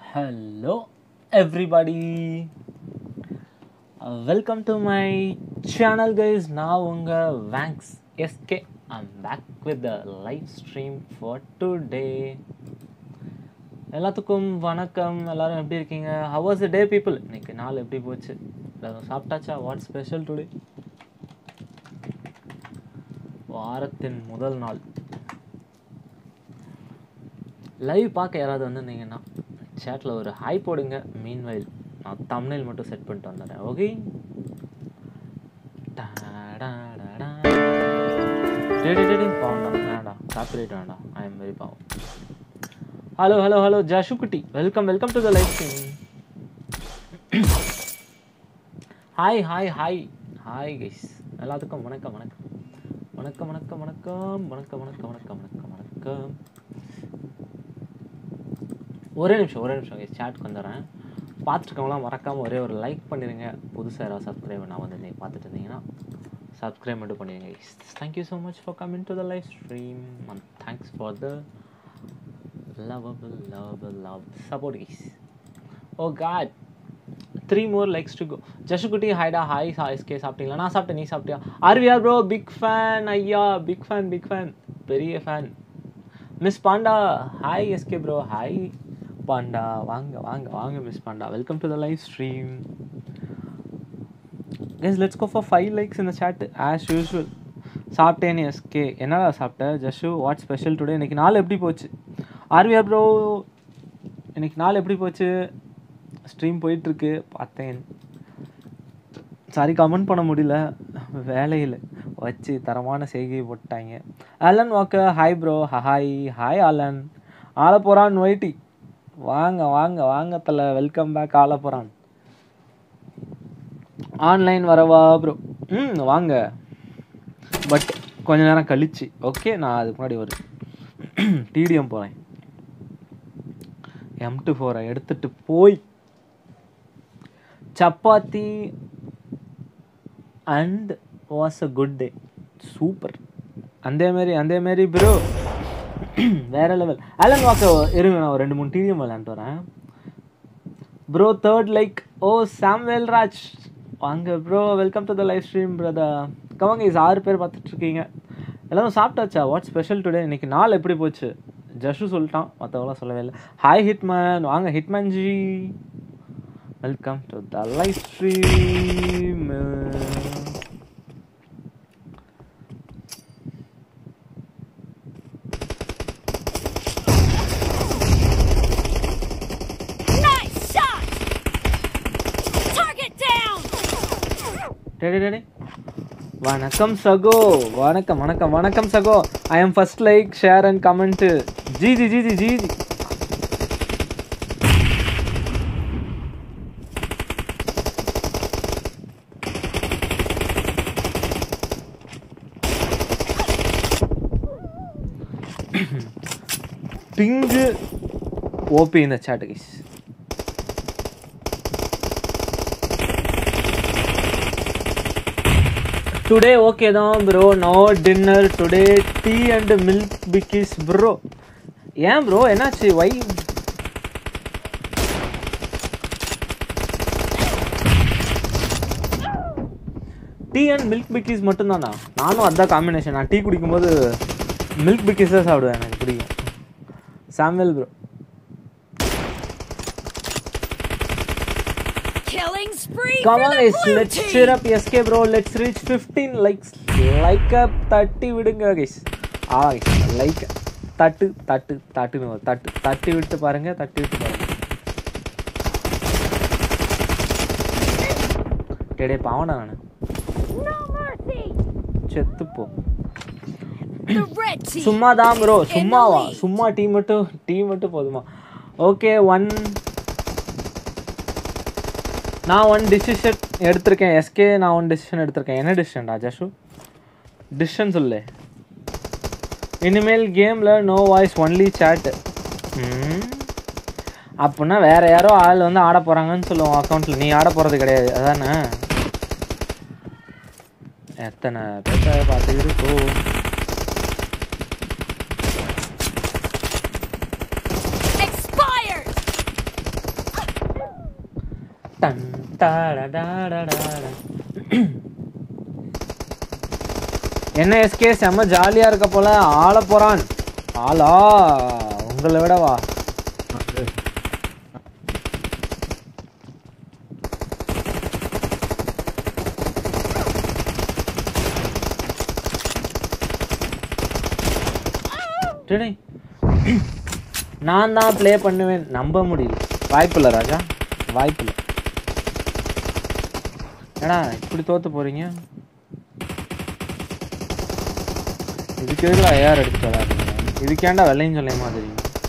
Hello, everybody. Uh, welcome to my channel, guys. நான் உங்க வேங்க்ஸ் SK I'm back with the live stream for today எல்லாத்துக்கும் வணக்கம் எல்லாரும் எப்படி இருக்கீங்க ஹவ் வாஸ் டே பீப்புள் இன்னைக்கு நாள் எப்படி போச்சு எல்லாரும் சாப்பிட்டாச்சா வாட் ஸ்பெஷல் டுடே வாரத்தின் முதல் நாள் லைவ் பார்க்க யாராவது வந்திருந்தீங்கன்னா சேட்டில் ஒரு ஹாய் போடுங்க மீன் வயல் நான் தமிழில் மட்டும் செட் பண்ணிட்டு வந்துடுறேன் ஓகே பாவம்டா வேண்டாம் காப்பிரைட் வேண்டாம் ஐ எம் வெரி பாவம் ஹலோ ஹலோ ஹலோ ஜஷு குட்டி welcome welcome to the live stream hi hi hi hi guys எல்லாத்துக்கும் வணக்கம் வணக்கம் வணக்கம் வணக்கம் வணக்கம் வணக்கம் வணக்கம் வணக்கம் வணக்கம் வணக்கம் ஒரே நிமிஷம் ஒரே நிமிஷம் கைஸ் சாட்க்கு வந்துடுறேன் பார்த்துருக்கவங்களாம் மறக்காமல் ஒரே ஒரு லைக் பண்ணிடுங்க புதுசாக யாராவது சப்ஸ்கிரைப் நான் வந்து நீங்கள் பார்த்துட்டு இருந்தீங்கன்னா சப்ஸ்கிரைப் மட்டும் பண்ணிடுங்க guys thank you so much for coming to the live stream and thanks for the lovable lovable love support guys oh god three more likes to go ஜஷுகுட்டி ஹைடா ஹாய் எஸ்கே சாப்பிட்டீங்களா நான் சாப்பிட்டேன் நீ சாப்பிட்டியா ஆர்விஆர் ப்ரோ பிக் ஃபேன் ஐயா big fan big fan பெரிய fan miss Panda hi SK bro hi Panda வாங்க வாங்க வாங்க miss Panda welcome to the live stream guys let's go for five likes இந்த chat ஆஸ் யூஸ்வல் சாப்பிட்டேன் SK என்னடா சாப்பிட்ட ஜஷு what special today இன்னைக்கு நாள் எப்படி போச்சு ஆர்விஆர் ப்ரோ இன்னைக்கு நாள் எப்படி போச்சு ஸ்ட்ரீம் போயிட்டுருக்கு பார்த்தேன் சாரி கமெண்ட் பண்ண முடியல வேலையில் வச்சு தரமான செய்கை போட்டாங்க Alan Walker hi bro hi hi Alan ஆள போகிறான் ஒயிட்டி வாங்க வாங்க வாங்க தல வெல்கம் பேக் ஆள போகிறான் ஆன்லைன் வரவா ப்ரோ ம் வாங்க பட் கொஞ்ச நேரம் கழிச்சு ஓகே நான் அதுக்கு முன்னாடி ஒரு டிடிஎம் போகிறேன் எம் டு ஃபோரை எடுத்துட்டு போய் chapati and was a good day super அதே மாதிரி அதே மாதிரி ப்ரோ வேற லெவல் அலன் வாக்க இருங்க நான் ஒரு ரெண்டு மூணு டிவிஎம் விளையாண்டு வரேன் bro third like oh Samuel Raj வாங்க bro welcome to the live stream brother கவங்க இஸ் ஆறு பேர் பார்த்துட்டு இருக்கீங்க எல்லாரும் சாப்பிட்டாச்சா வாட் ஸ்பெஷல் டுடே இன்னைக்கு நாள் எப்படி போச்சு ஜஷு சொல்லிட்டான் மற்றவங்களாம் சொல்லவே இல்லை ஹாய் ஹிட்மேன் வாங்க hitman ji welcome to the live stream Nice shot! Target down! Daddy daddy வணக்கம் சகோ வணக்கம் வணக்கம் வணக்கம் சகோ I am first like share and comment ji G G G G ji Pingu OP இந்த சாட் கைஸ் டுடே ஓகே தான் bro no dinner today tea and milk biscuits bro ஏன் bro என்னாச்சு why tea and milk biscuits மட்டும்தானா நானும் அதான் combination நான் tea குடிக்கும்போது milk Bikis தான் சாப்பிடுவேன் எனக்கு பிடிக்கும் Samuel bro Killing spree Come for on the guys, blue let's team! cheer up SK bro. Let's reach 15 likes. Like up 30 விடுங்க guys. ஆ guys, like தட்டு தட்டு தட்டுன்னு வரும். தட்டு தட்டி விட்டு பாருங்க தட்டி விட்டு பாருங்க டேடே பாவனா நானு No mercy! செத்து போ The red team! சும்மா தான் ப்ரோ is in the சும்மாவா lead. சும்மா டீ மட்டும் டீ மட்டும் போதுமா ஓகே ஒன் நான் ஒன் டிசிஷன் எடுத்திருக்கேன் எஸ்கே நான் ஒன் டிசிஷன் எடுத்திருக்கேன் என்ன டிசிஷன்டா ஜஷு டிசிஷன் சொல்லு இனிமேல் கேமில் நோ வாய்ஸ் ஒன்லி சேட் அப்படின்னா வேற யாரோ ஆள் வந்து ஆட போகிறாங்கன்னு சொல்லுவோம் அக்கௌண்ட்டில் நீ ஆட போகிறது கிடையாது அதானே எத்தனை பேச பார்த்துக்கிட்டு போ Expired! டன் டாடடாடடாடா. என்ன எஸ்கே செம்ம ஜாலியா இருக்க போல ஆள போறான் ஆளா உங்களை விடவா டேய், நான் தான் ப்ளே பண்ணுவேன் நம்ப முடியல வாய்ப்பில்லை ராஜா வாய்ப்பில்லை ஏடா இப்படி தோத்து போறீங்க இதுக்கு எதுக்குடா ஏஆர் அடிச்சு விளாடுறீங்க இதுக்கேண்டா வெள்ளையும் சொல்ல மாதிரி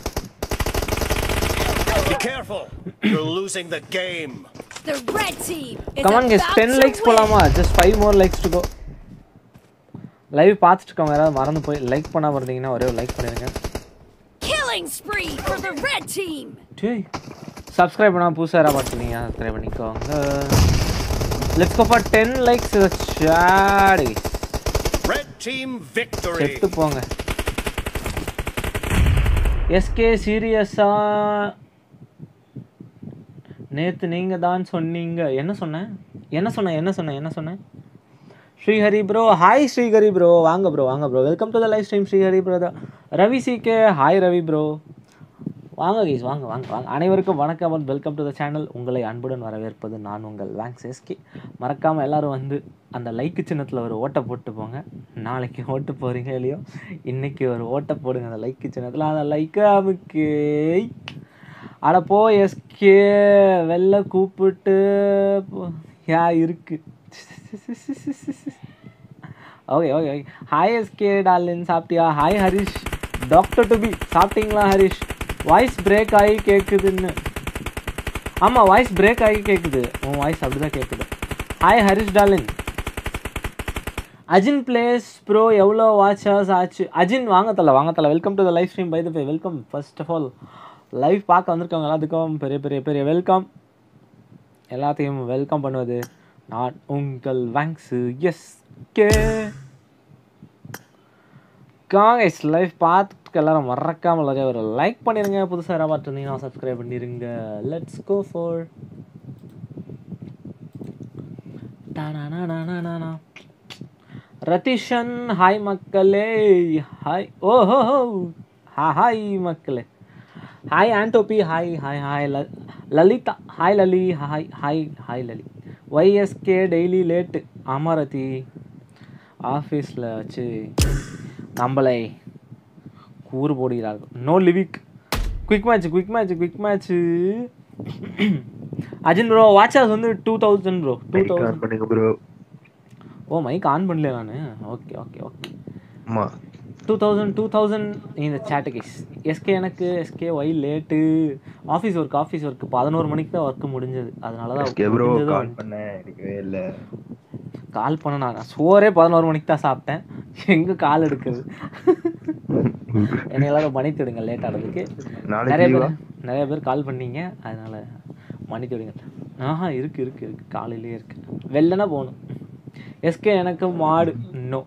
Be careful. You're losing the game. The red team is come on guess about ten to likes win. போலாமா just five more likes to go live பார்த்துட்டு இருக்கவங்க யாராவது மறந்து போய் லைக் பண்ணாம இருந்தீங்கன்னா ஒரே ஒரு லைக் பண்ணிருங்க Killing spree for the red team. டேய் சப்ஸ்கிரைப் பண்ணாம புதுசாக யாராவது பார்த்துருந்தீங்க சப்ஸ்கிரைப் பண்ணிக்கோங்க let's go for ten likes சாடி Red team victory. செத்து போங்க எஸ்கே சீரியஸா நேத்து நீங்க தான் சொன்னீங்க என்ன சொன்னேன் என்ன சொன்னேன் என்ன சொன்னேன் என்ன சொன்னேன் Srihari bro hi Srihari bro வாங்க ப்ரோ வாங்க bro welcome to the live stream Srihari bro Ravi CK hi Ravi bro வாங்க கைஸ் வாங்க வாங்க வாங்க அனைவருக்கும் வணக்கம் and welcome to the channel உங்களை அன்புடன் வரவேற்பது நான் உங்கள் வேங்ஸ் எஸ்கே மறக்காமல் எல்லாரும் வந்து அந்த லைக்கு சின்னத்தில் ஒரு ஓட்டை போட்டு போங்க நாளைக்கு ஓட்டு போகிறீங்க இல்லையோ இன்னைக்கு ஒரு ஓட்டை போடுங்க அந்த லைக்கு சின்னத்தில் அந்த லைக்கு அமுக்கு அட போ எஸ்கே வெளில கூப்பிட்டு போ- யா இருக்கு okay okay okay hi SK darling சாப்பிட்டியா hi Harish doctor to be சாப்பிட்டீங்களா ஹரிஷ் வாய்ஸ் பிரேக் ஆகி கேட்குதுன்னு ஆமாம் வாய்ஸ் பிரேக் ஆகி கேட்குது உன் வாய்ஸ் அப்படி தான் கேட்குது hi Harish darling Ajin plays bro எவ்வளோ வாட்சர்ஸ் ஆச்சு அஜின் வாங்க தல வாங்க தல welcome to the live stream by the way welcome first of all live பார்க்க வந்திருக்கவங்க எல்லாத்துக்கும் பெரிய பெரிய பெரிய வெல்கம் எல்லாத்தையும் வெல்கம் பண்ணுவது நான் உங்கள் வேங்ஸு எஸ் கே காங்கஸ் லைவ் பார்த்துட்டு எல்லாரும் மறக்காம எல்லாரையும் ஒரு லைக் பண்ணிருங்க புதுசாக யாராவது பார்த்துருந்தீங்கன்னா சப்ஸ்கிரைப் பண்ணிருங்க லெட்ஸ் கோ ஃபார் டானா ரதிஷன் ஹாய் மக்களே ஹாய் ஓஹோ ஹா ஹாய் மக்களே ஹாய் ஆண்டோபி ஹாய் ஹாய் ஹாய் ல Lalitha hi Lali hi hi hi Lali YSK daily late ஆமா ரதி ஆஃபீஸில் வச்சு நம்மளை கூறு போடுகிறார்கள் நோ லிவிக் quick match quick match quick match Ajin bro watchers வந்து two thousand bro two thousand பண்ணுங்க ப்ரோ ஓ மைக் ஆன் பண்ணல நான் ஓகே ஓகே ஓகே ஆமா டூ தௌசண்ட் டூ தௌசண்ட் இந்த சேட்டு கேஸ் எஸ்கே எனக்கு SK why late office work office work பதினோரு மணிக்கு தான் ஒர்க் முடிஞ்சது அதனால எஸ்கே தான் ப்ரோ முடிஞ்சது கால் பண்ணேன் எடுக்கவே இல்ல கால் பண்ண நான் சோறே பதினோரு மணிக்கு தான் சாப்பிட்டேன் எங்க கால் எடுக்குது என்னை எல்லாரும் மன்னித்து விடுங்க லேட் ஆனதுக்கு நாளைக்கு நிறைய leave-ஆ? பேர் நிறைய பேர் கால் பண்ணீங்க அதனால மன்னித்து விடுங்க ஆஹா இருக்கு இருக்கு இருக்கு காலையிலே இருக்கு வெள்ளனா போகணும் எஸ்கே எனக்கு மாடு no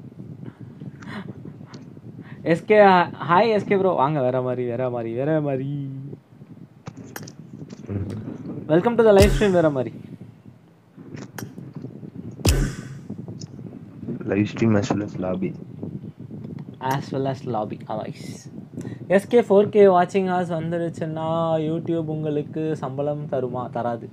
SK hi SK bro வாங்க வேற மாதிரி வேற மாதிரி வேற மாதிரி welcome to the live stream வேற மாதிரி live stream as well as lobby as well as lobby அவைஸ் எஸ்கே ஃபோர் கே வாட்சிங் ஹார்ஸ் வந்துருச்சுன்னா யூடியூப் உங்களுக்கு சம்பளம் தருமா தராது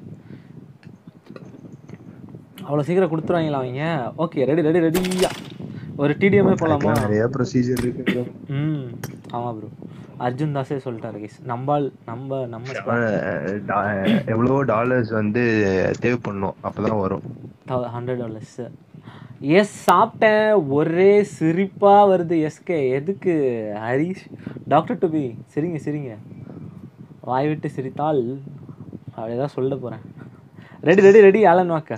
அவ்வளோ சீக்கிரம் கொடுத்துருவாங்களா அவங்க ஓகே ரெடி ரெடி ரெடியா ஒரு டிடிஎம்ஏ போகலாமா நிறைய ப்ரொசீஜர் இருக்கு bro. ம் ஆமாம் ப்ரோ அர்ஜுன் தாஸே சொல்லிட்டாரு கேஸ் நம்பால் நம்ம நம்ம squad அஹ் டா- எவ்வளவோ டாலர்ஸ் வந்து தேவைப்படணும் அப்பதான் வரும் ஹண்ட்ரட் டாலர்ஸ் எஸ் சாப்பிட்டேன் ஒரே சிரிப்பாக வருது எஸ்கே எதுக்கு ஹரிஷ் டாக்டர் டு பி சிரிங்க சிரிங்க வாய் விட்டு சிரித்தால் அப்படிதான் சொல்ல போகிறேன் ready ready ready Alan Walker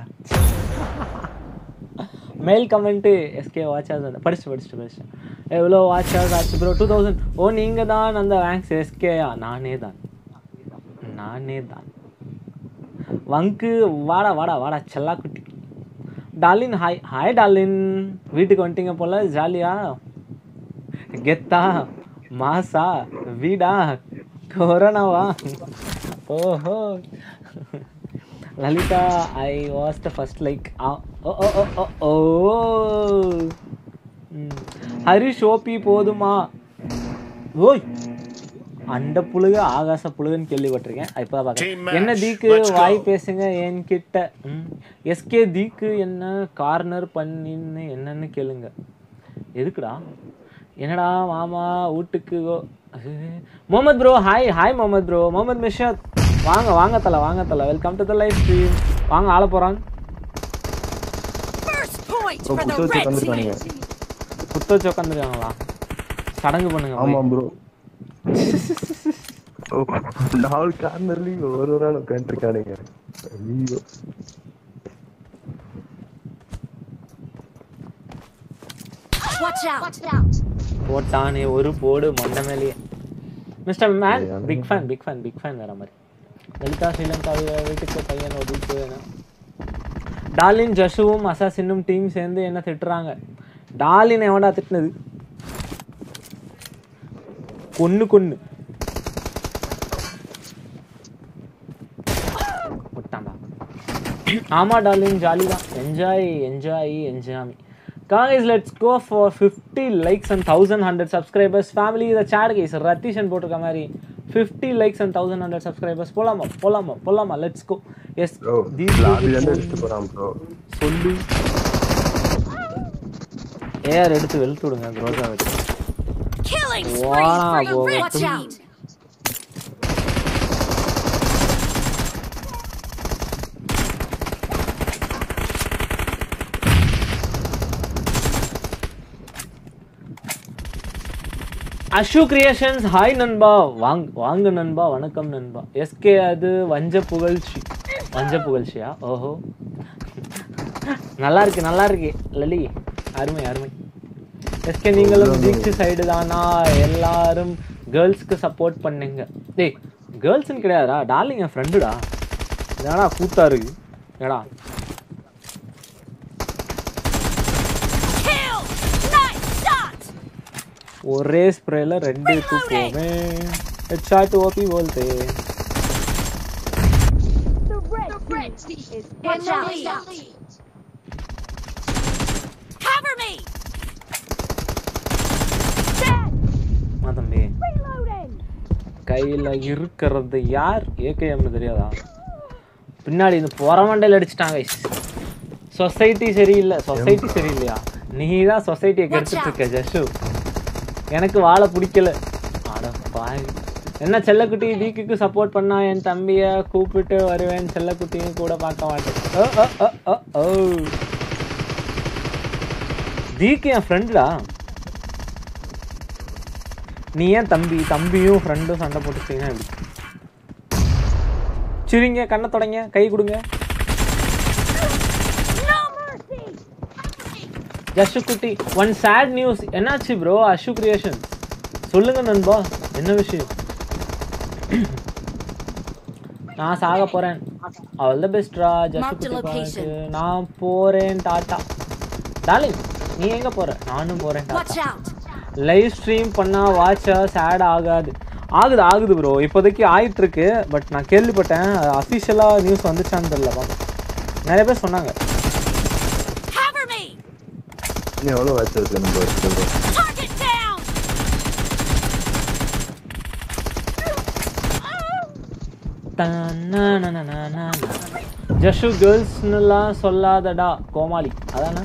mail comment SK வாட்சாஸ் வந்து படிச்சு படிச்சுட்டு படிச்சேன் எவ்வளோ வாட்சாஸ் ஆச்சு ப்ரோ டூ தௌசண்ட் ஓ நீங்கள் தான் அந்த வேங்க்ஸ் எஸ்கேயா நானே தான் நானே தான் வங்கு வாடா வாடா வாடா செல்லா குட்டி டார்லின் ஹாய் ஹாய் டார்லின் வீட்டுக்கு வந்துட்டீங்க போல ஜாலியா கெத்தா மாசா வீடா கொரோனாவா ஓஹோ Lalitha I was the first like oh O O O oh hmm. Harish OP போதுமா ஓய் அண்ட புழுகு ஆகாச புழுகுன்னு கேள்விப்பட்டிருக்கேன் இப்போதான் Team பார்க்குறேன் match. என்ன தீக்கு Let's go. வாய் பேசுங்க என்கிட்ட எஸ்கே தீக்கு என்ன கார்னர் பண்ணின்னு என்னன்னு கேளுங்க எதுக்குடா என்னடா மாமா வீட்டுக்கு கோ- அஹ். Muhammad bro hi hi Muhammad bro Muhammad Mishad வாங்க வாங்க தல வாங்க தல welcome to the live stream வாங்க ஆள போறான் First point bro for the குத்து வச்சு red உட்காந்துருக்கானுங்க team. குத்த வச்சு உட்காந்துருக்காங்களா சடங்கு பண்ணுங்க போய். ஆமா ப்ரோ நாலு கார்னர்லயும் ஒரு ஒரு ஆள் உட்காந்துருக்கானுங்க ஐயோ Watch out. போட்டானே ஒரு போடு மொண்டை மேலேயே mister man big fan big fan big fan வேற மாதிரி லலிதா ஸ்ரீலங்கா வீட்டுக்கு பையன் ஒரு வீட்டு வேணும் டாலின் ஜஷுவும் அசாசினும் டீம் சேர்ந்து என்ன திட்டுறாங்க டாலின் எவன்டா திட்டுனது கொன்னு கொன்னு விட்டான்டா ஆமா டார்லிங் ஜாலி தான் என்ஜாய் என்ஜாய் என்ஜாமி guys let's go for fifty likes and thousand hundred subscribers family இதை சேட் கைஸ் ரத்தீஷன் போட்டிருக்க மாதிரி fifty likes and thousand hundred subscribers போலாமா போலாமா போலாமா லெட்ஸ் கோ எஸ் ப்ரோ லாபில இருந்து எடுத்து போறான் ப்ரோ சொல்லு ஏஆர் எடுத்து வெளுத்து விடுங்க க்ரோஸா வச்சு Killing spree Wow, for the boy. red Watch team. Ashu creations hi நண்பா வாங் வாங்க நண்பா வணக்கம் நண்பா எஸ்கே அது வஞ்ச புகழ்ச்சி வஞ்ச புகழ்ச்சியா ஓஹோ நல்லா இருக்கு நல்லா இருக்கு லலி அருமை அருமை எஸ்கே நீங்களும் பீச் சைடு தானா எல்லாரும் கேர்ள்ஸ்க்கு சப்போர்ட் பண்ணுங்க டேய் கேர்ள்ஸ்னு கிடையாதுடா டார்லிங் என் ஃப்ரெண்டுடா என்னடா கூத்தா இருக்கு ஏடா Kill. Nice shot. ஒரே ஸ்ப்ரேல ரெண்டு தூக்குவோமே ஹெட்ஷாட் ஓபி போல்தே Watch out. Cover me. ஆ தம்பி கையில இருக்கிறது யார் ஏகேஎம்னு தெரியாதா பின்னாடி இந்த புறமண்டையில் அடிச்சிட்டாங்க சொசைட்டி சரியில்லை சொசைட்டி சரியில்லையா நீ தான் சொசைட்டியை கெடுத்துட்டு இருக்க ஜஷு எனக்கு வாழ பிடிக்கல அட பாய் என்ன செல்லக்குட்டி தீக்குக்கு சப்போர்ட் பண்ணா என் தம்பிய கூப்பிட்டு வருவேன் செல்லக்குட்டியும் கூட பார்க்க மாட்டேன் ஓ, ஓ, ஓ, ஓ, ஓ. தீக்கு என் ஃப்ரெண்டுடா நீ ஏன் தம்பி தம்பியும் ஃப்ரெண்டும் சண்டை போட்டுட்டீங்கன்னா எப்படி சரிங்க கண்ணை தொடங்க கை கொடுங்க No mercy. ஜஷு குட்டி ஒன் சேட் நியூஸ் என்னாச்சு ப்ரோ அஷு கிரியேஷன் சொல்லுங்க நண்பா என்ன விஷயம் நான் சாக போறேன் ஆல் த பெஸ்ட்ரா ஜஷு Mark the குட்டி location. பாட்டு. நான் போறேன் டாட்டா டார்லிங் நீ எங்க போற நானும் போறேன் Watch டாட்டா out. லைவ் ஸ்ட்ரீம் பண்ணா வாட்சா சேட் ஆகாது ஆகுது ஆகுது ப்ரோ இப்போதைக்கு ஆயிட்டு இருக்கு பட் நான் கேள்விப்பட்டேன் அஃபிஷியலாக நியூஸ் வந்துச்சான்னு தெரியல பாப்போம் நிறைய பேர் சொன்னாங்க Cover me. இன்னும் எவ்வளோ வாட்ச் இருக்கு நம்ம ப்ரோ Target down. ஜஷு கேர்ள்ஸ்னுலாம் சொல்லாதடா கோமாளி அதானே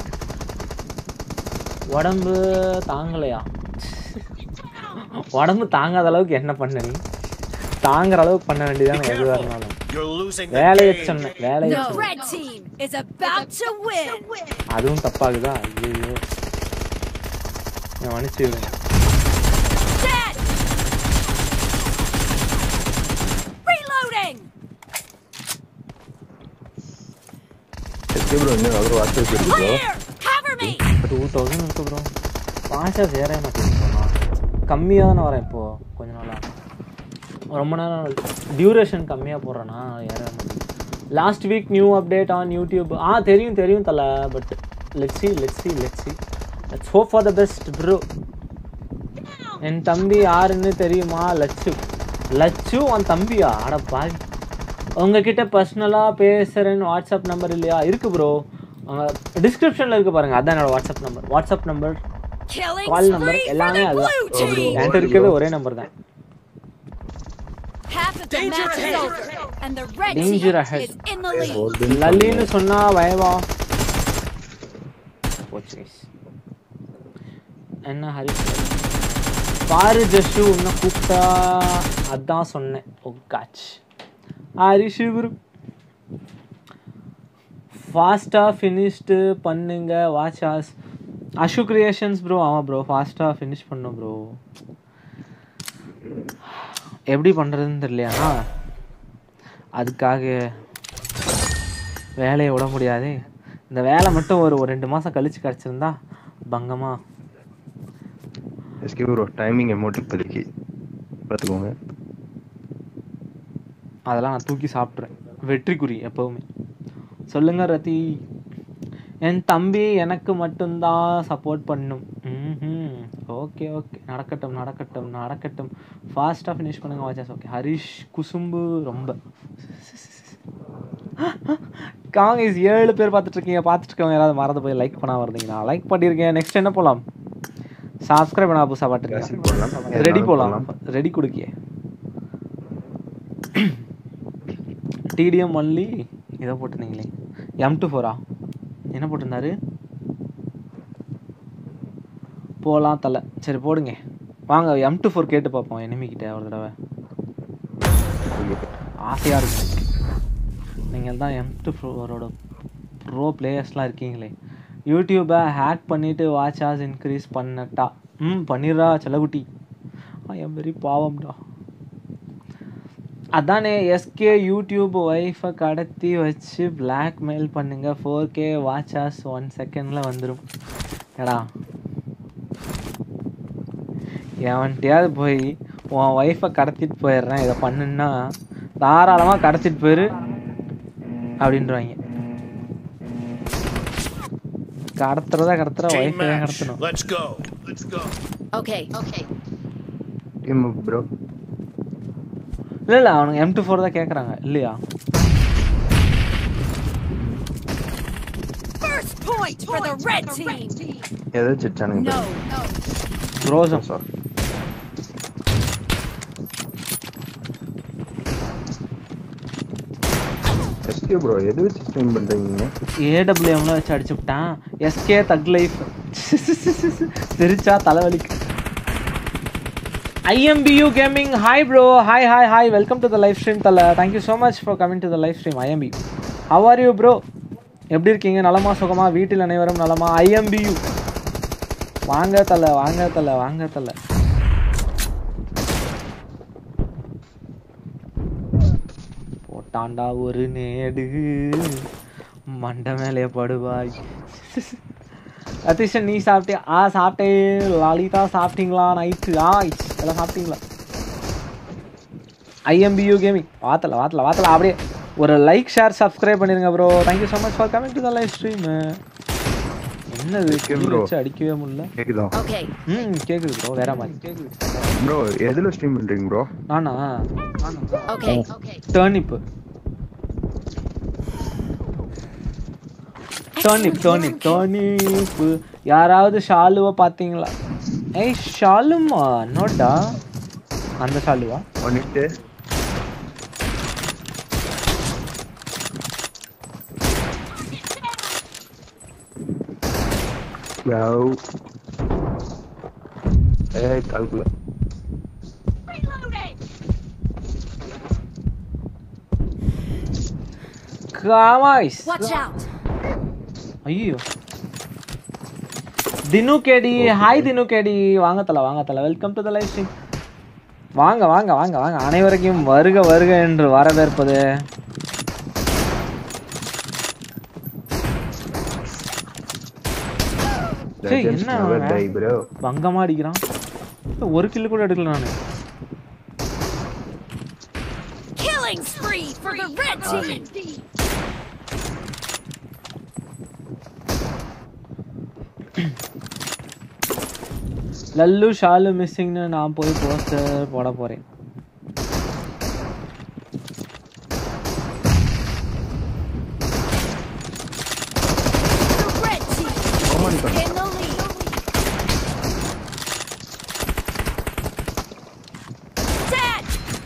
உடம்பு தாங்கலையா உடம்பு தாங்காத அளவுக்கு என்ன பண்ண நீ தாங்குற அளவுக்கு பண்ண Be வேண்டியதானே எதுவாக careful. இருந்தாலும் You're losing the வேலையை game. சொன்னேன் வேலையை The சொன்னேன் red team is about to win. அதுவும் தப்பாகுதா ஐயோ மன்னிச்சு விடுங்க Dead. Reloading. எஸ்கே ப்ரோ இன்னும் எவ்வளோ வாட்ச் இருக்கு bro Clear. Cover me. Two thousand இருக்கு ப்ரோ பாஷா சேரவே மாட்டேங்குது நான் கம்மியாக தானே வரேன் இப்போது கொஞ்ச நாளாக ரொம்ப நேரம் டியூரேஷன் கம்மியாக போடுறேன்னா ஏறவே மாட்டேங்குது last week new update on YouTube ஆ தெரியும் தெரியும் தலை பட் லெட்ஸி லெட்ஸி லெட்ஸி let's hope for the best bro என் தம்பி யாருன்னு தெரியுமா லட்சு லட்சு உன் தம்பியா அட பாவி உங்ககிட்ட பர்சனலாக பேசுகிறேன்னு வாட்ஸ்அப் நம்பர் இல்லையா இருக்கு ப்ரோ டிஸ்கிரிப்ஷனில் இருக்கு பாருங்க அதான் என்னோட WhatsApp number WhatsApp number Killing call number spree for எல்லாமே the அதுதான் blue team. என்கிட்ட இருக்கிறது ஒரே நம்பர் தான் Half of the match is over, and the red Danger team ahead. is in the lead. லல்லின்னு சொன்னா வயவா போச்சு guys. என்ன ஹரி பாரு ஜஸ்டு உன்னை கூப்பிட்டா அதான் சொன்னேன் ஓ காச் ஹரிஷ் குரு ஃபாஸ்ட்டாக ஃபினிஷ்டு பண்ணுங்க watch as Ashu creations bro ஆமாம் ப்ரோ ஃபாஸ்ட்டாக ஃபினிஷ் பண்ணும் ப்ரோ எப்படி பண்ணுறதுன்னு தெரியலையாண்ணா அதுக்காக வேலையை விட முடியாது இந்த வேலை மட்டும் ஒரு ஒரு ரெண்டு மாதம் கழிச்சு கிடச்சிருந்தா பங்கமா எஸ்கே ப்ரோ டைமிங் அமௌண்ட் இப்போதைக்கு பார்த்துக்கோங்க அதெல்லாம் நான் தூக்கி சாப்பிட்றேன் வெற்றிக்குறி எப்போவுமே சொல்லுங்க ரதி என் தம்பி எனக்கு மட்டும்தான் சப்போர்ட் பண்ணும் ம் ஓகே ஓகே நடக்கட்டும் நடக்கட்டும் நடக்கட்டும் ஃபாஸ்ட்டாக ஃபினிஷ் பண்ணுங்க வாட்சஸ் ஓகே ஹரிஷ் குசும்பு ரொம்ப காங்க இஸ் ஏழு பேர் பார்த்துட்டு இருக்கீங்க பார்த்துட்டு இருக்கவங்க யாராவது மறந்து போய் லைக் பண்ணா வருதுங்கண்ணா லைக் பண்ணியிருக்கேன் நெக்ஸ்ட் என்ன போகலாம் சப்ஸ்கிரைப் பண்ணா புதுசாக Classic போடலாம். பார்த்துருக்கேன் ரெடி எதனாலும் போகலாம் ரெடி கொடுக்கியே டிடிஎம் ஒன்லி இதை போட்டிருந்தீங்களே எம் டூ ஃபோரா என்ன போட்டிருந்தாரு போகலாம் தலை சரி போடுங்க வாங்க எம் டூ ஃபோர் கேட்டு பார்ப்போம் enemy கிட்ட ஒரு தடவை ஆசையாக இருக்கும் நீங்கள் தான் எம் டூ ஃபோரோட ப்ரோ பிளேயர்ஸ்லாம் இருக்கீங்களே யூடியூப்பை ஹேக் பண்ணிவிட்டு வாட்ச் ஆஸ் இன்க்ரீஸ் பண்ணட்டா ம் பண்ணிடுறா செலகுட்டி ஐ எம் வெரி பாவம்டா அதானே எஸ்கே யூடியூப் ஒய்ஃபை கடத்தி வச்சு பிளாக்மெயில் பண்ணுங்க ஃபோர் கே வாட்சாஸ் ஒன் செகண்டில் வந்துடும் எடா எவன்கிட்டயாவது போய் உன் ஒய்ஃபை கடத்திட்டு போயிடுறேன் இதை பண்ணுன்னா தாராளமாக கடத்திட்டு போயிரு அப்படின்றாங்க கடத்துறதா கடத்துற Team ஒய்ஃபை match. கடத்தணும் Let's go. Let's go. Okay, okay. Team bro இல்லை இல்லை அவனுங்க எம் டூ ஃபோர் தான் கேட்குறாங்க இல்லையா First point for the red team. ஏதாச்சும் வச்சானுங்க No, no. ரோசம் சார் எஸ்கே ப்ரோ எது வச்சு ஸ்ட்ரீம் பண்றீங்க ஏடபிள்யூஎம்ல வச்சு அடிச்சு விட்டான் எஸ்கே தக் லைஃப் சிரிச்சா தலைவலிக்கு IMPU gaming hi bro hi hi hi welcome to the live stream தல thank you so much for coming to the live stream IMP how are you bro எப்படி இருக்கீங்க நலமா சுகமா வீட்டில் அனைவரும் நலமா ஐஎம்பியூ வாங்க தல வாங்க தல வாங்க தல போட்டாண்டா ஒரு நேடு மண்டை மேலே படுவாய் அத்திஷன் நீ சாப்பிட்டியா ஆ சாப்பிட்டேன் லலிதா சாப்பிட்டீங்களா நைட்டு ஆ எல்லாம் சாப்பிட்டீங்களா ஐஎம்பியூ கேமிங் வாத்தல வாத்தல வாத்தல அப்படியே ஒரு லைக் ஷேர் சப்ஸ்கிரைப் பண்ணிருங்க bro thank you so much for coming to the live stream என்னது Okay, கிளி bro. வச்சு அடிக்கவே முடியல கேக்குதா Okay. ம் கேக்குது ப்ரோ வேற மாதிரி கேக்குது ப்ரோ எதுல ஸ்ட்ரீம் பண்றீங்க ப்ரோ நானா Okay, okay. Turnip turnip turnip turnip யாராவது ஷாலுவை பார்த்தீங்களா ஏய் ஷாலுமா நோட்டா அந்த ஷாலுவா பண்ணிட்டு லவ் ஏய் கால்குல காமாய்ஸ் Watch out. ஐயோ தினு கேடி ஹாய் தினு கேடி வாங்க தல வாங்க தல welcome to the live stream வாங்க வாங்க வாங்க வாங்க அனைவருக்கும் வருக வருக என்று வரவேற்பது சரி, Legends என்ன never அவன்? die, bro. பங்கமா அடிக்கிறான் ஒரு கில்லு கூட எடுக்கல நானு Killing spree for the red team. Lalu Shalu மிஸ்ஸிங்னு நான் போய் போஸ்டர் போட போறேன் பின் பண்ணு In the lead. Dead.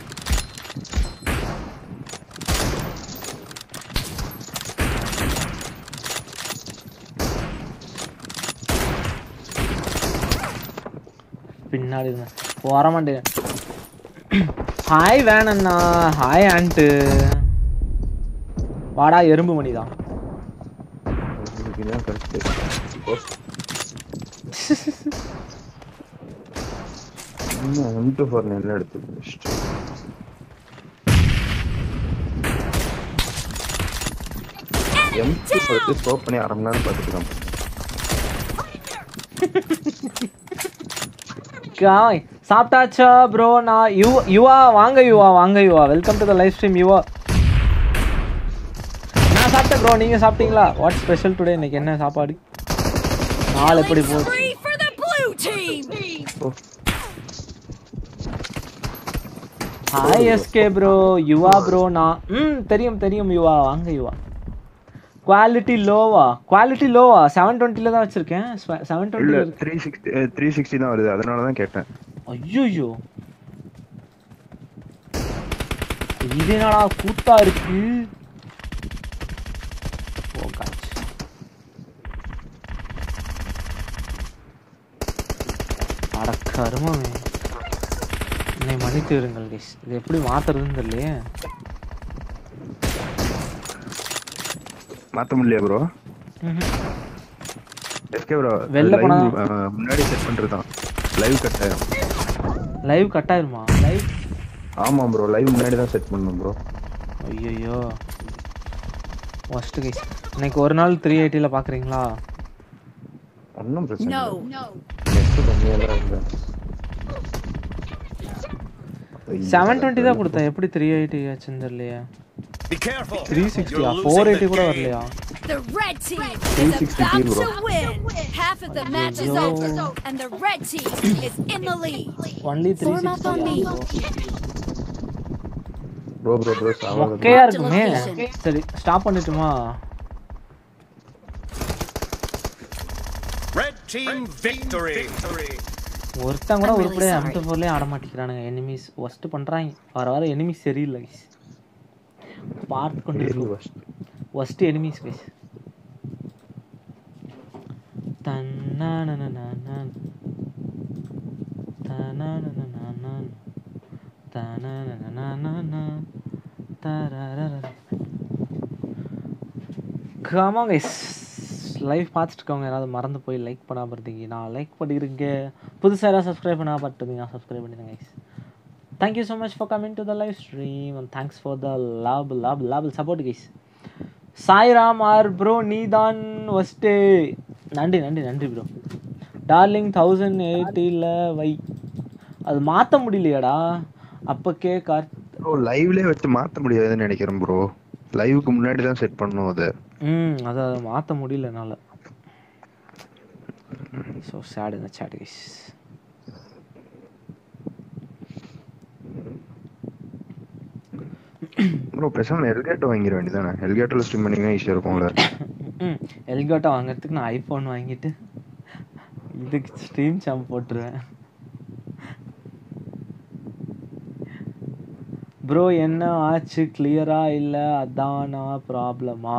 பின்னாடி இருந்தேன் வர மாட்டேன் ஹாய் வேணண்ணா ஹாய் ஆண்ட்டு வாடா எறும்பு மணிதான் இதுதான் correct. இன்னும் ஒன் டு ஃபோர் நெல்ல எடுத்து முடிச்சிட்டு எம்டி சொல்லிட்டு ஸ்டோப் பண்ணி அரை மணி நேரம் பார்த்துக்கலாம் காய் சாப்பிட்டாச்சா ப்ரோ நான் யூ யுவா வாங்க யுவா வாங்க Yuva welcome to the live stream Yuva நான் சாப்பிட்டேன் ப்ரோ நீங்கள் சாப்பிட்டீங்களா வாட் ஸ்பெஷல் டுடே இன்னைக்கு என்ன சாப்பாடு நாள் எப்படி Killing போகுது spree for the blue team. Hi SK bro Yuva bro நான் ம் தெரியும் தெரியும் யுவா வாங்க யுவா குவாலிட்டி லோவா குவாலிட்டி லோவா செவன் டுவெண்ட்டியில் தான் வச்சுருக்கேன் செவன் இல்ல twenty three sixty three sixty தான் வருது அதனால தான் கேட்டேன் ஐயோ இது என்னடா கூத்தா இருக்கு ஓ காட்சி அட கருமமே என்னை மன்னித்து விடுங்கள் guys. இது எப்படி மாத்துறதுன்னு தெரியலையே மாத்த முடியலையா ப்ரோ ம்ஹும். எஸ்கே ப்ரோ வெளில போனா- முன்னாடி செட் பண்றது தான் லைவ் கட் ஆயிரும் லைவ் கட் ஆயிருமா லைவ் ஆமா ப்ரோ லைவ் முன்னாடி தான் செட் பண்ணணும் ப்ரோ ஐயோ ஃபஸ்ட்டு கைஸ் இன்னைக்கு ஒரு நாள் த்ரீ எயிட்டியில் பார்க்குறீங்களா ஒன்றும் பிரச்சனை No. இல்லை நெக்ஸ்ட் கம்மியாக தான் இருந்தேன் செவன் டுவெண்ட்டி தான் கொடுத்தேன் எப்படி த்ரீ எயிட்டி ஆச்சுன்னு தெரியலையே Be careful. த்ரீ You're சிக்ஸ்டியா losing ஃபோர் the எயிட்டி கூட game. வரலையா The red team is 360 about bro. to win. Half of the match is Yo. over, and the red team is in the lead. Only three Form up on me. Bro bro bro சாவாத மொக்கையா இருக்குமே Location. சரி stop பண்ணிட்டுமா Red team victory. ஒருத்தன் கூட I'm really உருப்படியா sorry. Empty ஃபோர்லேயே ஆட மாட்டேங்கிறானுங்க enemies worst பண்ணுறாங்க வர வர எனிமீஸ் சரியில்லை guys. பார்த்து கொண்டு ப்ரோ ஒஸ்ட் எனிமீஸ் கைஸ் தன்னானனனனன். தனானனனனன். தனானனனனன். தரரரர. Come on guys. லைவ் பார்த்துட்டு இருக்கவங்க யாராவது மறந்து போய் லைக் பண்ணாம இருந்தீங்க நான் லைக் பண்ணிருங்க புதுசாக யாராவது சப்ஸ்கிரைப் பண்ணா பார்த்துருந்தீங்க சப்ஸ்கிரைப் பண்ணிடுங்க guys thank you so much for coming to the live stream and thanks for the love love love support guys Sairam R bro நீ தான் ஃபஸ்ட்டு நன்றி நன்றி நன்றி ப்ரோ டார்லிங் தௌசண்ட் எயிட்டியில் வை அது மாற்ற முடியலையாடா அப்போக்கே கார் ப்ரோ லைவ்லயே வச்சு மாத்த முடியாதுன்னு நினைக்கிறேன் ப்ரோ லைவுக்கு முன்னாடி தான் செட் பண்ணணும் அதை ம் அதை மாற்ற முடியல என்னால் ஸோ சேட் இந்த சேட் கைஸ் ப்ரோ பேசாம எல்கேட்டோ வாங்கிட வேண்டியதானே எல்கேட்டோல ஸ்ட்ரீம் பண்ணீங்கன்னா ஈஸியா இருக்கும்ல ம் எல்கோட்டா வாங்குறதுக்கு நான் ஐஃபோன் வாங்கிட்டு இதுக்கு ஸ்ட்ரீம் சாம் போட்டுருவேன் ப்ரோ என்ன ஆச்சு கிளியரா இல்லை அதானா ப்ராப்ளமா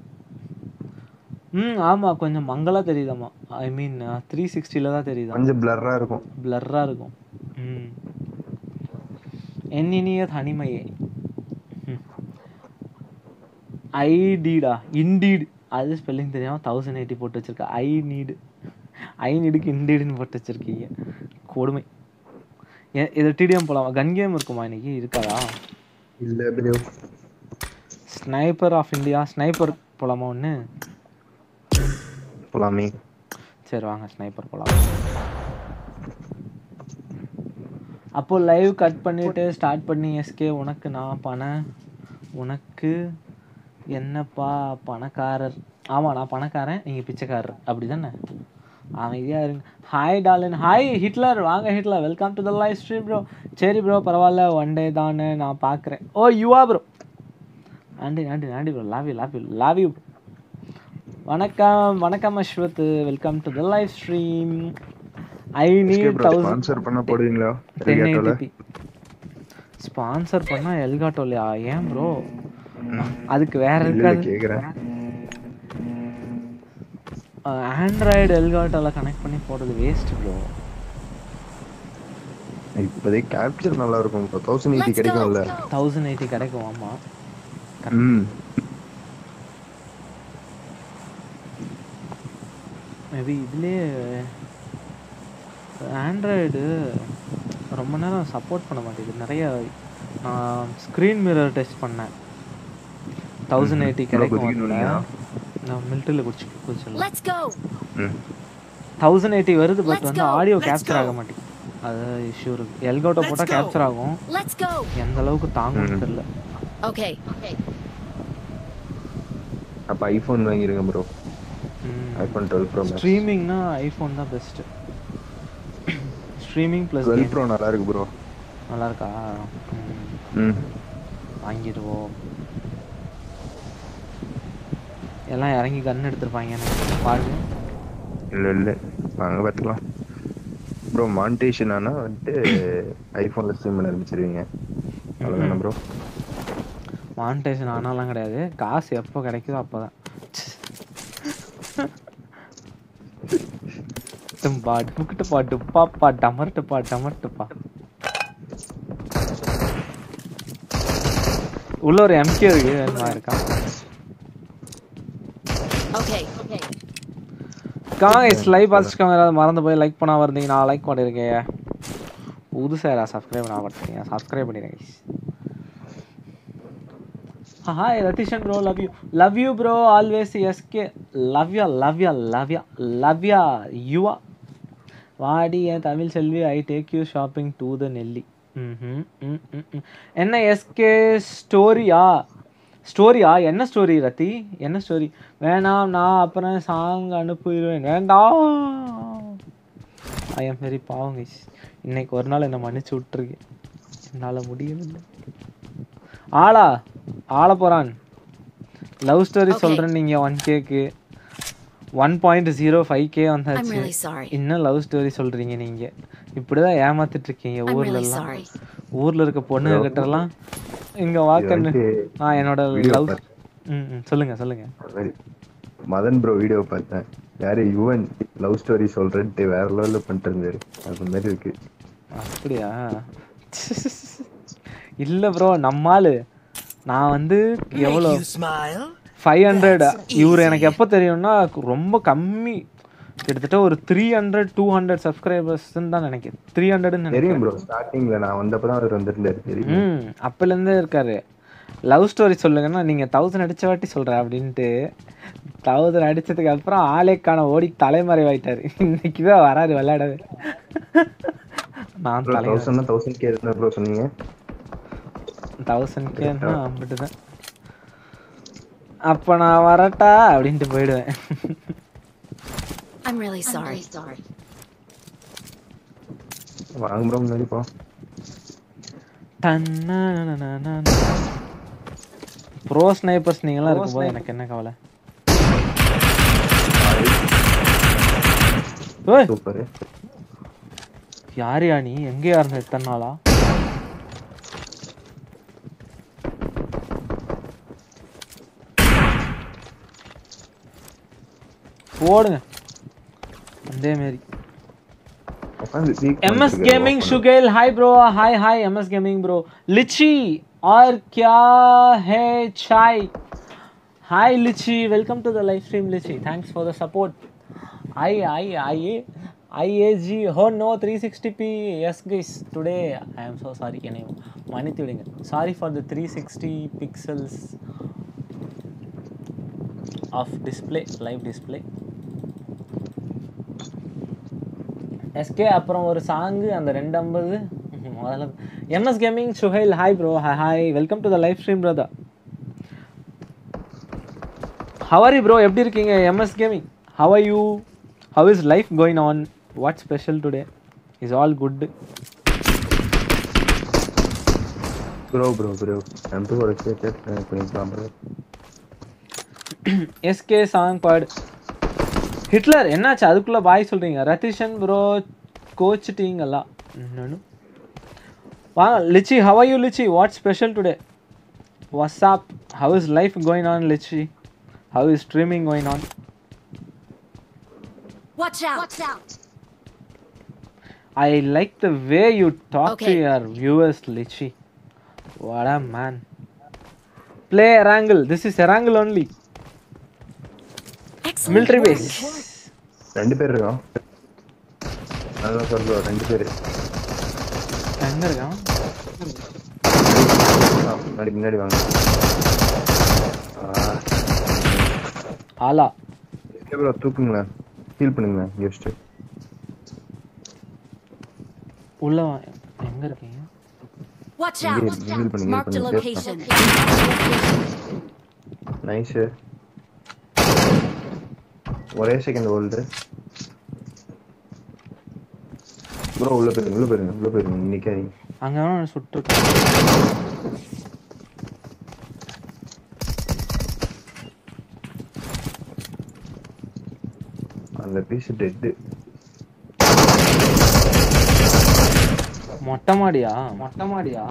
ம் ஆமாம் கொஞ்சம் மங்கலாக தெரியுதாம்மா ஐ மீன் த்ரீ சிக்ஸ்டியில் தான் தெரியுதா கொஞ்சம் பிளர்ரா இருக்கும் பிளர்ராக இருக்கும் ம் என் இனிய தனிமையே ஐடிடா இண்டீடு அது ஸ்பெல்லிங் தெரியாமல் தௌசண்ட் எயிட்டி போட்டு வச்சிருக்க ஐ நீடு ஐ நீடுக்கு இண்டீடுன்னு போட்டு வச்சிருக்கீங்க கொடுமை ஏ- இது டிடிஎம் போலாமா கன் கேம் இருக்குமா இன்னைக்கு இருக்காதா இல்ல bro sniper of India sniper போலாமா ஒன்று போலாமே சரி வாங்க ஸ்னைப்பர் போலாம் அப்போ லைவ் கட் பண்ணிட்டு ஸ்டார்ட் பண்ணி எஸ்கே உனக்கு நான் பணம் உனக்கு என்னப்பா பணக்காரர் ஆமாம் நான் பணக்காரன் நீங்கள் பிச்சைக்காரர் அப்படி தானே அமைதியாக இருங்க ஹாய் டாலன் ஹாய் ஹிட்லர் வாங்க Hitler welcome to the live stream bro சரி ப்ரோ பரவாயில்ல ஒன் டே தானே நான் பார்க்குறேன் ஓ யுவா ப்ரோ நன்றி நன்றி நன்றி bro love you love you love you வணக்கம் வணக்கம் Ashwath welcome to the live stream I SK need bro sponsor பண்ண போடுவீங்களா ரெகேட்டோல ஸ்பான்சர் பண்ணா எல்காட்டோலையா ஏன் ப்ரோ அதுக்கு வேற இல்ல இருக்காது கேக்குறேன் ஆண்ட்ராய்டு எல்காட்டோல கனெக்ட் பண்ணி போடுறது வேஸ்ட் ப்ரோ இப்போதைக்கு கேப்சர் நல்லா இருக்கும் இப்போ தௌசண்ட் எயிட்டி Let's go. கிடைக்கும்ல தௌசண்ட் எயிட்டி கிடைக்கும் ஆமா ம் மேபி இதுலேயே ஆண்ட்ராய்டு ரொம்ப நேரம் சப்போர்ட் பண்ண மாட்டேங்குது நிறைய நான் ஸ்க்ரீன் மிரர் டெஸ்ட் பண்ணேன் தௌசண்ட் எயிட்டி இவ்வளவு கிடைக்கும் குதிக்கணும் அதுல. நீங்க? நான் மில்ட்ரியில் குடிச்சு குடிச்சிடலாம் Let's go. ம் தௌசண்ட் எயிட்டி வருது பட் Let's வந்து go. Audio Let's capture go. ஆக மாட்டேங்குது அது இஷ்யூ இருக்கு எல்கோட்டோ Let's போட்டால் go. கேப்சர் ஆகும் Let's go. எந்த அளவுக்கு தாங்கும்னு ம். தெரியல Okay. Okay. அப்ப ஐபோன் வாங்கிருங்க bro iPhone twelve bro max ஸ்ட்ரீமிங்னா ஐஃபோன் தான் best streaming plus twelve bro நல்லா இருக்கு ப்ரோ நல்லா இருக்கா ம். ம் வாங்கிடுவோம் எல்லாம் இறங்கி கன் எடுத்திருப்பாங்க எனக்கு பாருங்க இல்ல இல்ல வாங்க பார்த்துக்கலாம் ப்ரோ மானிட்டேஷன் ஆனா வந்துட்டு ஐபோன்ல ஸ்ட்ரீம் பண்ண ஆரம்பிச்சிருவீங்க அவ்வளோதானே ப்ரோ மானிட்டேஷன் ஆனாலாம் கிடையாது காசு எப்போ கிடைக்குதோ அப்போ தான் டும்பா டுமுக்கிட்டுப்பா டுப்பாப்பா டமர்ட்டுப்பா டமர்ட்டுப்பா உள்ள ஒரு எம்கே இருக்கு வேணுமா இருக்கா Okay. Okay. காங்க இஸ் லைவ் பார்த்துருக்காங்க யாராவது மறந்து போய் லைக் பண்ணா இருந்தீங்க நான் லைக் பண்ணிருக்கேன் புதுசாக யாராவது சப்ஸ்கிரைப் பண்ண மாட்டேங்க சப்ஸ்கிரைப் பண்ணிடுங்க hi Ratheeshan bro love you love you bro always SK love ya love ya love ya love ya Yuva வாடி என் Tamil Selvi I take you shopping to the நெல்லி ம்ஹும், ம், ம், ம். என்ன எஸ்கே ஸ்டோரியா ஸ்டோரியா என்ன ஸ்டோரி ரத்தி என்ன ஸ்டோரி வேணாம் நான் அப்புறம் சாங் அனுப்பிடுவேன் வேண்டாம் ஐ எம் வெரி பாவம் guys. இன்னைக்கு ஒரு நாள் என்னை மன்னிச்சு விட்டுருக்கேன் என்னால் முடியவில்லை ஆளா ஆள போறான் லவ் ஸ்டோரி Okay. சொல்றேன் நீங்க ஒன் கேக்கு one point zero five K I'm வந்தாச்சு really sorry. இன்னும் லவ் ஸ்டோரி சொல்றீங்க நீங்க இப்படிதான் ஏமாத்திட்டு இருக்கீங்க I'm ஊர்ல really எல்லாம் sorry. ஊர்ல இருக்க பொண்ணுங்க கிட்ட எல்லாம் இங்க வாக்கன்னு இது ஆ என்னோட video லவ் பாரு. ம் ம், சொல்லுங்க சொல்லுங்க மதன் ப்ரோ வீடியோ பார்த்தேன் யாரு யுவன் லவ் ஸ்டோரி சொல்றேன்ட்டு வேற லெவல்ல பண்ணிட்டு இருந்தாரு அது மாதிரி இருக்கு அப்படியா இல்ல ப்ரோ நம்மாளு நான் வந்து எவ்வளோ You smile? Five hundred That's இவர் எனக்கு easy. எப்போ தெரியும்னா ரொம்ப கம்மி கிட்டத்தட்ட ஒரு three hundred two hundred subscribers தான் நினைக்கிறேன் த்ரீ ஹண்ட்ரட்னு தெரியும் நினைக்கிறேன் ப்ரோ ஸ்டார்டிங்ல நான் வந்தப்பதான் அவர் வந்திருந்தாரு தெரியும் ம் அப்போலேருந்தே இருக்காரு லவ் ஸ்டோரி சொல்லுங்கன்னா நீங்கள் தௌசண்ட் அடிச்ச வாட்டி சொல்கிறேன் அப்படின்ட்டு தௌசண்ட் அடிச்சதுக்கு அப்புறம் ஆலேக்கான ஓடி தலைமறைவாயிட்டாரு இன்னைக்கு தான் வராரு விளையாடவே நான் ப்ரோ தலை தௌசண்ட் தௌசண்ட் கே இருந்தா ப்ரோ சொன்னீங்க தௌசண்ட் கேன்னா அம்பிட்டு தான் அப்போ நான் வரட்டா அப்படின்ட்டு போயிடுவேன் I'm really sorry. வாங்க ப்ரோ முன்னாடி போ ப்ரோ ஸ்னைப்பர்ஸ் நீங்களாம் இருக்கும்போது எனக்கு என்ன கவலை ஓய் சூப்பர் யாரையா நீ எங்கேயா இருந்த இத்தனை நாளா போடுங்க அதே மாதிரி MS gaming Suhail hi bro hi hi MS gaming bro लिची और क्या है चाय हाय लिची welcome to the live stream लिची thanks for the support I I I I ए जी हो नो 360p yes guys today i am so sorry can you மன்னித்துவிடுங்க sorry for the 360 pixels of display live display SK அப்புறம் ஒரு song அந்த ரெண்டு ஐம்பது முதல்ல MS gaming Suhail hi bro hi hi welcome to the live stream brother ஹவரி bro எப்படி இருக்கீங்க MS gaming how are you how is life going on what special today is all good bro bro bro எம்பி ஒரு கேட்டு பண்ணிக்கலாம் bro SK song பாடு Hitler என்னாச்சு அதுக்குள்ள பாய் சொல்றீங்க ரத்திஷன் ப்ரோ கோச்சிட்டீங்களா என்னன்னு வாங்க லிச்சி ஹவ் ஆர் யூ லிச்சி what special today what's up how is life going on லிச்சி how is streaming going on Watch out! Watch out! I like the way you talk to Okay. your viewers, Lichi. What a man. Play Erangel. This is Erangel only. Excellent Military work. base. ரெண்டு பேர் இருக்கோம் நல்லா சொல்றோம் ரெண்டு பேர் எங்க இருக்கான் முன்னாடி முன்னாடி வாங்க ஆலா ப்ரோ தூக்குங்களேன் ஃபீல் பண்ணுங்களேன் யோசிச்சு உள்ள வா. எங்க இருக்கீங்க Watch இங்கே out! இருக்கு, heal பண்ணுங்க, heal Marked a பண்ணுங்க, location. நைஸ் ஒரே செகண்ட் ஹோல்டு ப்ரோ உள்ள போயிருங்க உள்ள போயிருங்க உள்ள போயிருங்க நிக்காதீங்க அங்க வேணா சுட்டு அந்த பீஸ் டெட்டு மொட்டை மாடியா மொட்டை மாடியா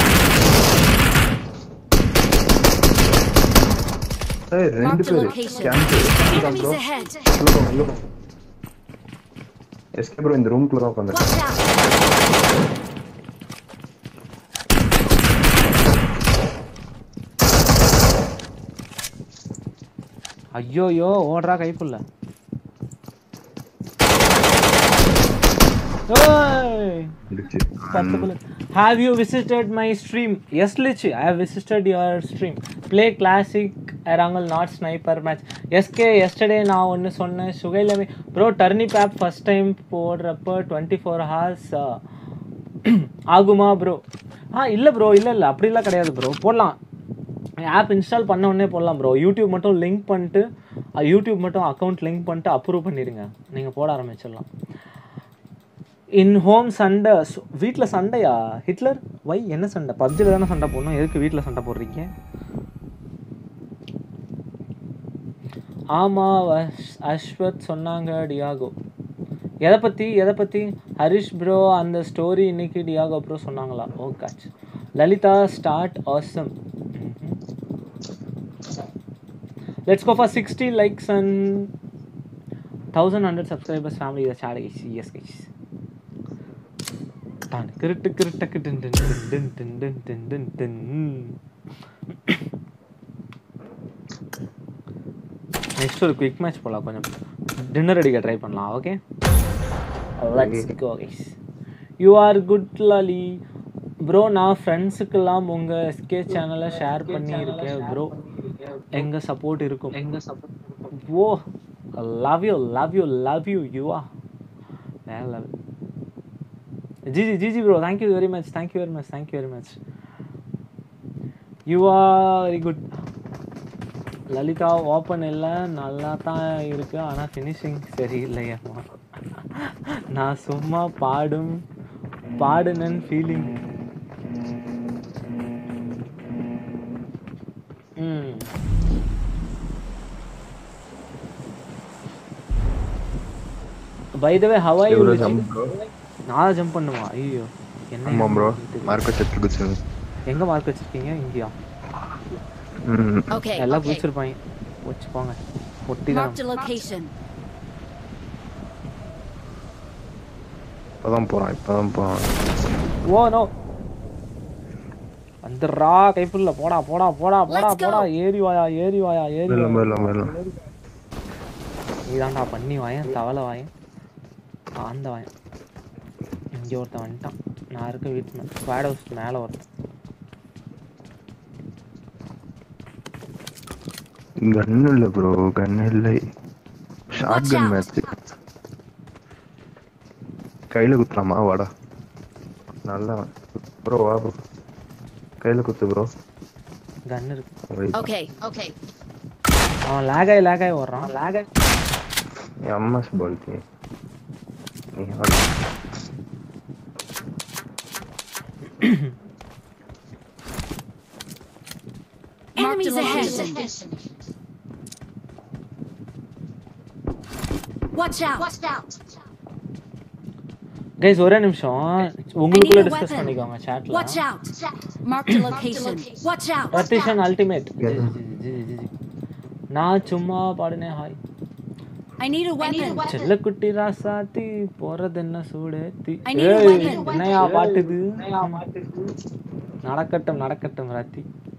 ஏய் ரெண்டு Marked a பேர் location. Camp Enemies ahead! உள்ள போங்க உள்ள போங்க எஸ்கே ப்ரோ இந்த ரூம்குள்ள தான் உட்காந்து Watch out! ஐயோயோ ஓடுறா கைப்புள்ள ஓய் பத்து bullet. Have you visited my stream? Yes, Lichi. I have visited your stream. Play classic Erangel, not sniper match. SK, yesterday நான் ஒன்று சொன்னேன் சுகைலமி ப்ரோ டர்னிப் ஆப் ஃபஸ்ட் டைம் போடுறப்ப டுவெண்ட்டி ஃபோர் ஹார்ஸ் ஆகுமா ப்ரோ ஆ இல்லை ப்ரோ இல்லை இல்லை அப்படிலாம் கிடையாது ப்ரோ போடலாம் ஆப் இன்ஸ்டால் பண்ண உடனே போடலாம் ப்ரோ யூடியூப் மட்டும் லிங்க் பண்ணிட்டு அஹ், யூடியூப் மட்டும் அக்கௌண்ட் லிங்க் பண்ணிட்டு அப்ரூவ் பண்ணிடுங்க நீங்கள் போட ஆரம்பிச்சிடலாம் இன் ஹோம் சண்டை வீட்டில் சண்டையா ஹிட்லர் வை என்ன சண்டை பப்ஜியில் தானே சண்டை போடணும் எதுக்கு வீட்டில் சண்டை போடுறீங்க ஆமாம் அஷ் அஸ்வத் சொன்னாங்க டியாகோ எதை பற்றி எதை பற்றி ஹரிஷ் ப்ரோ அந்த ஸ்டோரி இன்னைக்கு டியாகோ ப்ரோ சொன்னாங்களா ஓ காச் Lalitha start awesome let's go for sixty likes and thousand hundred subscribers family இதை சேட் கைஸ் எஸ் கைஸ் டான் கிருட்டு கிருட்டக்கு டின் டின் டின் டின் டின் டின் டின் டின் நெக்ஸ்ட் ஒரு குயிக் மேட்ச் போகலாம் கொஞ்சம் டின்னர் அடிக்க ட்ரை பண்ணலாம் okay let's go guys you are good லாலி ப்ரோ நான் ஃப்ரெண்ட்ஸுக்கெல்லாம் உங்கள் எஸ்கே சேனலை ஷேர் பண்ணியிருக்கேன் ப்ரோ எங்கள் சப்போர்ட் இருக்கும் எங்கள் சப்போர்ட் ஓ love you love you love you you ஆ வேற love GG GG bro thank you very much thank you very much thank you very much you are very good Lalitha open இல்லை நல்லா தான் இருக்கு ஆனால் ஃபினிஷிங் சரியில்லையம்மா நான் சும்மா பாடும் பாடுனன் ஃபீலிங் ம் பை த வே ஹவ் எவ்வளோ யூ ஜம்ப் ப்ரோ நான் ஜம்ப் பண்ணுமா ஐயோ என்ன ஆமாம் ப்ரோ மார்க்கெட் செட்டில் குதிச்சுங்க எங்க மார்க் வச்சிருக்கீங்க இங்கேயா ம் Okay, எல்லாம் okay. குதிச்சிருப்பாங்க வச்சு போங்க ஒட்டி தான் Marked a location. இப்போதான் போகிறான் இப்போதான் போகிறான் ஓ நோ வந்துடுறா கைப்புள்ள போடா போடா போடா போடா Let's go. போடா ஏறி வாயா ஏறி வாயா ஏறி இல்லை வாயா இல்லை இல்லை நீதான்டா பண்ணி வாயன் தவளை வாயன் ஆந்த வாயன் இங்கே ஒருத்தன் வந்துட்டான் நான் இருக்க வீட்டு ஸ்குவாட் ஹவுஸ் மேலே ஒருத்தன் கன் இல்லை ப்ரோ கன் இல்லை short Watch gun out. Match கையில் குத்துலாமா வாடா நல்லா ப்ரோ வா ப்ரோ கையில் குத்து ப்ரோ கன் இருக்கு Okay, okay. அவன் லேக் ஆகி லேக் ஆகி வர்றான் லேக் ஆகி எம்எஸ் बोलती நீ ஆடு. Enemies ahead. Watch out! Watch out! Guys ஒரே நிமிஷம் உங்களுக்குள்ள I need a discuss weapon. பண்ணிக்கோங்க சாட்ல Watch out! Marked a location. Watch out! Ratheeshan ultimate நான் சும்மா பாடினேன் hi I need a weapon. செல்லக்குட்டி ராசாத்தி போறது என்ன சூடேத்தி I need a ஏய், weapon. என்னையா பாட்டுது நடக்கட்டும் நடக்கட்டும் ராத்தி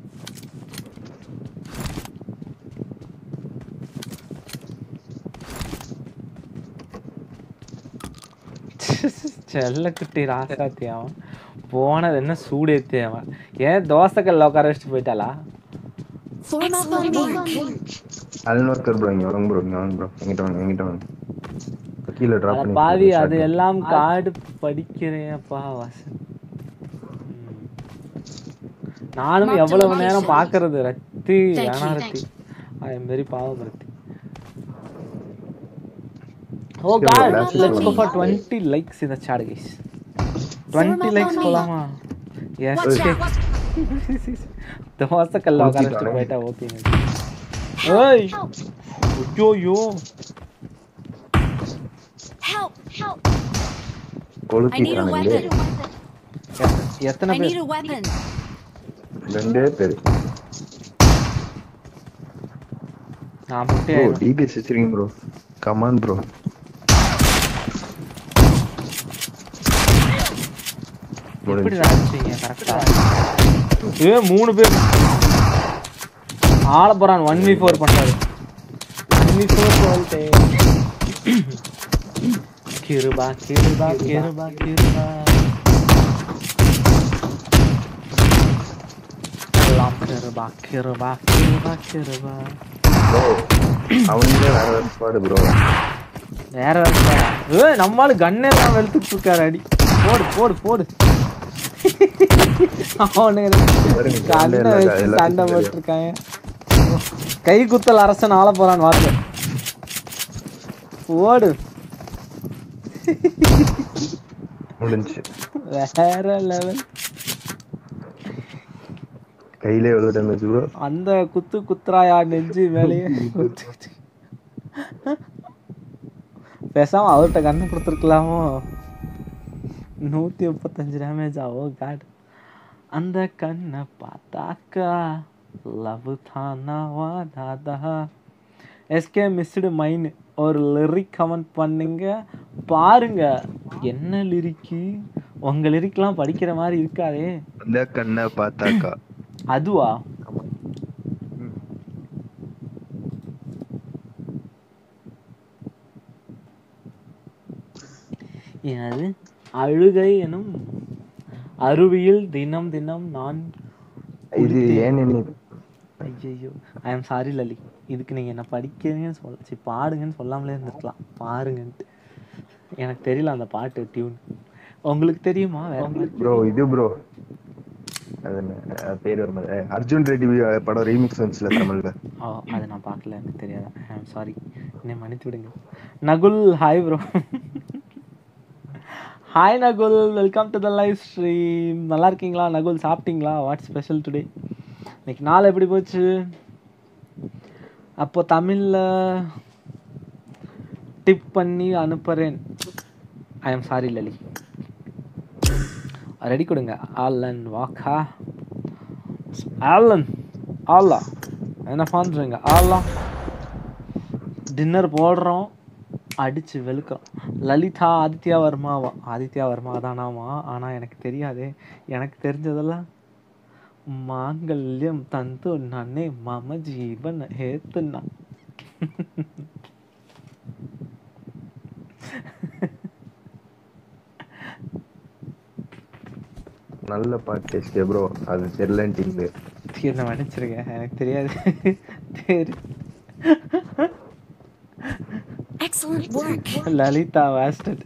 செல்லக்குட்டி ராசாத்தி அவன் போனது என்ன சூடேத்தி அவன் ஏன் தோசைக்கல்ல உட்கார வச்சுட்டு போயிட்டாளா Form up on me. அல்னோக்கர் ப்ரோ இங்க வாங்க ப்ரோ இங்க வாங்க ப்ரோ எங்கிட்ட வாங்க எங்கிட்ட வாங்க கீழே டிராப் அட பண்ணி பாவி shot. அது எல்லாம் காடு படிக்கிறேன்ப்பா வசன் ம். நானும் Marked எவ்வளவு location. நேரம் பாக்குறது ரத்தி Thank வேணா you, Rathi I am very பாவம் ரத்தி ஓ Let's go, காட் let's let's go. Go for 20 likes in the chat guys 20 up likes on me. போலாமா எஸ் Watch out! தோசை கல்ல உட்கார வச்சுட்டு போயிட்டா ஓகேங்க ஏய் ஐயோ ஐயோ Help! Help! I கொளுத்திட்டானுங்களே need a weapon. எத்த- எத்தனை I பேர் need a weapon. ரெண்டே பேர் நான் முட்டை ப்ரோ டிபிஎஸ் வச்சிருக்கீங்க ப்ரோ கமான் ப்ரோ எப்படி நினைச்சீங்க கரெக்டா ஏ மூணு பேர் ஆள போறான் ஒன் வி ஃபோர் பண்றாரு ஒன் வி ஃபோர் சொல்லிட்டு கிருபா கிருபா கிருபா கிருபா எல்லாம் கிருபா கிருபா கிருபா கிருபா ப்ரோ அவனுங்களே வேற வேற ஸ்குவாடு ப்ரோ வேற வேற ஏ நம்மால கண்ணே எல்லாம் வெளுத்துட்டு இருக்காரு அடி போடு போடு போடு அவனுங்க பாருங்க, கண்ணை எல்லா- வச்சு எல்லாத்துக்கும் சண்டை தெரியும். போட்டிருக்காங்க கை குத்தல் அரசன் ஆள போறான் வார்த்தை ஓடு முடிஞ்சு வேற லெவல் கையிலே எவ்வளோ டேமேஜ் ப்ரோ அந்த குத்து குத்துறாயா நெஞ்சு மேலேயே பேசாம அவர்கிட்ட கண்ணு கொடுத்துருக்கலாமோ நூத்தி முப்பத்தஞ்சு டேமேஜ் ஆவோ காட் அந்த கண்ணை பார்த்தாக்கா லவ் தானா வாடாதா எஸ்கே மிஸ்டு மைன் ஒரு லிரிக் கமெண்ட் பண்ணுங்க பாருங்க என்ன லிரிக்கு உங்க லிரிக்லாம் படிக்கிற மாதிரி இருக்காதே அந்த கண்ணை பார்த்தாக்கா அதுவா எனது அழுகை எனும் அருவியில் தினம் தினம் நான் இது ஏன் என்ன ஐயோ ஐ எம் சாரி லலி இதுக்கு நீங்க என்ன படிக்கிறீங்கன்னு சொல்ல சரி பாடுங்கன்னு சொல்லாமலே இருந்திருக்கலாம் பாருங்கன்ட்டு எனக்கு தெரியல அந்த பாட்டு டியூன் உங்களுக்கு தெரியுமா வேற மாதிரி ப்ரோ இது ப்ரோ அது என்ன அது பேர் வருமா அஹ் அர்ஜுன் ரெட்டி வி- படம் ரீமிக்ஸ் வந்துச்சுல தமிழ்ல ஓ அது நான் பார்க்கல எனக்கு தெரியாது ஐ எம் சாரி என்னை மன்னித்து விடுங்க Nakul hi bro hi Nakul welcome to the live stream நல்லா இருக்கீங்களா நகுல் சாப்பிட்டீங்களா வாட் ஸ்பெஷல் டுடே இன்னைக்கு நாள் எப்படி போச்சு அப்போ தமிழில் டிப் பண்ணி அனுப்புகிறேன் ஐ எம் சாரி லலி ரெடி கொடுங்க ஆலன் வாக்கா ஆலன் ஆலா என்ன பண்ணுறீங்க ஆலா டின்னர் போடுறோம் அடிச்சு வெளுக்கிறோம் லலிதா ஆதித்யா வர்மாவா ஆதித்யா வர்மா தானாமா ஆனால் எனக்கு தெரியாதே எனக்கு தெரிஞ்சதெல்லாம் மாங்கல்யம் தந்து நானே மம ஜீவன் ஹேத்துனா நல்ல பாட்டு எஸ்கே ப்ரோ அது தெரியலன்ட்டீங்க தீர்ந்த மன்னிச்சிருக்கேன் எனக்கு தெரியாது தெரி Excellent work. லலிதா வாஸ்டட்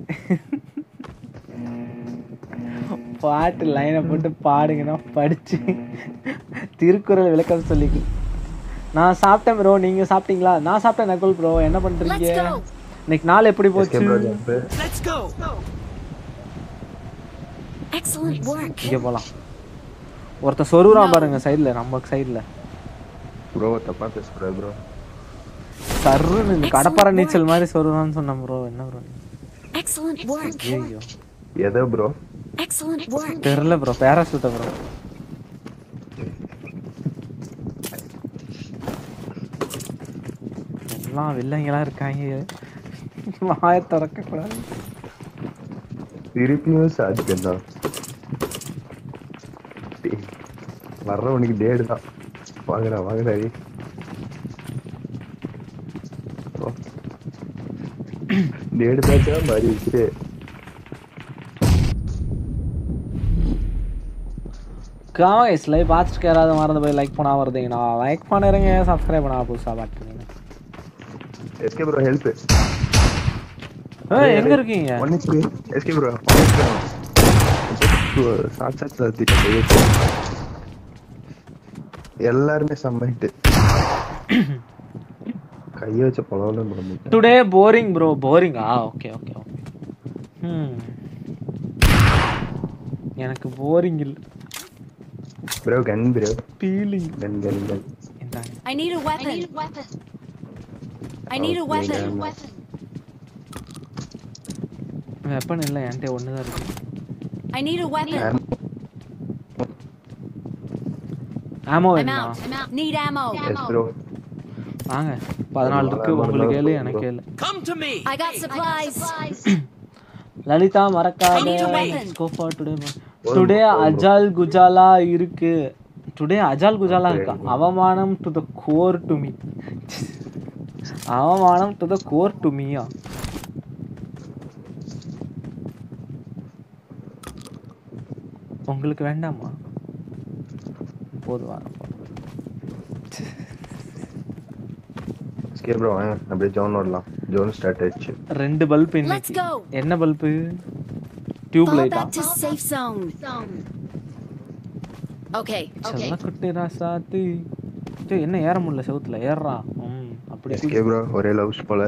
பாட்டு லைனை போட்டு பாடுங்கன்னா படிச்சு திருக்குறள் விளக்கம் சொல்லிக்கு நான் சாப்பிட்டேன் ப்ரோ நீங்க சாப்பிட்டீங்களா நான் சாப்பிட்டேன் நகுல் ப்ரோ என்ன பண்றீங்க Let's go. இன்னைக்கு நாள் எப்படி எஸ்கே போச்சு bro jump Let's go. Excellent work. இங்க போலாம் ஒருத்தன் சொருறான் பாருங்க சைடுல நம்ம சைடுல ப்ரோ தப்பா பேசக்கூடாது ப்ரோ சர்ருன்னு இந்த கடப்பாறை நீச்சல் மாதிரி சொல்லுவான்னு சொன்னேன் ப்ரோ என்ன ப்ரோ Excellent work. ஐயோ எதோ ப்ரோ Excellent work. தெரியல ப்ரோ பேராசூட்ட ப்ரோ எல்லாம் வில்லைங்களா இருக்காங்க வாய திறக்க கூடாது திருப்பியும் சாதிக்கம் தான் வர்றவனுக்கு டேடு தான் வாங்கடா வாங்கடா ஏய். ஓ. டேடு பேச்சா மாறி வச்சுட்டு காய்ஸ் லைவ் பார்த்துட்டு யாராவது மறந்து போய் லைக் பண்ணா வருதுங்கண்ணா லைக் பண்ணிடுங்க சப்ஸ்கிரைப் பண்ணா புதுசாக பார்த்துருங்க எஸ்கே ப்ரோ ஹெல்ப் ஏய் எங்க இருக்கீங்க ஒன் ஹெச்பி எஸ்கே ப்ரோ சாட்சா சாத்தி எல்லாருமே சம்மைட்டு கைய வச்ச பொலவல முடிஞ்சு டுடே போரிங் ப்ரோ போரிங்கா ஓகே ஓகே ஓகே ம் எனக்கு போரிங் இல்லை bro gun bro feeling gun gun gun இந்தாங்க I need a weapon. I need a Okay, weapon. then. Weapon இல்லை என்கிட்ட ஒன்று தான் இருக்கு I need a weapon. ஆமோ I'm என்ன out. I'm out. Need ammo. Yes bro வாங்க பதினாலு இருக்கு உங்களுக்கு ஏழு எனக்கு ஏழு Come to me. I got supplies. Lalitha மறக்காத I need a weapon. go for today today அஜால் குஜாலா இருக்கு டுடே அஜால் குஜாலா இருக்கா அவமானம் to the core to me அவமானம் டு த கோர் டு மீயா உங்களுக்கு வேண்டாமா போது வாரம் எஸ்கே ப்ரோ வாங்க அப்படியே ஜோன் ஓடலாம் ஜோன் ஸ்டார்ட் ஆயிடுச்சு ரெண்டு பல்ப் Let's இன்னைக்கு go. என்ன பல்பு டியூப் Fall லைட்டா back to safe zone. Okay. செல்ல குட்டி ராசாத்தி டேய், என்ன ஏற முடியல செவுத்துல ஏறா ம் அப்படி எஸ்கே ப்ரோ ஒரே லவ்ஸ் போல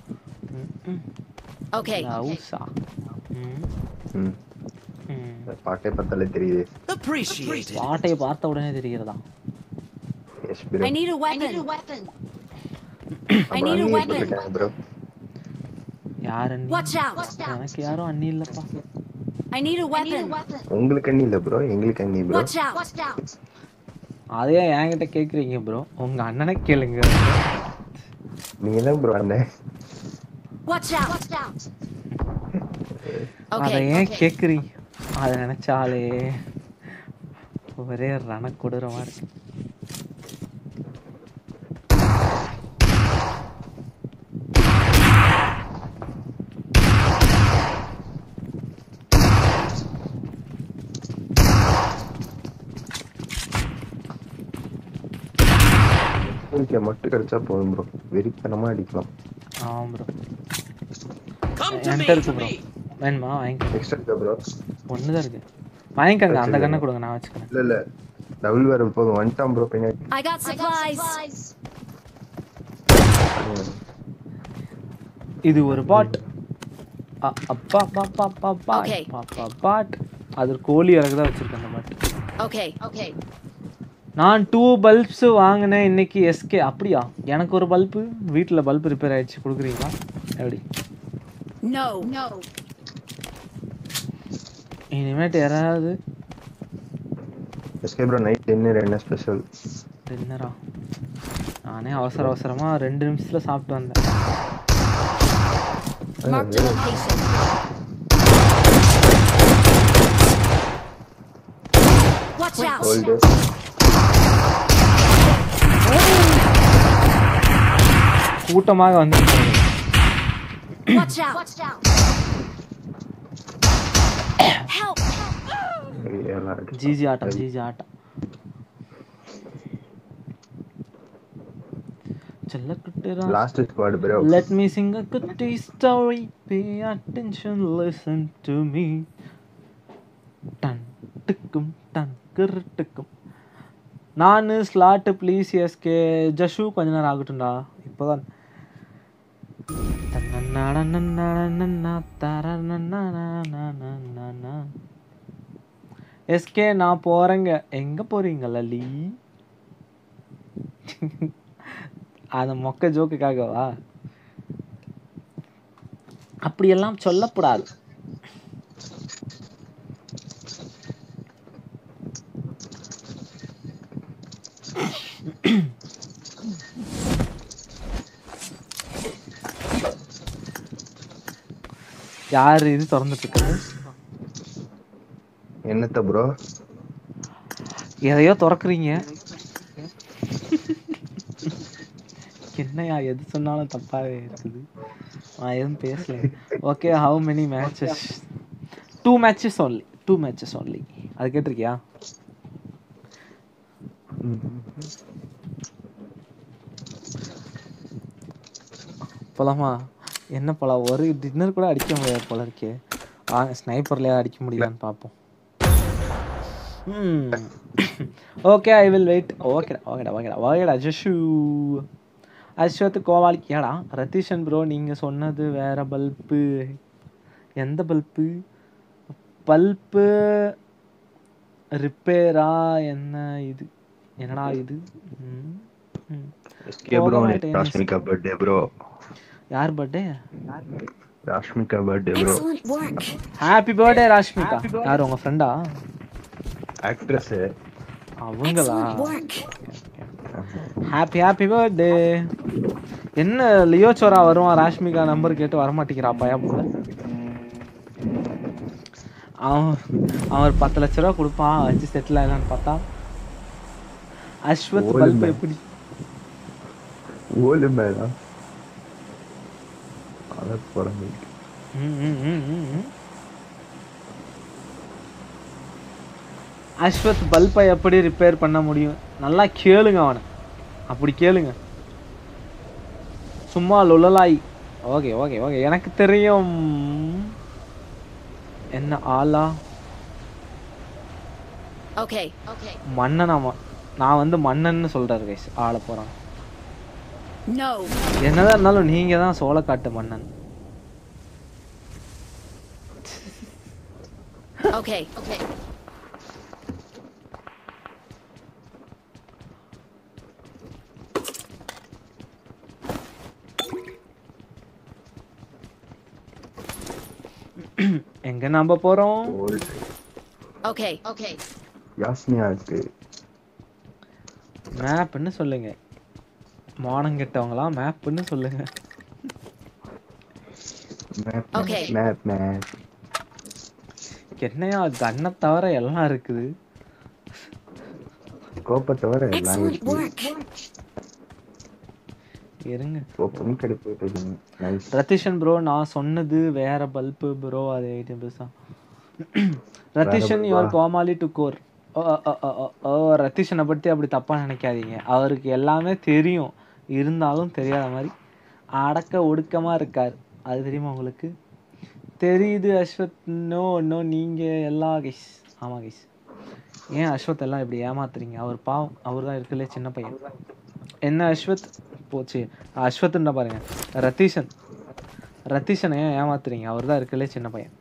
Okay. லவ்ஸா ம் ம் ம் பாட்டே பார்த்தாலே தெரியுது Appreciate it. பாட்டையை பார்த்த உடனே தெரிகிறதா yes bro I need a weapon. I need a weapon. Bro யார் அண்ணி Watch out. எனக்கு யாரும் அண்ணி இல்லப்பா I need a weapon. உங்களுக்கு அண்ணி இல்ல ப்ரோ எங்களுக்கு அண்ணி ப்ரோ Watch out. அதே என்கிட்ட கேக்குறீங்க ப்ரோ உங்க அண்ணனை கேளுங்க நீங்க தான் ப்ரோ அண்ணன் Watch out. அதை Okay. ஏன் கேக்குறீங்க அதை நினைச்சாலே ஒரே ரண கொடூரமா இருக்கு உங்களுக்கு மட்டும் கிடைச்சா போதும் ப்ரோ வெறித்தனமா அடிக்கலாம் ஆமாம் ப்ரோ Come to me. என்கிட்ட இருக்கு ப்ரோ வேணுமா வாங்கிக்கோங்க நெக்ஸ்ட் இருக்கா ப்ரோ ஒன்று தான் இருக்கு வாங்கிக்கோங்க அந்த கண்ணை கொடுங்க நான் வச்சுக்கிறேன் இல்ல இல்ல டபுள் வேற போதும் வந்துட்டான் ப்ரோ பின்னாடி I got supplies. இது ஒரு பாட் அப்பா அப்பா அப்பா அப்பா Okay. அப்பா பாட் அது ஒரு கோழி இறகு தான் வச்சிருக்கேன் அந்த பாட் Okay. Okay. நான் டூ பல்ப்ஸ் வாங்கினேன் இன்னைக்கு எஸ்கே அப்படியா எனக்கு ஒரு பல்பு வீட்டில் பல்ப் ரிப்பேர் ஆயிடுச்சு கொடுக்குறீங்களா எப்படி No. No. இனிமேட்டு யாராவது எஸ்கே ப்ரோ நைட் டின்னர் என்ன ஸ்பெஷல் டின்னரா நானே அவசர அவசரமா ரெண்டு நிமிஷத்துல சாப்பிட்டு வந்தேன் Marked a location. Watch out. Gold கூட்டமாக வந்து Watch out. Watch out. Help. எல்லாம் இருக்கு ஜிஜி ஆட்டம் ஜிஜி ஆட்டம் செல்லக்குட்டுரா last squad bro Let me sing a goody story. Pay attention, listen to me. டன் டிக்கும் டன் கிருட்டுக்கும் நான் ஸ்லாட்டு ப்ளீஸ் எஸ்கே ஜஷு கொஞ்ச நேரம் ஆகட்டும்டா இப்போதான் எஸ்கே நான் போறேங்க எங்க போறீங்க லலி அந்த மொக்க ஜோக்குக்காகவா அப்படியெல்லாம் சொல்லக்கூடாது யார் இது திறந்துட்டு இருக்குது என்னத்த ப்ரோ எதையோ திறக்குறீங்க என்னையா எது சொன்னாலும் தப்பாவே இருக்குது நான் எதுவும் பேசல okay how many matches two matches only two matches only அது கேட்டிருக்கியா போலாமா என்ன போலாம் ஒரு டின்னர் கூட அடிக்க முடியாது போல இருக்கே வாங்க ஸ்னைப்பர்லயே அடிக்க முடியலான்னு பார்ப்போம் ஓகே ஐ வில் வெயிட் ஓகேடா ஓகேடா ஓகேடா ஓகேடா ஜஷு அஸ்வத் கோவாலி ஏடா ரத்தீஷன் ப்ரோ நீங்கள் சொன்னது வேற பல்பு எந்த பல்பு பல்பு ரிப்பேரா என்ன இது என்னடா இது ம், ம். எஸ்கே ப்ரோ போக மாட்டேன். ராஷ்மிகா பர்த்டே ப்ரோ யார் birthday Rashmika birthday bro Excellent work. Happy birthday Rashmika யார் உங்க ஃப்ரெண்டா ஆக்ட்ரஸ் அவங்களா Excellent work. Happy happy birthday என்ன லியோ சோரா வருவான் ராஷ்மிகா நம்பர் கேட்டு வரமாட்டேங்கிறா பையா போல அவன் அவன் ஒரு பத்து லட்ச ரூபா கொடுப்பான் வச்சு செட்டில் ஆகலான்னு பார்த்தா அஸ்வத் ஓடுமே. பல்ப் எப்படி ஓலு மேலா அத போறாங்க ம், ம், ம், ம், ம். அஸ்வத் பல்பை எப்படி ரிப்பேர் பண்ண முடியும் நல்லா கேளுங்க அவனை அப்படி கேளுங்க சும்மா லுழலாய் ஓகே ஓகே ஓகே எனக்கு தெரியும் என்ன ஆளா Okay. Okay. மன்னனாமா நான் வந்து மன்னன்னு சொல்றாரு கைஸ் ஆள போறான் No. என்னதான் இருந்தாலும் நீங்க தான் சோளக்காட்டு மன்னன் Okay. Okay. எங்க நாம போறோம் ஓல்டு Okay. Okay. யாஸ்மியா இருக்கு மேப்னு சொல்லுங்க மானம் கெட்டவங்களா மேப்னு சொல்லுங்க மேப் Okay. மேப் மேப் என்னையா கண்ணை தவிர எல்லாம் இருக்குது கோப்பை தவிர எல்லாம் Excellent இருக்கு work. இருங்க கோப்பமும் கிடைப்பது நைஸ் ரத்திஷன் ப்ரோ நான் சொன்னது வேற பல்பு ப்ரோ அது எயிட்டீன் பைசா ரத்திஷன் bulb-ஆ? யுவர் கோமாளி டு கோர் ஓ ஓ, ஓ, ஓ, ஓ ரத்திஷனை பற்றி அப்படி தப்பா நினைக்காதீங்க அவருக்கு எல்லாமே தெரியும் இருந்தாலும் தெரியாத மாதிரி அடக்க ஒடுக்கமா இருக்கார் அது தெரியுமா உங்களுக்கு தெரியுது அஸ்வத் நோ நோ நீங்க எல்லா கைஸ் ஆமா கைஸ் ஏன் அஸ்வத் எல்லாம் இப்படி ஏமாத்துறீங்க அவர் பாவம் அவர் தான் இருக்கலே சின்ன பையன் என்ன அஸ்வத் போச்சு அஸ்வத்ன்ற பாருங்க ரத்தீஷன் ரத்தீஷனை ஏன் ஏமாத்துறீங்க அவர் தான் இருக்கலே சின்ன பையன்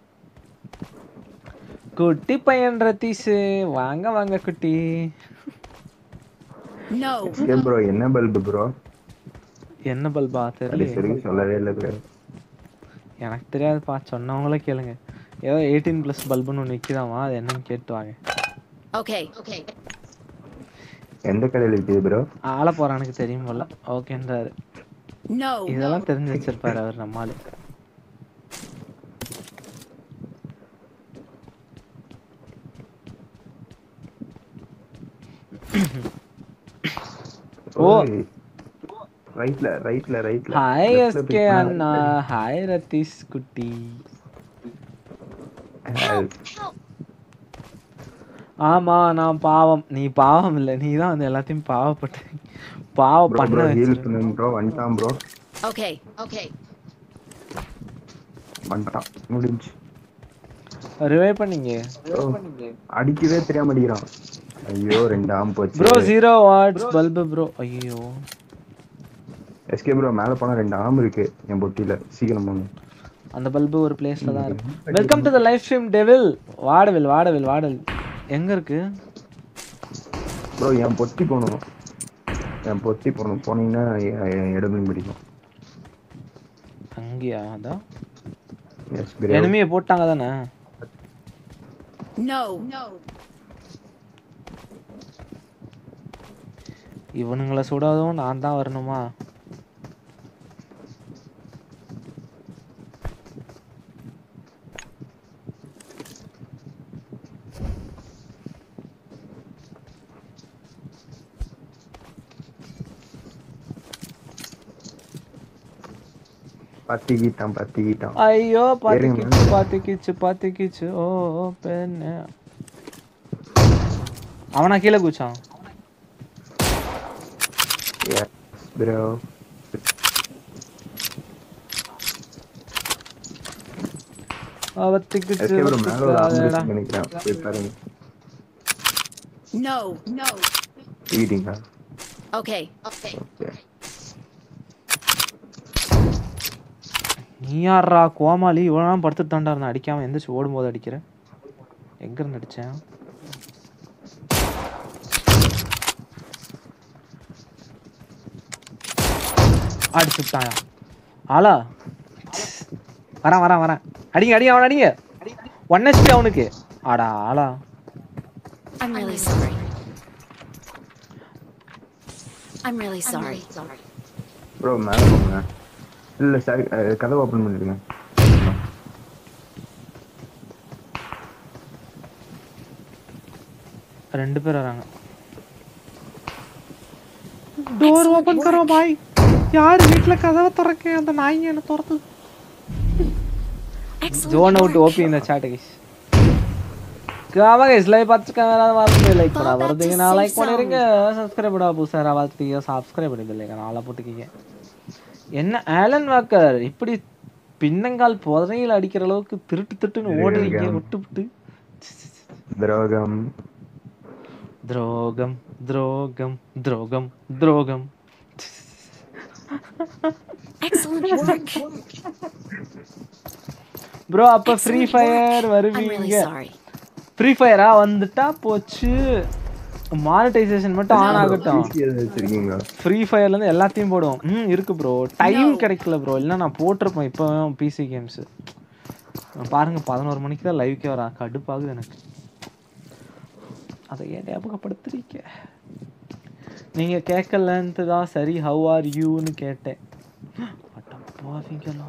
குட்டி பையன் ரத்தீஷ் வாங்க வாங்க குட்டி No. எஸ்கே ப்ரோ என்ன பல்பு ப்ரோ என்ன பல்பா தெரியல சரி சொல்லவே இல்லை ப்ரோ எனக்கு தெரியாதுப்பா சொன்னவங்களே கேளுங்க ஏதோ எயிட்டீன் ப்ளஸ் பல்புன்னு ஒன்று விற்கிதாமா அது என்னன்னு கேட்டு வாங்க Okay. Okay. எந்த கடையில் இருக்குது ப்ரோ ஆள போறானுக்கு தெரியும் போல ஓகேன்றாரு No. இதெல்லாம் தெரிஞ்சு வச்சிருப்பாரு அவர் நம்மாலு ஓ. ரைட்ல ரைட்ல ரைட்ல ஹாய் எஸ்கே அண்ணா ஹாய் ரத்தீஷ் குட்டி ஆமா நான் பாவம் நீ பாவம் இல்ல நீ தான் வந்து எல்லாத்தையும் பாவப்பட்ட பாவம் ப்ரோ பண்ண ப்ரோ ஹீல் வச்சிருக்க. பண்ணுங்க ப்ரோ வந்துட்டான் ப்ரோ Okay. Okay. வந்துட்டான் முடிஞ்சு ரிவைவ் பண்ணீங்க Bro, அடிக்கவே தெரியாம அடிக்கிறான் ஐயோ ரெண்டு ஆம் போச்சு bro zero watts bulb bro ஐயோ எஸ்கே ப்ரோ மேல போனா ரெண்டு ஆம் இருக்கு என் பொட்டியில சீக்கிரம் போங்க அந்த பல்பு ஒரு பிளேஸ்ல தான் இருக்கு welcome to the live stream devil வாடவில் வாடவில் வாடவில் எங்க இருக்கு ப்ரோ என் பொட்டி போகணும் என் பொத்தி போகணும் போனீங்கன்னா இடமே பிடிக்கும் அங்கேயா அதான் எஸ் எனிமையை போட்டாங்க தானே No. No. இவனுங்களை சுடாதவும் நான் தான் வரணுமா பத்திக்கிட்டான் பத்திக்கிட்டான் ஐயோ சரிங்க. பாத்துக்கிச்சு பாத்துக்கிச்சு பாத்துக்கிச்சு ஓ ஓ, பெண்ணு அவனா கீழே குச்சான் எஸ் ப்ரோ அவத்துக்கிச்சு எஸ்கே ப்ரோ மேல ஒரு அவத்துக்கு ஆம்புலன்ஸ் நினைக்கிறேன் போய் பாருங்க No. No. தூக்கிட்டீங்களா Okay. Okay. ஓகே நீ யாரா கோமாளி இவ்வளோ நேரம் படுத்துட்டு தாண்டா இருந்தேன் அடிக்காம எந்திரிச்சு ஓடும்போது அடிக்கிறேன் எங்க இருந்து அடிச்சேன் அடிச்சுட்டாயா ஆளா வரேன் வரேன் வரேன் அடிங்க அடிங்க அவன் அடிங்க ஒன் ஹெச்பி அவனுக்கு ஆடா ஆளா I'm really sorry. I'm really sorry. Bro மேல போங்க இல்ல சார் கதவை ஓப்பன் பண்ணிடுங்க ரெண்டு பேர் வராங்க டோர் ஓபன் கரோ பாய் யார் வீட்ல கதவை திறக்க அந்த நாய் என்ன திறந்து Excellent zone out work. OP இந்த சாட் கைஸ் காமா கைஸ் லைவ் பார்த்துக்காம யாராவது வாழ்த்து லைக் பண்ணா Fall back to வருதுங்க safe லைக் பண்ணிருங்க சப்ஸ்கிரைப் பண்ணா புதுசா யாராவது வாழ்த்துக்கீங்க சப்ஸ்கிரைப் பண்ணிக்கலைங்க நாளா போட்டுக்கீங்க என்ன ஆலன் வாக்கர் இப்படி பின்னங்கால் புதனையில் அடிக்கிற அளவுக்கு திருட்டு திருட்டுன்னு ஓடுறீங்க இருங்க. விட்டு விட்டு துரோகம் துரோகம் துரோகம் துரோகம் துரோகம் Excellent work. ப்ரோ அப்ப ஃப்ரீ ஃபயர் I'm really வருவீங்க sorry. ஃப்ரீ ஃபயரா வந்துட்டா போச்சு மானிட்டைசேஷன் மட்டும் ஆன் ஆகட்டும் ஈஸியாக வச்சிருக்கீங்க ஃப்ரீ ஃபயர்ல இருந்து எல்லாத்தையும் போடுவோம் ம் இருக்கு ப்ரோ டைம் கிடைக்கல ப்ரோ இல்லைன்னா நான் போட்டிருப்பேன் இப்போ பிசி கேம்ஸ் பாருங்க பதினோரு மணிக்கு தான் லைவ்க்கே வரா கடுப்பாகுது எனக்கு அதை ஏன் ஞாபகப்படுத்துறீங்க நீங்க கேட்கலன்ட்டு தான் சரி ஹவ் ஆர் யூன்னு கேட்டேன் அட பாவிங்களா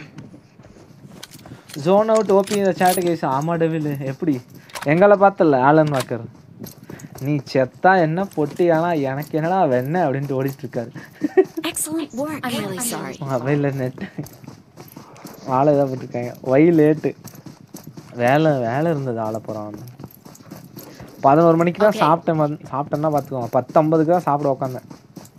ஜோன் அவுட் ஓபி இந்த சேட்டு கேஸ் ஆமா டெவில் எப்படி எங்களை பார்த்தல ஆலன் வாக்கர் நீ செத்தா என்ன பொட்டி ஆனா எனக்கு என்னடா வெண்ணெய் அப்படின்ட்டு ஓடிட்டு இருக்காரு Excellent work. I'm really sorry. மொபைலில் நெட் ஆளை இதாக போட்டிருக்காங்க வை லேட்டு வேலை வேலை இருந்தது ஆளை போகிறான் பதினோரு மணிக்கு தான் Okay. சாப்பிட்டேன் வந்து- சாப்பிட்டேன்னா பார்த்துக்கோங்க பத்தொம்பதுக்கு தான் சாப்பிட உட்காந்தேன்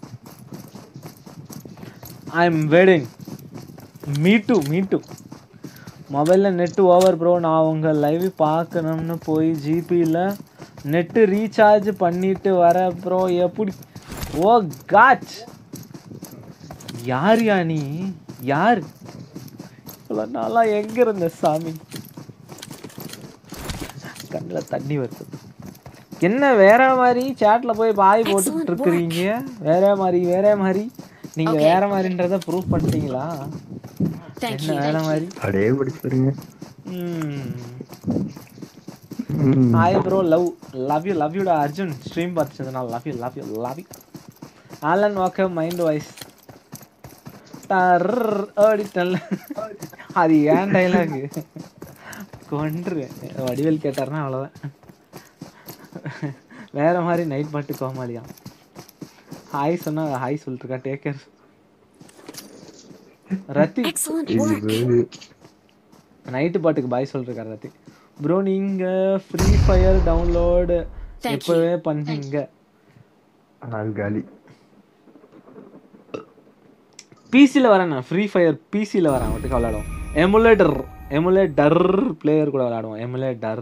I am waiting me too me too மொபைலில் நெட்டு ஓவர் ப்ரோ நான் உங்கள் லைவ் பார்க்கணும்னு போய் ஜிபியில் நெட்டு ரீசார்ஜ் பண்ணிட்டு வர ப்ரோ எப்படி ஓ காச் யார் யா நீ யார் இவ்வளோ நாளா எங்க இருந்த சாமி கண்ணில் தண்ணி வருது என்ன வேற மாதிரி சேட்ல போய் பாய் போட்டுட்டு Excellent இருக்கிறீங்க வேற மாதிரி வேற மாதிரி நீங்க Okay. வேற மாதிரின்றத ப்ரூவ் பண்ணிட்டீங்களா Thank என்ன you. வேற மாதிரி அப்படியே படிச்சுருங்க hi bro love love you love யூடா அர்ஜுன் ஸ்ட்ரீம் பார்த்துச்சதுனால love you love you love you Alan Walker mind voice டர் ஓடிட்டல்ல அது ஏன் டைலாக் கொன்று வடிவேல் கேட்டார்னா அவ்வளோதான் வேற மாதிரி நைட் பாட்டு கோமாளியா ஹாய் சொன்னா ஹாய் சொல்லிட்டு இருக்கா take care Rathi Excellent work. Night பாட்டுக்கு பாய் சொல்லிருக்காரு ரத்தி ப்ரோ நீங்க free fire download Thank you. எப்பவே பண்ணீங்க ஆள் காலி பிசியில் வரேன் நான் ஃப்ரீ ஃபயர் பிசியில் வரேன் ஒட்டுக்கா விளையாடுவோம் எமுலேட்டர் எமுலேட்டர் பிளேயர் கூட விளையாடுவோம் எமுலேட்டர்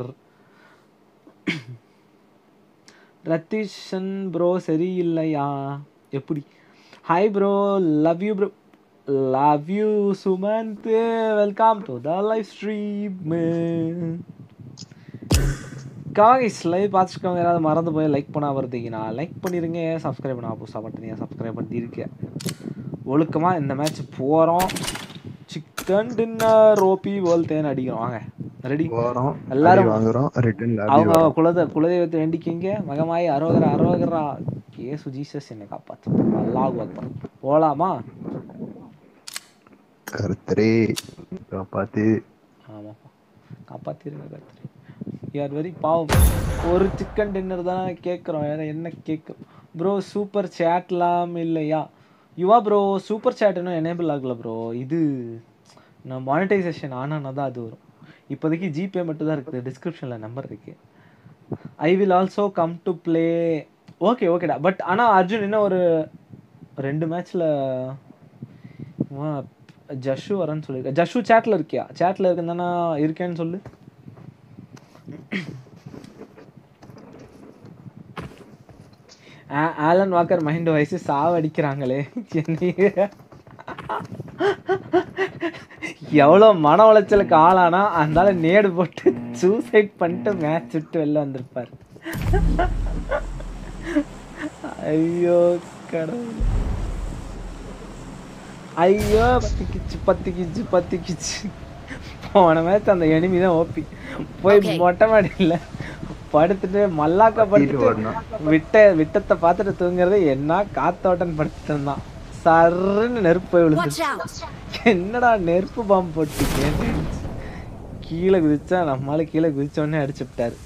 ரத்தீஷன் ப்ரோ சரியில்லையா எப்படி hi bro love you bro love you Sumanth welcome to the live stream guys live பார்த்துருக்கவங்க யாராவது மறந்து போய் லைக் பண்ணா வருதுங்கண்ணா லைக் பண்ணிருங்க சப்ஸ்கிரைப் பண்ணா புதுசாக பண்ணிட்டீங்க சப்ஸ்கிரைப் பண்ணிருக்கேன் ஒழுக்கமாக இந்த மேட்ச் போகிறோம் சிக்கன் டின்னர் ரோபி வேர்ல்டேன்னு அடிக்கிறோம் வாங்க ரெடி போறோம் எல்லாரும் எல்லாரும் வாங்குறோம் ரிட்டர்ன் அவங்க அவங்க குலத குலதெய்வத்தை வேண்டிக்கிங்க மகமாயி அரோகரா அரோகரா ஏசு ஜீசஸ் என்னை காப்பாத்து அல்லாஹ் அக்பர் போலாமா கருத்தரே காப்பாத்து ஆமாப்பா காப்பாத்திருங்க கத்திரி யார் வெரி பாவம் ஒரு சிக்கன் டின்னர் தான் கேட்குறோம் வேற என்ன கேட்கும் ப்ரோ சூப்பர் சேட்லாம் இல்லையா யுவா ப்ரோ சூப்பர் சேட் இன்னும் எனேபிள் ஆகல ப்ரோ இது நான் மானிட்டைசேஷன் ஆனானா தான் அது வரும் இப்போதைக்கு ஜிபே மட்டும் தான் இருக்குது டிஸ்கிரிப்ஷனில் நம்பர் இருக்கு I will also come to play okay ஓகேடா பட் ஆனால் அர்ஜுன் இன்னும் ஒரு ரெண்டு மேட்ச்சில் ஜஷு வரேன்னு சொல்லியிருக்கேன் ஜஷு சேட்டில் இருக்கியா சேட்டில் இருக்குந்தானா இருக்கேன்னு சொல்லு ஆ- ஆலன் வாக்கர் மைண்ட் வயசு சாவடிக்கிறாங்களே என்னைய எவ்வளோ மன உளைச்சலுக்கு ஆளானா அதனால நேடு போட்டு சூசைட் பண்ணிட்டு மேட்ச் விட்டு வெளில வந்திருப்பார் ஐயோ கடவுள் ஐயோ பத்திக்கிச்சு பத்திக்கிச்சு பத்திக்கிச்சு போன மேட்ச் அந்த எனிமி தான் ஓப்பி போய் Okay. மொட்டை மாடியில் படுத்துட்டு மல்லாக்க படுத்துட்டு ஓடணும். விட்ட விட்டத்தை பார்த்துட்டு தூங்குறது என்ன காத்தோட்டம் படுத்துட்டு இருந்தான் சர்ன்னு நெருப்பு போய் Watch விழுந்துச்சு out! என்னடா நெருப்பு பாம்பு போட்டு கீழே குதிச்சா நம்மளால கீழே குதிச்ச உடனே அடிச்சு விட்டாரு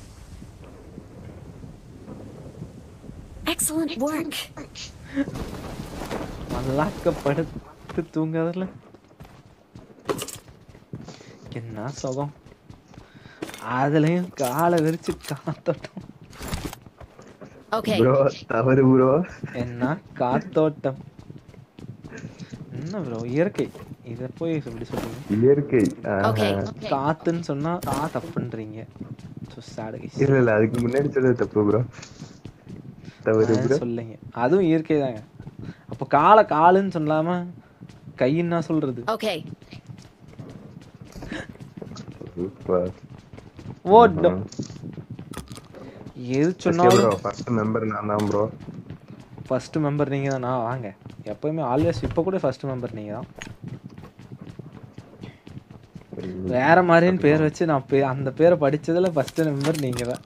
Excellent work. மல்லாக்க படுத்து தூங்குறதுல என்ன சுகம் அதுலயும் காலை விரிச்சு காத்தோட்டம் Okay. ப்ரோ தவறு ப்ரோ என்ன காத்தோட்டம் என்ன ப்ரோ இயற்கை இத போய் இப்படி சொல்றீங்க இயற்கை ஆஹா. Okay. காத்துன்னு சொன்னா கா தப்புன்றீங்க So sad guys. இல்ல இல்ல அதுக்கு முன்னாடி சொல்றது தப்பு ப்ரோ தவறு ப்ரோ அதான் சொல்லுங்க அதுவும் இயற்கை தாங்க அப்போ காலை காலுன்னு சொல்லாம கைன்னா சொல்றது Okay. சூப்பர் ஓட்டம் எது ப்ரோ சொன்னாலும் ஃபர்ஸ்ட் மெம்பர் நான் தான் ப்ரோ ஃபர்ஸ்ட் மெம்பர் நீங்க தான் நான் வாங்க எப்பவுமே ஆல்வேஸ் இப்போ கூட ஃபர்ஸ்ட் மெம்பர் நீங்க தான் வேற மாதிரின்னு பேர் வச்சு நான் பே- அந்த பேரை படிச்சதுல ஃபர்ஸ்ட் மெம்பர் நீங்க தான்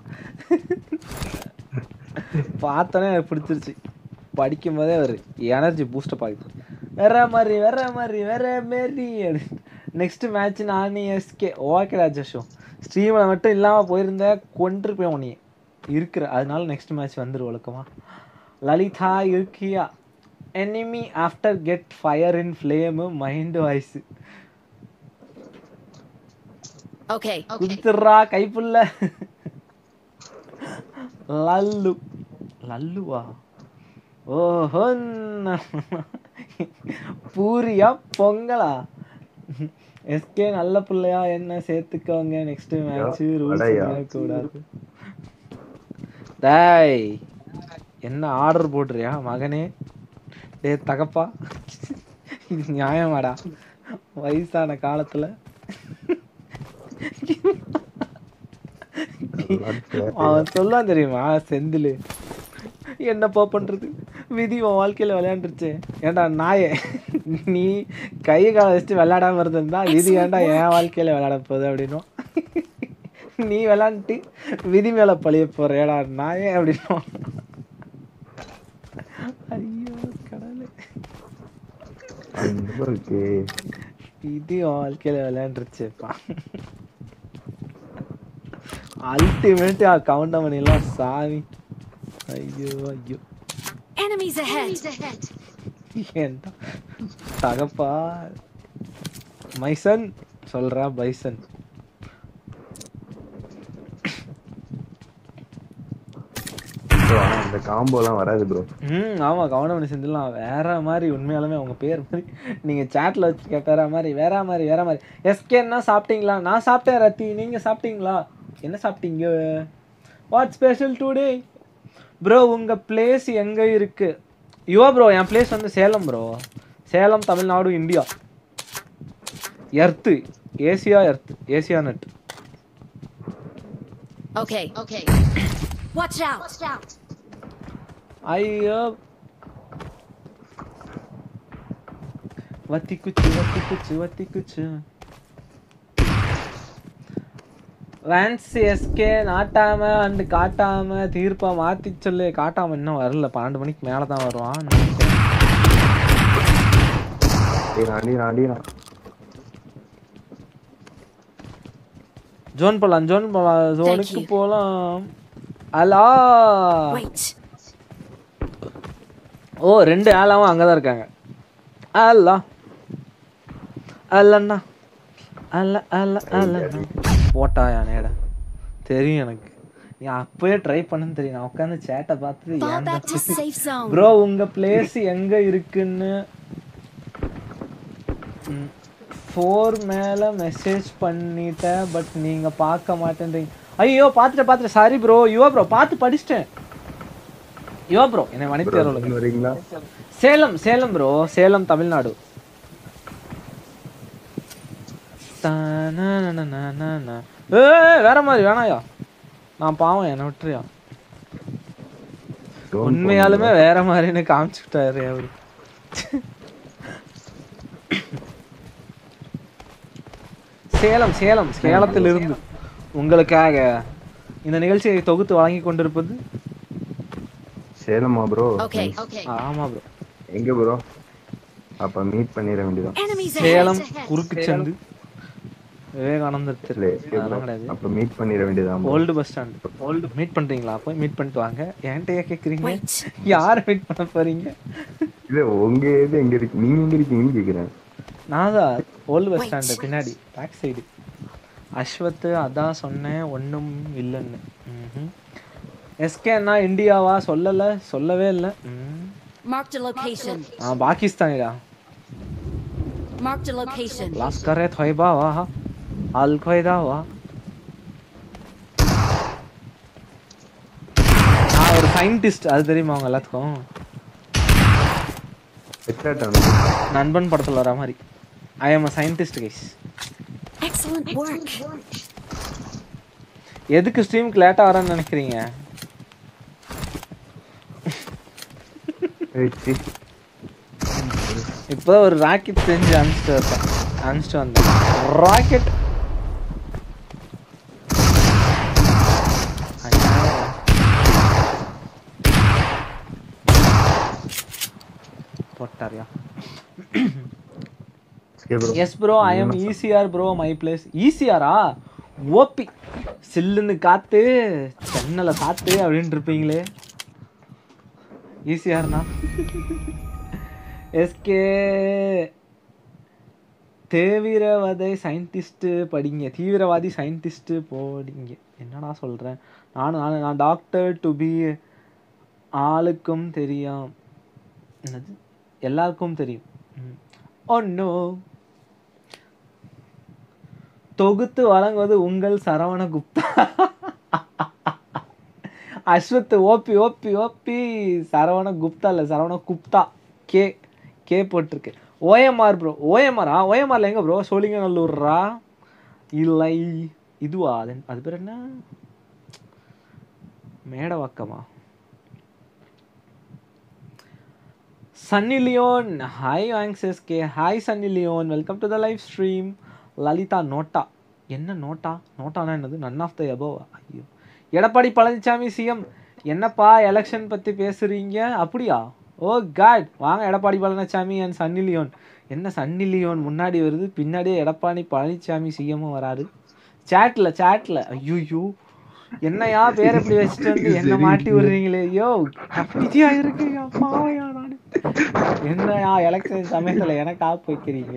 பார்த்தோன்னே எனக்கு பிடிச்சிருச்சு படிக்கும் போதே ஒரு எனர்ஜி பூஸ்டப் ஆகுது வேற மாதிரி வேற மாதிரி வேற மாரி நெக்ஸ்ட் மேட்ச் நானே எஸ்கே ஓகேடா ஜஷோ ஸ்ட்ரீமில் மட்டும் இல்லாமல் போயிருந்த கொண்டிருப்பேன் உன்னைய இருக்கிற அதனால நெக்ஸ்ட் மேட்ச் வந்துரு ஒழுக்கமா லலிதா இருக்கியா enemy after get fire in flame mind voice Okay. குடுத்துடுறா கைப்புள்ள லல்லு லல்லுவா ஓஹோ பூரியா பொங்கலா எஸ்கே நல்ல பிள்ளையா என்ன சேர்த்துக்கோங்க நெக்ஸ்ட் மேட்ச் ரூல்ஸ் அடையா. கூடாது டேய் என்ன ஆர்டர் போடுறியா மகனே டேய் தகப்பா இது நியாயமாடா வயசான காலத்துல அவன் சொல்லான் தெரியுமா செந்தில் என்னப்பா பண்றது விதி உன் வாழ்க்கையில விளையாண்டுருச்சு ஏன்டா நாயே நீ கை காலை வச்சுட்டு விளையாடாம இருந்திருந்தா விதி ஏன்டா என் வாழ்க்கையில விளையாட போகுது அப்படின்னும் நீ விளையாண்டுட்டு விதி மேல பழிய போறேடா நாயே அப்படின்னும் ஐயோ கடவுளே அந்த ஓகே விதி உன் வாழ்க்கையில விளையாண்டுருச்சுப்பா அல்டிமேட் கவுண்ட் பண்ணிடலாம் சாமி ஐயோ ஐயோ Enemies ahead. ஏன்டா தகப்பா மைசன் சொல்றா பைசன் ப்ரோ ஆனா இந்த காம்போலாம் வராது ப்ரோ ம் ஆமா கவனம் பண்ணி செஞ்சிடலாம் வேற மாதிரி உண்மையாலுமே அவங்க பேர் மாதிரி நீங்க சாட்ல வச்சு கேட்கற மாதிரி வேற மாதிரி வேற மாதிரி எஸ்கேன்னா சாப்பிட்டீங்களா நான் சாப்பிட்டேன் ரத்தி நீங்க சாப்பிட்டீங்களா என்ன சாப்பிட்டீங்க வாட் ஸ்பெஷல் டுடே ப்ரோ உங்க பிளேஸ் எங்க இருக்கு யுவா ப்ரோ என் பிளேஸ் வந்து Salem bro Salem Tamil Nadu India earth Asia earth Asia net Okay. Okay. Watch out. Watch out. ஐயோ வத்தி குச்சு வத்தி குச்சு வத்தி குச்சு வேன்ஸ் எஸ்கே நாட்டாம அண்டு காட்டாம தீர்ப்பா மாத்தி சொல்லு காட்டாம இன்னும் வரல பன்னெண்டு மணிக்கு மேல தான் வருவான் நினைக்கிறேன். அடிக்கிறான் அடிக்கிறான் அடிக்கிறான் ஜோன் போலாம் ஜோன் போலாம் ஜோனுக்கு you. போலாம் அலா Wait. ஓ ரெண்டு ஆளாவும் அங்கதான் இருக்காங்க அல்லா அல்லண்ணா அல்ல அல்ல அல்லண்ணா போட்டாயா நேடா தெரியும் எனக்கு நீ அப்பவே ட்ரை பண்ணுன்னு தெரியும் நான் உட்காந்து சேட்டை பார்த்து Fall ஏன்டா back to safe zone. Bro உங்க பிளேஸ் எங்க இருக்குன்னு ஃபோர் மேல மெசேஜ் பண்ணிட்டேன் பட் நீங்க பார்க்க மாட்டேன்றீங்க ஐயோ பார்த்துட்டேன் பார்த்துட்டேன் சாரி ப்ரோ யுவா ப்ரோ பார்த்து படிச்சிட்டேன் யுவா ப்ரோ என்னை மணிக்கு தேர்வு வரீங்களா சேலம் சேலம் ப்ரோ சேலம் தமிழ்நாடு தானானானானானா. ஏய் வேற மாதிரி வேணாயா நான் பாவம் என்னை விட்டுறியா Don't உண்மையாலுமே வேற மாதிரின்னு காமிச்சுக்கிட்டாரு அவரு சேலம் சேலம் சேலத்திலிருந்து உங்களுக்காக இந்த நிகழ்ச்சியை தொகுத்து வழங்கி கொண்டிருப்பது சேலமா ப்ரோ Okay. Okay. ஆமா ப்ரோ எங்க ப்ரோ அப்ப மீட் பண்ணிட வேண்டியதான் Enemies சேலம் ahead. குறுக்கு சந்து விவேகானந்தர் தெரு இல்ல, okay bro. அதெல்லாம் கிடையாது அப்ப மீட் பண்ணிட வேண்டியதான் bro. Old bus stand old meet பண்றீங்களா போய் மீட் பண்ணிட்டு வாங்க என்கிட்டயே கேக்குறீங்க Wait. யாரை மீட் பண்ண போறீங்க இல்ல உங்க இது எங்க இருக்கு நீங்க எங்க இருக்கீங்கன்னு கேக்குறேன் நான் தான் ஓல்டு பஸ் Wait. ஸ்டாண்டு பின்னாடி பேக் சைடு அஸ்வத்து அதான் சொன்னேன் ஒன்றும் இல்லைன்னு எஸ்கேன்னா இந்தியாவா சொல்லலை சொல்லவே இல்லை Marked a location. Ah பாகிஸ்தானிடா Marked a location. லாஸ்கரே Taiba வா அல் கொய்தா வா நான் ஒரு சயின்டிஸ்ட் அது தெரியுமா அவங்க எல்லாத்துக்கும் எட்டாட்டம் நண்பன் படத்தில் வர மாதிரி I am a scientist guys Excellent work. எதுக்கு ஸ்ட்ரீமுக்கு லேட்டாக வரேன்னு நினைக்கிறீங்க இப்போதான் ஒரு ராக்கெட் செஞ்சு அனுப்பிச்சிட்டு வரேன் அனுப்பிச்சிட்டு வந்தேன் ராக்கெட் போட்டாரியா yes bro I am ECR bro my place ஈசிஆரா ஓபி சில்லுன்னு காத்து சென்னல காத்து அப்படின்ட்டு இருப்பீங்களே ஈசிஆர்னா எஸ்கே தீவிரவாதி சயின்டிஸ்ட்டு படிங்க தீவிரவாதி சயின்டிஸ்ட்டு போடிங்க என்னடா சொல்கிறேன் நானும் நானும் நான் டாக்டர் டு பி ஆளுக்கும் தெரியும் என்னது எல்லாருக்கும் தெரியும் ஒன்னோ தொகுத்து வழங்குவது உங்கள் Saravana Gupta Ashwath OP OP OP Saravana Gupta இல்லை சரவண குப்தா கே கே போட்டிருக்கு ஓஎம்ஆர் ப்ரோ ஓஎம்ஆரா ஓஎம்ஆர்ல எங்க ப்ரோ சோழிங்கநல்லூர்ரா இல்லை இதுவா அது அது பேர் என்ன மேடவாக்கமா சன்னி லியோன் ஹாய் வாங்ஸஸ் K hi Sunny Leone welcome to the live stream Lalitha NOTA என்ன நோட்டா நோட்டானா என்னது நன் ஆஃப் த எபோவ் ஐயோ எடப்பாடி பழனிசாமி சிஎம் என்னப்பா எலெக்ஷன் பற்றி பேசுறீங்க அப்படியா ஓ காட் வாங்க எடப்பாடி பழனிசாமி அண்ட் சன்னி லியோன் என்ன சன்னி லியோன் முன்னாடி வருது பின்னாடியே எடப்பாடி பழனிசாமி சிஎம்மும் வராரு சேட்டில் சேட்டில் ஐயோ என்னையா பேர் எப்படி வச்சுட்டு வந்து என்ன மாட்டி விடுறீங்களே ஐயோ கப்பிச்சியா இருக்குயா பாவையா நானு என்னையா எலெக்ஷன் சமயத்துல எனக்கு ஆப் வைக்கிறீங்க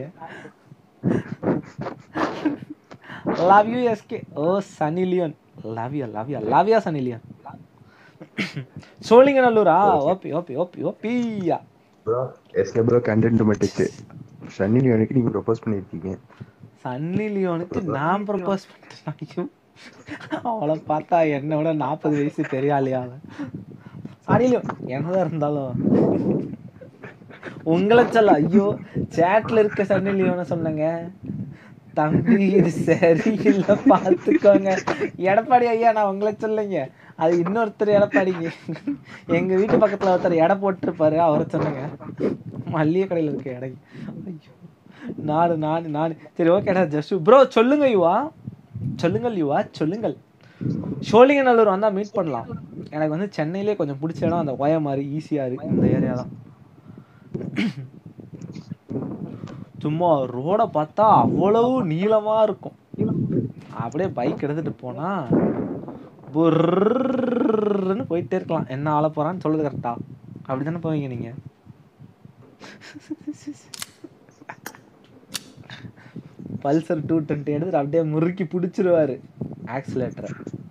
love you SK oh Sunny Leone love you love you love you Sunny Leone சோழிங்கநல்லூரா ஓபி ஓபி ஓபி ஓபியா ப்ரோ எஸ்கே ப்ரோ கண்டென்ட் மட்டுச்சு சன்னி லியோனுக்கு நீங்க ப்ரொபோஸ் பண்ணிருக்கீங்க சன்னி லியோனுக்கு நான் ப்ரப்போஸ் பண்ணிட்டேன் ஐயோ அவளை பார்த்தா என்னை விட நாற்பது வயசு பெரியாளியா அவன் சனி லியோன் என்னதான் இருந்தாலும் உங்களை சொல்ல ஐயோ சேட்ல இருக்க சன்னி லியோனை சொன்னங்க தம்பி இது சரியில்லை பார்த்துக்கோங்க எடப்பாடி ஐயா நான் உங்களை சொல்லுங்க அது இன்னொருத்தர் எடப்பாடிங்க எங்க வீட்டு பக்கத்துல ஒருத்தர் எடை போட்டிருப்பாரு அவரை சொன்னங்க மல்லிகை கடையில இருக்க எடை ஐயோ நானு நானு நானு சரி ஓகேடா ஜஸ்ட் ப்ரோ சொல்லுங்க யுவா சொல்லுங்கள் யுவா சொல்லுங்கள் சோழிங்கநல்லூர் வந்தா மீட் பண்ணலாம் எனக்கு வந்து சென்னையிலே கொஞ்சம் பிடிச்ச இடம் அந்த ஒய மாதிரி ஈஸியா இருக்கு இந்த ஏரியா தான் சும்மா ரோட பார்த்தா அவ்வளவு நீளமா இருக்கும் அப்படியே பைக் எடுத்துட்டு போனா புர்ன்னு போயிட்டே இருக்கலாம் என்ன ஆள போறான்னு சொல்லுது கரெக்டா அப்படிதானே போவீங்க நீங்க பல்சர் டூ டுவெண்ட்டி எடுத்துட்டு அப்படியே முறுக்கி பிடிச்சிருவாரு ஆக்சிலேட்டரை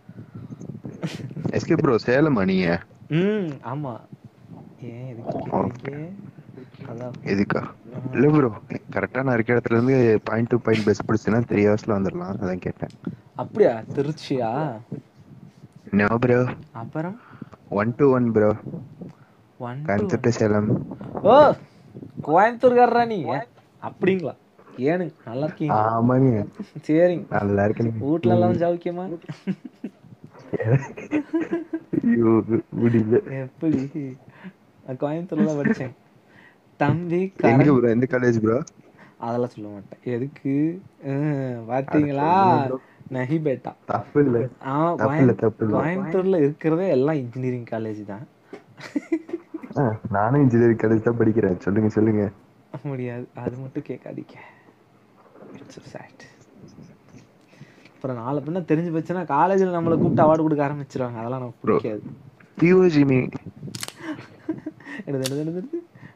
எஸ்கே ப்ரோ சேலமா நீங்க ம் ஆமா ஏன் எதுக்கு கேக்குறீங்க? அதான் எதுக்கா இல்ல ப்ரோ கரெக்டா நான் இருக்க இடத்துல இருந்து பாயிண்ட் டு பாயிண்ட் பஸ் பிடிச்சுன்னா த்ரீ ஹவர்ஸ்ல வந்துடலாம் அதான் கேட்டேன் அப்படியா திருச்சியா நோ ப்ரோ அப்புறம் one two one bro one Coimbatore to Salem ஓ கோயம்புத்தூர்காரரா நீங்க அப்படிங்களா ஏனுங்க நல்லா இருக்கீங்க ஆமாங்க சரிங்க நல்லா இருக்கேன் வீட்ல எல்லாம் சௌக்கியமா ஐயோ முடியல எப்படி நான் கோயம்புத்தூர்ல தான் படிச்சேன் தம்பி எங்க கரண் ப்ரோ எந்த காலேஜ் ப்ரோ அதெல்லாம் சொல்ல மாட்டேன் எதுக்கு ஹம், பாத்தீங்களா நஹி பேட்டா தப்பு இல்ல ஆமா தப்பு இல்ல, கோயம்- தப்பு இல்ல. கோயம்புத்தூர்ல இருக்கிறதே எல்லாம் இன்ஜினியரிங் காலேஜ் தான் ஆ, நானும் இன்ஜினியரிங் காலேஜ் தான் படிக்கிறேன் சொல்லுங்க சொல்லுங்க முடியாது அது மட்டும் கேட்காதீங்க இட்ஸ் சேட் அப்புறம் நாளை பின்ன தெரிஞ்சு போச்சுன்னா காலேஜில் நம்மளை கூப்பிட்டு அவார்டு கொடுக்க ஆரம்பிச்சிருவாங்க அதெல்லாம் நமக்கு Bro. பிடிக்காது பிஓஜி மீ என்னது என்னது என்னது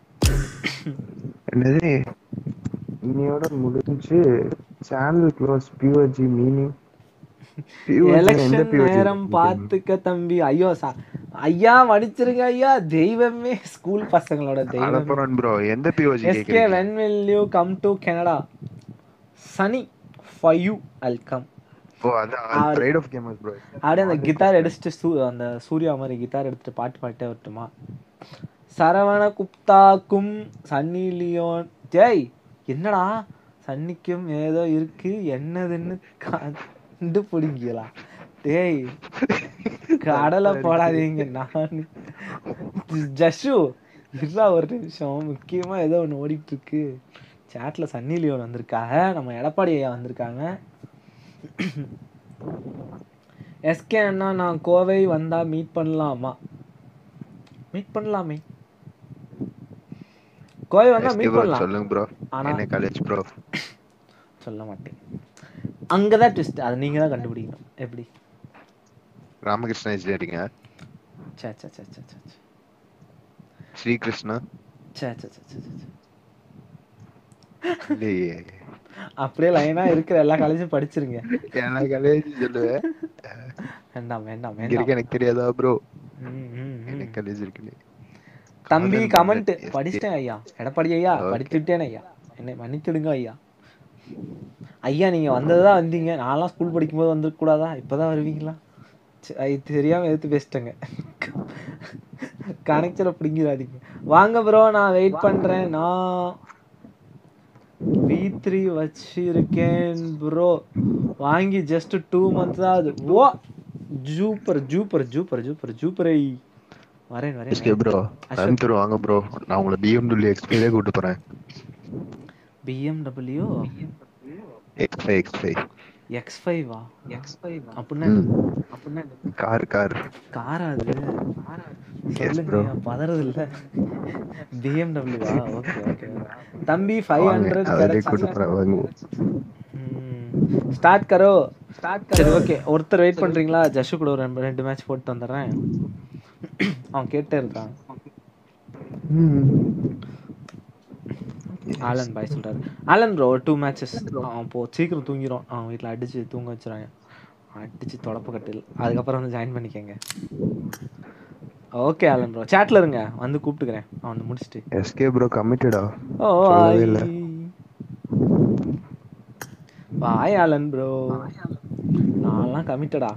என்னது இன்னையோட முடிஞ்சு channel close POG meaning election நேரம் பார்த்துக்க தம்பி ஐயோ சா ஐயா மன்னிச்சிருங்க ஐயா தெய்வமே ஸ்கூல் பசங்களோட தெய்வம் அலப்பறான் ப்ரோ எந்த பிஓஜி எஸ்கே கேக்குறீங்க when will you come to Canada Sunny for you I'll come oh அதான் ட்ரேட் ஆஃப் கேமர்ஸ் ப்ரோ அப்படியே அந்த கிட்டார் எடுத்துட்டு சூ அந்த சூர்யா மாதிரி கிட்டார் எடுத்துட்டு பாட்டு பாட்டே வரட்டுமா சரவண குப்தாக்கும் சன்னி லியோன் ஜெய் என்னடா சன்னிக்கும் ஏதோ இருக்கு என்னதுன்னு கண்டுபிடிங்களா டேய் கடலை போடாதீங்க நான் ஜஷு இருடா ஒரு நிமிஷம் முக்கியமா ஏதோ ஒன்று ஓடிட்டு இருக்கு சேட்ல சன்னி லியோன் வந்திருக்காங்க நம்ம எடப்பாடி ஐயா வந்திருக்காங்க எஸ்கே அண்ணா நான் கோவை வந்தா மீட் பண்ணலாமா மீட் பண்ணலாமே கோவை வந்தா மீட் பண்ணலாம் சொல்லுங்க ப்ரோ ஆனா- என்ன காலேஜ் ப்ரோ சொல்ல மாட்டேன் அங்கதான் ட்விஸ்ட் அதை நீங்க தான் கண்டுபிடிக்கணும் எப்படி ராமகிருஷ்ணா இன்ஜினியரிங்க சே சே சே சே சே சே. ஸ்ரீகிருஷ்ணா சே சே சே சே சே சே. இல்லையே அப்படியே லைனா இருக்கிற எல்லா காலேஜும் படிச்சிருங்க என்ன காலேஜ் சொல்லுவேன் வேண்டாம் வேண்டாம் இங்க இருக்க வேண்டாம் எனக்கு தெரியாதா ப்ரோ ம், ம், ம். என்ன காலேஜ் இருக்குன்னு தம்பி காதல் கமெண்ட் மன்னன் SK. படிச்சிட்டேன் ஐயா எடப்பாடி ஐயா Okay. படிச்சுட்டேன் ஐயா என்னை மன்னித்துடுங்க ஐயா ஐயா நீங்க வந்ததுதான் வந்தீங்க நான்லாம் ஸ்கூல் படிக்கும்போது வந்துருக்க கூடாதா இப்பதான் வருவீங்களா ச்சே, ஐ, தெரியாம எடுத்து பேசிட்டேங்க கனெக்டரை பிடிங்கிறாதீங்க வாங்க ப்ரோ நான் வெயிட் பண்றேன் நான் வி த்ரீ வச்சிருக்கேன் ப்ரோ வாங்கி ஜஸ்ட் டூ மந்த்ஸ் தான் அது ஓ ஜூப்பர் ஜூப்பர் ஜூப்பர் ஜூப்பர் ஜூப்பரை வரேன் எஸ்கே வரேன் ப்ரோ அசோக். கோயம்புத்தூர் வாங்க ப்ரோ நான் உங்களை பிஎம்டபிள்யூ எக்ஸ்பைலே கூட்டு போறேன் BMW X five X five எக்ஸ் ஃபைவா எக்ஸ் ஃபைவ் அப்படின்னா அப்படின்னா கார் கார் காரா அது Yes, சொல்லுங்க bro. பதறது இல்ல பிஎம்டபிள்யூவா ஓகே ஓகே தம்பி ஃபைவ் வாங்க ஹண்ட்ரட் அதிலே கூட்டு போறேன் வாங்க ஸ்டார்ட் கரோ ஸ்டார்ட் சரி ஓகே ஒருத்தர் வெயிட் பண்றீங்களா ஜஷு கூட ஒரு ரெண்டு- ரெண்டு மேட்ச் போட்டு வந்துடுறேன் அவன் கேட்டே இருக்கான் ஆலன் பாய் சொல்றாரு ஆலன் ப்ரோ டூ மேட்சஸ் அவன் போ சீக்கிரம் தூங்கிரும் அவன் வீட்டில் அடிச்சு தூங்க வச்சுறாங்க அடிச்சு தொடப்பு கட்டில் அதுக்கப்புறம் வந்து ஜாயின் பண்ணிக்கங்க ஓகே ஆலன் ப்ரோ சேட்ல இருங்க வந்து கூப்பிட்டுக்கிறேன் அவன் வந்து முடிச்சுட்டு எஸ்கே ப்ரோ கமிட்டடா ஓ சொல்லவே இல்ல. பாய் ஆலன் ப்ரோ நான்லாம் கமிட்டடா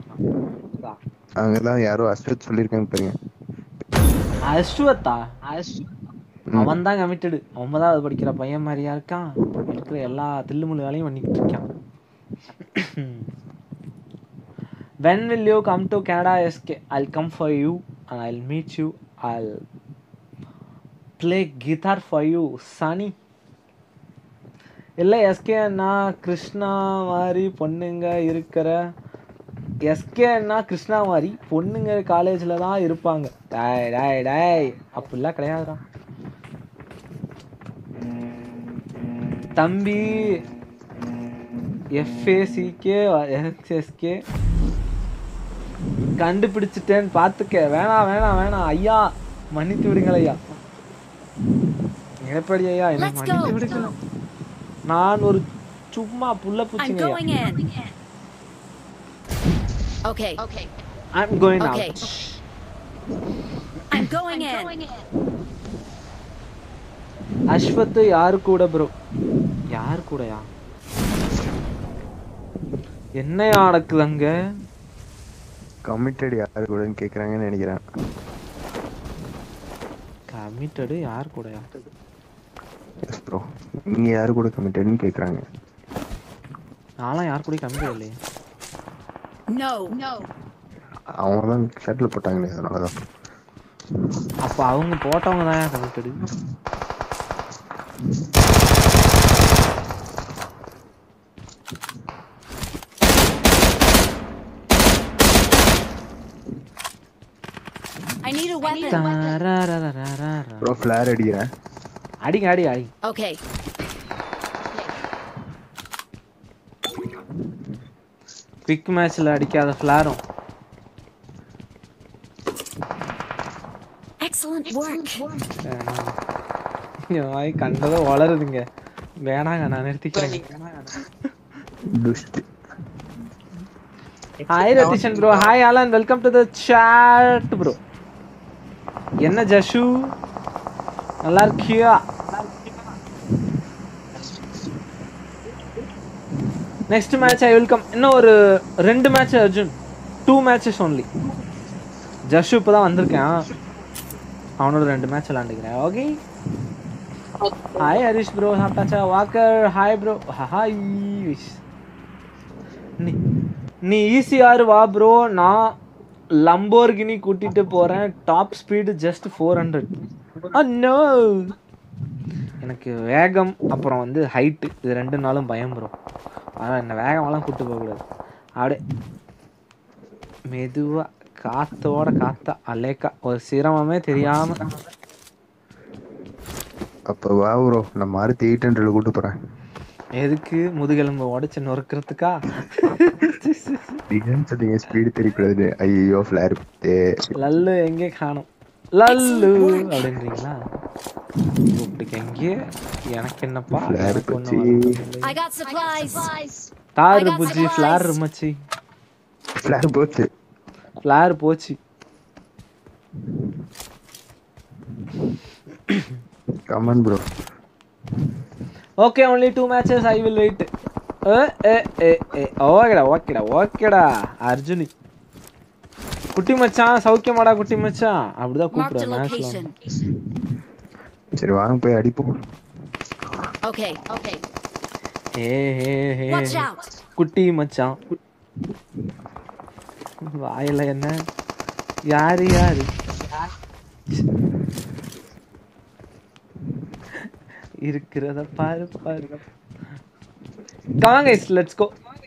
அங்கதான் யாரோ அஸ்வத் சொல்லியிருக்காங்க பாருங்க அஸ்வத்தா அவன் தான் கமிட்டடு ஒன்பதாவது படிக்கிற பையன் மாதிரியா இருக்கான் இருக்கிற எல்லா தில்லுமுள்ளு வேலையும் பண்ணிக்கிட்டு இருக்கான் when will you come to canada sk i'll come for you and i'll meet you i'll play guitar for you sunny இல்லை எஸ்கேன்னா கிருஷ்ணா மாதிரி பொண்ணுங்க இருக்கிற எஸ்கேன்னா கிருஷ்ணா மாதிரி பொண்ணுங்க காலேஜில் தான் இருப்பாங்க டாய் டாய் டாய் அப்படிலாம் கிடையாதுடா தம்பி எஃப்ஏசிகே எஸ்எஸ்கே கண்டுபிடிச்சிட்டேன்னு பார்த்துக்க வேணாம் வேணாம் வேணாம் ஐயா மன்னித்து விடுங்கள் ஐயா எப்படி ஐயா என்னை Let's மன்னித்து go. விடுங்கள் நான் ஒரு சும்மா புள்ள I'm பூச்சிங்க ஐயா going in. Okay. Okay. I'm going Okay. out. I'm going in. Ashwath யாரு கூட ப்ரோ யார் கூடயா என்னையா நடக்குது அங்க கமிட்டட் யாரு கூடன்னு கேக்குறாங்கன்னு நினைக்கிறேன் கமிட்டடு யார் கூடயா எஸ் ப்ரோ நீங்க யாரு கூட கமிட்டட்னு கேக்குறாங்க நான்லாம் யார் கூட கமிட்டட் இல்லையே No. No. அவங்க தான் ஷர்ட்ல போட்டாங்களே அதனாலதான் அப்ப அவங்க போட்டவங்க தான் committed I need a weapon. Bro flare அடிக்கிறேன் அடிங்க அடி அடி Okay. குவிக் மேட்ச்ல அடிக்காத ஃபிளாரும் Excellent work. வாய் கண்டதை வளருதுங்க வேணாங்க நான் நிறுத்திக்கிறேன் டுஸ்ட் hi Rathishan bro hi Alan welcome to the chat bro என்ன ஜஷு நல்லா இருக்கியா நெக்ஸ்ட் மேட்ச் ஐ வெல்கம் இன்னும் ஒரு ரெண்டு match Arjun two matches only Jashu இப்போ தான் வந்திருக்கேன் அவனோட ரெண்டு மேட்ச் விளாண்டுக்கிறேன் ஓகே ஹாய் ஹரிஷ் ப்ரோ சாப்பிட்டாச்சா வாக்கர் ஹாய் ப்ரோ ஹாய் விஷ் நீ நீ ஈசிஆர் வா ப்ரோ நான் லம்போர்கினி கூட்டிட்டு போறேன் top speed just four hundred no எனக்கு வேகம் அப்புறம் வந்து ஹைட்டு இது ரெண்டு நாளும் பயம் ப்ரோ ஆனால் என்ன வேகமெல்லாம் கூட்டு போகக்கூடாது அப்படியே மெதுவா காத்தோட காத்தா அலேக்கா ஒரு சிரமமே தெரியாம அப்ப வா ப்ரோ நான் மாருதி எயிட் ஹண்ட்ரட் கூட்டு போறேன் எதுக்கு முதுகெலும்பு உடச்சு நொறுக்கிறதுக்கா டிசைன் சொன்னீங்க ஸ்பீடு தெரியக்கூடாது ஐயோ ஃபிளார் லல்லு எங்கே காணும் லல்லு அப்படின்றீங்களா கூப்பிட்டுக்க எங்கே எனக்கு என்னப்பா ஃபிளார் எனக்கு பச்சி ஒண்ணும் வரல. I got supplies. தாரு I got புஜ்ஜி supplies. ஃப்ளார் மச்சி ஃபிளார் போச்சு ஃப்ளார் போச்சு come on bro okay only two matches I will wait ஏ ஏ ஏ ஓகேடா ஓகேடா ஓகேடா அர்ஜுனி குட்டி மச்சான் சௌக்கியமாடா குட்டி மச்சான் அப்படிதான் Marked a கூப்பிடுவேன் மேட்ச்ல location. சரி வாங்க போய் அடிப்போம் Okay. Okay. ஏ ஹே ஹே Watch out. குட்டி மச்சான் வாயில என்ன யாரு யாரு இருக்கிறத பாரு பாரு கமாங்க லெட்ஸ் கோ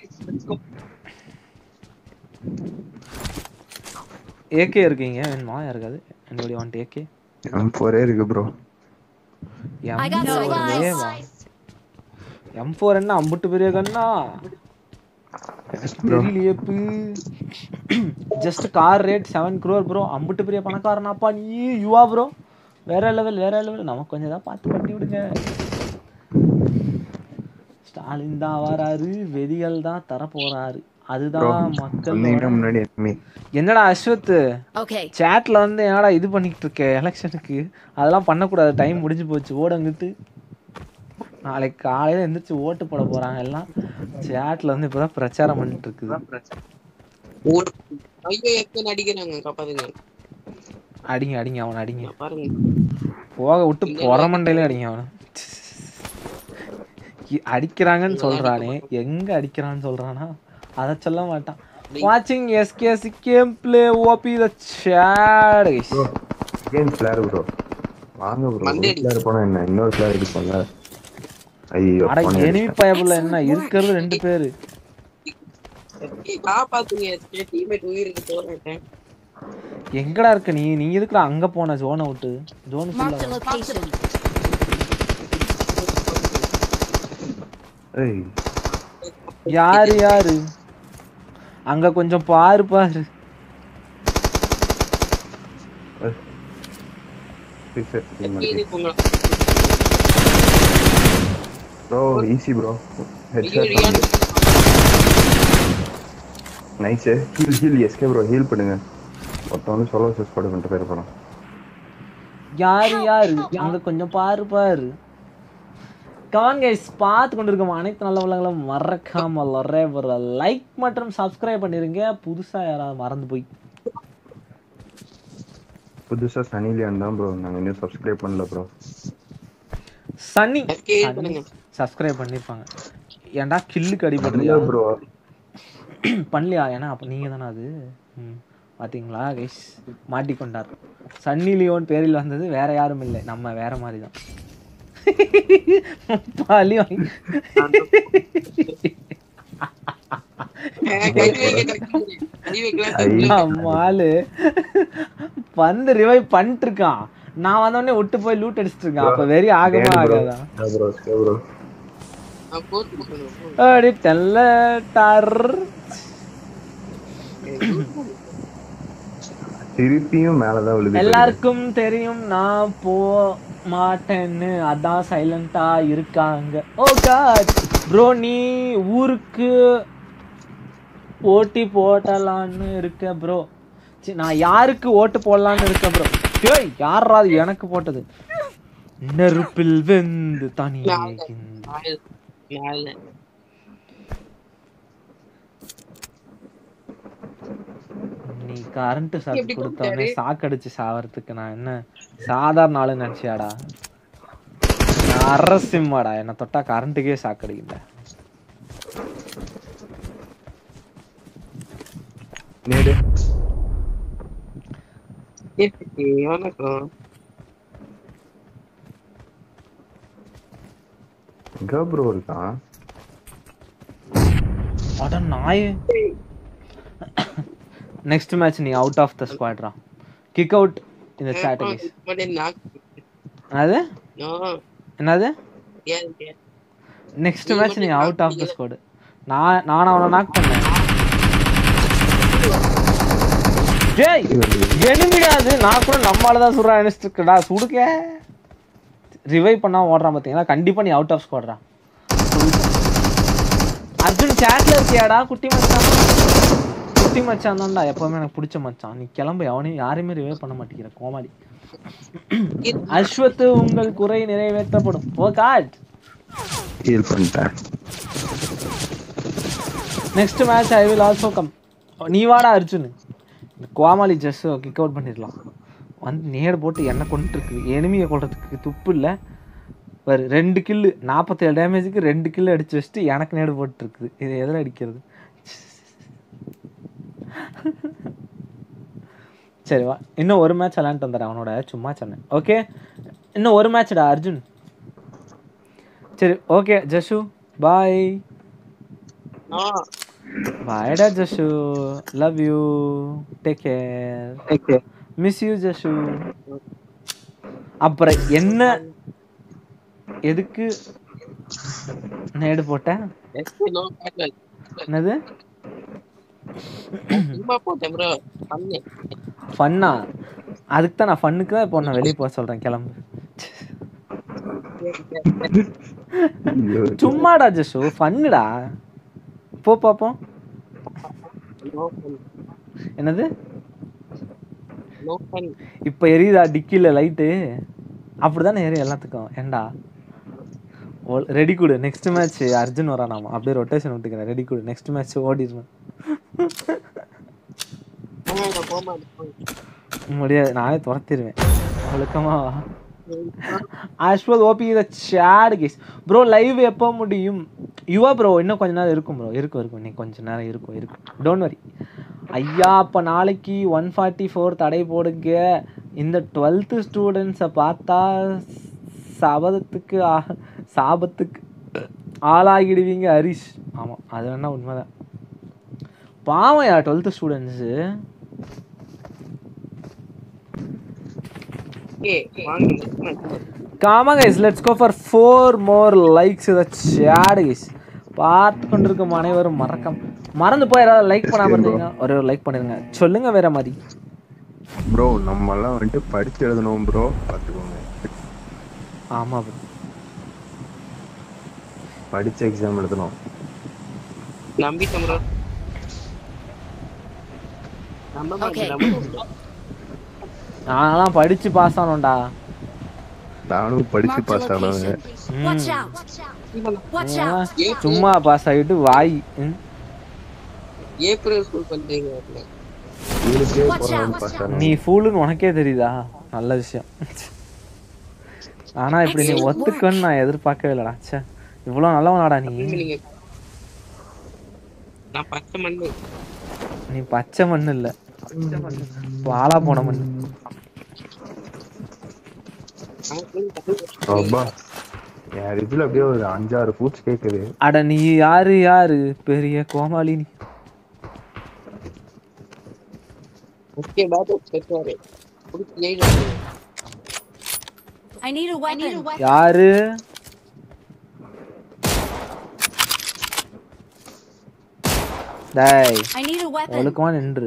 ஏகே இருக்கீங்க வேணுமா யாருக்காது என்னுடைய வாண்ட் ஏகே எம் ஃபோரே இருக்கு bro I got supplies. M four என்ன அம்புட்டு பெரிய கண்ணா தெரியலையே just car rate seven crore bro அம்புட்டு பெரிய பணக்காரனாப்பா நீ யுவா ப்ரோ வேற லெவல் வேற லெவல் நமக்கு கொஞ்சம் தான் பார்த்து பண்ணி விடுங்க ஸ்டாலின் தான் வராரு வெதிகள் தான் தர போறாரு ப்ரோ அதுதான் மக்கள் வந்தீங்கன்னா முன்னாடி enemy. என்னடா அஸ்வத் Okay. சேட்ல வந்து என்னடா இது பண்ணிட்டு இருக்க எலெக்ஷனுக்கு அதெல்லாம் பண்ணக்கூடாது டைம் முடிஞ்சு போச்சு ஓடங்கிட்டு நாளைக்கு காலையில எந்திரிச்சு ஓட்டு போட போறாங்க எல்லாம் சேட்ல வந்து இப்பதான் பிரச்சாரம் பண்ணிட்டு இருக்குது ஒரு ஐயோ எப்ப நடிக்கிறாங்க காப்பாத்துங்க அடிங்க அடிங்க அவனை அடிங்க பாருங்க போக விட்டு பொறமண்டையில அடிங்க அவனை இ- அடிக்கிறாங்கன்னு சொல்றானே எங்க அடிக்கிறான்னு சொல்றானா அத சொல்ல மாட்டான் வாட்சிங் SKC game play OP the chat game flare bro வாங்க ப்ரோ மண்டே ஃபிளேர் போனா என்ன இன்னொரு ஃபிளேர் அடிப்போம்ல ஐயோ அட போனே எனிமி பயபுல என்ன இருக்கிறது ரெண்டு பேரு காப்பாத்துங்க டீம்மேட் உயிருக்கு போறேன் எங்கடா இருக்க நீ நீ எதுக்குடா அங்க போன ஜோனை விட்டு ஜோனு Marked a location. ஏய் யாரு யாரு அங்க கொஞ்சம் பாரு பாரு இது போங்க ப்ரோ ஈஸி ப்ரோ ஐயோ headshot Ryan nice heal heal SK bro heal பண்ணுங்க ஒருத்தவங்க சோலோ சஸ் போட பண்ணிட்டு போயிட போறோம் யாரு யாரு அங்க கொஞ்சம் பாரு பாரு கமான் கைஸ் பார்த்து கொண்டிருக்கும் அனைத்து நல்ல உள்ளங்களும் மறக்காம ஒரே ஒரு லைக் மற்றும் சப்ஸ்கிரைப் பண்ணிருங்க புதுசா யாராவது மறந்து போய் புதுசா சனி லியான் தான் ப்ரோ நாங்க இன்னும் சப்ஸ்கிரைப் பண்ணல ப்ரோ சன்னி SK பண்ணுங்க. சப்ஸ்கிரைப் பண்ணிருப்பாங்க ஏன்டா கில்லுக்கு இல்ல அடிபடுறியா ப்ரோ பண்ணலையா ஏன்னா அப்ப நீங்க தானே அது ம். பாத்தீங்களா கைஸ் மாட்டிக்கொண்டார் சன்னி லியோன் பேரில் வந்தது வேற யாரும் இல்லை நம்ம வேற மாதிரி தான் பழி வாங்கி கை வைக்க கை வைக்கலாம் நம்மாலு வந்து ரிவைவ் பண்ணிட்டு இருக்கான் நான் வந்தோடனே விட்டு போய் லூட் அடிச்சிட்டு இருக்கேன் அப்ப வெறி ஆகமா ஆகாதா ப்ரோ ஸ்கே ப்ரோ நான் போட்டு போகணும் அடி தெல்ல டர் திருப்பியும் மேலதான் விழுது எல்லாருக்கும் தெரியும் நான் போ மாட்டேன்னு அதான் சைலண்டா இருக்காங்க ஓ காட் ப்ரோ நீ ஊருக்கு ஓட்டி போடலான்னு இருக்க ப்ரோ நான் யாருக்கு ஓட்டு போடலான்னு இருக்கேன் ப்ரோ ஏய் யாரா அது எனக்கு போட்டது நெருப்பில் வெந்து தனியே நாலு நாலு நீ கரண்ட் ஷாக் எப்படி கொடுத்தவனே சாக்கடிச்சு சாவறதுக்கு நான் என்ன சாதாரண ஆளு நினைச்சியாடா நான் அரசிம்மாடா என்ன தொட்டா கரண்ட்டுக்கே சாக்கடிக்கல நேடு வணக்கம் எங்க ப்ரோ இருக்கான் அட நாய் நெக்ஸ்ட் மேட்ச் நீ அவுட் ஆஃப் த ஸ்குவாட்ரா கிக் அவுட் இந்த சாட் அது என்னது நெக்ஸ்ட் மேட்ச் நீ அவுட் ஆஃப் த ஸ்குவாட் நான் நான் அவனை நாக் பண்ணேன் டேய் எனிமிடா அது நான் கூட நம்மால தான் சுடுறா நினைச்சிட்டு இருக்கடா சுடுக்க ரிவைவ் பண்ணா ஓடுறான் பாத்தீங்களா கண்டிப்பா நீ அவுட் ஆஃப் ஸ்குவாட்ரா அர்ஜுன் சாட்ல இருக்கியாடா குட்டி மச்சான் குட்டி மச்சான் தான்டா எப்பவுமே எனக்கு பிடிச்ச மச்சான் நீ கிளம்பு எவனையும் யாரையுமே ரிவைவ் பண்ண மாட்டேங்கிற கோமாளி அஸ்வத் உங்கள் குறை நிறைவேற்றப்படும் ஓ காட் ஹீல் பண்ணிட்டேன் next match I will also come நீ வாடா அர்ஜுன் இந்த கோமாளி ஜஸ் கிக் அவுட் பண்ணிடலாம் வந்து நேடு போட்டு என்ன கொண்டுட்டு இருக்கு எனிமியை கொள்றதுக்கு துப்பு இல்லை பாரு ரெண்டு கில்லு நாற்பத்தேழு டேமேஜுக்கு ரெண்டு கில்லு அடிச்சு வச்சுட்டு எனக்கு நேடு போட்டு இருக்குது இது எதில் அடிக்கிறது சரி வா இன்னும் ஒரு மேட்ச் விளையாண்டு வந்துடுறேன் அவனோட சும்மா சொன்னேன் ஓகே இன்னும் ஒரு மேட்ச்டா அர்ஜுன் சரி ஓகே ஜஷு பாய் பாய்டா Jashu love you take care miss you Jashu அப்புறம் என்ன எதுக்கு நேடு போட்டேன் என்னது சும்மா போட்டேன் ப்ரோ பண்ணு ஃபன்னா அதுக்கு தான் நான் ஃபன்னுக்கு தான் இப்போ நான் வெளியே போக சொல்றேன் கிளம்பு சும்மாடா ஜஷு ஃபன்னுடா போ பாப்போம் நோ ஃபன் என்னது நோ ஃபன் இப்போ எரியுதா டிக்கில லைட்டு அப்படிதானே எரியும் எல்லாத்துக்கும் ஏண்டா ரெடி கொடு நெக்ஸ்ட் மேட்ச் அர்ஜுன் வரானாமா அப்படியே ரொட்டேஷன் விட்டுக்கிறேன் ரெடி கொடு நெக்ஸ்ட் மேட்ச் ஓடிடுவேன் போமா போமா முடியாது நானே துரத்திடுவேன் ஒழுக்கமா வா Ashwath OP the chat guys bro live எப்போ முடியும் யுவா ப்ரோ இன்னும் கொஞ்ச நேரம் இருக்கும் ப்ரோ இருக்கும் இருக்கும் இன்னைக்கு கொஞ்ச நேரம் இருக்கும் இருக்கும் டோன்ட் வரி ஐயா அப்போ நாளைக்கு ஒன் ஃபார்ட்டி ஃபோர் தடை போடுங்க இந்த டுவெல்த்து ஸ்டூடெண்ட்ஸை பார்த்தா சபதத்துக்கு ஆ- சாபத்துக்கு ஆளாகிடுவீங்க ஹரிஷ் ஆமாம் அது வேணா உண்மைதான் பாவம்யா டுவெல்த்து ஸ்டூடெண்ட்ஸு ஏய், வாங்க நிறுத்துங்க. காமா guys let's go for four more likes இதை சேட் கைஸ் பார்த்து கொண்டிருக்கும் அனைவரும் மறக்கம் மறந்து போய் யாராவது லைக் பண்ணாம இருந்தீங்க ஒரே ஒரு லைக் பண்ணிருங்க சொல்லுங்க வேற மாதிரி ப்ரோ நம்ம எல்லாம் வந்துட்டு படிச்சு எழுதணும் ப்ரோ பார்த்துக்கோங்க ஆமா bro. படிச்ச எக்ஸாம் எழுதணும் நம்பிட்டேன் bro. நம்ப Okay. மாட்டேன், நம்ப மாட்டேன். நான்லாம் படிச்சு பாஸ் ஆனோம்டா நானும் படிச்சு Marked a பாஸ் ஆனவங்க location. Watch out! Watch ஏன் out! சும்மா பாஸ் ஆகிட்டு வாய் ம். ஏப்ரல் ஸ்கூல் பண்றீங்க இவனுக்கே Watch போறான்னு out. பாஸ் ஆனவங்க நீ ஃபூலுன்னு உனக்கே தெரியுதா நல்ல விஷயம் ஆனா இப்படி நீ ஒத்துக்கன்னு நான் எதிர்பார்க்கவே இல்லடா ச்சே இவ்வளோ நல்லவனாடா நீ நீங்க நான் பச்சை மண்ணு நீ பச்சை மண்ணு இல்ல பாலா போன மண்ணு அப்பா என் இதுல அப்படியே ஒரு அஞ்சாறு பூச்சி கேக்குது அட நீ யாரு யாரு பெரிய கோமாளி நீ ஓகே பாத்து செத்துவாரு புடிச்சு ஜெயிச்சு I need a weapon. யாரு டேய் I need a weapon. ஒழுக்கமா நின்று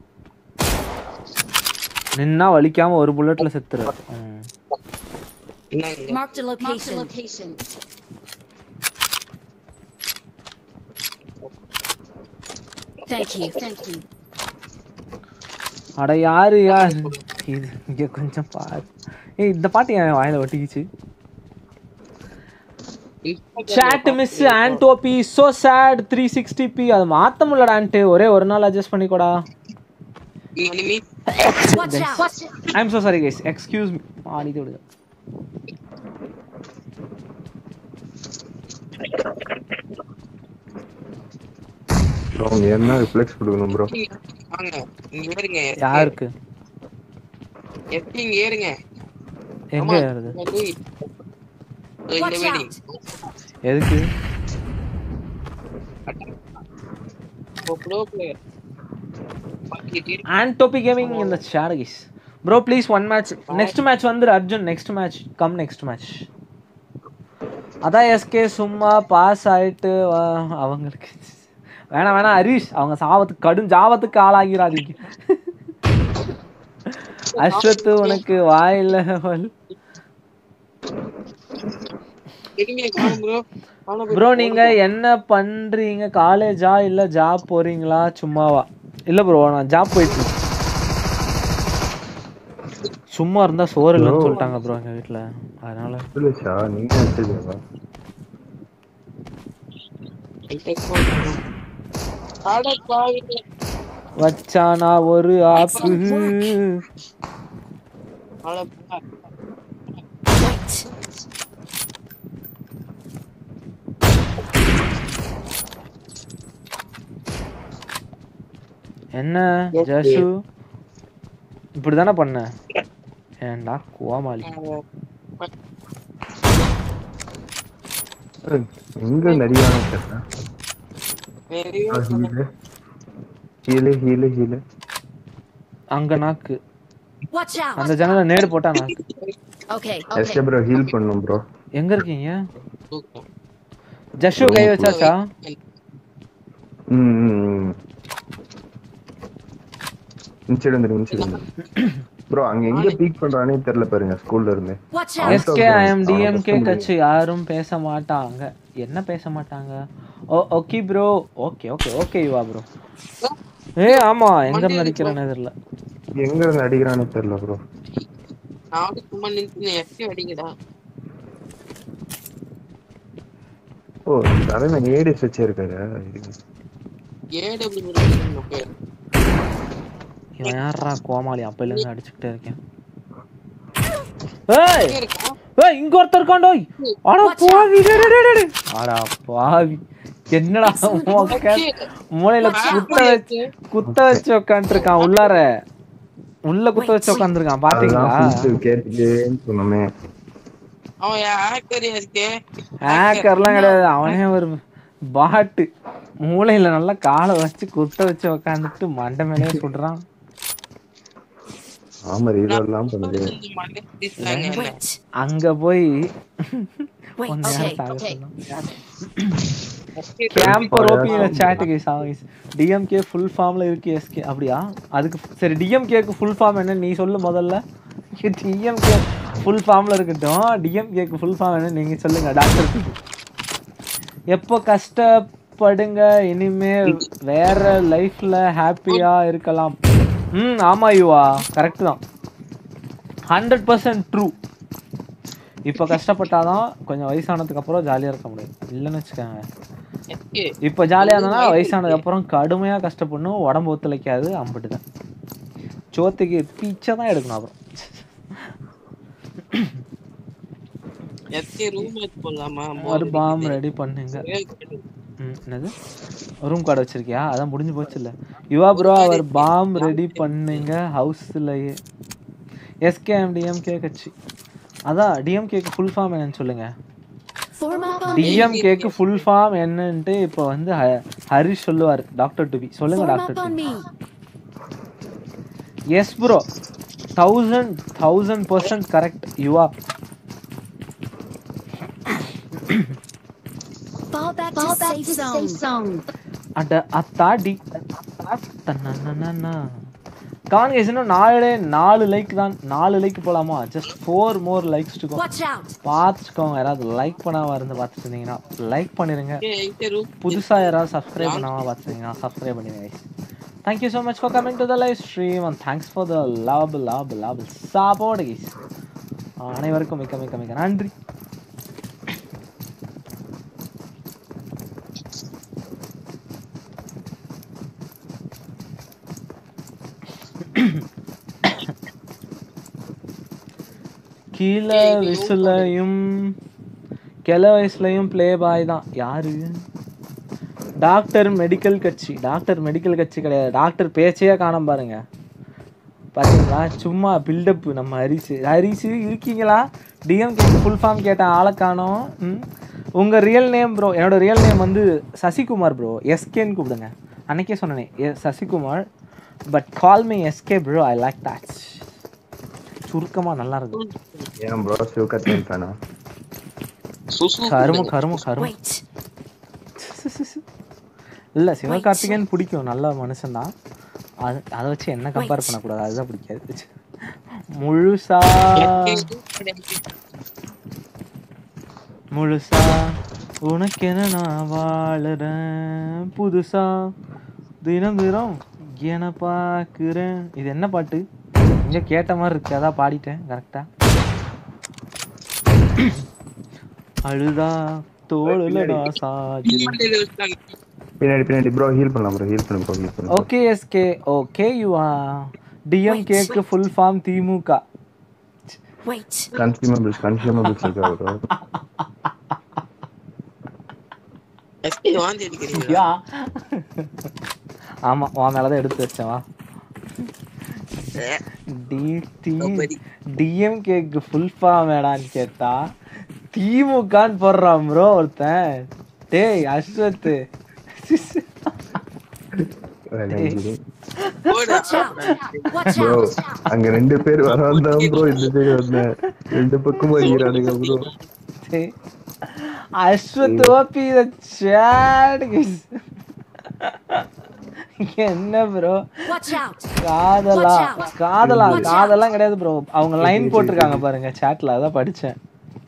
நின்னா வலிக்காம ஒரு புல்லட்ல செத்துரு ம். என்னங்க Marked a location. Thank you. Thank you. அட யாரு யாரு இது இங்க கொஞ்சம் பாரு ஏய் இந்த பாட்டு என் வாயில ஒட்டிக்கிச்சு சாட் மிஸ் ஆன்டோபி so chat three sixty B அதை மாத்த முடியலடா ஆன்ட்டு ஒரே ஒரு நாள் அட்ஜஸ்ட் பண்ணிக்கோடா enemy Watch out! I am so sorry guys excuse me ஆடிட்டு விடுங்க ப்ரோ அவங்க என்ன ரிஃப்ளெக்ஸ் கொடுக்கணும் ப்ரோ வாங்க இங்க ஏறுங்க யாருக்கு எப்படி இங்க ஏறுங்க எங்க ஏறுது வந்து இந்த Watch வீடு out! எதுக்கு ப்ரோ பிளேயர் பாக்கிட்டு ஆன்டோபி கேமிங் இந்த chat guys bro please one match next match வந்துரு Arjun next match come next match அதான் எஸ்கே சும்மா பாஸ் ஆயிட்டு வா- அவங்களுக்கு வேணாம் வேணாம் ஹரிஷ் அவங்க சாவத்துக்கு கடும் ஜாவத்துக்கு ஆளாகிறாதீங்க அஸ்வத்து உனக்கு வாயில வலி. எனிமே காணும் ப்ரோ காணும் ப்ரோ நீங்க என்ன பண்றீங்க காலேஜா இல்ல ஜாப் போறீங்களா சும்மாவா இல்ல ப்ரோ நான் ஜாப் போயிட்டு இருக்கேன். சும்மா இருந்தா சோறு இல்லைன்னு சொல்லிட்டாங்க ப்ரோ எங்க வீட்ல அதனால இல்லைச்சா நீங்க வச்சிருக்கீங்களா அட பாவிங்க வச்சானா ஒரு ஆப்பு அட பா Wait. என்ன Yes, ஜசு இப்படிதானே பண்ண ஏன்டா கோமாளி ஏய், எங்க நடிகான தெரியல வெறியோ ஹீலு ஹீலு ஹீலு ஹீலு அங்க நாக்கு Watch out! அந்த ஜன்னல நேடு போட்டா நாக்கு Okay. எஸ்கே ப்ரோ ஹீல் பண்ணும் ப்ரோ எங்க இருக்கீங்க தூக்கம் ஜஷு கை வச்சாச்சா ம் ம், ம் இன்சிடென்ட் வந்துரு இன்சிடென்ட் ப்ரோ அங்க எங்க பீக் பண்றானே தெரியல பாருங்க ஸ்கூல்ல இருந்து Watch out! SK I am அவன் டிஎம்கே கஷ்டம் கட்சி யாரும் பேச மாட்டாங்க என்ன பேச மாட்டாங்க oh okay bro okay okay okay Yuva bro ஏ ஆமா எங்க நடிக்கிறேன்னு தெரியல எங்க இருந்து அடிக்கிறானே தெரியல ப்ரோ நான் வந்து சும்மா நின்று எஸ்கே அடிங்கடா ஓ அதான் ஏடிஎஸ் வச்சிருக்காரு ஏடபிள்யூ பேர் இவன் யாரா கோமாளி அப்பையில இருந்து அடிச்சுக்கிட்டே இருக்கேன் ஏய் எங்க இருக்கா ஏய் இங்க ஒருத்தர் இருக்காண்டோய் அட பாவி டேய், டேய், டேய், டேய். அட பாவி என்னடா மொக்க மூளையில குத்த வச்சு குத்த வச்சு உட்காந்துருக்கான் உள்ளார உள்ள குத்த வச்சு உட்காந்துருக்கான் பாத்தீங்களா அதெல்லாம் கேட்டுட்டேன்னு சொன்னோமே அவன் ஹேக்கர் இருக்கே ஹேக்கர்லாம் கிடையாது அவனே ஒரு பாட்டு மூளையில நல்லா காலை வச்சு குத்த வச்சு உட்காந்துட்டு மண்டை மேலே சுடுறான் ஆமா இதெல்லாம் பண்ணுது Wait. அங்க போய் Wait. கொஞ்ச Okay. நேரம் சாக Okay. சொன்னான் கேம்பர் ஓபியில சாட்டுக்கு சாவிஸ் டிஎம்கே ஃபுல் ஃபார்ம்ல இருக்கு எஸ்கே அப்படியா அதுக்கு சரி டிஎம்கேக்கு ஃபுல் ஃபார்ம் என்ன நீ சொல்லு முதல்ல டிஎம்கே ஃபுல் ஃபார்ம்ல இருக்கட்டும் டிஎம்கேக்கு ஃபுல் ஃபார்ம் என்ன நீங்க சொல்லுங்க டாக்டர் எப்போ கஷ்டப்படுங்க இனிமே வேற லைஃப்ல ஹாப்பியா இருக்கலாம் ம் ஆமா யுவா கரெக்ட் தான் ஹண்ட்ரட் பர்சன்ட் ட்ரூ இப்போ கஷ்டப்பட்டாதான் கொஞ்சம் வயசானதுக்கு அப்புறம் ஜாலியா இருக்க முடியும் இல்லைன்னு வச்சுக்கோங்க இப்போ ஜாலியாக இருந்தனா வயசானதுக்கு அப்புறம் கடுமையாக கஷ்டப்படணும் உடம்பு ஒத்துழைக்காது அம்பிட்டு தான் சோத்துக்கு பீச்சை தான் எடுக்கணும் அப்புறம் எஸ்கே ரூம் எடுத்து போடலாமா ஒரு பாம் ரெடி பண்ணுங்க ம், என்னது ரூம் கார்டு வச்சிருக்கியா அதான் முடிஞ்சு போச்சு இல்ல யுவா ப்ரோ அவர் பாம் ரெடி பண்ணுங்க ஹவுஸ்லயே எஸ்கேஎம் டிஎம்கே கட்சி அதான் டிஎம்கேக்கு ஃபுல் ஃபார்ம் என்னன்னு சொல்லுங்க Form up on me. டிஎம்கேக்கு ஃபுல் ஃபார்ம் என்னன்ட்டு இப்போ வந்து ஹ- ஹரிஷ் சொல்லுவார் டாக்டர் டுபி சொல்லுங்க Form டாக்டர் up on டுபி me. Yes bro thousand thousand percent correct Yuva Fall back to safe zone. அட அத்தாடி கான்கேஸ் இன்னும் நாலு நாலு லைக் தான் நாலு லைக் போலாமா just four more likes to Watch out. பார்த்துக்கோங்க யாராவது லைக் பண்ணாம இருந்து பார்த்துட்டு இருந்தீங்கன்னா லைக் பண்ணிருங்க ரூம் புதுசா யாராவது சப்ஸ்கிரைப் பண்ணாம பார்த்துருந்தீங்கன்னா சப்ஸ்கிரைப் பண்ணிடுங்க thank you so much for coming to the live stream and thanks for the love love love support guys அனைவருக்கும் மிக்க மிக்க மிக்க நன்றி கீழே விசுலையும் கிள வயசுலையும் ப்ளே பாய் தான் யாரு டாக்டர் மெடிக்கல் கட்சி டாக்டர் மெடிக்கல் கட்சி கிடையாது டாக்டர் பேச்சையே காணோம் பாருங்க பாத்தீங்களா சும்மா பில்டப் நம்ம ஹரிசு ஹரிசு இருக்கீங்களா டிஎம்கே ஃபுல் ஃபார்ம் கேட்டேன் ஆளை காணோம் ம் உங்கள் ரியல் நேம் ப்ரோ என்னோட ரியல் நேம் வந்து சசிகுமார் ப்ரோ எஸ்கேன்னு கூப்பிடுங்க அன்னைக்கே சொன்னேனே எ- Sasikumar but call me SK bro I like that சுருக்கமாக நல்லா இருக்கும் ஏன் ப்ரோ சிவகார்த்திகேயன் ஃபேனா சுசு கரும கரும கரும Wait. இல்ல சிவகார்த்திகேயன் பிடிக்கும் நல்ல மனுஷன்தான் அது அதை வச்சு என்ன கம்பேர் பண்ணக்கூடாது அதுதான் பிடிக்காது முழுசா முழுசா உனக்கென நான் வாழுறேன் புதுசா தினம் தினம் என பார்க்குறேன் இது என்ன பாட்டு இங்க கேட்ட மாதிரி இருக்கு அதான் பாடிட்டேன் கரெக்டா அழுதா தோளுலடா சாஜிரும் பின்னாடி பின்னாடி ப்ரோ ஹீல் பண்ணலாம் ப்ரோ ஹீல் பண்ணு ப்ரோ ஹீல் பண்ணு ஓகே எஸ்கே ஓகே யூஆ டிஎம்கேக்கு full form DMK Wait. Consumables consumables இருக்கா ப்ரோ எஸ்கே வாந்தி அடிக்கிறீங்களா யா ஆமா உன் மேலதான் எடுத்து வச்சேன் வா கபடி. டிஎம்கேக்கு ஃபுல் ஃபார்ம் வேடான்னு கேட்டா திமுகன்னு போடுறான் ப்ரோ ஒருத்தன் டேய் Ashwath Watch out. Watch bro out. அங்க ரெண்டு பேர் வராதான் ப்ரோ இந்த சைடு வந்தேன் ரெண்டு பக்கமும் அடிக்கிறானுங்க ப்ரோ டேய், அஸ்வத் ஓபி சேட் என்ன ப்ரோ Watch out. காதலா Watch out. காதலா Watch out. காதலாம் கிடையாது ப்ரோ அவங்க லைன் போட்டிருக்காங்க பாருங்க சாட்ல அதான் படிச்சேன்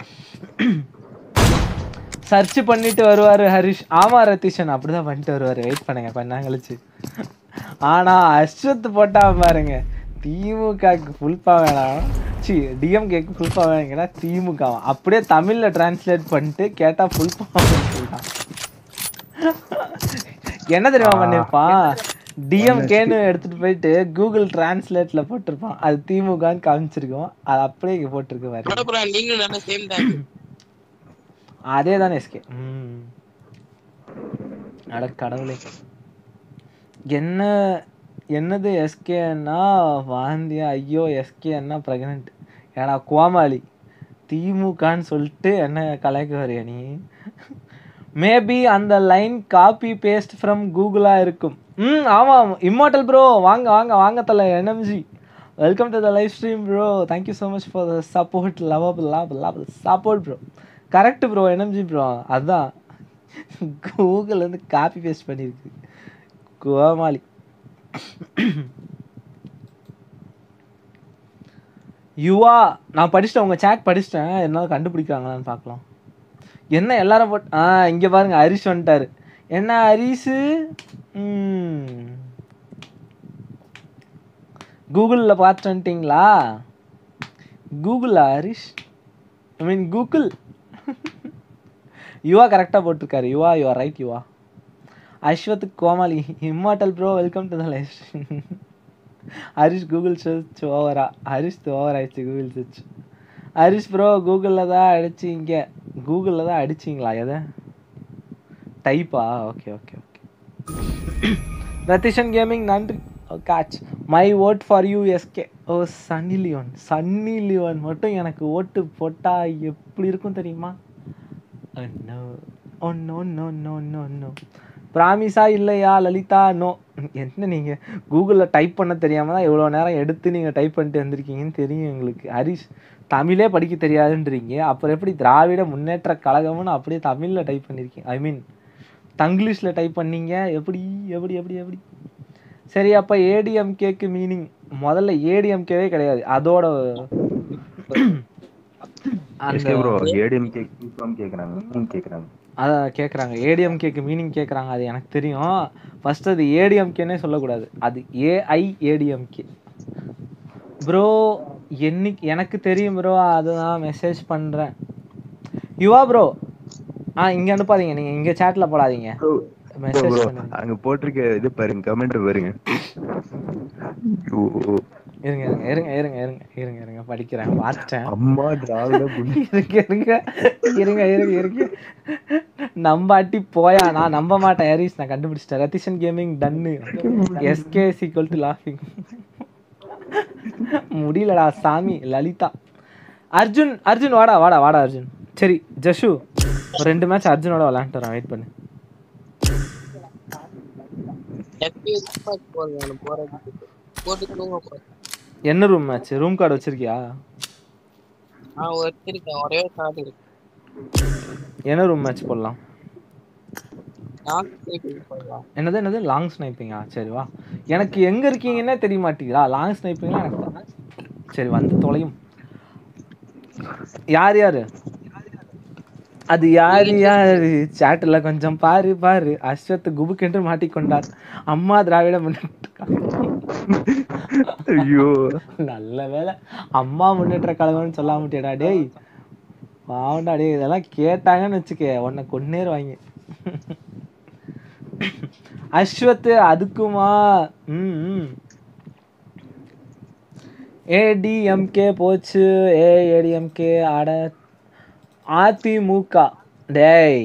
சர்ச் பண்ணிட்டு வருவாரு ஹரிஷ் ஆமா ரதீஷன் அப்படிதான் பண்ணிட்டு வருவாரு வெயிட் பண்ணுங்க கொஞ்ச நேரம் கழிச்சு ஆனா அஸ்வத் போட்டா பாருங்க திமுகக்கு ஃபுல்பா வேணாம் சி டிஎம்கேக்கு ஃபுல்பா வேணுங்கன்னா திமுக அப்படியே தமிழ்ல டிரான்ஸ்லேட் பண்ணிட்டு கேட்டா ஃபுல்பா சொல்லிட்டான் என்ன தெரியுமா பண்ணிருப்பான் டிஎம்கேன்னு எடுத்துட்டு போயிட்டு கூகுள் டிரான்ஸ்லேட்ல போட்டிருப்பான் அது திமுகன்னு காமிச்சிருக்கோம் அது அப்படியே இங்க போட்டிருக்கு பாரு ப்ரோ ப்ரோ நீங்களும் நல்லா சேம் தான் அதே தானே எஸ்கே ம் அட கடவுளே என்ன என்னது எஸ்கேன்னா வாந்தியா ஐயோ எஸ்கேன்னா ப்ரெக்னென்ட் ஏடா கோமாளி திமுகன்னு சொல்லிட்டு என்ன கலைக்க வரையா நீ மேபி அந்த லைன் காப்பி பேஸ்ட் ஃப்ரம் கூகுளா இருக்கும் ம் ஆமாம் இம்மார்டல் ப்ரோ வாங்க வாங்க வாங்க தலை NMG welcome to the live stream bro thank you so much for the support lovable love love support bro correct bro NMG bro அதான் கூகுள் வந்து காப்பி பேஸ்ட் பண்ணியிருக்கு கோமாளி யுவா நான் படிச்சிட்டேன் உங்கள் சேட் படிச்சிட்டேன் என்னால் கண்டுபிடிக்கிறாங்களான்னு பார்க்கலாம் என்ன எல்லாரும் போட் ஆ இங்கே பாருங்க ஹரிஷ் வந்துட்டாரு என்ன ஹரிஷு ம் கூகுளில் பார்த்து வந்துட்டிங்களா கூகுளா ஹரிஷ் ஐ மீன் கூகுள் யுவா கரெக்டாக போட்டிருக்காரு யுவா யுவா ரைட் யுவா அஸ்வத் கோமாளி immortal bro welcome to the life Harish Google search ஓவரா ஹரிஷ் ஓவர் ஆயிடுச்சு கூகுள் சர்ச் ஹரிஷ் ப்ரோ கூகுளில் தான் அடிச்சிங்க கூகுளில் தான் அடிச்சிங்களா எதை டைப்பா okay okay okay Rathishan gaming நன்றி cast my vote for you SK oh Sunny Leone Sunny Leone மட்டும் எனக்கு ஓட்டு போட்டா எப்படி இருக்கும் தெரியுமா no oh no no no no no ப்ராமிஸா இல்லையா லலிதா நோ என்ன நீங்கள் கூகுளில் டைப் பண்ண தெரியாமல் தான் இவ்வளோ நேரம் எடுத்து நீங்கள் டைப் பண்ணிட்டு வந்திருக்கீங்கன்னு தெரியும் எங்களுக்கு ஹரிஷ் தமிழே படிக்க தெரியாதுன்றீங்க அப்புறம் எப்படி திராவிட முன்னேற்ற கழகம்னு அப்படியே தமிழில் டைப் பண்ணியிருக்கீங்க ஐ மீன் தங்கிலீஷில் டைப் பண்ணீங்க எப்படி எப்படி எப்படி எப்படி சரி அப்போ ஏடிஎம்கேக்கு மீனிங் முதல்ல ஏடிஎம்கேவே கிடையாது அதோட எஸ்கே ப்ரோ ஏடிஎம்கே கியூஃபார்ம் கேக்குறாங்க கேக்குறாங்க அதான் கேட்குறாங்க ஏடிஎம்கேக்கு மீனிங் கேட்குறாங்க அது எனக்கு தெரியும் ஃபர்ஸ்ட் அது ஏடிஎம்கேனே சொல்லக்கூடாது அது ஏஐ ஏடிஎம்கே ப்ரோ என்னைக்கு எனக்கு தெரியும் ப்ரோ அதுதான் மெசேஜ் பண்ணுறேன் யுவா ப்ரோ ஆ இங்கே அனுப்பாதீங்க நீங்கள் இங்கே சேட்டில் போடாதீங்க மெசேஜ் ப்ரோ பண்ணுங்க அங்க போட்டிருக்க இது பாருங்க கமெண்ட் பாருங்க ஐயோ, இருங்க இருங்க இருங்க இருங்க இருங்க இருங்க இருங்க படிக்கிறேன் பார்த்துட்டேன் அம்மா திராவிட குண்டி இருங்க இருங்க இருங்க இருங்க இருங்க நம்பாட்டி போயா நான் நம்ப மாட்டேன் ஹரிஸ் நான் கண்டுபிடிச்சிட்டேன் ரத்திஷன் கேமிங் டன்னு எஸ்கே சீக்வல் டு லாஃபிங் முடியலடா சாமி லலிதா அர்ஜுன் அர்ஜுன் வாடா வாடா வாடா அர்ஜுன் சரி ஜஷு ஒரு ரெண்டு மேட்ச் அர்ஜுனோட விளையாண்டு வரேன் வெயிட் பண்ணு எப்பயும் போறது போறது போட்டு தூங்க போறேன் என்ன ரூம் மேட்ச் ரூம் கார்டு வச்சிருக்கியா நான் வச்சிருக்கேன் ஒரே ஒரு கார்டு இருக்கு என்ன ரூம் மேட்ச் போடலாம் நான் போடலாம் என்னது என்னது லாங் ஸ்னைப்பிங்கா சரி வா எனக்கு எங்க இருக்கீங்கன்னே தெரிய மாட்டேங்குதா லாங் ஸ்னைப்பிங்லாம் எனக்கு தான். சரி வந்து தொலையும் யார் யாரு அது யாரு யாரு சாட்டில் கொஞ்சம் பாரு பாரு அஸ்வத் குபுக்கென்று மாட்டிக்கொண்டார் அம்மா திராவிட முன்னேற்ற கழகம். ஐயோ நல்ல வேலை அம்மா முன்னேற்ற கழகம்னு சொல்ல மாட்டேடா டேய் பாவண்டா டேய் இதெல்லாம் கேட்டாங்கன்னு வச்சுக்க உன்னை கொன்னேருவாங்க அஸ்வத் அதுக்குமா ம் ம் ஏடிஎம்கே போச்சு ஏ ஏடிஎம்கே அட அதிமுக டேய்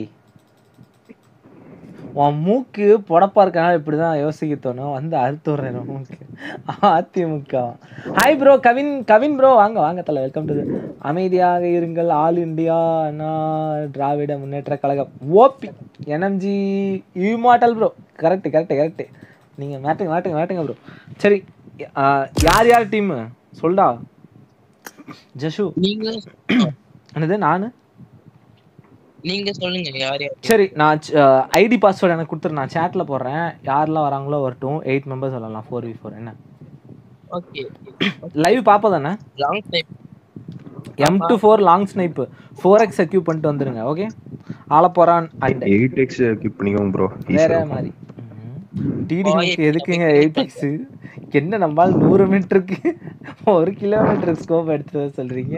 உன் மூக்கு பொடப்பா இருக்கனால இப்படி தான் யோசிக்க தோணும் வந்து அறுத்து விட்றேன் உன் மூக்கு AIADMK hi bro Kavin Kavin bro வாங்க வாங்க தலை வெல்கம் டு அமைதியாக இருங்கள் all India Anna Dravida Munnetra Kazhagam OP NMG immortal bro correct correct correct நீங்கள் மாட்டுங்க மாட்டுங்க மாட்டுங்க ப்ரோ சரி ஆ, யார் யார் டீமு சொல்டா ஜஷு நீங்க என்னது நான் நீங்க சொல்லுங்க யார் யார் சரி நான் ஐடி பாஸ்வேர்டு எனக்கு கொடுத்துரு நான் சேட்டில் போடுறேன் யாரெல்லாம் வராங்களோ வரட்டும் எயிட் மெம்பர்ஸ் வரலாம் ஃபோர் வி ஃபோர் என்ன ஓகே லைவ் பாப்பா தானே long time M two four long snipe four X செக்யூ பண்ணிட்டு வந்துருங்க ஓகே ஆலப்போறான் அண்ட் எயிட் எக்ஸ் கிப் பண்ணிக்கோங்க ப்ரோ வேற மாதிரி டிடிக்கு எதுக்குங்க எயிட் எக்ஸ் என்ன நம்மால் நூறு மீட்டருக்கு ஒரு கிலோமீட்டருக்கு ஸ்கோப் எடுத்துட்டு வர சொல்றீங்க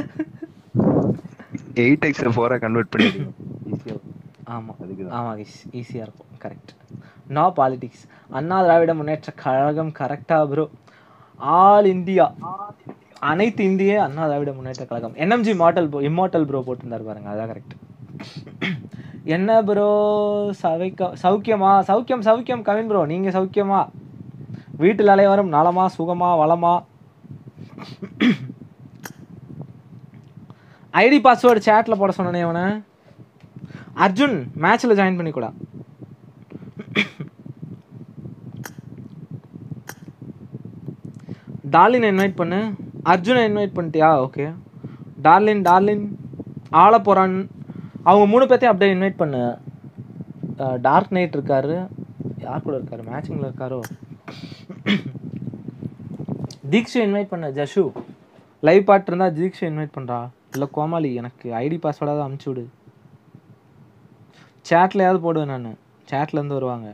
எயிட் எக்ஸ் ஃபோரா கன்வெர்ட் பண்ணிக்கோங்க ஆமாம் அதுக்கு ஆமாம் ஈஸியாக இருக்கும் correct no politics Anna Dravida Munnetra Kazhagam கரெக்டா ப்ரோ ஆல் இந்தியா அனைத்து இந்திய Anna Dravida Munnetra Kazhagam NMG model immortal bro போட்டிருந்தாரு பாருங்க அதான் கரெக்ட் என்ன ப்ரோ சவைக்க சௌக்கியமா சௌக்கியம் சௌக்கியம் கவின் ப்ரோ நீங்க சௌக்கியமா வீட்டில் அலைவரும் நலமா சுகமா வளமா ஐடி பாஸ்வேர்டு சேட்டில் போட சொன்னனே அவனை அர்ஜுன் மேட்ச்சில் ஜாயின் பண்ணிக்கூடா டார்லின் இன்வைட் பண்ணு அர்ஜுனை இன்வைட் பண்ணிட்டியா ஓகே டார்லின் டார்லின் ஆள போகிறான் அவங்க மூணு பேர்த்தையும் அப்படியே இன்வைட் பண்ணு டார்க் நைட் இருக்காரு யார் கூட இருக்காரு மேட்சிங்கில் இருக்காரோ தீக்ஷு இன்வைட் பண்ண ஜஷு லைவ் பாட்டு இருந்தா தீக்ஷு இன்வைட் பண்ணுறா இல்லை கோமாளி எனக்கு ஐடி பாஸ்வேர்டாவது அமுச்சு விடு சேட்லையாவது போடுவேன் நான் சேட்லேருந்து வருவாங்க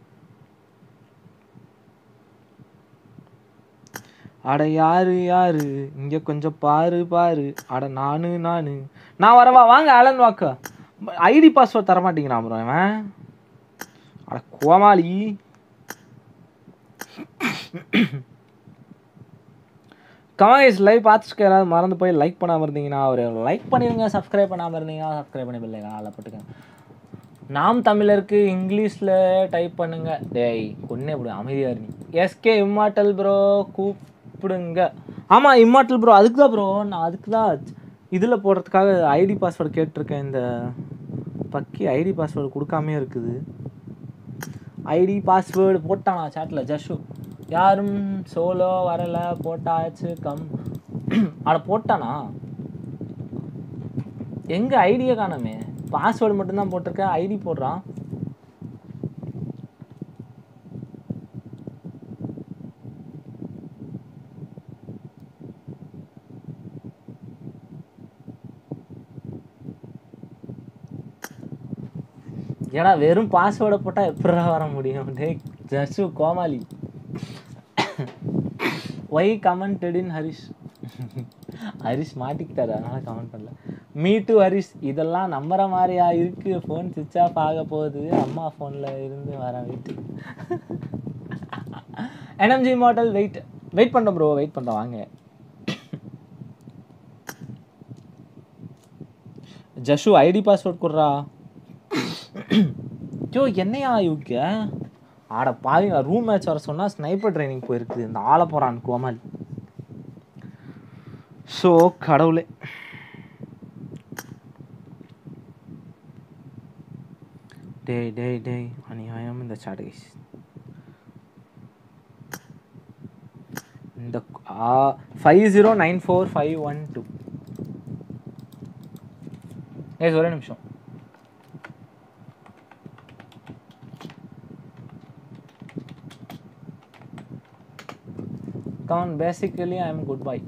அட யாரு யாரு இங்க கொஞ்சம் பாரு பாரு அட நானு நானு நான் வரவா வாங்க ஆலன் வாக்கு ஐடி பாஸ்வேர்ட் தர மாட்டேங்கிறான் ப்ரோ இவன் அட கோமாளி கமாய்ஸ் லைவ் பார்த்துட்டு யாராவது மறந்து போய் லைக் பண்ணாமல் இருந்தீங்கன்னா ஒரு லைக் பண்ணிடுங்க சப்ஸ்கிரைப் பண்ணாமல் இருந்தீங்கன்னா சப்ஸ்கிரைப் பண்ணி பில்லைங்க ஆளை போட்டுக்கங்க நாம் தமிழருக்கு இங்கிலீஷில் டைப் பண்ணுங்க டேய் கொன்னே இப்படி அமைதியாக இருங்க எஸ்கே இம்மார்டல் ப்ரோ கூப்பிடுங்க ஆமாம் இம்மார்டல் ப்ரோ அதுக்கு தான் ப்ரோ நான் அதுக்கு தான் இதில் போடுறதுக்காக ஐடி பாஸ்வேர்டு கேட்டிருக்கேன் இந்த பக்கி ஐடி பாஸ்வேர்டு கொடுக்காமே இருக்குது ஐடி பாஸ்வேர்டு போட்டானா சாட்டில் ஜஷு யாரும் சோலோ வரலை போட்டாச்சு கம் அட போட்டானா எங்க ஐடியா காணாமே பாஸ்வேர்டு மட்டும்தான் போட்டிருக்கேன் ஐடி போடுறான் ஏன்னா வெறும் பாஸ்வேர்டை போட்டால் எப்படா வர முடியும் டேய் ஜஸ்ட் கோமாளி why commented in Harish Harish மாட்டிக்கிட்டாரு அதனால கமெண்ட் பண்ணல மீ டு ஹரிஷ் இதெல்லாம் நம்புற மாதிரியா இருக்கு ஃபோன் சுவிச் ஆஃப் ஆக போகுது அம்மா ஃபோனில் இருந்து வரேன் wait NMG model wait wait பண்ணுறோம் ப்ரோ வெயிட் பண்ணுறோம் வாங்க ஜஷு ஐடி பாஸ்வேர்ட் கொடுறா ஜோ என்னையா இவங்க ஆட பாவிங்க ரூம் மேட்ச் வர சொன்னா ஸ்னைப்பர் ட்ரைனிங் போயிருக்குது இந்த ஆள போறான் கோமாளி ஸோ கடவுளே டேய் டேய் டேய் அநியாயம் இந்த சாட் இந்த five zero nine four five one two ஏ ஒரே நிமிஷம் Come on, basically I am good boy.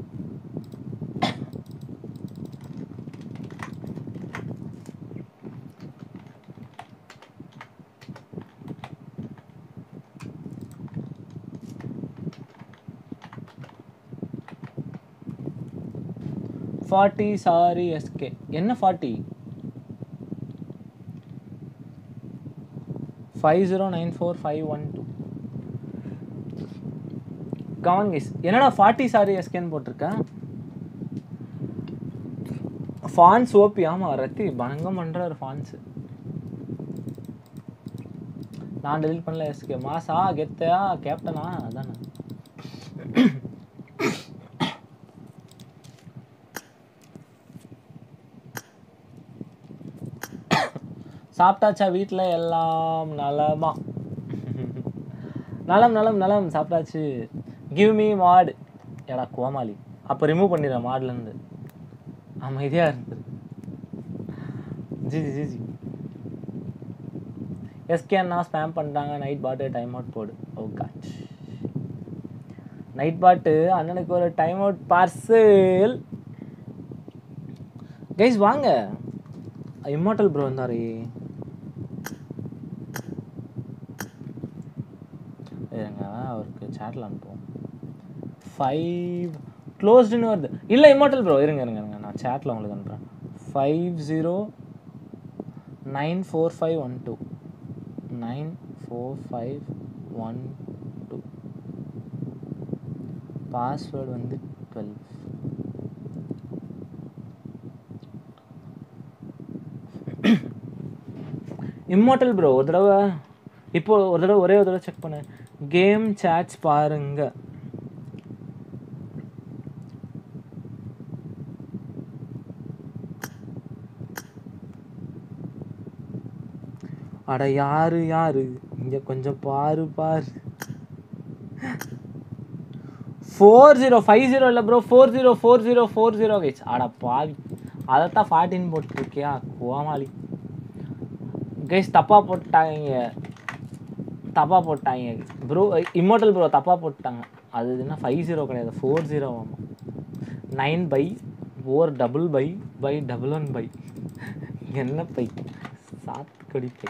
Forty sorry SK என்ன forty five zero nine four five one two கவன்கிஸ் என்னடா ஃபார்ட்டி சாரி எஸ்கேன்னு போட்டிருக்கேன் ஃபான்ஸ் ஓபி ஆமாம் ரத்தி பங்கம் பண்ணுறாரு ஃபான்ஸு நான் டெலிட் பண்ணல எஸ்கே மாசா கெத்தையா கேப்டனா அதானே சாப்பிட்டாச்சா வீட்டில் எல்லாம் நலமா நலம் நலம் நலம் சாப்பிட்டாச்சு கிவ் மீ மாடு எடா கோமாளி அப்போ ரிமூவ் பண்ணிடுறேன் மாடுலேருந்து அமைதியாக இருந்தது ஜி ஜி ஜி ஜி எஸ்கே அண்ணா ஸ்பேம் பண்ணுறாங்க நைட் பாட்டு டைம் அவுட் போடு ஓ காட் நைட் பாட்டு அண்ணனுக்கு ஒரு டைம் அவுட் பார்சல் கைஸ் வாங்க இம்மார்டல் ப்ரோ வந்தாரு இருங்க அவருக்கு சேட்டில் அனுப்புவோம் ஃபைவ் க்ளோஸ்டுன்னு வருது இல்லை இம்மார்டல் ப்ரோ இருங்க இருங்க இருங்க நான் சேட்டில் உங்களுக்கு அனுப்புகிறேன் five zero nine four five one two nine four five one two password வந்து டுவெல் இம்மார்டல் ப்ரோ ஒரு தடவை இப்போ ஒரு தடவை ஒரே ஒரு தடவை செக் பண்ணு கேம் சேட்ஸ் பாருங்க அட யாரு யாரு இங்க கொஞ்சம் பாரு பாரு ஃபோர் ஜீரோ ஃபைவ் ஜீரோ இல்லை bro four zero four zero four zero guys அட பாவி அதைத்தான் ஃபார்ட்டின் போட்டிருக்கியா கோமாளி கைஸ் தப்பாக போட்டாங்க தப்பாக போட்டாங்க ப்ரோ இம்மோட்டல் ப்ரோ தப்பாக போட்டாங்க அது என்ன ஃபைவ் ஜீரோ கிடையாது ஃபோர் ஜீரோ ஆமாம் நைன் பை ஃபோர் டபுள் பை பை டபுள் ஒன் பை என்ன பை சாத்துக்கடி பை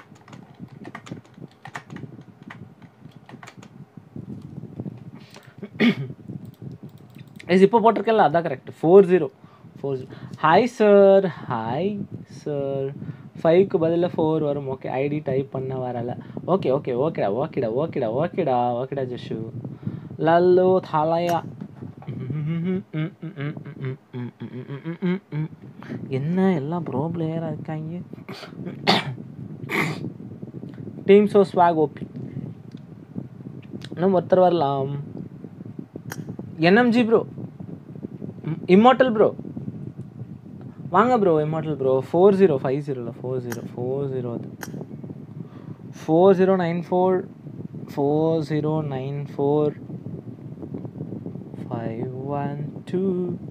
எஸ் இப்போ போட்டிருக்கல அதான் correct four zero four zero hi sir hi sir ஃபைவ்க்கு பதிலாக ஃபோர் வரும் ஓகே ஐடி டைப் பண்ண வரல ஓகே ஓகே ஓகேடா ஓகேடா ஓகேடா ஓகேடா ஓகேடா ஜஷு லல்லோ தாலையா என்ன எல்லாம் ப்ரோ பிளேயராக இருக்காங்க டீம் ஸோ ஸ்வாக் ஓபி இன்னும் ஒருத்தர் வரலாம் என்எம்ஜி ப்ரோ இம்மார்டல் ப்ரோ வாங்க bro immortal bro four zero five ஜீரோவில் ஃபோர் ஜீரோ ஃபோர் ஜீரோ அது four zero nine four four zero nine four five one two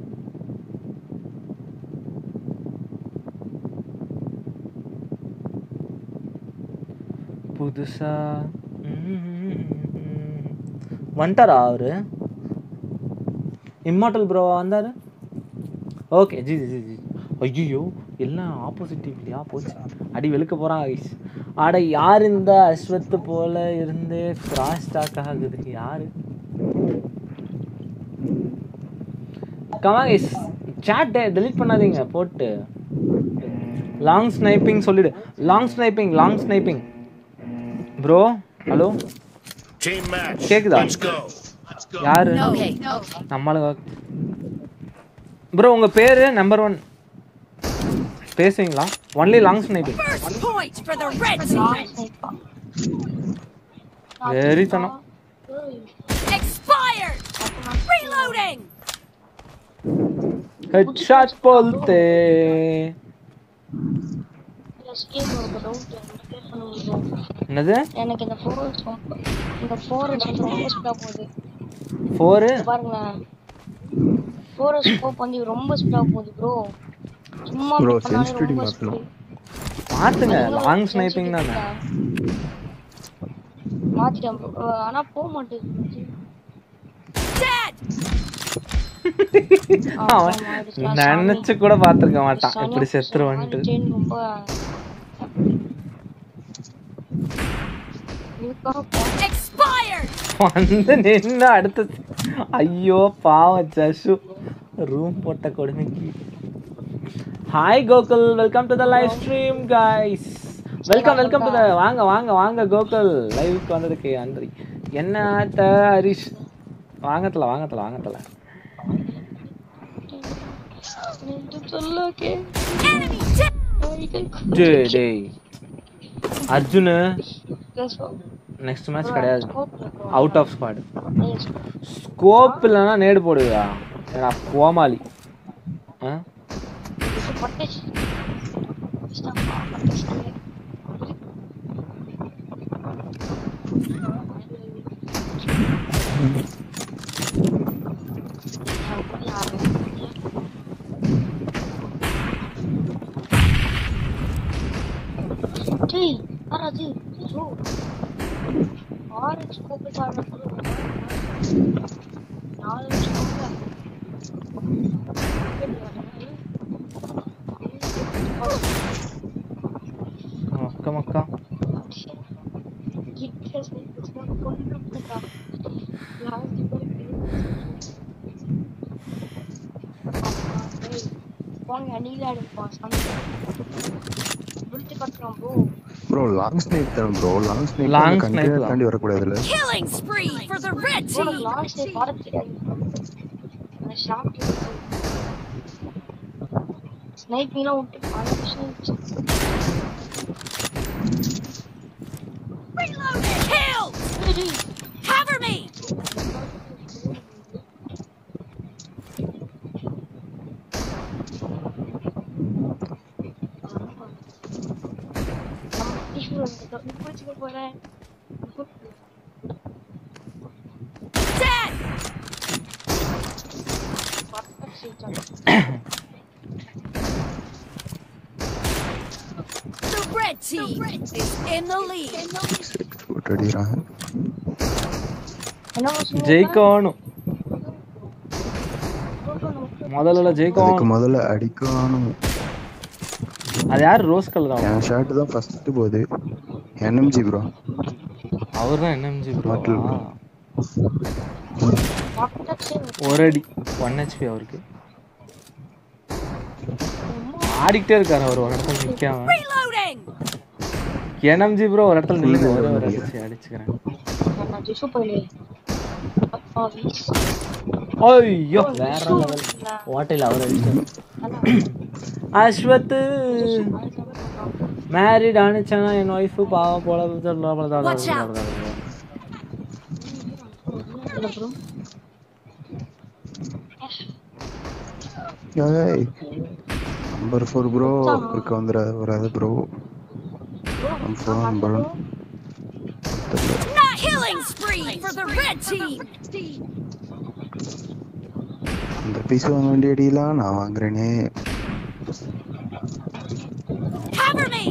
புதுசா வந்துட்டாரா அவரு இம்மார்டல் ப்ரோவா வந்தார் ஓகே ஜி ஜி ஜி ஜி ஐயோ எல்லாம் ஆப்போசிட் டீம்லையா போச்சு அடி வெளுக்க போகிறான் ஐஸ் அட யார் இந்த அஸ்வத்து போல இருந்து கிராஸ் ஸ்டாக் ஆகுது யாரு கமா ஐஸ் சாட் டெலீட் பண்ணாதீங்க போட்டு லாங் ஸ்னைப்பிங் சொல்லிடு long sniping long sniping bro hello Team match. கேக்குதா? Let's go. யாரு Okay. நம்மளுக்கு ப்ரோ உங்க பேரு நம்பர் ஒன் பேசுவீங்களா only long sniping First point for the red team. வெறித்தனம் Expired. Reloading. ஹெட் ஷாட் போல்தே என்னது எனக்கு இந்த ஃபோர் ரொம்ப இந்த ஃபோர் வந்து ரொம்ப ஸ்பீடாக போகுது ஃபோரு பாருங்களேன் ஃபோர் ஸ்கோப் வந்து ரொம்ப ஸ்பீடாக போகுது ப்ரோ சும்மா Bro, அப்படி பண்ணாலே sensitivity ரொம்ப மாத்தணும். speed. மாத்துங்க லாங் ஸ்னைப்பிங் தானே மாத்திட்டேன் bro. ஆனா போக மாட்டேங்குது Dead. அவன் நினைச்சு கூட பார்த்துருக்க மாட்டான் இப்படி செத்துருவன்ட்டு chain ரொம்ப இதுக்காக போ- Expired. வந்து நின்று அடுத்த ஐயோ பாவம் ஜஷு ரூம் போட்ட கொடுமைக்கு hi Gokul welcome to the live stream guys welcome welcome to the வாங்க வாங்க வாங்க கோகுல் லைவுக்கு வந்ததுக்கு நன்றி என்ன ஆட்ட ஹரிஷ் வாங்கத்தல வாங்கத்தல வாங்கத்தல இது சொல்ல கே Enemy dead. டே டேய் அர்ஜுனு நெக்ஸ்ட் மேட்ச் கிடையாது அவுட் ஆஃப் ஸ்குவாடு ஸ்கோப் இல்லைன்னா நேடு போடுவியா ஏன்னா கோமாளி ஆ பட்டுச்சு டேய் யாராது ஐயோ ஆரஞ்சு கோப்பை காரணம் நாலு கோப்பை மக்கா மக்கா போங்க நீல அடிப்பா சாமி விழுத்து கட்டுறோம் ப்ரோ ப்ரோ லாங் ஸ்னைப் தான் bro long snipe Long long snipe snipe தான். தாண்டி வரக்கூடாதுல்ல Killing spree for the red bro team. Last day பாட தெரியாது அந்த ஷார்ட் ஸ்னைப்பிங்லாம் விட்டு பல விஷயம் Kill! Cover me! குளிச்சுக்க போறேன் Dead! The red team is in the lead. Six போட்டு அடிக்கிறாங்க என்ன சொன்னீங்க? ஜெயிக்கணும் முதல்ல அதுக்கு ஜெயிக்கணும் முதல்ல அடிக்கணும் அது யார் ரோஸ் கலர் அவன் என் ஷாட் தான் ஃபர்ஸ்ட் போகுது என்எம்ஜி ப்ரோ அவர் தான் என்எம்ஜி ப்ரோ Bottle. ஒரு அடி ஒன் ஹெச்பி அவருக்கு ஆடிக்கிட்டே இருக்காரு அவர் ஒரு இடத்துல நிக்காம Reloading! என்எம்ஜி ப்ரோ ஒரு இடத்துல நில்லுங்க ஒரே ஒரு அடிச்சு அடிச்சுக்கிறேன் நான் ஜிசு போயிலே அப்பா வீஸ் ஐயோ வேற லெவல் ஓட்டையில் அவர் அடிச்சாரு அஸ்வத் மேரிட் ஆனிச்சானா என் ஒய்ஃபு பாவ போல Watch out. ப்ரோ ஏய் நம்பர் ஃபோர் ப்ரோ குறுக்க வந்துட வராது ப்ரோ ஃபோன் பலன் Not killing spree for the red team. அந்த பீஸ் வாங்க வேண்டிய அடியெல்லாம் நான் வாங்குறேனே Cover me!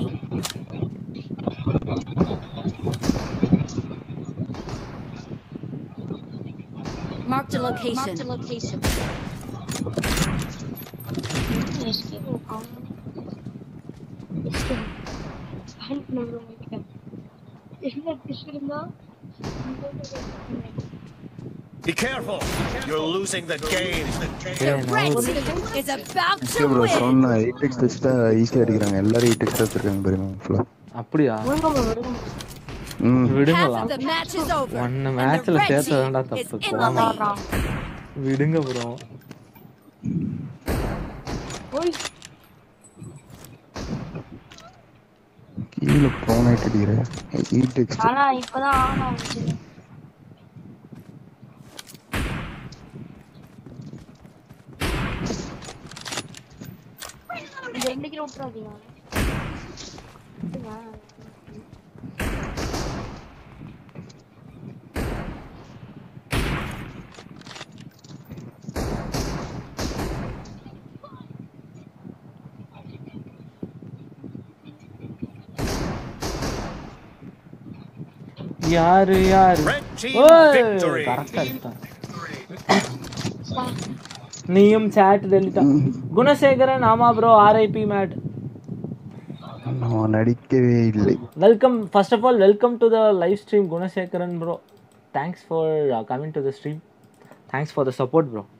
Marked a location. location. Escape help number உங்களுக்கு என்ன description Be careful. You're losing the game. The red team is about okay to bro win. சொன்னா eight X வச்சுட்டா ஈஸியாக அடிக்கிறாங்க எல்லாரும் எயிட் எக்ஸ் வச்சிருக்காங்க பாருங்க ஃபுல்லாக அப்படியா விடுங்க விடுங்க ம் Half விடுங்களா of the match is over. ஒன்னு and the மேட்ச்ல red சேர்த்ததாண்டா team is தப்பு in the போமா lead. விடுங்க ப்ரோ ஓய் கீழே ப்ரோன் ஆகிட்டு அடிக்கிறேன் எயிட் எக்ஸ் ஆனா இப்பதான் ஆன் ஆகுச்சு இந்த ரெண்டு கிலோ விட்டுறாதீங்க விட்டுங்க. யாரு யாரு Red team ஓய் victory. கரெக்டா அடிச்சான் நீயும் சாட் டெலிட்டா குணசேகரன் ஆமா ப்ரோ ஆர்ஐபி மேட் நான் நடிக்கவே இல்லை welcome first of all welcome to the live stream Gunasekaran bro thanks for coming to the stream thanks for the support bro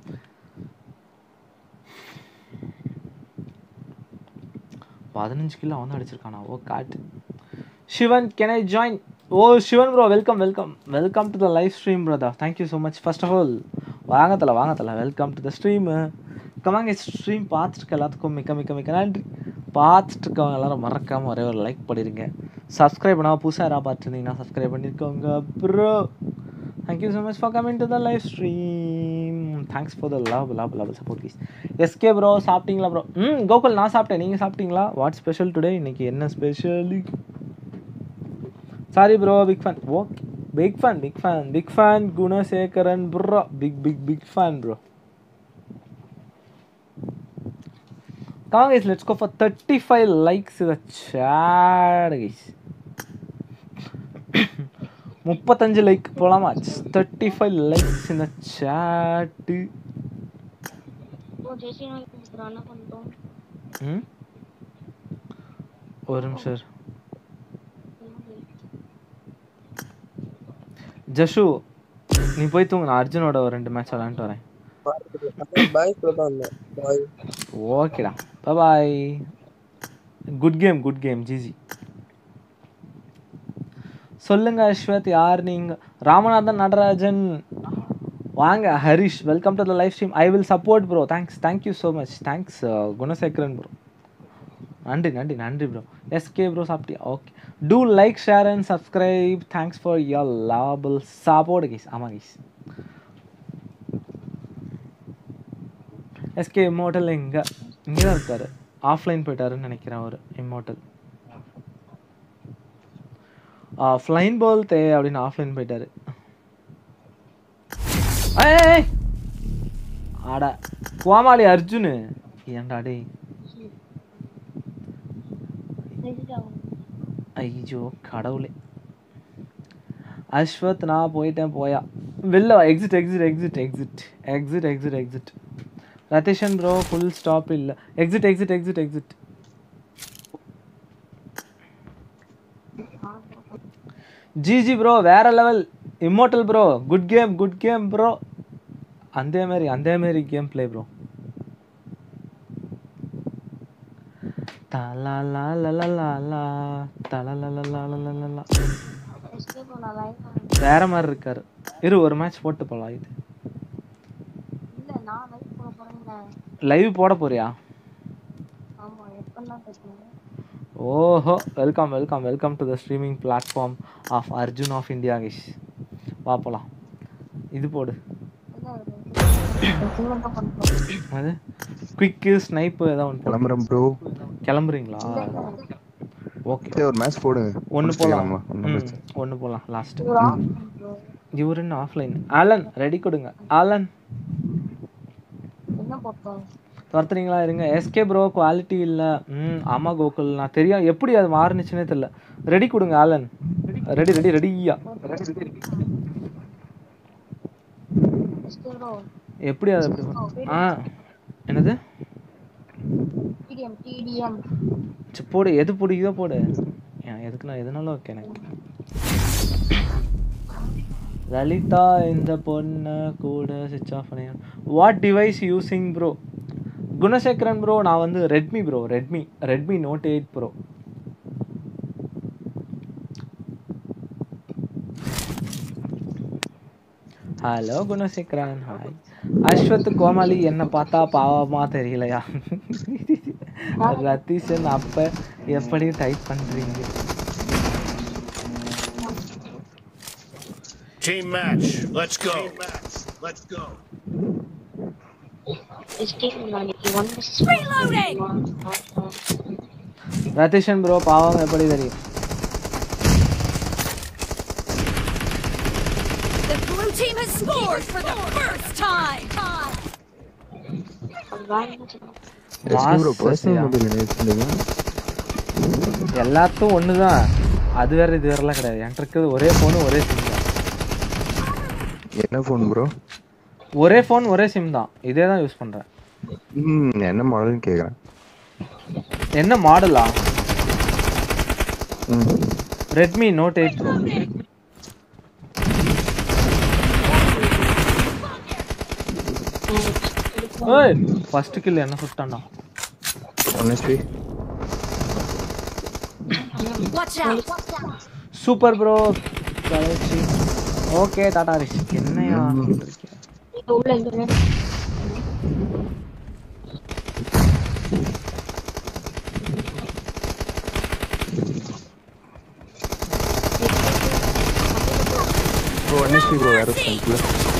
பதினஞ்சு கிலோ அவன் தான் அடிச்சிருக்கானா ஓ காட்டு சிவன் கேன் ஐ ஜாயின் ஓ Sivan bro welcome welcome welcome to the live stream brother thank you so much first of all வாங்க தல வாங்க தல வெல்கம் டு த ஸ்ட்ரீமு கமாங்க ஸ்ட்ரீம் பார்த்துட்டு எல்லாத்துக்கும் மிக்க மிக்க மிக்க நன்றி பார்த்துட்டு இருக்கவங்க எல்லாரும் மறக்காமல் ஒரே ஒரு லைக் பண்ணிடுங்க சப்ஸ்கிரைப் பண்ணால் புதுசாக யாராவது பார்த்துருந்தீங்கன்னா சப்ஸ்கிரைப் பண்ணியிருக்கோங்க bro thank you so much for coming to the live stream thanks for the love love love support please SK bro சாப்பிட்டீங்களா ப்ரோ ம் கோகுல் நான் சாப்பிட்டேன் நீங்கள் சாப்பிட்டீங்களா வாட் ஸ்பெஷல் டுடே இன்னைக்கு என்ன specially sorry bro big fan okay big fan big fan big fan Gunasekaran bro big big big fan bro Come on guys, let's go for 35 likes in the chat guys. முப்பத்தஞ்சு like போலாமா thirty five likes இந்த chat ஓ ஜெய்சி நான் இப்போ என்ன பண்ணிட்டோம் ம் ஒரு நிமிஷம் இரு. ஜஷு நீ போய் தூங்கு நான் அர்ஜுனோட ஒரு ரெண்டு மேட்ச் விளாண்டுட்டு வரேன் பாய் சொல்ல தான் வந்தேன் பாய் ஓகேடா bye good game good game GG சொல்லுங்க அஸ்வத் யார் நீங்க ராமநாதன் நடராஜன் வாங்க Harish welcome to the live stream I will support bro thanks thank you so much thanks Gunasekaran bro நன்றி நன்றி நன்றி ப்ரோ எஸ்கே ப்ரோ சாப்பிட்டியா okay do like share and subscribe thanks for your lovable support guys ஆமாம் guys SK immortal எங்க இங்கே தான் இருக்காரு offline போயிட்டாருன்னு நினைக்கிறேன் அவர் இம்மோட்டல் ஃப்ளைன் பால் தே அப்படின்னு ஆஃப்லைன் போயிட்டாரு ஏய், ஏய், ஏய். ஆடா கோமாளி அர்ஜுனு ஏன்டா டேய் ஐயோ கடவுளே அஸ்வத் நான் போயிட்டேன் போயா வெளில exit exit exit exit exit exit exit Rathishan bro full stop இல்லை exit exit exit exit GG bro வேற level immortal bro good game good game bro அதே மாதிரி அதே மாதிரி கேம் ப்ளே ப்ரோ தலலலலலலா, தலலலலலலலா. வேற மாதிரி இருக்காரு இரு ஒரு மேட்ச் போட்டு போலாம் இது இல்ல நான் லைவ் போட போறேன் லைவ் போட போறியா ஆமா எப்பெல்லாம் பேசுனேன் ஓஹோ welcome welcome welcome to the streaming platform of Arjun of India guys வா போலாம் இது போடு அது குவிக்கு ஸ்னைப்பு ஏதாவது ஒன்று போடு. கிளம்புறேன் ப்ரோ கிளம்புறீங்களா ஓகே சரி ஒரு மேட்ச் போடுங்க ஒன்று போகலாம் முடிச்சுக்கலாமா? ஒண்ணும் பிரச்சனை இல்ல. ஒன்று போகலாம் லாஸ்ட் இவர் என்ன ஆஃப்லைன் ஆலன் ரெடி கொடுங்க ஆலன் என்ன போட்டோம் துரத்துறீங்களா இருங்க எஸ்கே ப்ரோ குவாலிட்டி இல்லை ம் ஆமாம் கோகுல் நான் தெரியும் எப்படி அது மாறுனுச்சுன்னே தெரியல ரெடி கொடுங்க ஆலன் ரெடி ரெடி ரெடியா எப்படி அது எப்படி பண்ண- ஆ என்னது டிடிஎம் டிடிஎம் சரி, போடு எது பிடிக்குதோ போடு ஏன், எதுக்கு நான் எதுனாலும் ஓகே எனக்கு லலிதா இந்த பொண்ணை கூட சுவிச் ஆஃப் பண்ணி what device using bro Gunasekaran bro நான் வந்து Redmi bro Redmi Redmi note eight bro hello Gunasekaran hi Ashwath கோமாளி என்ன பார்த்தா பாவமா தெரியலையா ரத்தீஷன் அப்ப எப்படி டைப் பண்றீங்க Team match. Let's go. Let's go. Escape நாளைக்கு ஒன் Reloading! ரத்தீஷன் ப்ரோ பாவம் எப்படி தெரியும் The blue team has scored for the first time! SK bro Master personal யா? மொபைல் என்ன யூஸ் பண்ணுறீங்க எல்லாத்தும் ஒன்று தான் அது வேற இது வேறலாம் கிடையாது என்கிட்ட இருக்கிறது ஒரே ஃபோனு ஒரே சிம் தான் என்ன ஃபோன் ப்ரோ ஒரே ஃபோன் ஒரே சிம் தான் இதே தான் யூஸ் பண்ணுறேன் ம் என்ன மாடல்னு கேட்குறேன் என்ன மாடலா ம் ரெட்மி நோட் எயிட் ப்ரோ ஏய் ஃபர்ஸ்ட் கில் என்ன சுட்டான்டா one SP Watch out! Super bro okay tata ரிஷ் என்னையா உள்ள இருந்து ப்ரோ ஒன் எஸ்பி ப்ரோ வேறு ஃப்ரெண்ட்ல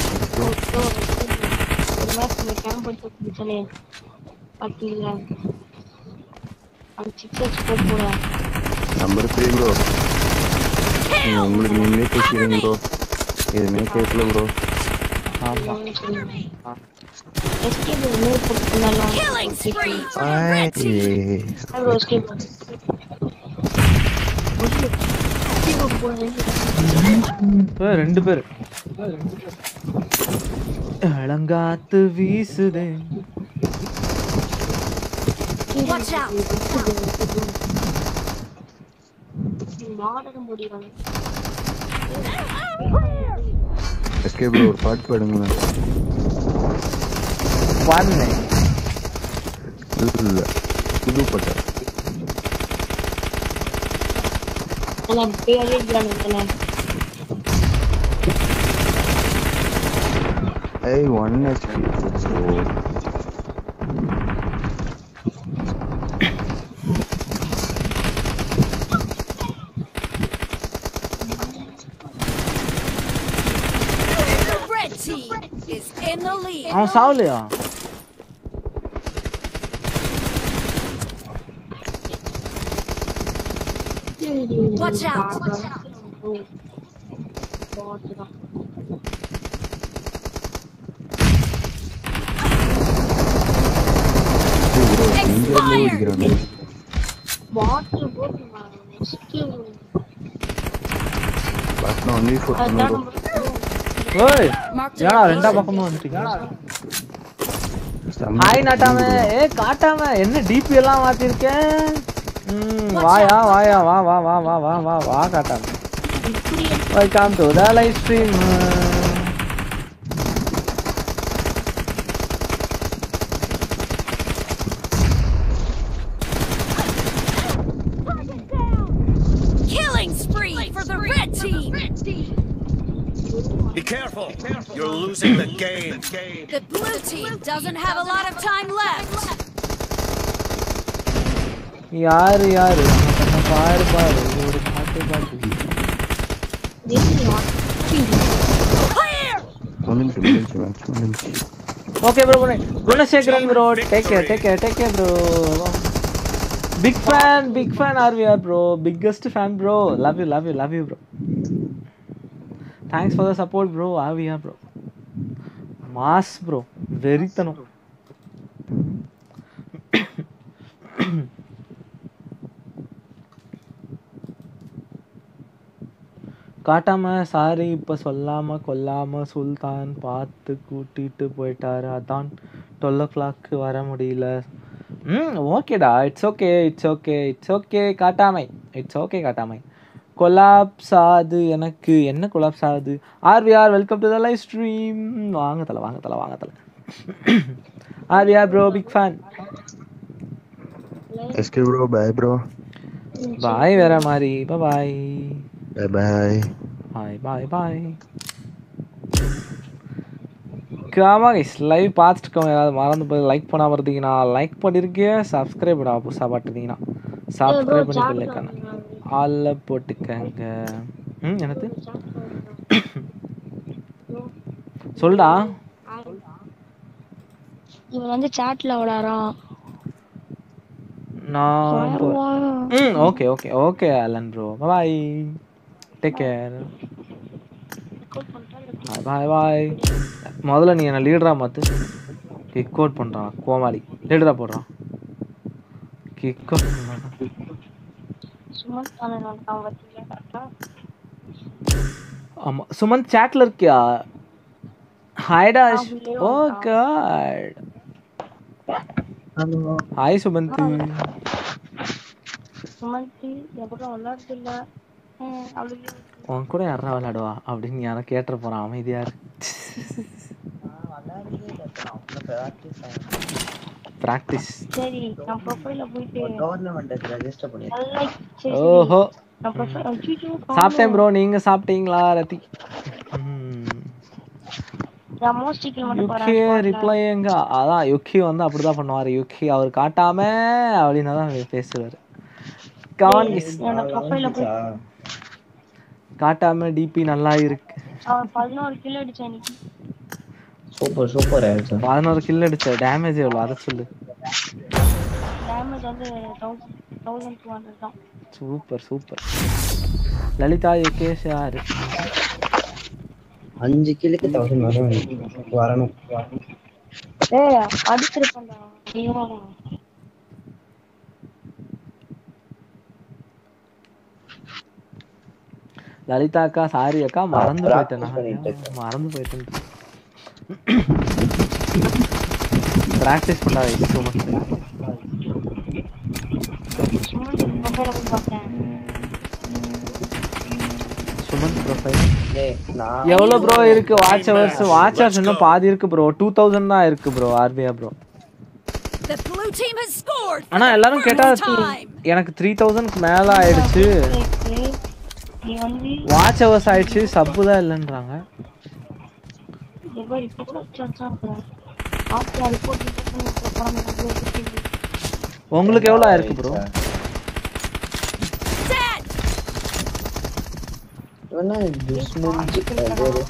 ஒரு மேட்ச் இந்த கேம்ப் வச்சு சொல்லி பார்த்தீங்களா அந்த சிக்ஸ் எக்ஸ் போட நம்பர் த்ரீ ப்ரோ உங்களுக்கு நீங்களே பேசிக்கிறீங்க ப்ரோ எதுவுமே கேட்கல ப்ரோ ஆமாம் எஸ்கேப் இன்னொரு போட்டு பண்ணலாம் Killing spree for the red team! Escape இப்போ ரெண்டு பேர் இளங்காத்து வீசுதே Watch out! மாடல முடியும் எஸ்கே ப்ரோ ஒரு பாட்டு பாடுங்களேன் பண்ணு இல்லை புது பாட்டா எல்லாம் பேரே இருக்கிறானுங்க ஏய் one HP The red team is in the lead. அவன் சாவலையா Watch out. Expired. வாட்டர் போட்டு நெக்ஸ்ட் பட் ஒன்லி ஃபோர் அதான் ஓய் Marked ஏடா a ரெண்டா location. பக்கமும் வந்துட்டீங்க ஹாய் நாட்டாம ஏ காட்டாம என்ன டிபி எல்லாம் மாத்திருக்கேன் ம் வாயா வாயா வா வா வா வா வா வா வா காட்டாம welcome to the live stream Killing spree for the red team. Be careful. You're losing the game. The blue team doesn't have a lot of time left. யாரு யாரு நம்ம பாரு பாரு ஒரு பாட்டு பாட்டு Clear. முடிஞ்சு முடிஞ்சு மேட்ச் முடிஞ்சு okay bro Gunasekaran bro take care take care take care bro big fan big fan R V R bro biggest fan bro love you love you love you bro thanks for the support bro R V R bro mass bro வெறித்தனம் காட்டாம sorry இப்ப சொல்லாம கொல்லாம சுல்தான் பார்த்து கூட்டிட்டு போயிட்டாரு அதான் twelve ஓ clock வர முடியல ம் ஓகேடா it's okay it's okay it's okay காட்டாமை இட்ஸ் ஓகே காட்டாமை கொலாப்ஸ் ஆகுது எனக்கு என்ன கொலாப்ஸ் ஆகுது RVR welcome to the live stream வாங்க தல வாங்க தல வாங்க தல RVR bro big fan SK bro bye bro bye வேற மாதிரி bye bye bye bye bye பாய் ஆமா கைஸ் லைவ் பார்த்துட்டு இருக்கவங்க யாராவது மறந்து போய் லைக் பண்ணாம இருந்தீங்கன்னா லைக் பண்ணிருக்கேன் சப்ஸ்கிரைப் பண்ணா புதுசாக பார்த்துருந்தீங்கன்னா சப்ஸ்கிரைப் பண்ணி பிள்ளைக்கான ஆல்ல போட்டுக்கங்க ம் என்னது சொல்டா இவன் வந்து சாட்ல விளாடுறான் நான் போ- ம் okay okay okay Alan bro bye take care bye bye முதல்ல நீ என்ன லீடரா மாத்து கிக் அவுட் பண்றான் கோமாளி லீடரா போடுறான் கிக் அவுட் பண்றான் சுமன் தானே நான் பார்த்தீங்களா கரெக்டா ஆமா சுமந்த் சாட்ல இருக்கியா ஹாய்டா ஓ காட் ஹாய் சுமந்த் சுமந்தி எப்பறம் விளாடுறது இல்ல ம், அவளுக்கு உன் கூட யாரா விளையாடுவா அப்படின்னு யாரும் கேட்டுற போறான் அமைதியா இரு பிராக்டிஸ் சரி நான் ப்ரொஃபைல போயிட்டு கவர்மெண்ட் ரெஜிஸ்டர் பண்ணி நல்லா சரி, ஓஹோ நான் ப்ரொஃபைல் அச்சோ சாப்பிட்டேன் ப்ரோ நீங்க சாப்பிட்டீங்களா ரதி நான் மோஸ்டிக்கல் மட்டும் யுகே போறேன் ரிப்ளை எங்க அதான் யுகி வந்து அப்படிதான் பண்ணுவாரு யுகி அவர் காட்டாம அப்படின்னா தான் பேசுவாரு கமான் என்னோட ப்ரொஃபைல போய் காட்டாம டிபி நல்லா இருக்கு அவன் பதினோரு கிலோ அடிச்சான் இன்னைக்கு சூப்பர் சூப்பர் ஆயிடுச்சு பதினோரு கில் அடிச்ச டேமேஜ் எவ்வளோ அதை சொல்லு டேமேஜ் வந்து தௌசண்ட் தௌசண்ட் டூ ஹண்ட்ரட் தான் சூப்பர் சூப்பர் லலிதா யுகேஷ் யாரு அஞ்சு கிலுக்கு தௌசண்ட் வரும் வரணும் ஏய் அடிச்சிருப்பேன்டா நீங்க லலிதா அக்கா சாரி அக்கா மறந்து போயிட்டேன் நான். பண்ணிட்டு இருக்கேன். மறந்து போயிட்டேன் ப்ராக்டிஸ் பண்ணாத டூ மந்த்ஸ் சும்மா ப்ரொஃபைல போய் பார்த்தேன் சுமன் ப்ரொஃபைல் டேய், நான் எவ்வளோ ப்ரோ இருக்கு வாட்ச் ஹவர்ஸ் வாட்ச் ஹவர்ஸ் இன்னும் பாதி இருக்கு ப்ரோ டூ தௌசண்ட் தான் இருக்கு ப்ரோ ஆர்பியா bro The blue team has scored. ஆனா எல்லாரும் கேட்டா Final time. எனக்கு த்ரீ தௌசண்ட்க்கு மேல ஆயிடுச்சு நீ வந்து வாட்ச் ஹவர்ஸ் ஆயிடுச்சு சப்பு தான் இல்லைன்றாங்க எவ்வளோ இப்போ கூட வச்சா இருக்கிறேன் ஆஃப்டர் அது போட்டு படம் உங்களுக்கு எவ்வளோ ஆயிருக்கு ப்ரோ Dead! இவனா துஷ்மன் அது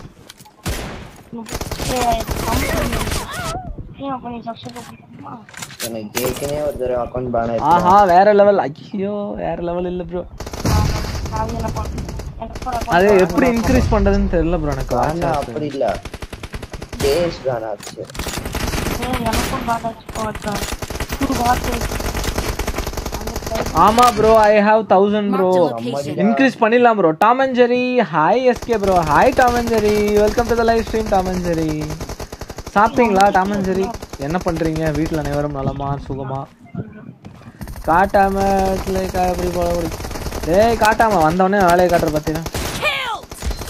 பண்ணி சப்ஸ்கிரைப் பண்ணுமா எனக்கு ஏற்கனவே ஒரு தடவை அக்கௌண்ட் பேன் ஆஹா வேற லெவல் ஐயோ வேற லெவல் இல்ல ப்ரோ அது என்ன பண்ண எனக்கு அது எப்படி இன்க்ரீஸ் பண்றதுன்னு தெரியல ப்ரோ எனக்கு watch ஆனா hours. அப்படி இல்ல டேஸ் பேன் ஆச்சு எனக்கும் பாட்டா வச்சேன் டூ பாட்டு ஆமா bro I have thousand bro Marked a location. Increase பண்ணிடலாம் bro Tom and Jerry hi SK bro hi Tom and Jerry welcome to the live stream Tom and Jerry சாப்பிட்டீங்களா Tom and ஜெரி என்ன பண்றீங்க வீட்டில் அனைவரும் நலமா சுகமா காட்டாம like, அப்படி போல அப்படி டேய் காட்டாம வந்தவொடனே வேலையை காட்டுற பார்த்தீங்கன்னா Killed!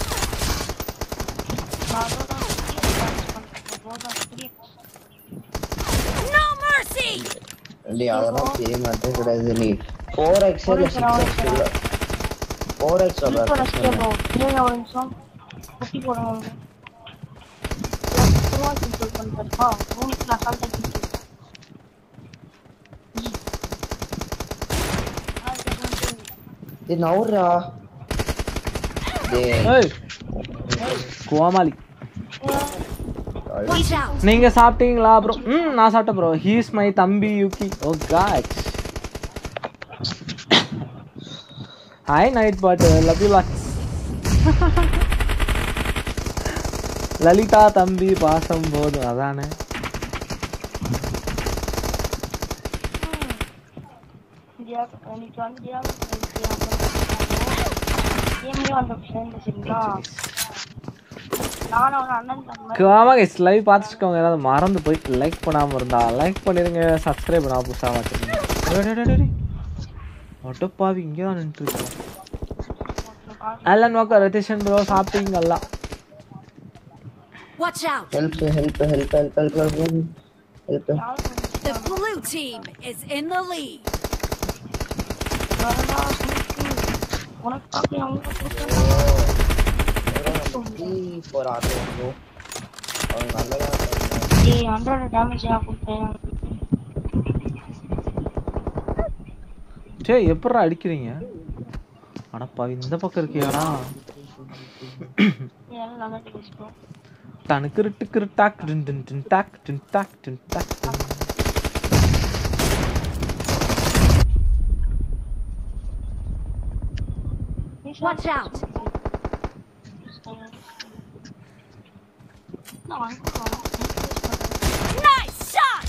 No mercy! டேய் அதெல்லாம் தெரிய மாட்டேன் கிடையாது நீ ஃபோர் எக்ஸ் இல்ல சிக்ஸ் எக்ஸ் இல்ல ஃபோர் எக்ஸ் இப்போ ரசிகே ப்ரோ இருங்க ஒரு நிமிஷம் குட்டி போடுங்க பண்ணிருப்பா ரூமுக்கு நான் கான்டாக்ட் டேய் நவுறா டேய் ஏய் கோமாளி Watch out! நீங்க சாப்பிட்டீங்களா ப்ரோ ம் நான் சாப்பிட்டேன் ப்ரோ ஹீஸ் மை தம்பி Yugi oh god hi night பாட்டு லவ் யூ லாட்ஸ் லலிதா தம்பி பாசம் போதும் அதானே இந்தியா இன்னைக்கு வந்து இந்தியா கேம்லயே வந்த ஃப்ரெண்ட் சரிங்களா நானும் அவன் அண்ணன் தம்பி ஆமாங்க இஸ் லைவ் பார்த்துருக்கவங்க ஏதாவது மறந்து போய் லைக் பண்ணாமல் இருந்தா லைக் பண்ணிருங்க சப்ஸ்கிரைப் பண்ணா புதுசாக வச்சுருங்க ஒட்டப்பாவி இங்கே தான் நின்றுருக்கோம் அல்லன் வாக்கர் ரதீஷன் ப்ரோ சாப்பிட்டீங்களா Watch out! Help help help help help help The blue team is in the lead. உனக்கு காப்பி அவங்க கொடுத்தாங்க ஃபோர் ஆட்டோ ப்ரோ அவங்க நல்லதா ஏய் ஹண்ட்ரட் டேமேஜ் நான் கொடுத்தேன் சே எப்பட்றா அடிக்கிறீங்க அடப்பாவி இந்த பக்கம் இருக்கியாடா இதெல்லாம் நல்லா டேஸ்ட் தனக்கு ரிட்டுக்கு டாக் டின் டின் டின் டாக் டின் டாக் டின் டாக் டின் Watch out! நான் வாங்கிக்கிறோம் Nice shot!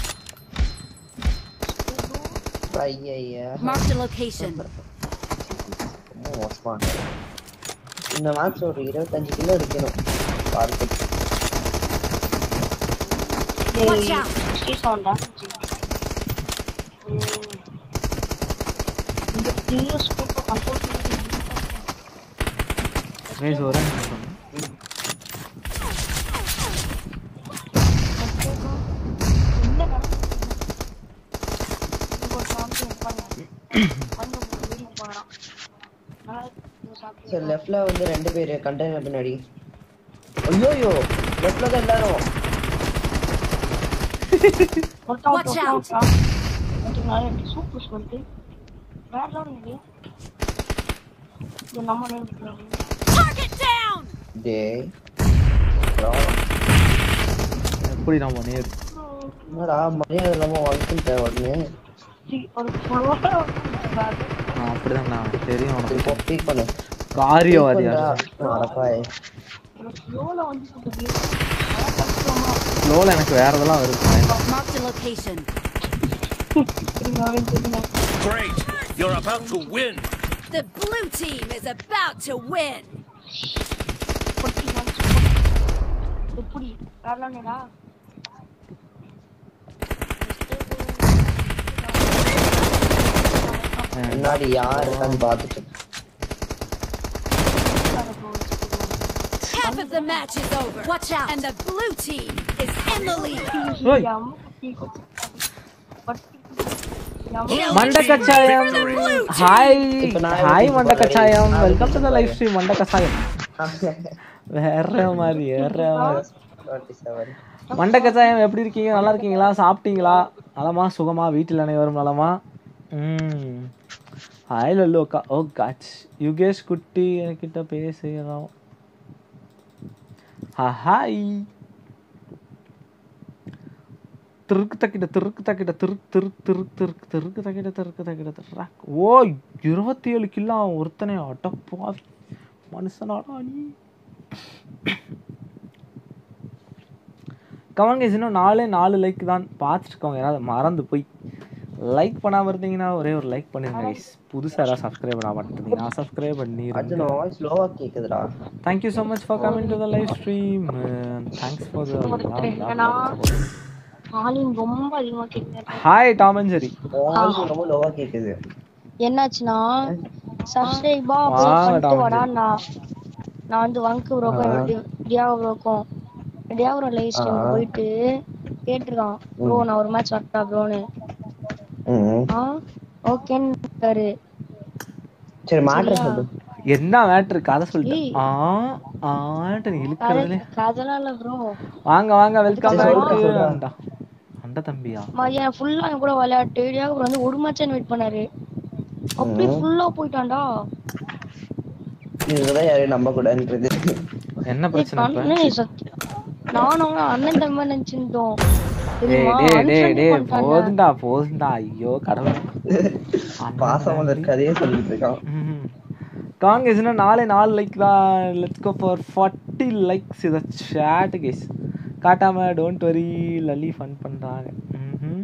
ஐயா Marked a location. ரொம்ப மோசமா இந்த மேட்ச் ஒரு இருபத்தஞ்சு கிலோ அடிக்கணும் பார்த்து Watch out! ஸ்டேஷன் டேமேஜ் இந்த பெரிய ஸ்கூப் கண்ட்ரோல் பண்ணி கைஸ் ஒரே நிமிஷம் சரி லெஃப்ட்ல வந்து ரெண்டு பேர் கண்டெய்னர் பின்னாடி ஐயோயோ லெஃப்ட்ல தான் எல்லாரும் Watch out. சூப்பர் சொல்லிட்டு வேற லெவல் இது இது நம்ம நேரம் Target down! டேய் எப்படி நம்ம நேரு என்னடா மரியாதை இல்லாம வந்துட்டேன் உடனே ஒரு ஃப்ளோரா நான் அப்படிதான் நான் தெரியும் உனக்கு இப்போ பீக் பண்ணு காரியவாதியா அடப்பாய் ஒரு ஃப்ளோல வந்து சொல்லுது லோல எனக்கு வேற இதெல்லாம் வருது Marked a location. Great! You're about to win! The blue team is about to win. எப்படி வரலாம்டா முன்னாடி யார் இருக்கான்னு பார்த்துட்டு Half of the match is over. Watch out! And the blue team is in the lead. ஓய் மண்ட கச்சாயம் hi இப்ப நான் hi எப்படி மண்ட போறேன்? கச்சாயம் நான் வெல்கம் டு த எப்படி லைவ் ஸ்ட்ரீம் மண்ட கச்சாயம் வேற மாதிரி வேற மாதிரி டுவெண்ட்டி செவன் மண்ட கச்சாயம் எப்படி இருக்கீங்க நல்லா இருக்கீங்களா சாப்பிட்டீங்களா நலமா சுகமா வீட்டில் அனைவரும் நலமா ம் ஹாய் லல்லு அக்கா ஓ காட்ச் யுகேஷ் குட்டி என்கிட்ட பேசுகிறோம் ஹாய் திருக்கு தக்கிட்ட திருக்கு தக்கிட்ட திருக்கு திருக்கு திருக்கு திருக்கு திருக்கு தக்கிட்ட திருக்கு தக்கிட்ட திராக் ஓ இருபத்தி ஏழு கிலோ ஒருத்தனே அடப்பா மனுஷனாடா நீ கமெண்ட் கைஸ் இன்னும் நாலே நாலு லைக் தான் பார்த்துருக்கோங்க யாராவது மறந்து போய் லைக் பண்ணாமல் இருந்தீங்கன்னா ஒரே ஒரு லைக் பண்ணிருங்க கைஸ் புதுசாக யாராவது சப்ஸ்கிரைப் பண்ண மாட்டேங்க சப்ஸ்கிரைப் அர்ஜுன் பண்ணிடுங்க வாய்ஸ் ஸ்லோவா கேக்குதுடா thank you so much for coming to the live stream thanks for ஏன்னா, வால்யூம் ரொம்ப அதிகமா கேக்குது hi Tom and Jerry voice ரொம்ப லோவா கேக்குது என்னாச்சுன்னா சப்ஸ்கிரைபா வாங்க பண்ணிட்டு டாம் வாடா நான் நான் வந்து வங்கு ப்ரோக்கும் டியாவோ ப்ரோக்கும் டியாவோ லைவ் ஸ்ட்ரீம் போயிட்டு கேட்டிருக்கான் ப்ரோ நான் ஒரு மேட்ச் வரட்டா ப்ரோன்னு ம் ஆ ஓகேன்னு சரி மாற்ற சொல்லு என்ன மேட்ரு கதை சொல்லிட்டு ஆ ஆன்ட்டு நீ இழுக்கிறதுலே கதெல்லாம் இல்ல ப்ரோ வாங்க வாங்க வெல்கம் சரி, பேக் சொல்லுடா. அண்டா அண்ட தம்பியா மதியானம் ஃபுல்லா என் கூட விளையாட்டு டியாவோ வந்து ஒரு மேட்ச் வெயிட் பண்ணாரு அப்படியே ஃபுல்லா போயிட்டான்டா இதுதான் யாரையும் நம்ப கூடாதுன்றது என்ன பிரச்சனை இப்ப கண்ணு சத்தியம் நானும் அண்ணன் தம்பி நினைச்சிருந்தோம் டேய் தெரியுமா டேய் டேய் unfriend டேய் பண்ணிட்டான்டா. போதுண்டா போதுண்டா ஐயோ கடவுள் பாசம் வந்து கதையே சொல்லிட்டு இருக்கான் காங்கிரஸ் இன்னும் நாலே நாலு லைக் தான் let's go for forty likes இதை சேட் கேஸ் காட்டாம டோன்ட் வரி லல்லி ஃபன் பண்றாங்க ம்ஹும்.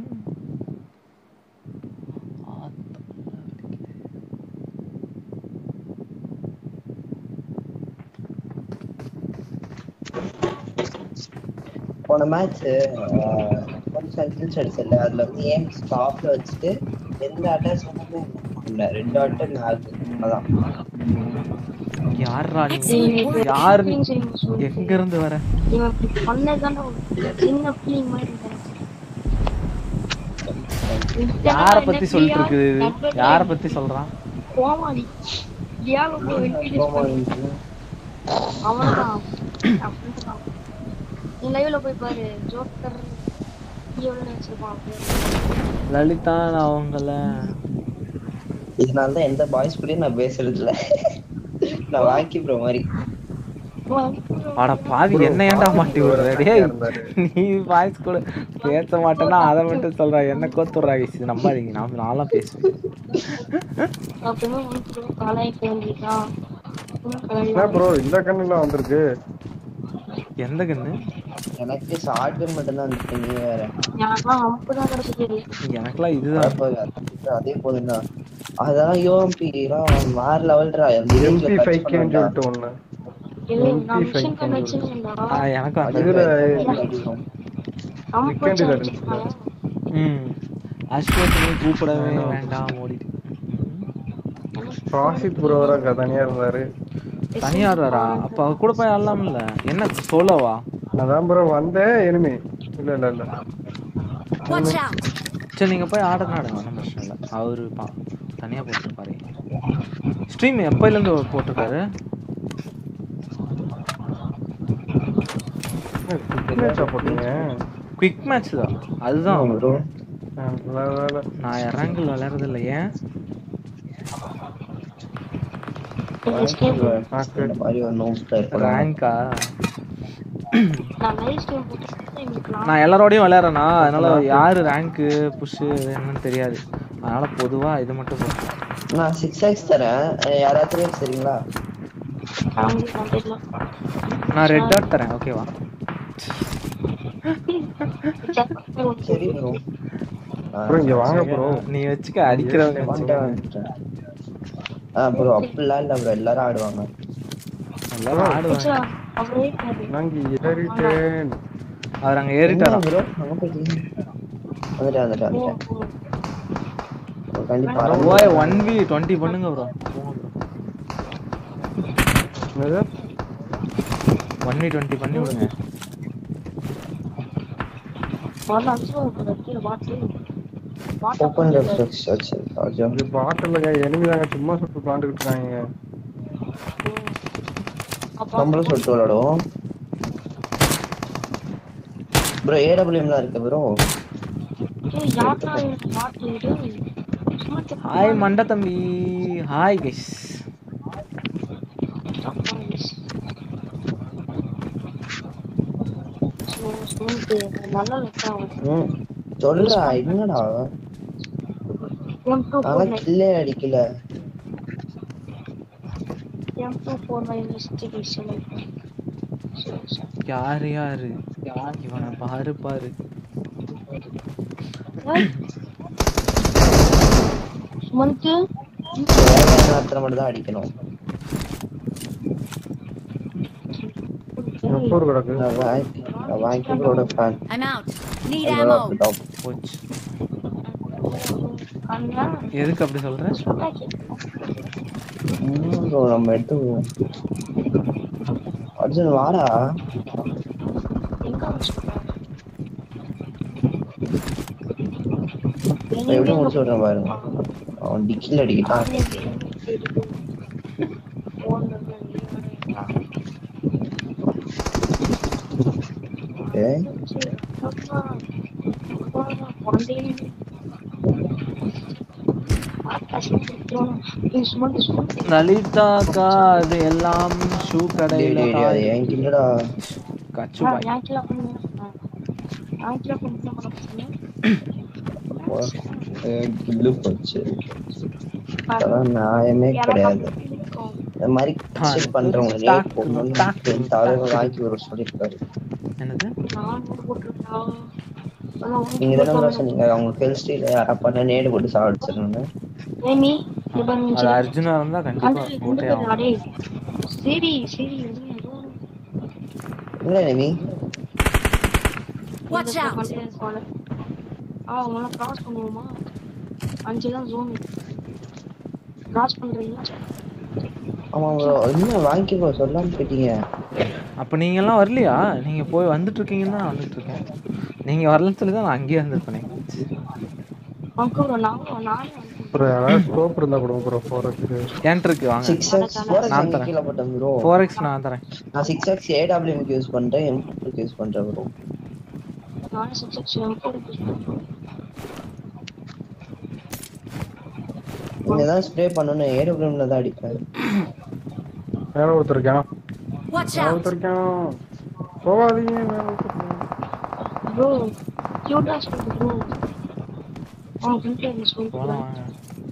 போன மேட்ச் கொஞ்சம் கில்ஸ் அடிச்சல அதுல வந்து ஏம் ஸ்டாப்ல வச்சுட்டு எந்த அட்டாச்மெண்ட்டுமே இல்ல ரெண்டு அட்டன் ஆகுது அதான் யார்ரா நீ யார் நீ எங்க இருந்து வர இவன் இப்படி பண்ணதாண்டா ஒரு சின்ன பிள்ளைங்க மாதிரி இருந்தான். யார பத்தி சொல்லிட்டு இருக்குது இது யார பத்தி சொல்றான் கோமாளி தியாகோ bro introduce பண்ணி அவன்தான் அப்படின்னு சொன்னான். நீ லைவ்ல போய் பாரு ஜோக்கர் எவ்வளவு வச்சிருப்பான் லலிதா நான் அவங்கள இதனால தான் எந்த பாய்ஸ் கூடயும் நான் பேசுறது இல்ல நான் வாக்கி ப்ரோ மாதிரி அட பாவி என்ன ஏன்டா மாட்டி விடுற டேய் நீ வாய்ஸ் கூட பேச மாட்டேன்னா அதை மட்டும் சொல்ற என்ன கோத்துடுறா இது நம்பாதீங்க நான் நான்லாம் பேசுவேன் அப்பவே உனக்கு கலாய்க்க வேண்டியதான் என்ன ப்ரோ இந்த கண்ணுல வந்திருக்கு எந்த கண்ணு எனக்கு ஷார்ட் கன் மட்டும் தான் இருந்துச்சு நீ வேற எனக்குலாம் அம்பு தான் கிடைச்சது எனக்குலாம் இதுதான் அப்ப அதே போதும் தான் அதெல்லாம் யோஎம்பி வேற லெவல்ரா எம்பி ஃபைவ் கேன்னு சொல்லிட்டு ஒண்ணு இல்லை நான் மிஷன் கன் வச்சிருந்தா ஆ, எனக்கும் அந்த இதுல அம்பு வச்சு Weekend ல அடிச்சிருக்காங்க. ம் அஸ்கோட் நீ கூப்பிடவே வேண்டாம் ஓடிட்டு ப்ராஃபிட் ப்ரோவரா தனியா இருந்தாரு தனியாடுறாரா அப்ப அவர் கூட போய் ஆடலாம்ல என்ன சோலோவா அதான் ப்ரோ வந்தேன் எனிமி இல்ல இல்ல இல்ல Watch out! சரி நீங்க போய் ஆடுங்க ஆடுங்க ஒன்றும் பிரச்சனை இல்லை அவரு பா தனியா போட்டிருப்பாரு ஸ்ட்ரீம் எப்பையில இருந்து போட்டிருக்காரு மேட்சா போட்டீங்க குவிக் மேட்ச் தான் அதுதான் ப்ரோ நல்ல வேலை நான் இறங்கல் விளையாடுறது இல்லை ஏன் இந்த மாதிரி ஒரு நோ ஸ்டைல் ரேங்கா நான் லைவ் ஸ்ட்ரீம் போட்டு எங்களுக்குலாம் நான் எல்லாரோடையும் விளையாடுறேனா அதனால யாரு ரேங்க்கு புஷ்ஷு என்னன்னு தெரியாது அதனால பொதுவா இது மட்டும் போட்டுருக்கேன். நான் சிக்ஸ் எக்ஸ் தரேன் அஹ் யாராச்சும் சரிங்களா அவங்களுக்கு நான் தெரியல நான் ரெட் டாட் தரேன் ஓகேவா சரி ப்ரோ ப்ரோ இங்க வாங்க ப்ரோ நீ வச்சுக்க அடிக்கிறவங்க வச்சுக்க. ஆ ப்ரோ அப்படிலாம் இல்ல ப்ரோ எல்லாரும் ஆடுவாங்க எல்லாரும் ஆடுவாங்க அவரே பாரு. நாங்க ஏறிட்டேன் அவர் அங்க ஏறிட்டாரா ப்ரோ அங்க போயிட்டீங்க வந்துட்டேன் வந்துட்டேன் போ, வந்துட்டேன் போ. கண்டிப்பா ஓய் ஒன் வி டுவெண்ட்டி பண்ணுங்க ப்ரோ என்னது ஒன் வி டுவெண்ட்டி பண்ணி விடுங்க முதல்ல அடிச்சு விடு, கீழே பாத்து. ஓப்பன் ரெஃப்ளெக்ஸ் வச்சு அர்ஜுன் இது பாட்டில் எனிமி தாங்க சும்மா சுட்டு பிளாண்டுக்கிட்டு இருக்காங்க நம்மளும் சொல்லிட்டு விளையாடுவோம் ப்ரோ ஏடபிள்யூஎம்லாம் இருக்கு ப்ரோ ஹாய் மண்ட தம்பி ஹாய் கைஸ் நல்லா லெட்டா ம் சொல்லுடா என்னடா எம் டூ ஃபோர் அதான் நைன் கில்லே அடிக்கல M two four nine investigation யாரு யாரு இவனை பாரு பாரு சுமந்த் தேவையான நேரத்துல மட்டும் தான் அடிக்கணும் எப்போ கிடக்கு நான் வாங்கி நான் வாங்கி ப்ரோட fan I'm out. Need ammo. போச்சு கண்ணா எதுக்கு அப்படி சொல்ற ப்ரோ நம்ம எடுத்து அர்ஜுன் வாடா எங்க வச்சுக்கோ நான் எப்படி முடிச்சு விட்றேன் பாருங்க அவன் டிக்கில் அடிக்கிட்டான் ஏய் லலிதாக்கா அது எல்லாம் ஷூ டேய் கடையில டேய் டேய், அது என் கில்லடா கச்சு பாய் கில்லு போச்சு அதெல்லாம் நியாயமே கிடையாது இந்த மாதிரி செக் பண்றவங்க ரேட் போகணும்னு தலைவர் வாங்கி ஒரு சொல்லியிருக்காரு என்னது நீங்க தானே bro சொன்னீங்க அவங்க ஃபெல் ஸ்டீல் யாரா பண்ண நேடு போட்டு சாவடிச்சிடணும்னு ஏமி அது அர்ஜுனா இருந்தா கண்டிப்பா போட்டே ஆகும் சரி சரி இல்லை நேமி Watch out. அவங்கள கிராஸ் பண்ணுவோமா அஞ்சு தான் ஜோன் கிராஸ் பண்றீங்களா ஆமா ப்ரோ என்ன வாங்கி ப்ரோ சொல்லாம போயிட்டீங்க அப்ப நீங்க எல்லாம் வரலையா நீங்க போய் வந்துட்டு இருக்கீங்கன்னு தான் வந்துட்டு இருக்கேன் நீங்க வரலன்னு சொல்லி தான் நான் அங்கேயே இருந்திருப்பேனே அங்க நான் நானே ப்ரோ யாராவது ஸ்கோப் இருந்தா கொடுங்க ப்ரோ ஃபோர் வச்சுட்டு என்கிட்ட இருக்கு வாங்க சிக்ஸ் எக்ஸ் ஃபோர் நான் எக்ஸ் தரேன். கீழே போட்டேன் ப்ரோ ஃபோர் எக்ஸ் நான் தரேன் நான் சிக்ஸ் எக்ஸ் ஏடபிள்யூக்கு யூஸ் பண்றேன் எம் யூஸ் பண்றேன் ப்ரோ நானே சிக்ஸ் எக்ஸ் நீங்க தான் ஸ்ப்ரே பண்ணணும் ஏடபிள்யூல தான் அடிப்பேன் மேல ஒருத்தர் இருக்கான் Watch மேல out. ஒருத்தர் இருக்கான் போகாதீங்க மேல ஒருத்தர் இருக்கான். ப்ரோ கியூட்டா சொல்லுங்க ப்ரோ ஆ பிரிண்ட் சொல்லுங்க போலாம் வாங்க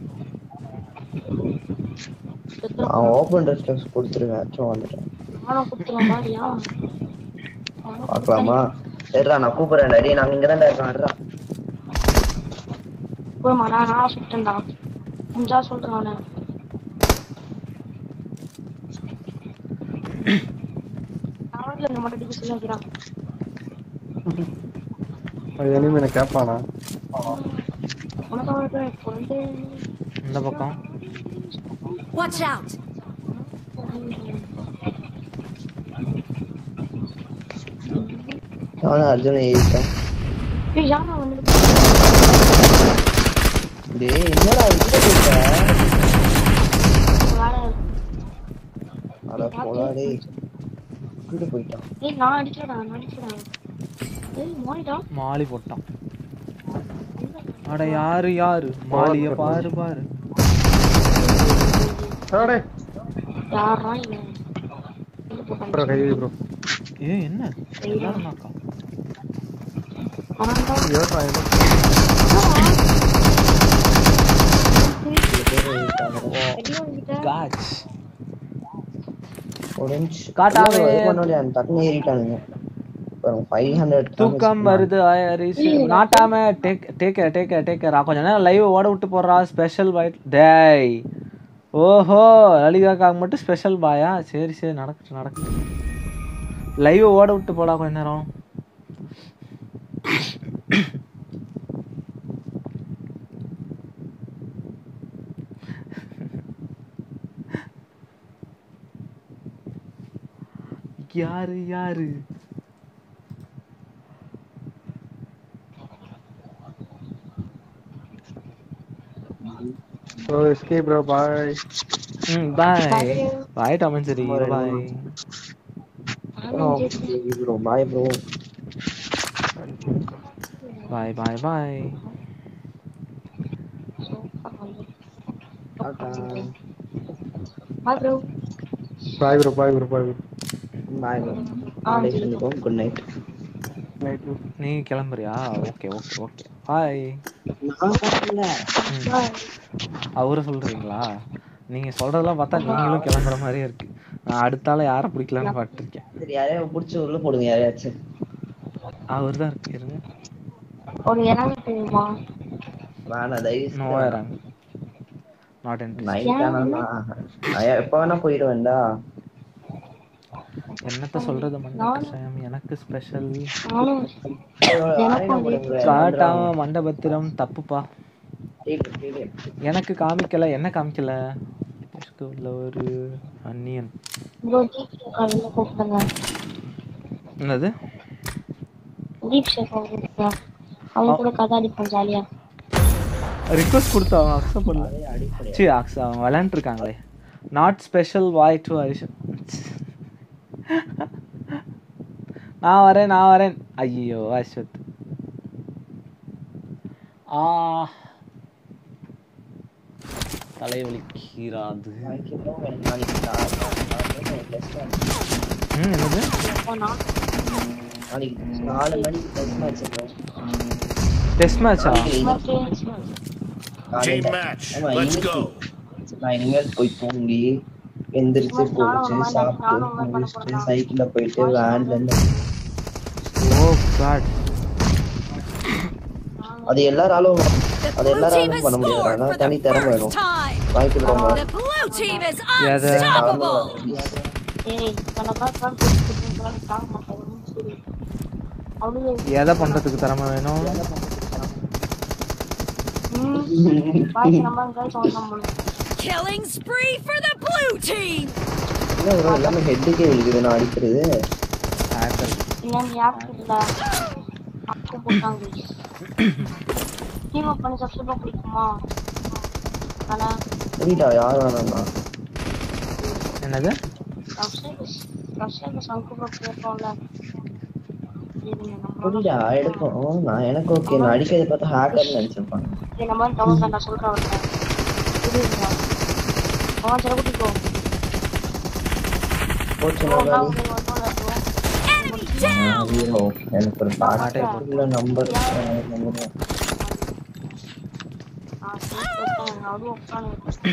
நான் ஓப்பன் ரெஸ்டர்ஸ் கொடுத்துருவேன் அச்சும் வந்துட்டேன் நானும் கொடுத்துருவேன் மாதிரியா பார்க்கலாமா சரிடா நான் கூப்பிடுறேன் டேடி நாங்க இங்க தான் இருக்கோம் அடுறா போமா நான் நான் சுட்டேன்டா முடிஞ்சா சொல்றேன் அவனை அவன்ல இந்த மட்டும் அடிக்க சொல்லி வைக்கிறான் அது எனிமி என்ன கேட்பானா உனக்கு அவனுக்கு இப்போ வந்து இந்த பக்கம் Watch out. நானும் அர்ஜுனை ஏறிட்டேன் ஏய் யாரா வந்து டேய் என்னடா விட்டு போயிட்ட வேற அட போடா டேய் விட்டு போயிட்டான் ஏய் நான் அடிக்கலடா நான் அடிக்கலடா ஏய் மோனிடா மாலி போட்டான் அட யாரு யாரு மாலிய பாரு பாரு அடே யாரா இவன் இது ப்ரோ போட்டான் கை வை ப்ரோ ஏ என்ன எல்லாரும் நாக்கா அவன்டா ஏறா என்ன அடி வாங்கிட்ட காட்ச் ஒரு நிமிஷம் காட்டாவே. இது பண்ணோடே அந்த டக்குனு ஏறிட்டானுங்க ஃபைவ் ஹண்ட்ரட் தூக்கம் வருது ஹரிஷ் நாட்டாம டேக் டேக் டேக் டேக் கொஞ்ச நேரம் லைவ் ஓட விட்டு போடுறா ஸ்பெஷல் பாய் டேய் ஓஹோ லலிதாக்காக மட்டும் ஸ்பெஷல் பாயா சரி சரி நடக்கட்டும் நடக்கட்டும் லைவ் ஓட விட்டு போடா கொஞ்ச நேரம் யாரு யாரு ஸோ எஸ்கே ப்ரோ பாய் ம் பாய் பாய் டாமன் சரி bye bro bye bro bye bye bye bye bro bye bro bye bro bye bro bye bro நாளைக்கு சந்திப்போம் குட் நைட் நைட் நீ கிளம்புறியா ஓகே ஓகே ஓகே பாய் நான் வரல அவரை சொல்றீங்களா நீங்க சொல்றதெல்லாம் பார்த்தா நீங்களும் கிளம்புற மாதிரியே இருக்கு நான் அடுத்தால யாரை பிடிக்கலான்னு பார்த்துருக்கேன் சரி யாரையும் பிடிச்சி உள்ள போடுங்க யாரையாச்சும் அவர் தான் இருக்கு இருங்க ஒரு இறங்க தெரியுமா வேணாம் தயவு நோ இறங்க நாட் இன்ட்ரெஸ்ட் நைட் ஆனா நான் எப்ப வேணா போயிடுவேன்டா என்னத்த சொல்றது மண்டை கஷாயம் எனக்கு ஸ்பெஷல் நானும் எனக்கும் வீட்டுல காட்டாம மண்டபத்திரம் தப்புப்பா எனக்கு காமிக்கல என்ன காமிக்கல உள்ள ஒரு அன்னியன் ப்ரோ தீப் காலையில கூப்பிடுங்க என்னது தீப் சேஃபா கூப்பிடுங்க அவங்க கூட கதை அடிப்போம் ஜாலியா ரிக்வஸ்ட் கொடுத்தா அவன் அக்செப்ட் பண்ணல சி அக்ஸ் அவன் விளையாண்டுருக்காங்களே நாட் ஸ்பெஷல் வாய் டு ஹரிஷ் நான் வரேன் நான் வரேன் ஐயோ அஸ்வத் ஆ தலைவலிக்கிறாது ம் என்னது நாளைக்கு நாலு மணிக்கு டெஸ்ட் மேட்ச் இருக்கும் டெஸ்ட் மேட்சா Team match. Let's go. நான் இனிமேல் போய் தூங்கி எந்திரிச்சு குளிச்சு சாப்பிட்டு முடிச்சுட்டு சைக்கிள்ல போயிட்டு வேன்ல இருந்து ஓ காட் அது எல்லாராலும் அது எல்லாராலும் பண்ண முடியாது ஆனா தனி திறமை வேணும் வாங்கிக்கிறோம் The blue team is Yeah, the- unstoppable. ஏய் இந்த மாதிரி கால் கொடுத்துட்டு தாங்க மாட்டேன் சரி அவ்வளோ எதை பண்றதுக்கு திறமை வேணும் பாய்ஸ் நம்ம கைஸ் ஒண்ணு முடியும் Killing spree for the blue team. என்ன bro, எல்லாமே ஹெட்டுக்கே விழுகுது நான் அடிக்கிறது ஹேக்கர் இல்ல நீ ஆப் இல்ல அப்போ போட்டாங்க டீம் அப் பண்ணி சப்ஸ்கிரைப் பிடிக்குமா ஆனா புரியல யார் வேணாம்னா என்னது சப்ஸ்கிரைபர்ஸ் சப்ஸ்கிரைபர்ஸ் அங்க கூட கேட்போம்ல இருங்க நம்ம புரியல எடுக்கும் நான் எனக்கு ஓகே நான் அடிக்கிறத பார்த்தா ஹேக்கர்னு நினைச்சிருப்பாங்க இந்த மாதிரி டவுன் நான் சொல்றேன் அவர்கிட்ட புரியுதுங்களா அவன் சில கூட்டிக்கோ போச்சு Enemy down. ஹீரோ எனக்கு ஒரு பாட்டே புரியல நம்பர் நம்பர் அதுவும் உட்காந்து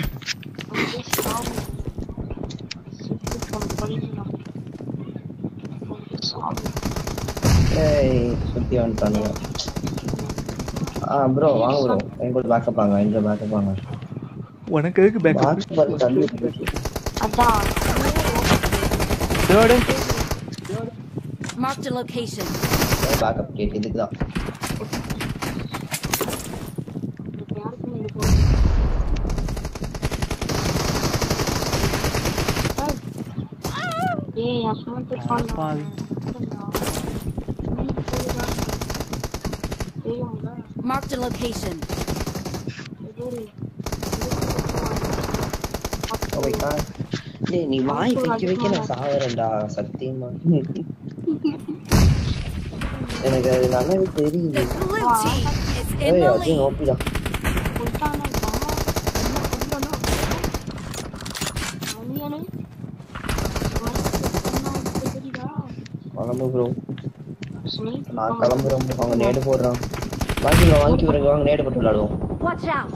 ஏய் சுத்தி வந்துட்டானுங்க ஆ ப்ரோ வாங்க ப்ரோ எங்க கூட பேக்கப் வாங்க எங்க பேக்கப் வாங்க உனக்கு எதுக்கு பேக் பாக்ஸ் பார்த்து தள்ளிட்டு இருக்கு அதான் third Marked a location. Backup கேட் இதுக்கு தான் ஏய் அசுமந்த் பாவி. Marked a location. Oh my god டேய் நீ வாய் வைக்க வைக்க நான் சாவறேன்டா சத்தியமா எனக்கு அது நல்லாவே தெரியுது The blue team is in ஏய் the அது lead. ஓபிடா கிளம்பு ப்ரோ நான் கிளம்புறேன் bro. அவங்க நேடு போடுறான் வாங்கிக்கலாம் வாங்கி விடுங்க வாங்க நேடு போட்டு விளையாடுவோம் Watch out.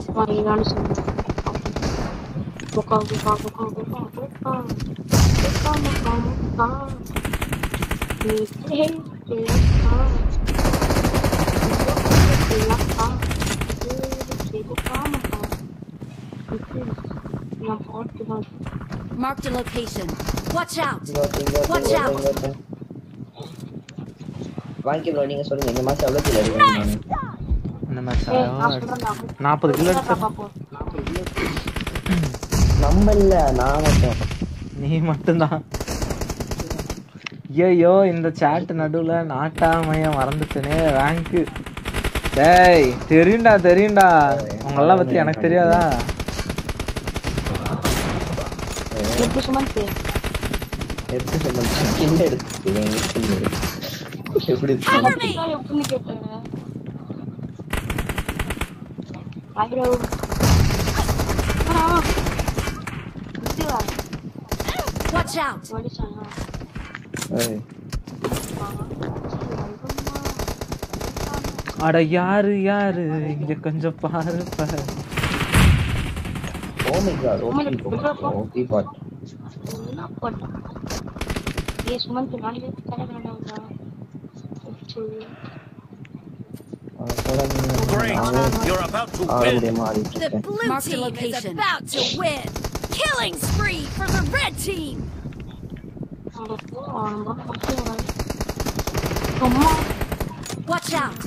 Marked a location. Watch out. இங்க ஒருத்தன், இங்க ஒருத்தன், Watch இங்க out. ஒருத்தன், இங்க ஒருத்தன். வாங்கி ப்ரோ நீங்க சொல்லுங்க இந்த மாசம் எவ்வளவு கிலோ எடுக்கணும் இந்த மேட்ச் நாற்பது கிலோ எடுத்து நம்ம இல்ல நான் மட்டும் நீ மட்டும்தான் ஐயோ இந்த சாட் நடுவுல நாட்டாமைய மறந்துட்டேனே ரேங்க்கு டேய் தெரியும்டா தெரியும்டா உங்களெல்லாம் பத்தி எனக்கு தெரியாதா எப்படி சுமந்த் எடுத்து சொல்லுங்க கிண்ட எடுத்து எப்படி இருக்கு? Cover me! எப்படின்னு கேட்டேன் ப்ரோ Watch out! ஏய், அட யாரு யாரு இங்க கொஞ்சம் பாரு பாரு oh my god, OP bot. OP bot. ஏ சுமந்த் நாளைக்கு தர வேண்டாம்டா Great. You're about to ஆட win. முடியாம ஆடிட்டு The இருக்கேன் blue Marked a team is location. about to win! Killing spree for the red team! அம்மா Watch out!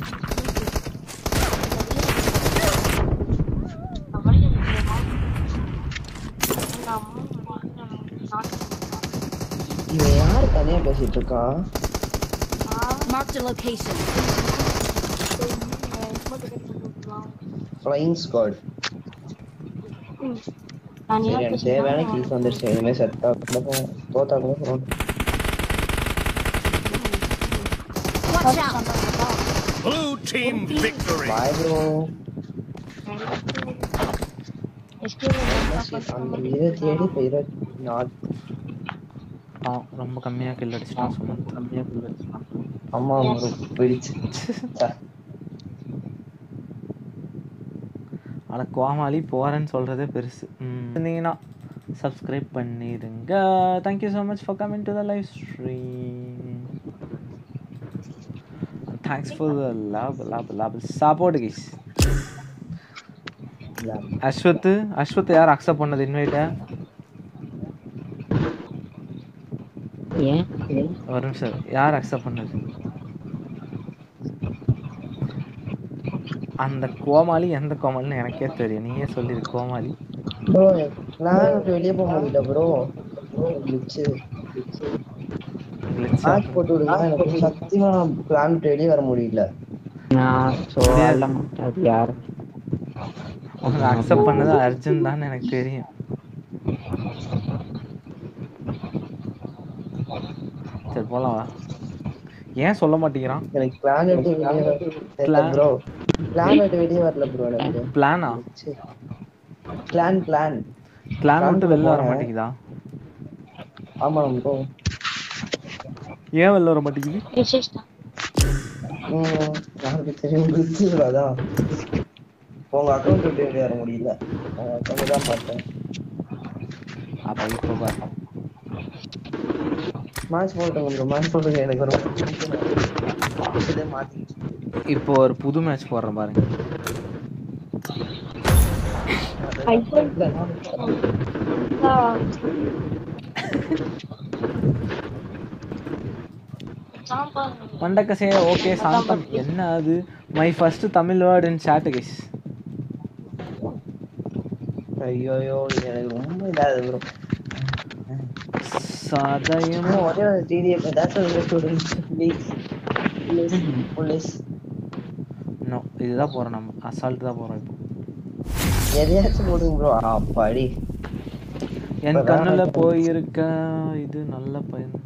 இவன் யாரு தனியா பேசிட்டு இருக்கான் Marked a location. Flying squad சரி எனக்கு தேவையான கீஸ் வந்துருச்சு இனிமே செத்தா கூட போகும் தோத்தா கூட போகும் Watch out! Blue team victory. Bye bro அந்த இதை தேடி இப்போ இருபத்தி நாலு ஆ ரொம்ப கம்மியா கில் அடிச்சிட்டான் சுமந்த் கம்மியா கில் அடிச்சிட்டான் அம்மா ப்ரோ போயிடுச்சு ச்சே. அட கோமாளி போறேன்னு சொல்றதே பெருசு ம். இருந்தீங்கன்னா சப்ஸ்கிரைப் பண்ணிடுங்க thank you so much for coming to the live stream thanks for the love love love support guys Ashwath Ashwath யார் அக்செப்ட் பண்ணது இன்வைட்ட ஏன் ஒரு நிமிஷம் யார் அக்செப்ட் பண்ணது அந்த கோமாளி எந்த கோமாளின்னு எனக்கே தெரியும் நீயே சொல்லிடு கோமாளி ப்ரோ பிளான் விட்டு வெளியே போக முடியல ப்ரோ கிளிச்சு glitch ஆ? மேட்ச் போட்டு விடுங்க எனக்கு சத்தியமா பிளான் விட்டு வெளியே வர முடியல நான் சொல்ல அது யார் உங்களை அக்செப்ட் பண்ணது அர்ஜுன் தான் எனக்கு தெரியும் சரி போலாம் வா ஏன் சொல்ல மாட்டேங்கிறான் எனக்கு பிளான் விட்டு வெளியே வரல Plan? ப்ரோ பிளான் விட்டு வெளியே வரல ப்ரோ எனக்கு பிளானா பிளான் பிளான் பிளான் விட்டு வெளில வர போறேன். மாட்டேங்குதா ஆமா ப்ரோ ஏன் வெளில வர மாட்டேங்குது ம் யாருக்கு தெரியும் கிளிச்சு அதான் உங்க அக்கௌண்ட் விட்டு வெளியே வர முடியல அக்கௌண்ட் தான் பார்த்தேன் அப்ப இப்போ பாரு மேட்ச் போட்டுங்க ப்ரோ மேட்ச் போட்டுங்க எனக்கு ரொம்ப இதே மாத்தி இப்போ ஒரு புது மேட்ச் போடுறேன் பாருங்க மண்டக்கசே ஓகே சாந்தம் என்ன அது my first Tamil word in chat guys ஐயோ இது எனக்கு ரொம்ப இதாது ப்ரோ சதயம் ஒரே ஒரு டிடிஎஃப் ஏதாச்சும் students please please please no இதுதான் போறோம் நம்ம அசால்ட் தான் போறோம் இப்போ எதையாச்சும் போடுங்க ப்ரோ அப்பாடி என் இப்பதான் கண்ணுல நான் போயிருக்க இது நல்ல பையன்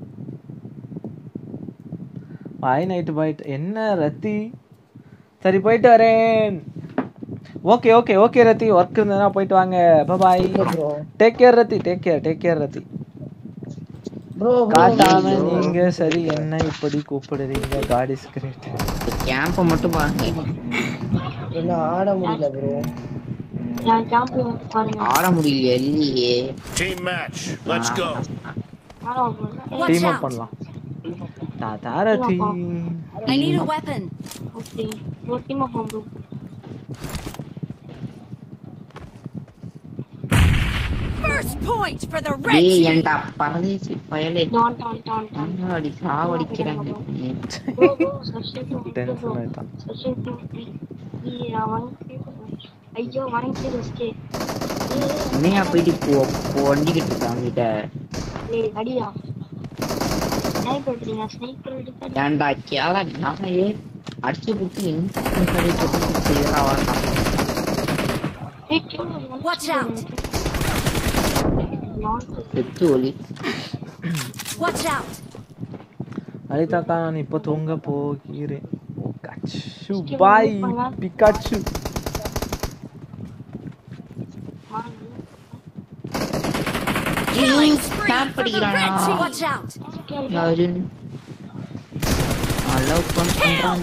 பாய் நைட்டு பாய்ட் என்ன ரத்தி சரி போயிட்டு வரேன் okay okay okay Rathi work இருந்ததுன்னா போயிட்டு வாங்க bye bro take care Rathi take care take care Rathi bro காட்டாம நீங்க சரி என்ன இப்படி கூப்பிடுறீங்க காட் இஸ் கிரேட் கேம்ப மட்டும் பாருங்க என்ன ஆட முடியல ப்ரோ ஆட முடியல இல்லையே Team match. Let's go. Watch team up out! பண்ணலாம் தாத்தா ரத்தி I need a weapon. First point for the red டேய் team! ஏன்டா பரதேசி பயலே அடி சாவடிக்கிறாங்க டென்ஷன் ஆயிட்டான் ஐயோ வணங்கி என்னையா போயிட்டு போ பொண்டிக்கிட்டு இருக்காங்கிட்ட அடியா ஸ்னைப்பர் எடுத்தீங்க ஸ்னைப்பர் எடுத்து ஏன்டா கேளா நானே அடிச்சு புட்டு என்ன செய்யறா Watch out! செத்து ஒளி Watch out! அலிதாக்கா நான் இப்போ தூங்க போகிறேன் ஓ கச்சு bye Pikachu Killing spree Snap for the red அடிக்கிறானா? team! Watch out! யாரு அலோவ் பண்றான்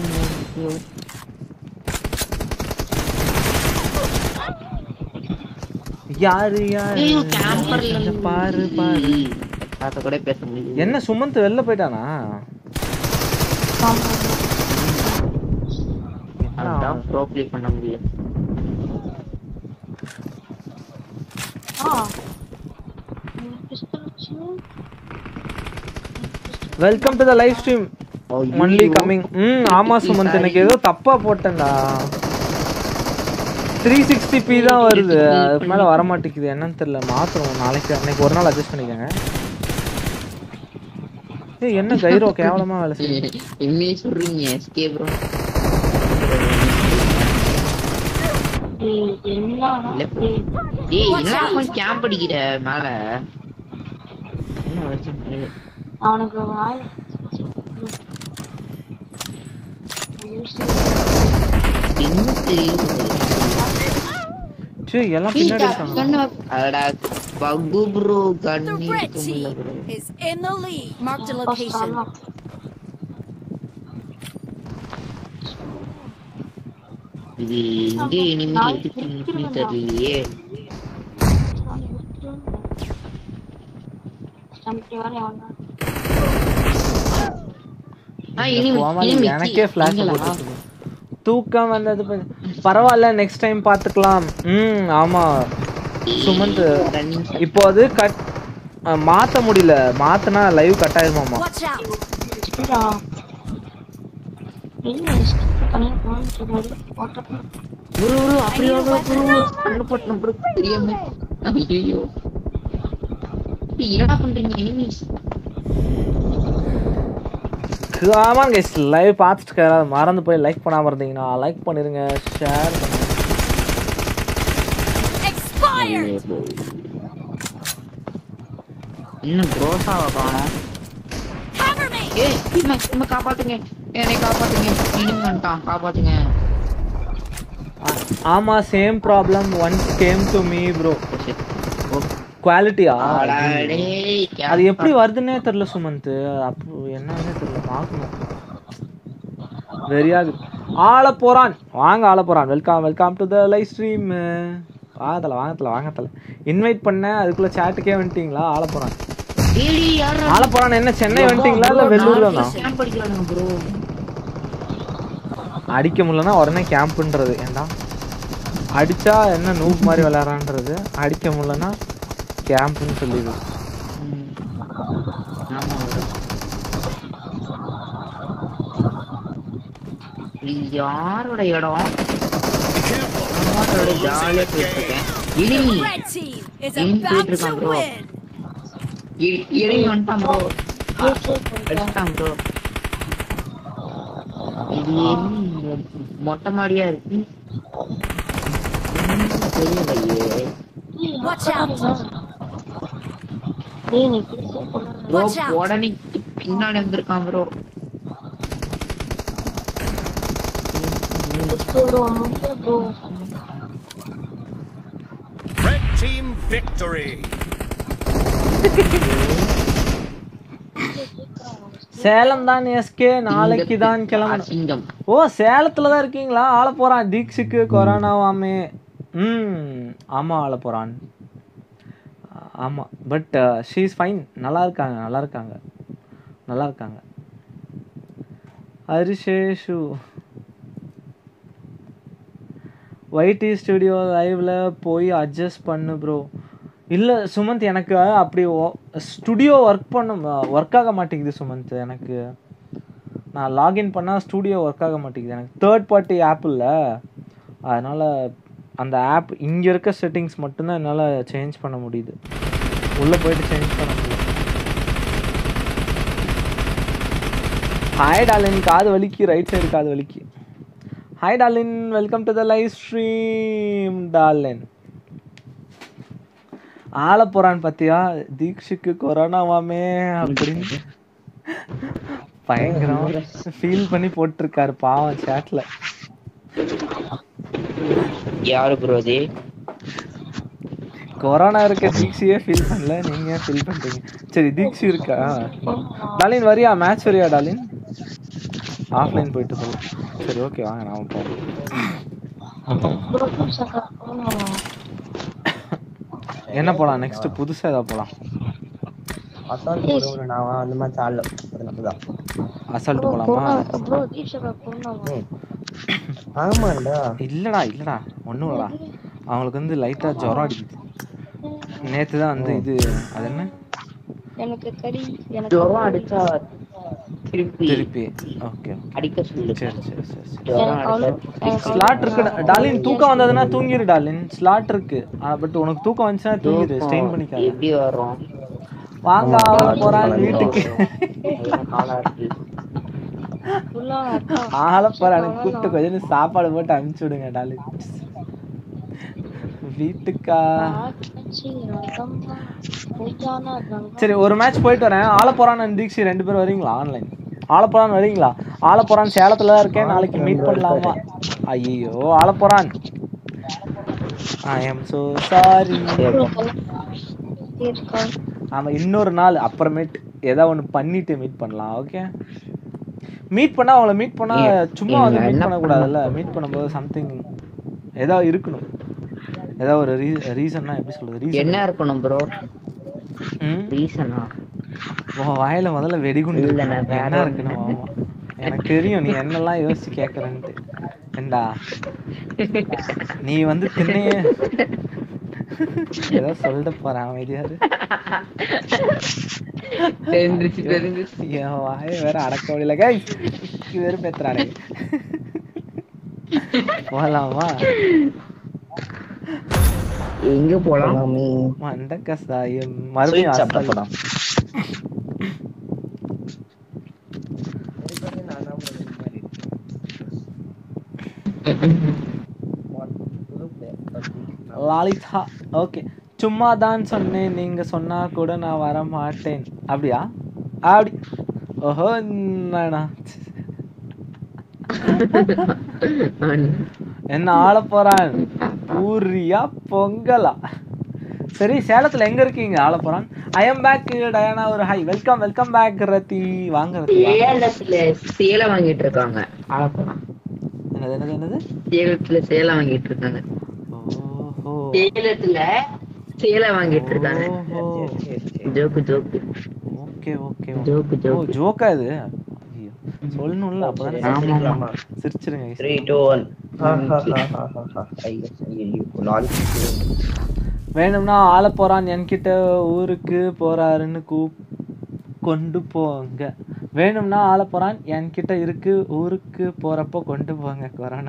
யாரு யாரு ஐயோ கேம்பர்ல இந்த பாரு பாரு அத கூட பேச முடியும் என்ன சுமந்த் வெளில போயிட்டானா அதான் ப்ரோ ப்ளே பண்ண முடியல welcome to the live stream only coming ம் ஆமா சுமந்த் எனக்கு ஏதோ தப்பா போட்டேன்டா த்ரீ சிக்ஸ்டி பி தான் வருது அதுக்கு மேலே வர மாட்டேங்குது என்னன்னு தெரியல மாத்திரம் நாளைக்கு அன்னைக்கு ஒரு நாள் அட்ஜஸ்ட் பண்ணிக்கோங்க ஏய் என்ன கைரோ கேவலமா வேலை செய்யுது என்னையே சொல்றீங்க எஸ்கே ப்ரோ ஏய் என்ன கேம்ப் அடிக்கிற மேல என்ன வச்சு அவனுக்கு வாய் என்ன தெரியும் சே எல்லாம் பின்னாடி இருக்காங்க அடடா பகு ப்ரோ The கண்ணி red இருக்க முடியல team bro is in the lead. Marked a location. இது எங்க இனிமே எதுக்கு தெரியலையே ஆ, இனிமே- கோமாளி இனிமே எனக்கே கீ- ஃபிளாஷ் நீங்களா? போட்டு தூக்கம் வந்தது ப- பரவாயில்ல நெக்ஸ்ட் டைம் பார்த்துக்கலாம் ம் ஆமா சுமந்த் Running shot. இப்போ அது கட் அஹ், மாத்த முடியல மாத்தினா லைவ் கட் ஆயிருமாமா Watch out! ப்ரோ ப்ரோ அப்படியே ப்ரோ ப்ரோ கண்ணு போட்டணும் ப்ரோ தெரியாம ஐயோ ஏய், என்னடா பண்றீங்க எனிமீஸ் ஆமாம் கைஸ் லைவ் பார்த்துட்டு யாராவது மறந்து போய் லைக் பண்ணாம இருந்தீங்கன்னா லைக் பண்ணிருங்க ஷேர் Expired! இன்னும் ரோசாவை காணோம் Cover me! ஏய் இம்மா இம்மா காப்பாத்துங்க என்னை காப்பாத்துங்க இனிமே வந்துட்டான் காப்பாத்துங்க ஆமா same problem once came to me bro குவாலிட்டியா அடடே, அது எப்படி வருதுன்னே தெரியல சுமந்த் அப்போ என்னன்னே தெரியல பார்க்கணும் வெரியா ஆள போறான் வாங்க ஆள போறான் welcome welcome to the live stream வாங்கத்தல வாங்கத்தல வாங்கத்தல இன்வைட் பண்ணேன் அதுக்குள்ள சாட்டுக்கே வந்துட்டீங்களா ஆள போறான் ஏய், யார்ரா? ஆள போறான் என்ன சென்னை வந்துட்டீங்களா இல்ல வெள்ளூர்ல தான் ஸ்டாம்ப் அடிக்கிறானுங்க ப்ரோ அடிக்க முடியலன்னா உடனே கேம்ப்ன்றது ஏன்டா அடிச்சா என்ன நூப் மாதிரி விளையாடுறான்றது அடிக்க முடியலன்னா கேம்ப்னு சொல்லிடுது ஆமா bro. இது யாரோட இடம் அம்மாவோட ஜாலியா போயிட்டு இருக்கேன் இனிமி The red team is Enemy about போயிட்டு to இருக்கான் bro win. இ- இறங்கி வந்துட்டான் ப்ரோ அடிச்சிட்டான் ப்ரோ இது என்ன மொ- மொட்டை மாடியா இருக்கு ஒண்ணும் தெரியலையே Watch out! Bro Watch out! உடனே பின்னாடி வந்திருக்கான் bro Red team victory. Salem தான் எஸ்கே நாளைக்கு தான் கிளம்பணும் அசிங்கம் ஓ சேலத்துல தான் இருக்கீங்களா ஆள போறான் தீக்ஷுக்கு கொரோனாவாமே ம் ஆமா ஆள போறான் ஆமா பட் ஷீஸ் ஃபைன் நல்லா இருக்காங்க நல்லா இருக்காங்க நல்லா இருக்காங்க ஹரிஷேஷு ஒய்டி ஸ்டுடியோ லைவ்ல போய் அட்ஜஸ்ட் பண்ணு ப்ரோ இல்லை சுமந்த் எனக்கு அப்படி ஸ்டுடியோ ஒர்க் பண்ண ஒர்க் ஆக மாட்டேங்குது சுமந்த் எனக்கு நான் லாகின் பண்ணால் ஸ்டூடியோ ஒர்க் ஆக மாட்டேங்குது எனக்கு தேர்ட் பார்ட்டி ஆப் இல்லை அதனால் அந்த ஆப் இங்கே இருக்க செட்டிங்ஸ் மட்டும்தான் என்னால் சேஞ்ச் பண்ண முடியுது உள்ளே போயிட்டு சேஞ்ச் பண்ண முடியல ஹாய் டாலின் காது வலிக்கு ரைட் சைடு காது வலிக்கு hi darling welcome to the live stream darling ஆள போறான் பாத்தியா தீக்ஷுக்கு கொரோனாவாமே அப்படின்னு பயங்கரம் ஃபீல் பண்ணி போட்டிருக்காரு பாவம் சேட்ல யாரு ப்ரோ அது கொரோனா இருக்க தீக்ஷியே ஃபீல் பண்ணல நீங்க ஃபீல் பண்றீங்க சரி தீக்ஷி இருக்கா டாலின் வரியா மேட்ச் வரியா டாலின் ஆஃப்லைன் போயிட்டு சொல்லு சரி ஓகே வாங்க நாம போவோம் ப்ரோ சக்கா போகணும் என்ன போலாம் நெக்ஸ்ட் புதுசா ஏதாவது போலாம் அசால்ட் போட ஒரு நான் அந்த மாதிரி ஆடல அது நம்மதான் அசால்ட் ப்ரோ போலாமா கொரோனா ப்ரோ தீப் சக்கா கொரோனாவா ஆமாண்டா இல்லடா இல்லடா ஒண்ணும் இல்லடா அவங்களுக்கு வந்து லைட்டா ஜுரம் அடிக்குது நேத்து தான் வந்து இது அது என்ன எனக்கு கடி எனக்கு ஜுரம் அடிச்சா திருப்பி திருப்பி ஓகே அடிக்க சொல்லு சரி சரி சரி சரி ஜுரம் எனக்கு அவ்வளோ அடிச்சா எனக்கு ஸ்லாட் இருக்கு டாலின் தூக்கம் வந்ததுன்னா தூங்கிரு டாலின் ஸ்லாட் இருக்கு பட் உனக்கு தூக்கம் வந்துச்சுன்னா தூங்கிரு ஸ்ட்ரெயின் பண்ணிக்காத எப்படி வரும் வாங்க ஆள போறான் வீட்டுக்கு காலாட்டி ஃபுல்லா அக்கா ஆள போறான் கூப்பிட்டு கொஞ்சம் சாப்பாடு போட்டு அனுப்பிச்சு விடுங்க டாலின் வீட்டுக்கா ஆச்சி ரங்கம்மா பூஜானா ரங்கம் சரி ஒரு மேட்ச் போயிட்டு வரேன் ஆள போறான் தீக்ஷி ரெண்டு பேரும் வரீங்களா ஆன்லைன் ஆள போறான் வரீங்களா ஆள போறான் சேலத்துல தான் இருக்கேன் நாளைக்கு மீட் பண்ணலாமா ஐயோ ஆள போறான் ஐ எம் சோ சாரி இருக்கா ஆமா இன்னொரு நாள் அப்புறமேட்டு ஏதாவது ஒன்று பண்ணிட்டு மீட் பண்ணலாம் ஓகே மீட் பண்ணா அவங்கள மீட் பண்ணா சும்மா வந்து மீட் பண்ணக்கூடாதுல்ல மீட் பண்ணும்போது சம்திங் ஏதாவது இருக்கணும் ஏதாவது ஒரு ரீ ரீசன்னா எப்படி சொல்றது ரீசன் என்ன இருக்கணும் ப்ரோ ரீசனா உன் வாயில முதல்ல வெடிகுண்டு இல்ல, இருக்கு. நான் வேற என்ன இருக்கணும் ஆமா எனக்கு தெரியும் நீ என்னெல்லாம் யோசிச்சு கேக்குறேன்ட்டு ஏண்டா நீ வந்து திண்ணைய ஏதோ சொல்லிட்டு போறேன் அமைதியாரு தெரிஞ்சிச்சு தெரிஞ்சிச்சு என் வாய வேற அடக்க முடியல கை வேறு பேத்துறானே போலாமா எங்க போலாம் எல்லாமே மண்ட கசாயம் ஸ்வீட் மறுபடியும் சாப்பிட assault. போலாம் லாலிதா ஓகே சும்மா தான் சொன்னேன் நீங்க சொன்னா கூட நான் வர மாட்டேன் அப்படியா அப்படி ஓஹோ நானா என்ன ஆள போறான் ஊரியா பொங்கலா சரி சேலத்துல எங்க இருக்கீங்க ஆள போறான் ஐ எம் பேக் டயானா ஒரு hi welcome welcome back Rathi வாங்க ரத்தி வாங்க. சேலத்துல சேலை வாங்கிட்டு இருக்காங்க ஆலப்போலாம் என்னது என்னது என்னது சேலத்துல சேலை வாங்கிட்டு இருக்காங்க ஓஹோ சேலத்துல சேலை வாங்கிட்டு இருக்காங்க ஓஹோ joke joke okay okay joke ஓ ஜோக்கு ஜோக்கா இது ஐயோ சொல்லணும்ல அப்பதான் ஆமா ஆமா சிரிச்சிருங்க த்ரீ டூ ஒன் வேணும்னா ஆள போறான் என்கிட்ட ஊருக்கு போறாருன்னு கூப் கொண்டு போங்க வேணும்னா ஆள போறான் என்கிட்ட இருக்கு ஊருக்கு போறப்போ கொண்டு போங்க கொரோனா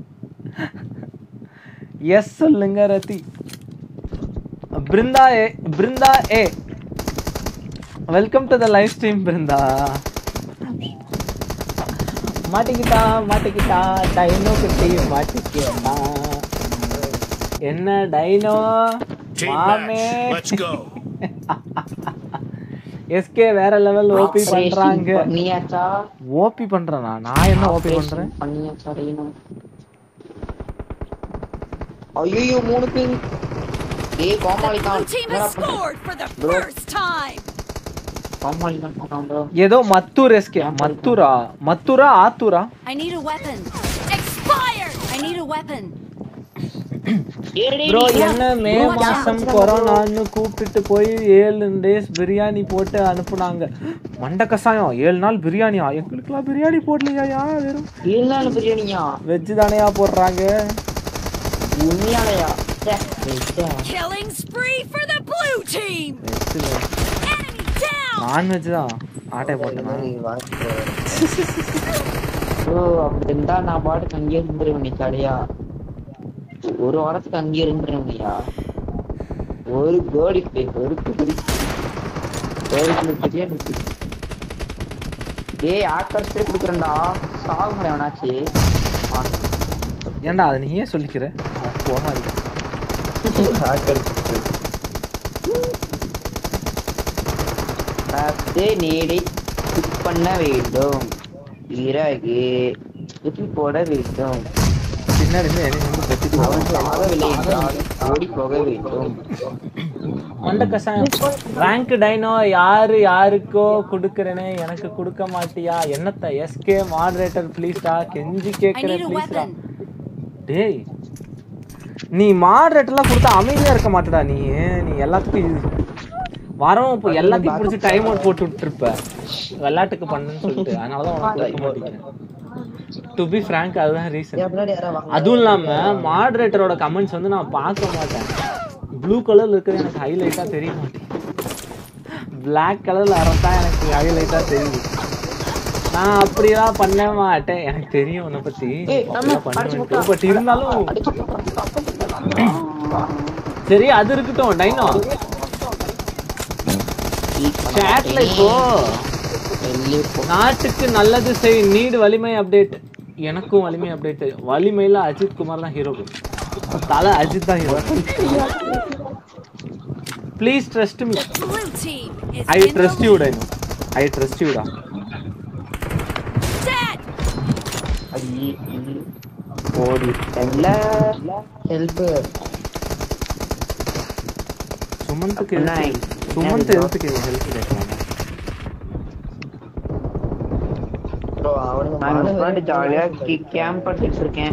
எஸ் சொல்லுங்க ரதி பிருந்தா ஏ பிருந்தா ஏ welcome to the live stream Brindha மாட்டிக்கிட்டா மாட்டிக்கிட்டா டைனோ குட்டி மாட்டிக்கிட்டா என்ன டைனோ Team மாமே match. Let's go. எஸ்கே வேற லெவல் ஓபி பண்றாங்க பண்ணியாச்சா ஓபி பண்றேனா நான் என்ன ஓபி பண்றேன் பண்ணியாச்சா ரீனு ஐயோ மூணு பேர் ஏய் கோமாளி Blue தான் team has scored for the first time. கோமாளி தான் போட்டான் bro ஏதோ மத்தூர் எஸ்கே மத்தூரா மத்தூரா ஆத்தூரா I need a weapon. Expired. I need a weapon. Bro என்ன மே மாசம் கொரோனான்னு கூப்பிட்டுட்டு போய் ஏழு டேஸ் பிரியாணி போட்டு அனுப்புனாங்க மண்ட கசாயம் ஏழு நாள் பிரியாணியா எங்களுக்குலாம் பிரியாணி போடலையா வெறும் ஏழு நாள் பிரியாணியா வெஜ் தானையா போடுறாங்க உண்மையாலையா ச்சே, வெஜ்ஜா? Killing spree for the blue team. Enemy down. Non veg தான் ஆட்டை போட்டேனா ப்ரோ அப்படி இருந்தா நான் பாட்டுக்கு அங்கேயே இருந்துருவேன் கடையா ஒரு வாரத்துக்கு அங்கேயே இருந்துருவேன்யா ஒரு கோடி பே ஒரு கோடி ஒரு கிலோ பிரியாணி ஏய் ஆக்கர் ஸ்ப்ரே கொடுக்குறேன்டா சாகுங்க எவனாச்சு ஆ, ஏன்டா அதை நீயே சொல்லிக்கிற போகாது பத்து நீடை ஸ்கிப் பண்ண வேண்டும் பிறகு திருப்பி போட வேண்டும் பின்னாடி இருந்து enemy வந்து கத்திட்டு அவன் சாகவில்லை என்றால் ஓடி போக வேண்டும் மண்ட கசாயம் ரேங்க் டைனோ யாரு யாருக்கோ கொடுக்கறேனே எனக்கு கொடுக்க மாட்டியா என்னத்த எஸ்கே மாடரேட்டர் ப்ளீஸ்டா கெஞ்சி I கேட்கிறேன் need a ப்ளீஸ்டா weapon. டேய் நீ மாடரேட்டர்லாம் கொடுத்தா அமைதியா இருக்க மாட்டடா நீ நீ எல்லாத்துக்கும் இது வரவும் இப்போ எல்லாத்தையும் பிடிச்சி டைம் அவுட் போட்டு விட்டுருப்ப விளையாட்டுக்கு பண்ணுன்னு சொல்லிட்டு அதனால தான் உனக்கு கொடுக்க மாட்டேங்கிறேன் டு பி ஃப்ராங்க் அதுதான் ரீசன் என் பின்னாடி யாரா வாங்க அதுவும் இல்லாம மாடரேட்டரோட கமெண்ட்ஸ் வந்து நான் பார்க்க மாட்டேன் ப்ளூ கலர்ல இருக்கிறது எனக்கு ஹைலைட்டா தெரிய மாட்டேங்குது Black கலர்ல வரதா எனக்கு ஹைலைட்டா தெரியுது நான் அப்படியெல்லாம் பண்ண மாட்டேன் எனக்கு தெரியும் உன்னை பத்தி பட் இருந்தாலும் சரி அது இருக்கட்டும் டைனோ சேட்ல இப்போ வெளியே போ நாட்டுக்கு நல்லது செய் நீடு வலிமை அப்டேட் எனக்கும் வலிமை அப்டேட் வலிமையில அஜித் குமார் தான் ஹீரோ தலை அஜித் தான் hero please trust me Blue team is I in the trust you lead. Dino I trust யூடா Dead. ஐயே, ஐயே. ஓடிட்டேன்ல ஹெல்ப் சுமந்துக்கு அப்படின்னா எதுக்கு- சுமந்த் எதுக்கு ஹெல்ப் கேட்கலாம் ப்ரோ அவனுக்கு நான் மன உட்காந்து வெறி ஜாலியா போகுது. கேம்ப் பண்ணிட்டு இருக்கேன்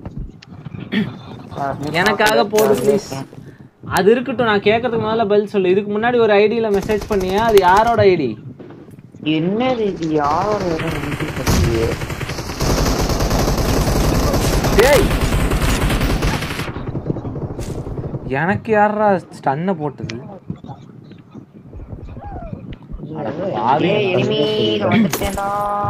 எனக்காக போடு ப்ளீஸ் அது இருக்கட்டும் நான் கேட்கறதுக்கு முதல்ல பதில் சொல்லு இதுக்கு முன்னாடி ஒரு ஐடியில மெசேஜ் பண்ணியா அது யாரோட ஐடி என்னது இது யாரோட இடம் எனக்கு தெரியலையே. டேய் எனக்கு யாரா ஸ்டன்னை போட்டது அட பாவி. ஏய், enemy, நான் வந்துட்டேன்டா.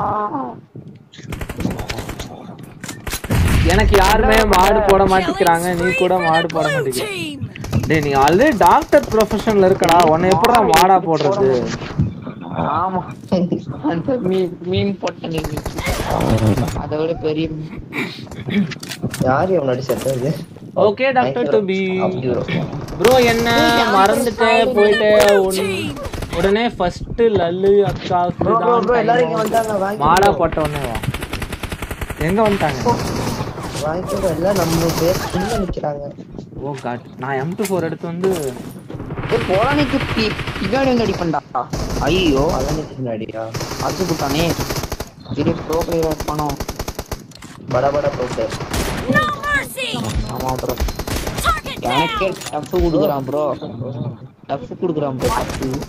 எனக்கு யாருமே மாடு போட மாட்டேங்கிறாங்க நீ கூட மாடு போட Blue மாட்டேங்கிற team. டேய் நீ ஆல்ரெடி டாக்டர் ப்ரொஃபஷன்ல இருக்கடா உன்னை எப்படா மாடா போடுறது ஆமா அந்த மீன் மீன் போட்ட நீங்க அதை விட பெரிய யார் இவனோட செத்தது ஓகே டாக்டர் டு பி அப்படி bro. ப்ரோ என்ன மறந்துட்டு போயிட்டு உடனே- உடனே ஃபர்ஸ்ட் லல்லு அக்காவுக்கு Bro, bro, bro, எல்லாரும் இங்க தான் வந்தாங்க வாங்கி மாடா போட்ட உடனே வா எங்க வந்துட்டாங்க வாங்கிக்கோ எல்லாம் நம்ம பேர் சும்மா நிக்கிறாங்க ஓ காட் நான் எம் டூ ஃபோர் எடுத்து வந்து ஏய், போராணிக்கு பி- பின்னாடி வந்து அடிப்பண்டா ஐயோ பழனிக்கு முன்னாடியா அடிச்சு போட்டானே பெரிய ப்ரோ பிளேயர் இருப்பானோ பட பட போட்டு No mercy. ஆமா ப்ரோ Target எனக்கே down. டஃப் கொடுக்குறான் ப்ரோ டஃப் கொடுக்குறான் ப்ரோ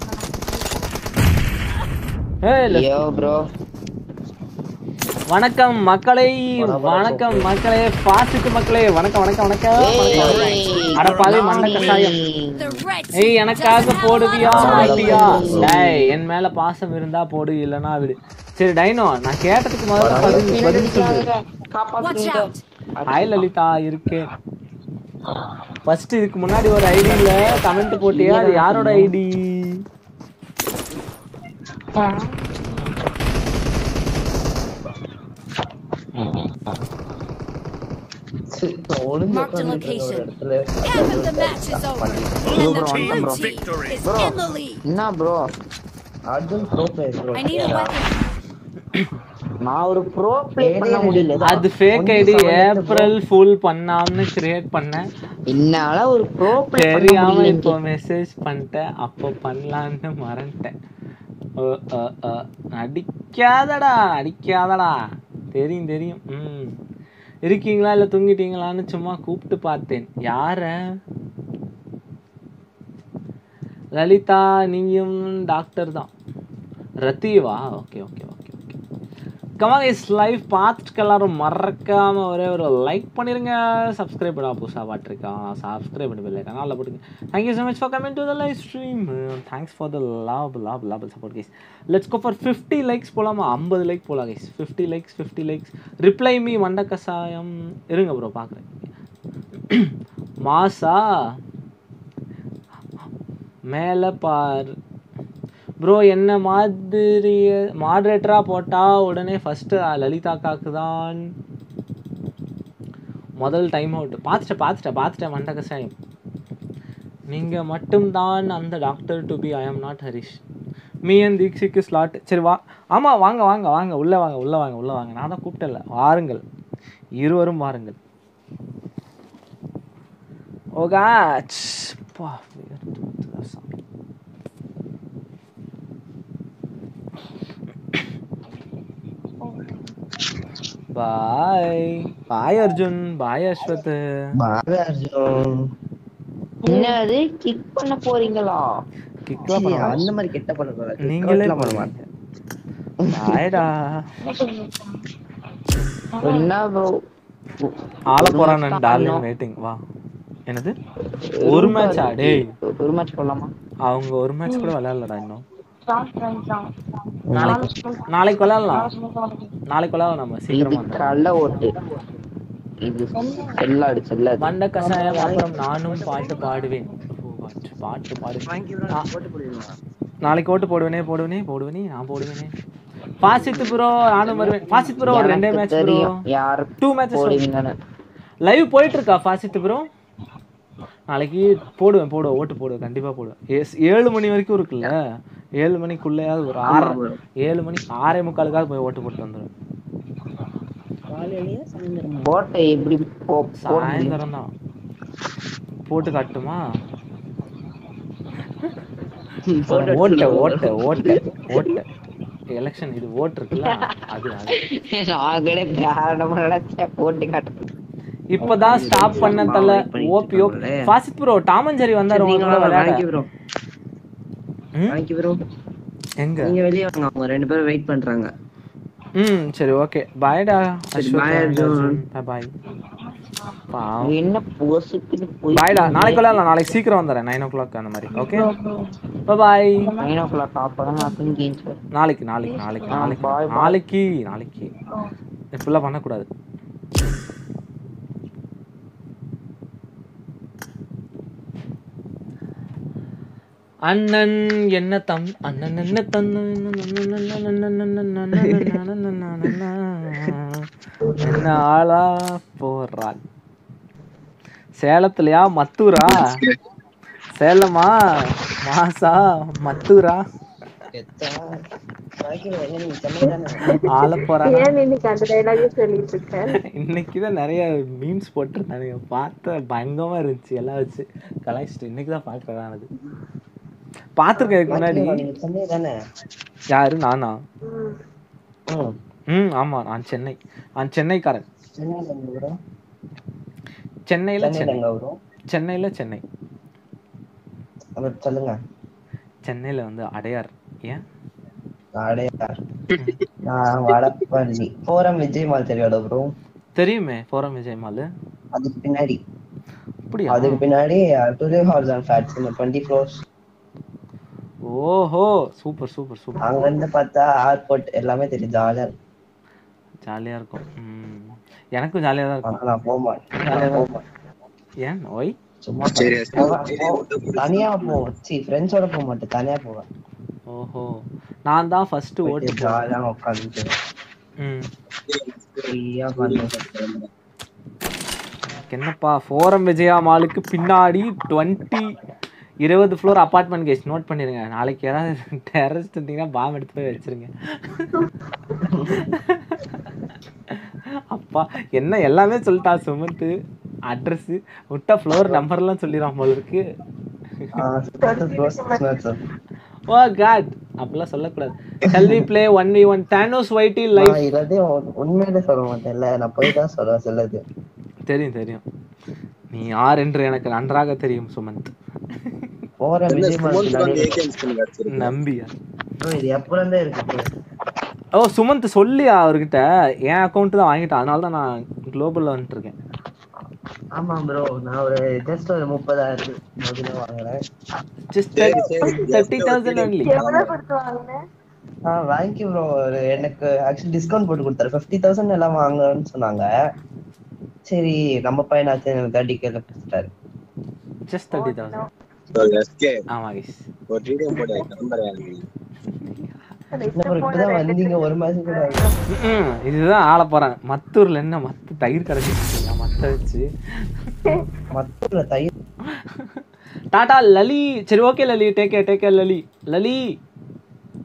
ஏய் லெஃப்ட். ஐயோ ப்ரோ வணக்கம் மக்களை வணக்கம் மக்களே பாசிட்டு மக்களே வணக்கம் வணக்கம் வணக்கம் வணக்கம், வணக்கம். அடப்பாவி மண்ட கசாயம் The red ஏய் team எனக்காக doesn't have போடுவியா enough time. மாட்டியா டேய் என் மேல பாசம் இருந்தா போடு இல்லனா விடு சரி டைனோ நான் கேட்டதுக்கு முதல்ல பதில் பதில் சொல்லு Watch காப்பாத்துங்க out. ஹாய் லலிதா இருக்கேன் ஃபர்ஸ்ட் இதுக்கு முன்னாடி ஒரு ஐடியில கமெண்ட் போட்டியா அது யாரோட ஐடி ஒளிஞ்சு Mark the உட்கார்ந்துட்டு இருக்க ஒரு location. இடத்துல Half of the match is over. And the team blue team victory. is Bro. in the lead. என்ன bro Arjun bro player bro I need a weapon. நான் ஒரு ப்ரோ ப்ளே பண்ண முடியல அது ஃபேக் ஐடி ஏப்ரல் ஃபுல் பண்ணாமனு create பண்ணேன் என்னால ஒரு ப்ரோ ப்ளே பண்ண தெரியாம முடியல இப்போ மெசேஜ் பண்ணிட்டேன் அப்போ பண்ணலான்னு மறந்துட்டேன் ஓ, அ, அ. அடிக்காதடா அடிக்காதடா தெரியும் தெரியும் ம் இருக்கீங்களா இல்லை தூங்கிட்டீங்களான்னு சும்மா கூப்பிட்டு பார்த்தேன் யார லலிதா நீயும் டாக்டர் தான் ரத்தீவா ஓகே ஓகே ஓகே ஓகே கமா இஸ் லைவ் பார்த்துட்டு எல்லாரும் மறக்காம ஒரே ஒரு லைக் பண்ணிருங்க சப்ஸ்கிரைப் பண்ணா புதுசாக பாட்டிருக்கான் சப்ஸ்கிரைப் பண்ணி பில்லை கனாலில் போட்டுங்க thank you so much for coming to the live stream thanks for the love love love support guys let's go for fifty likes போலாமா ஐம்பது லைக் போலாம் guys fifty likes fifty likes reply me மண்ட கசாயம் இருங்க ப்ரோ பார்க்குறேன் மாசா மேலே பார் bro என்ன மாதிரி மாடரேட்டராக போட்டால் உடனே ஃபஸ்ட்டு லலிதாக்காக்கு தான் முதல் டைம் அவுட் பார்த்துட்டேன் பார்த்துட்டேன் பார்த்துட்டேன் மண்ட கசாயம் நீங்கள் மட்டும்தான் அந்த doctor to be I am not Harish me and தீக்ஷிக்கு ஸ்லாட் சரி வா ஆமாம் வாங்க வாங்க வாங்க உள்ளே வாங்க உள்ளே வாங்க உள்ளே வாங்க நான் தான் கூப்பிட்டல வாருங்கள் இருவரும் வாருங்கள் ஓகா பா வேர்த்து ஊத்துதா சாமி. பாய் பாய் அர்ஜுன் பாய் அஸ்வத் பாரு அர்ஜுன் என்னது கிக் பண்ண போறீங்களா கிக்லாம் சீ, பண்ண அந்த மாதிரி கெட்ட பண்ண போற நீங்களே பண்ண மாட்டேன் பாய்டா என்ன ப்ரோ ஆள போறான் டார்லிங் வெயிட்டிங் வா என்னது ஒரு மேட்ச் டேய் ஒரு மேட்ச் போடலாமா அவங்க ஒரு மேட்ச் கூட விளையாடலடா இன்னும் Strong friends தான். நாளைக்கு நாளைக்கு விளையாடலாம் நாளைக்கு விளையாடலாம் நம்ம இது சீக்கிரமா வந்துடலாம். நல்ல ஓட்டு இது செல்லாடு செல்லாது வண்ட கஷாயம் அப்புறம் நானும் பாட்டு பாடுவேன் ஓ, பாட்டு பாட்டு பாடுவேன் நாளைக்கு ஓட்டு போடுவேனே போடுவேனே போடுவேனே நான் போடுவேனே பாசித் ப்ரோ நானும் வருவேன் பாசித் ப்ரோ ஒரு ரெண்டே மேட்ச் ப்ரோ தெரியும் யார் டூ மேட்சஸ் போடுவீங்கன்னு லைவ் போயிட்டு இருக்கா ஃபாசித் ப்ரோ நாளைக்கு போடுவேன் போடுவேன் ஓட்டு போடுவேன் கண்டிப்பா போடுவேன் எஸ் ஏழு மணி வரைக்கும் இருக்குல்ல ஏழு மணிக்குள்ளேயாவது ஒரு ஆறு ஏழு மணி ஆறே முக்காலுக்காக போய் ஓட்டு போட்டு வந்துடும் போட்டை எப்படி போ- போட முடியும்? சாயந்தரம் தான் போட்டு காட்டுமா ஓட்ட ஓட்ட ஓட்ட ஓட்ட எலெக்ஷன் இது ஓட்டு இருக்குல்ல அது அது நாங்களே பேரடமா நினைச்சேன் போட்டு காட்டு இப்பதான் ஸ்டாப் பண்ண தல ஓபி ஓபி ஃபாசித் ப்ரோ டாமஞ்சேரி வந்தாரு உங்க கூட விளையாட ப்ரோ ம்? வாங்கி ப்ரோ எங்க நீங்க வெளிய வாங்க அவங்க ரெண்டு பேரும் வெயிட் பண்றாங்க ம் சரி ஓகே பாய்டா சரி, bye, அர்ஜுன். பாய் பாவம் என்ன பொசுக்குன்னு போய் பாய்டா நாளைக்கு விளையாடலாம் நாளைக்கு சீக்கிரம் வந்துடுறேன் நைன் ஓ கிளாக் அந்த மாதிரி okay bye nine o'clock அப்பதான் நான் தூங்கி எந்திரிச்சேன். நாளைக்கு நாளைக்கு நாளைக்கு ஆ, நாளைக்கு bye, bye. நாளைக்கு நாளைக்கு இப்படிலாம் பண்ணக்கூடாது அண்ணன் என்ன தம் அண்ணன் என்ன தன்னு என்ன ஆளா போறான் சேலத்துலயா மத்தூரா சேலமா மாசா மத்தூரா ஆள போறானா இன்னைக்கு தான் நிறைய மீம்ஸ் போட்டிருந்தானுங்க பார்த்த பயங்கரமா இருந்துச்சு எல்லாம் வச்சு கலாய்ச்சிட்டு இன்னைக்கு தான் பார்க்கறேன் அது பார்த்துருக்கேன் இதுக்கு முன்னாடி சென்னை தானே யாரு நானா ம். ம் ஆமா நான் சென்னை நான் சென்னைக்காரன் சென்னையில எங்க ப்ரோ சென்னையில சென்னையில சென்னை எங்க ப்ரோ சென்னையில சென்னை அப்ப சொல்லுங்க சென்னையில வந்து அடையார் ஏன் அடையார் நான் வடபழனி போரம் விஜய் மால் தெரியாத ப்ரோ தெரியுமே ஃபோரம் விஜய் மாலு அதுக்கு பின்னாடி அப்படியா அதுக்கு பின்னாடி today horse and fats twenty floors ஓஹோ சூப்பர் சூப்பர் சூப்பர் அங்க இருந்து பார்த்தா ஏர்போர்ட் எல்லாமே தெரியும் ஜாலியா இருக்கும் ஜாலியா இருக்கும் ம். எனக்கும் ஜாலியா தான் இருக்கும் ஆனா நான் போக மாட்டேன் நான் போக மாட்டேன் ஏன் ஒய் சும்மா போவேன். போ- தனியா போவேன் சி ஃப்ரெண்ட்ஸோட போக மாட்டேன் தனியா போவேன் ஓஹோ நான் தான் ஃபர்ஸ்ட் ஓட்டு போயிட்டு ஜாலியா உட்காந்துட்டு ம் ஃப்ரீயா உட்காந்து என்னப்பா ஃபோரம் விஜயா மாலுக்கு பின்னாடி டுவெண்ட்டி இருபது ஃப்ளோர் அப்பார்ட்மெண்ட் கேஸ் நோட் பண்ணிருங்க நாளைக்கு யாராவது டெரரிஸ்ட் இருந்தீங்கன்னா பாம் எடுத்து போய் வச்சிருங்க அப்பா என்ன எல்லாமே சொல்லிட்டா சுமந்து அட்ரஸ் விட்டா ஃப்ளோர் நம்பர்லாம் சொல்லிடுறான் போல இருக்கு ஓ காட் அப்படிலாம் சொல்லக்கூடாது கல்வி play one v one Thanos ஒயிட்டி live நான் எல்லாத்தையும் உண்மையிலே சொல்ல மாட்டேன்ல நான் போய் தான் சொல்லுவேன் சிலது தெரியும் தெரியும் நீ யார் என்று எனக்கு நன்றாக தெரியும் சுமந்த் போற விஜய் மால் நம்பியா bro, இது எப்பல இருந்தே இருக்கு bro. ஓ சுமந்த் சொல்லி அவர்கிட்ட என் அக்கௌண்ட் தான் வாங்கிட்டேன் அதனால தான் நான் குளோபல்ல வந்துட்டு இருக்கேன் ஆமா ப்ரோ நான் ஒரு ஜஸ்ட் ஒரு முப்பதாயிரம் முதல்ல வாங்குறேன் ஜஸ்ட் தேர்ட்டி தௌசண்ட் ஒன்லி ஆ வாங்கி ப்ரோ ஒரு எனக்கு ஆக்சுவலி டிஸ்கவுண்ட் போட்டு கொடுத்தாரு ஃபிஃப்டி தௌசண்ட் எல்லாம் வாங்கணும்னு சொன்னாங்க சரி நம்ம பையனாச்சும் எனக்கு தேர்ட்டி கேல கொடுத்துட்டாரு ஜஸ்ட் தேர்ட்டி தௌசண்ட் ஆமா கைஸ் என்ன bro, இப்பதான் வந்தீங்க ஒரு மாசம் கூட ஆகல. இதுதான் ஆள போறேன் மத்தூர்ல என்ன மத்த தயிர் கிடைச்சிருக்கீங்க மத்த வச்சு மத்தூர்ல தயிர் டாடா லலி சரி okay Lali take care take care Lali Lali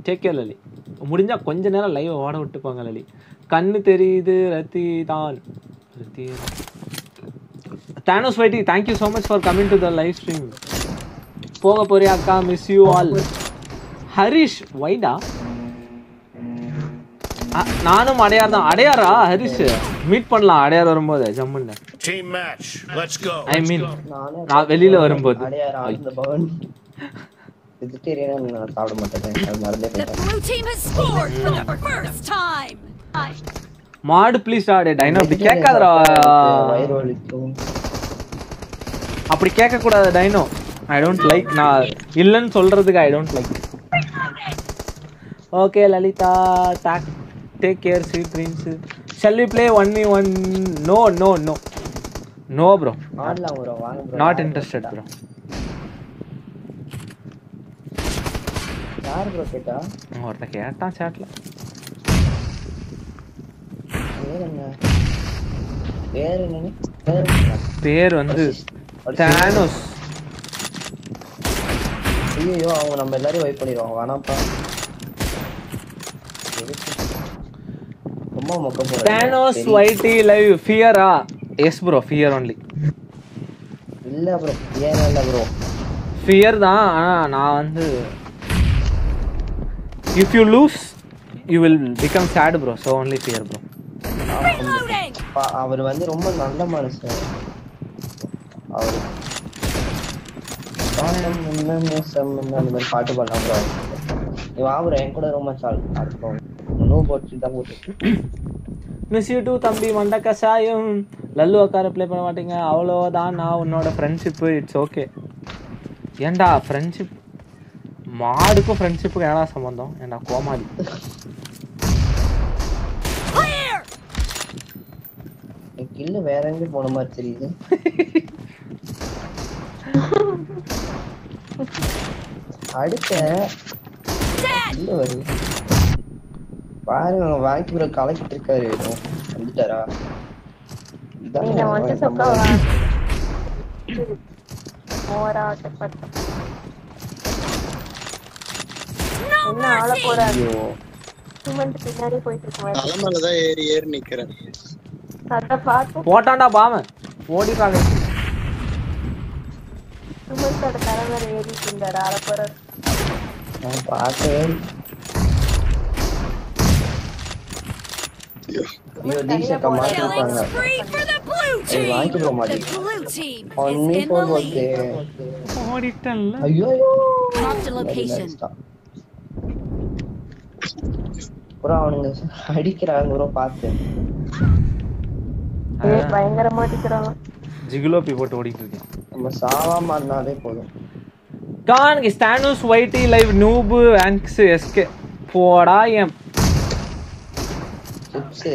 take care Lali முடிஞ்சா கொஞ்ச நேரம் லைவ் ஓட விட்டு போங்க லலி கண்ணு தெரியுது ரத்தி தான் ரத்தி Thanos YT thank you so much for coming to the live stream போக போறியா அக்கா மிஸ் யூ ஆல் ஹரிஷ் வைடா நானும் அடையார் தான் அடையாரா ஹரிஷ் மீட் பண்ணலாம் அடையார் வரும்போது ஜம்முன்னு Team match. Let's go. ஐ மீன் நானே நான் வெளியில வரும்போது அடையார் ஆனந்த பவன் வெஜிடேரியனா நான் சாப்பிட மாட்டேன் அது மறந்தே The போயிட்டேன் blue team has scored for the first time. மாடு ப்ளீஸ் ஆடு டைனோ அப்படி கேட்காதடா வயிறு வலிக்கும் அப்படி கேட்க கூடாது டைனோ ஐ டோன்ட் லைக் நான் இல்லைன்னு சொல்றதுக்கு I don't like okay Lalitha talk take care sweet dreams shall we play one me one no no no no bro ஆடலாம் ப்ரோ வாங்க bro. நாட் இன்ட்ரெஸ்டட் ப்ரோ யார் ப்ரோ கேட்டா ஒருத்தன் கேட்டான் சேட்ல பேர் என்ன பேர் என்னன்னு பேர் என்ன? பேர் வந்து ஒரு தானோஸ் ஐயோ அவங்க நம்ம எல்லாரையும் வைப் பண்ணிடுவாங்க வேணாம்ப்பா எதுக்கு? ரொம்ப மொக்க போறேன் தானோஸ் ஒய்டி லைவ் ஃபியரா எஸ் ப்ரோ ஃபியர் ஒன்லி இல்ல ப்ரோ ஏன் இல்ல ப்ரோ ஃபியர் தான் ஆனா நான் வந்து if you lose you will become sad bro so only fear bro Reloading. அவர் வந்து ரொம்ப நல்ல மனுஷன் அவர் வானம் என்ன நேசம் என்ன அந்த மாதிரி பாட்டு பாடலாம் ப்ரோ நீ வா ப்ரோ என் கூட ரொம்ப சால் அடுப்போம் நோ போட்டு தான் போட்டு மிஸ் யூ டூ தம்பி மண்ட கஷாயம் லல்லு அக்கா ரிப்ளை பண்ண மாட்டீங்க அவ்வளோதான் நான் உன்னோட ஃப்ரெண்ட்ஷிப்பு இட்ஸ் ஓகே ஏன்டா ஃப்ரெண்ட்ஷிப் மாடுக்கும் ஃப்ரெண்ட்ஷிப்புக்கும் என்னடா சம்மந்தம் ஏன்டா கோமாளி Clear. என் கில்லு வேற எங்க போன மாதிரி தெரியுது அடுத்த கில்லு வருது பாருங்க வாங்கி ப்ரோ கலக்கிட்டு இருக்காரு ஏதோ. வந்துட்டாரா இதானே நீங்க வந்து நம்ம- சொக்கா ஓவரா ஆசைப்பட்டேன் என்ன ஆள போறாரு ஐயோ சுமந்து பின்னாடி போயிட்டு இருக்கேன் தலை மேலதான் ஏறி ஏறி நிக்கிறேன் அத பார்த்து போட்டான்டா பாமன் ஓடிட்டாங்க சுமந்தோட தலைமையில ஏறிட்டு இருந்தாரு ஆள போறாரு நான் பார்க்கவே இல்லை. ஐயோ தீக்ஷக்கா Killing மாட்டிருப்பாங்க spree for the blue ஏய், team. வாங்கிட்டு போக The மாட்டேங்குது blue team is ஒன்னே in போல் the வந்து lead. ஓடிட்டேன்ல ஐயோ ஐயோ Marked a location. ப்ரோ அவனுங்க அடிக்கிறாங்க ப்ரோ பார்த்து ஏய், பயங்கரமா அடிக்கிறாங்க ஜிகுலோப்பி போட்டு ஓடிட்டு இருக்கேன் நம்ம சாவாம இருந்தாலே போதும் கான் ஸ்டானூஸ் ஒய்டி லைவ் நூபு ஆங்க்ஸ் எஸ்கே போடா என் சிப்ஸு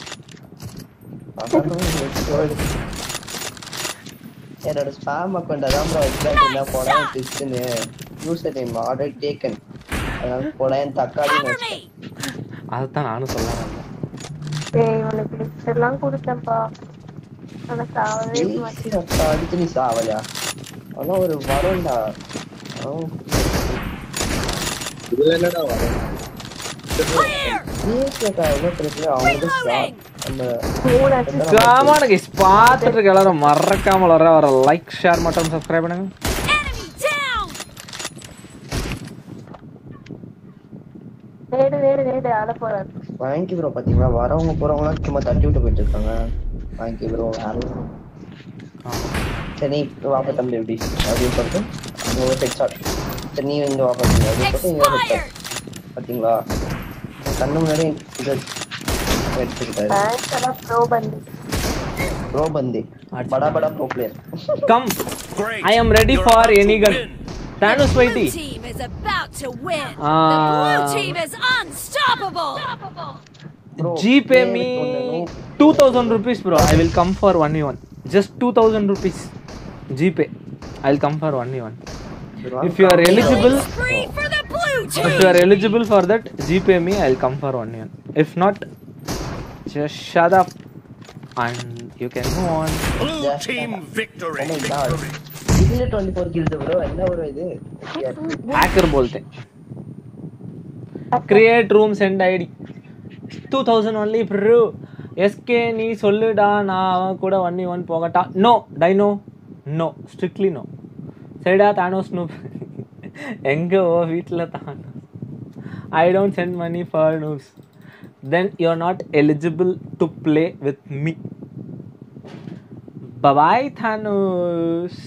என்னோட ஸ்பாம் அக்கௌண்ட் அதான் ப்ரோ வச்சுட்டு போடா சிப்ஸ்னு யூசர் நேம் ஆர்டர் டேக்கன் அதனால போடா என் தக்காளி Cover me. அதைத்தான் நானும் சொல்ல வந்தேன் ஏய் இவனுக்கு லிஸ்ட் எல்லாம் கொடுத்தேன்ப்பா ஆனா சாவவே மாட்டேன் அடிச்சு நீ சாவலையா ஆனா ஒரு வரம்டா அவன் இதுல என்னடா வரும் Clear. தேசியக்கா எவ்வளோ பிரச்சனை அவங்களுக்கு Reloading. அந்த காமான கைஸ் பார்த்துட்டு இருக்க எல்லாரும் மறக்காம வர வர லைக் ஷேர் மற்றும் சப்ஸ்கிரைப் பண்ணுங்க Enemy down. நேடு நேடு நேடு ஆள போறாரு வாங்கி ப்ரோ பாத்தீங்களா வரவங்க போறவங்களாம் சும்மா தட்டி விட்டு போயிட்டு இருக்காங்க வாங்கி ப்ரோ யாரும் சரி நீ வாப்பா தம்பி எப்படி அப்படின்னு சொல்லிட்டு அங்க ஒரு ஹெட் ஷாட் சரி நீ இங்க வாப்பா தம்பி அப்படின்னு சொல்லிட்டு இங்க ஒரு ஹெட் Expired. ஷாட் பாத்தீங்களா கண்ணு முன்னாடி இது எடுத்துக்கிட்டாரு பேங்க் எல்லாம் ப்ரோ பண்ணி ப்ரோ பந்தி படா படா pro player come Great. I am ready You're for about to any gun win. Thanos Blue YT team is about to win. Ah. The blue team is unstoppable. GPay me 2000 rupees bro I will come for 1v1 just 2000 rupees GPay I'll come for 1v1 if you are eligible Killing spree for the blue if you are team. eligible for that GPay me I'll come for 1v1 if not just shut up and you can move on Blue team victory. Oh my God. victory. இதுல twenty four kills bro என்ன bro இது hacker बोलते हैं create room send ID two thousand only bro SK நீ சொல்லுடா நான் அவன் கூட ஒன் ஒன் போகட்டா no Dino no strictly no சரிடா தானோஸ் நூப் எங்க ஓ வீட்டில் Thanos I don't send money for noobs then you are not eligible to play with me bye bye Thanos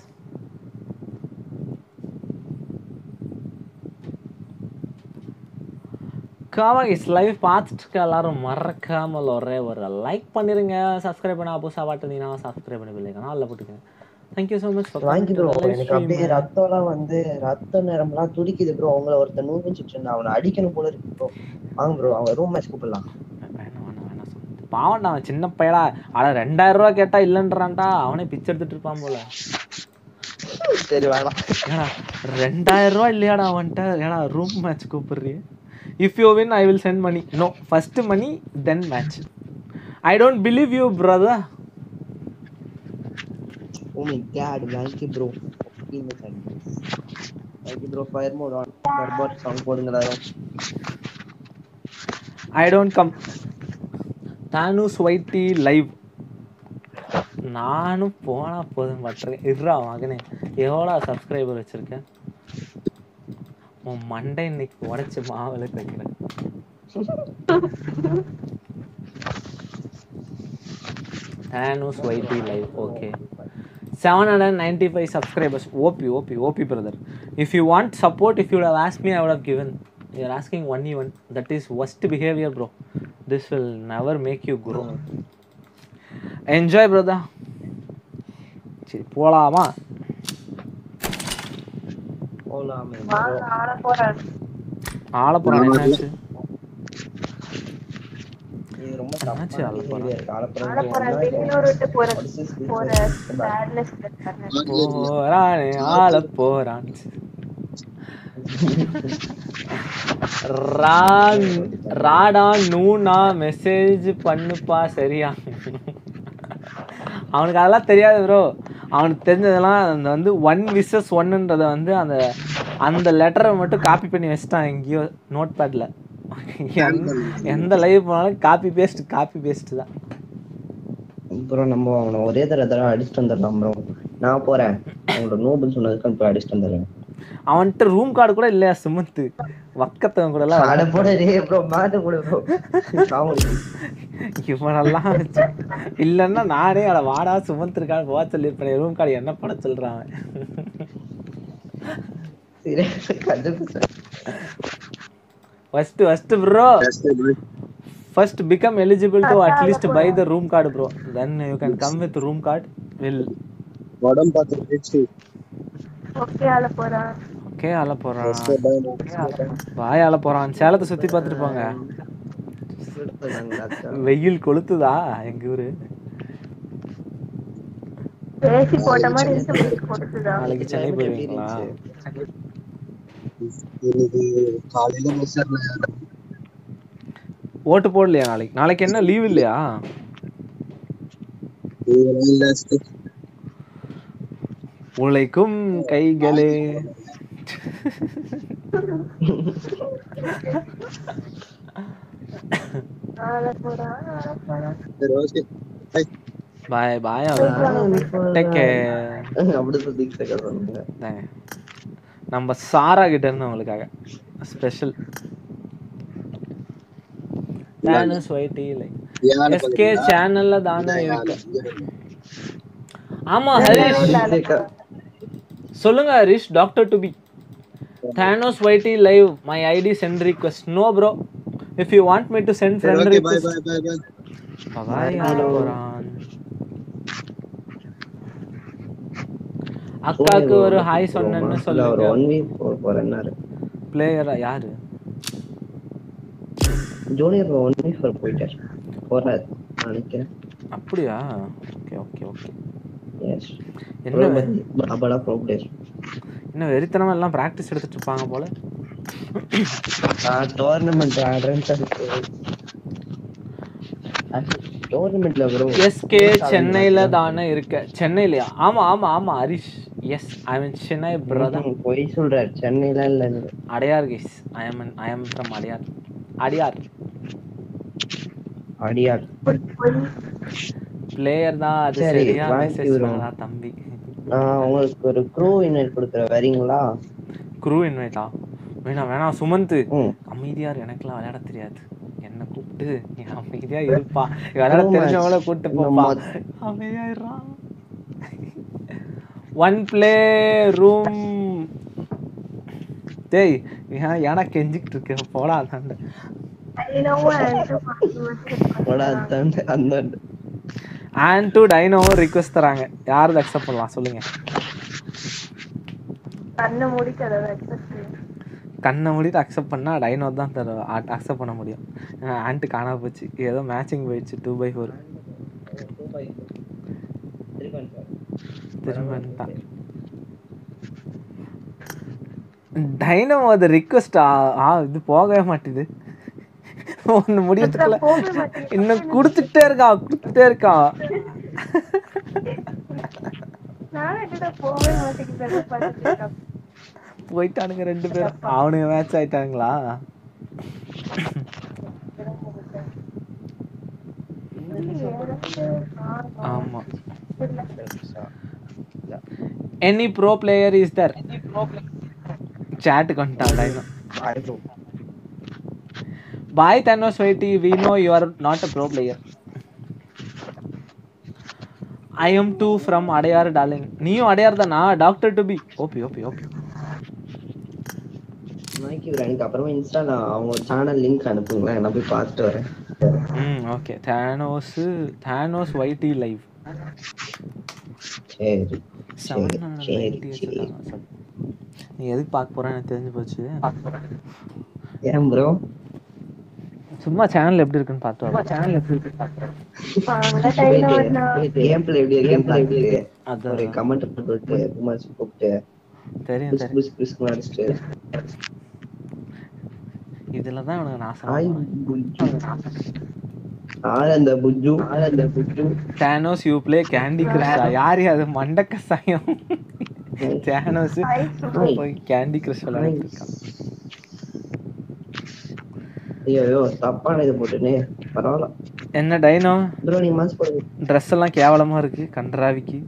காவாக இஸ் லைவ் பார்த்துட்டு இருக்க எல்லாரும் மறக்காமல் ஒரே ஒரு லைக் பண்ணிருங்க சப்ஸ்கிரைப் பண்ண புதுசாக பார்த்துருந்தீங்கன்னா சப்ஸ்கிரைப் பண்ணி பிள்ளைங்க அதில் போட்டுக்கங்க தேங்க்யூ ஸோ மச் வாங்கி ப்ரோ எனக்கு அப்படியே ரத்தம்லாம் வந்து ரத்த நேரம்லாம் துடிக்குது ப்ரோ அவங்கள ஒருத்தன் நூறு சுட்டு அவனை அடிக்கணும் போல இருக்கு ப்ரோ வாங்க ப்ரோ அவங்க ரூம் மேட்ச் கூப்பிடலாம் பாவம்டா அவன் சின்ன பையடா அட ரெண்டாயிரம் ரூபா கேட்டா இல்லைன்றான்டா அவனே பிச்சை எடுத்துட்டு இருப்பான் போல சரி வேணாம் ஏடா ரெண்டாயிரம் ரூபா இல்லையாடா அவன்கிட்ட ஏடா ரூம் மேட்ச் கூப்பிடுறிய if you win I will send money no first money then match I don't believe you brother oh my God thank you bro thank you bro fire mode on கர்பாட் song போடுங்க எல்லாரும் I don't come Thanos YT live நானும் போனா போதும் பட்டுறேன் இருறா மகனே எவ்வளோ subscriber வச்சிருக்கேன் உன் மண்டை இன்னைக்கு உடைச்சு மாவுல வைக்கிறேன் Thanos YT live okay seven hundred ninety five subscribers OP OP OP brother if you want support if you have ask me I would have given you're asking one even that is worst behavior bro this will never make you grow enjoy brother சரி போலாமா போலாமே வாங்க ஆள போறாரு ஆலப்புறம் என்னாச்சு இது ரொம்ப என்னாச்சு தப்பான ஆலப்புறம்? behavior இருக்கு. ஆலப்புறம் ஆள போறாரு வெளியூர் விட்டு போற போற sadness இருக்காரு. போறானே ஆள போறான் ரான் ராடா நூனா மெசேஜ் பண்ணுப்பா சரியா அவனுக்கு அதெல்லாம் தெரியாது ப்ரோ அவனுக்கு தெரிஞ்சதெல்லாம் அந்த வந்து ஒன் விசஸ் ஒன்னுன்றத வந்து அந்த அந்த லெட்டரை மட்டும் காப்பி பண்ணி வச்சிட்டான் எங்கேயோ நோட் பேட்ல எந்த லைவ் போனாலும் காப்பி பேஸ்ட் காப்பி பேஸ்ட் தான் அப்புறம் நம்ம அவனை ஒரே தடவை தடவை அடிச்சுட்டு வந்துடலாம் ப்ரோ நான் போறேன் அவங்களோட நோபல் சொன்னதுக்கு போய் அடிச்சுட்டு வந்துடுறேன் அவன்கிட்ட ரூம் கார்டு கூட இல்லையா சுமத்து வக்கத்தவன் கூட எல்லாம் அட போட ரே ப்ரோ மாட்ட போடு ப்ரோ இவனெல்லாம் வச்சு இல்லைன்னா நானே அட வாடா சுமந்த் இருக்கான்னு போக சொல்லியிருப்பேன் ரூம் கார்டு என்ன பண்ண சொல்றான் அவன் first first bro first become eligible to at least buy the room card bro then you can come with room card will உடம்பு பார்த்து ஓகே ஆள போறான் ஓகே அல போறான் வாய் அல போறான் சேலத்தை சுத்தி பார்த்துட்டு போங்க வெயில் கொளுத்துதா எங்க ஊரு ஏசி போட்ட மாதிரி இருக்கு போட்டுதா நாளைக்கு சென்னை போயிருவீங்களா இன்னைக்கு காலையில மிஸ் ஓட்டு போடலையா நாளைக்கு நாளைக்கு என்ன லீவ் இல்லையா உழைக்கும் கைகளே ஆள போறான் ஆள போறான் சரி okay bye bye take care அப்படி சொல்லி சொன்னாங்க நம்ம சாரா கிட்ட இருந்து உங்களுக்காக special Thanos YT like SK சேனல்ல தானே இருக்கு ஆமா ஹரிஷ் சொல்லுங்க Harish doctor to be Thanos YT live my ID send request no bro if you want me to send friend okay bye request bye bye bye bye போறான் அக்காக்கு ஒரு hi சொன்னேன்னு ஒரு சொல்லுங்க ஒன் வீக் போக போறேன்னாரு பிளேயரா யாரு ஜூனியர் ஒன் வீக் போற போயிட்டார் போறாரு நினைக்கிறேன் அப்படியா ஓகே ஓகே ஓகே எஸ் என்ன அபடா ப்ரோ பிளேயர் என்ன வெறித்தனமா எல்லாம் பிராக்டிஸ் எடுத்துட்டு இருப்பாங்க போல டோர்னமெண்ட் ஆடுறேன்னு டோர்னமெண்ட்ல ப்ரோ எஸ்கே சென்னையில தானே இருக்க சென்னையிலயா ஆமா ஆமா ஆமா Harish yes I mean Chennai brother ம்ஹும், பொய் சொல்ற சென்னையில இல்ல இது. Adyar guys I am I am from Adyar Adyar Adyar player தான் அது சரி, சரியா வாங்கி மெசேஜ் விடுவோம். பண்ணதா தம்பி நான் உங்களுக்கு ஒரு க்ரூ இன்வைட் கொடுக்குறேன் வரீங்களா குரு இன்வைட்டா வேணாம் வேணாம் சுமந்த் ம் அமைதியா இரு, எனக்கெல்லாம் விளையாட தெரியாது என்ன கூப்பிட்டு நீ அமைதியா இருப்பா விளையாட தெரிஞ்சவங்கள கூப்பிட்டு போப்பா அமைதியா இருறா ஒன் பிளே ரூம் டேய் ஏன் ஏன்னா கெஞ்சிக்கிட்டு இருக்க போடா அதாண்ட போடா, அந்தாண்ட, அந்தாண்ட. அண்ட் டு டைனோவும் ரிக்வஸ்ட் தராங்க யாரும் அக்செப்ட் பண்ணலாம் சொல்லுங்க கண்ணை மூடிட்டு அக்செப்ட் பண்ணா டைனோ தான் தர அக்செப்ட் பண்ண முடியும் ஆண்ட்டு காணாம போச்சு ஏதோ மேட்சிங் போயிடுச்சு டூ பை ஃபோர் திரும்ப வந்துட்டான் டைனோ அது ரிக்வஸ்ட் ஆ இது போகவே மாட்டுது ஒன்று முடியறதுக்குள்ள இன்னும் கொடுத்துட்டே இருக்கா கொடுத்துட்டே இருக்கா போயிட்டானுங்க ரெண்டு பேரும் அவனுங்க மேட்ச் ஆயிட்டாங்களா ஆமா any pro player is there சாட்டுக்கு வந்துட்டான் Dino boy Thanos YT we no you are not a pro player I am too from Adyar darling நீயும் அடையார் தானா doctor to be OP OP OP நாய்க்கு விடு, எனக்கு அப்புறமா இன்ஸ்டா நான் அவங்க சேனல் லிங்க் அனுப்புங்களேன் நான் போய் பார்த்துட்டு வரேன் ம் okay Thanos Thanos YT live சரி செவன் சரி ஹண்ட்ரட் சரி நைன்டி சரி நீ எதுக்கு பார்க்க போறேன்னு எனக்கு தெரிஞ்சு போச்சு ஏன் ப்ரோ சும்மா சேனல் எப்படி இருக்குன்னு பார்த்து வா. கேம் பிளே எப்படி இருக்குன்னு பார்த்துட்டு அதான். ஒரு கமெண்ட் போட்டு குமார் கூப்பிட்டு தெரியும் புஸ் தெரியும் புஸ் புஸ் அடிச்சுட்டு இதுல தான் இவனுக்கு நாசம் ஆய் புஜ்ஜு ஆனந்த புஜ்ஜு ஆனந்த புஜ்ஜு Thanos you play Candy Crush யாரு அது மண்ட கசாயம் தேனோஸ் போய் கேண்டி கிரஷ் விளையாடிட்டு இருக்கான் ஐயோ ஐயோ தப்பான இது போட்டுனே பரவாயில்ல என்ன டைனோ ப்ரோ நீங்க மாஸ் போடுங்க ட்ரெஸ் எல்லாம் கேவலமா இருக்கு கன்றாவிக்கு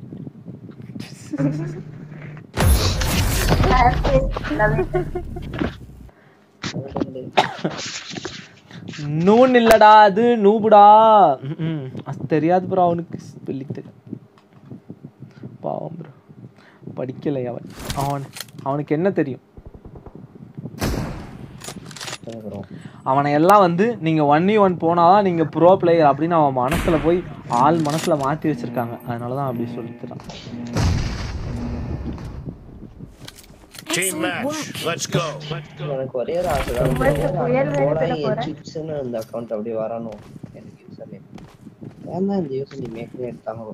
நூன் இல்லடா அது நூபுடா ம்ம். அது தெரியாது ப்ரோ அவனுக்கு ஸ்பெல்லிங் தெரியும் பாவம் ப்ரோ படிக்கலை அவன் அவன் அவனுக்கு என்ன தெரியும் அவனை எல்லாம் வந்து நீங்க ஒன் வி ஒன் போனாதான் நீங்க ப்ரோ பிளேயர் அப்படின்னு அவன் மனசுல போய் ஆள் மனசுல மாத்தி வச்சிருக்காங்க அதனாலதான் அப்படி சொல்லிட்டுறான் Team match. Let's go. எனக்கு ஒரே ஒரு ஆசை தான் போடா சிப்ஸ்னு அந்த அக்கவுண்ட் அப்படியே வரணும் எனக்கு யூசர் நேம் ஏன்னா இந்த யூசர் நேம் மேக் எடுத்தாங்க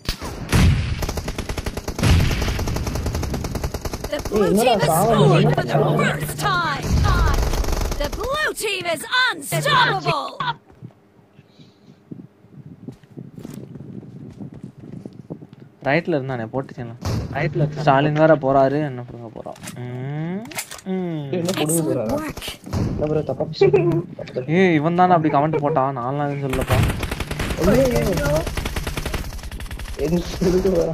The blue என்னடா team has சாவடி, scored என்னடா for the சாவடி? first time. The blue team is unstoppable. ரைட்ல இருந்தானே போட்டுச்சேன் ரைட்ல ஸ்டாலின் வேற போறாரு என்ன பண்ணுங்க போறான் ம், ம். என்ன கொடுங்க Excellent போறாரா work. என்ன ப்ரோ தப்பா பேசுறீங்க? ஏய் இவன் தானே அப்படி கமெண்ட் போட்டான் நான்லாம் எதுவும் சொல்லப்பா என்ன கொடுங்க போறாரா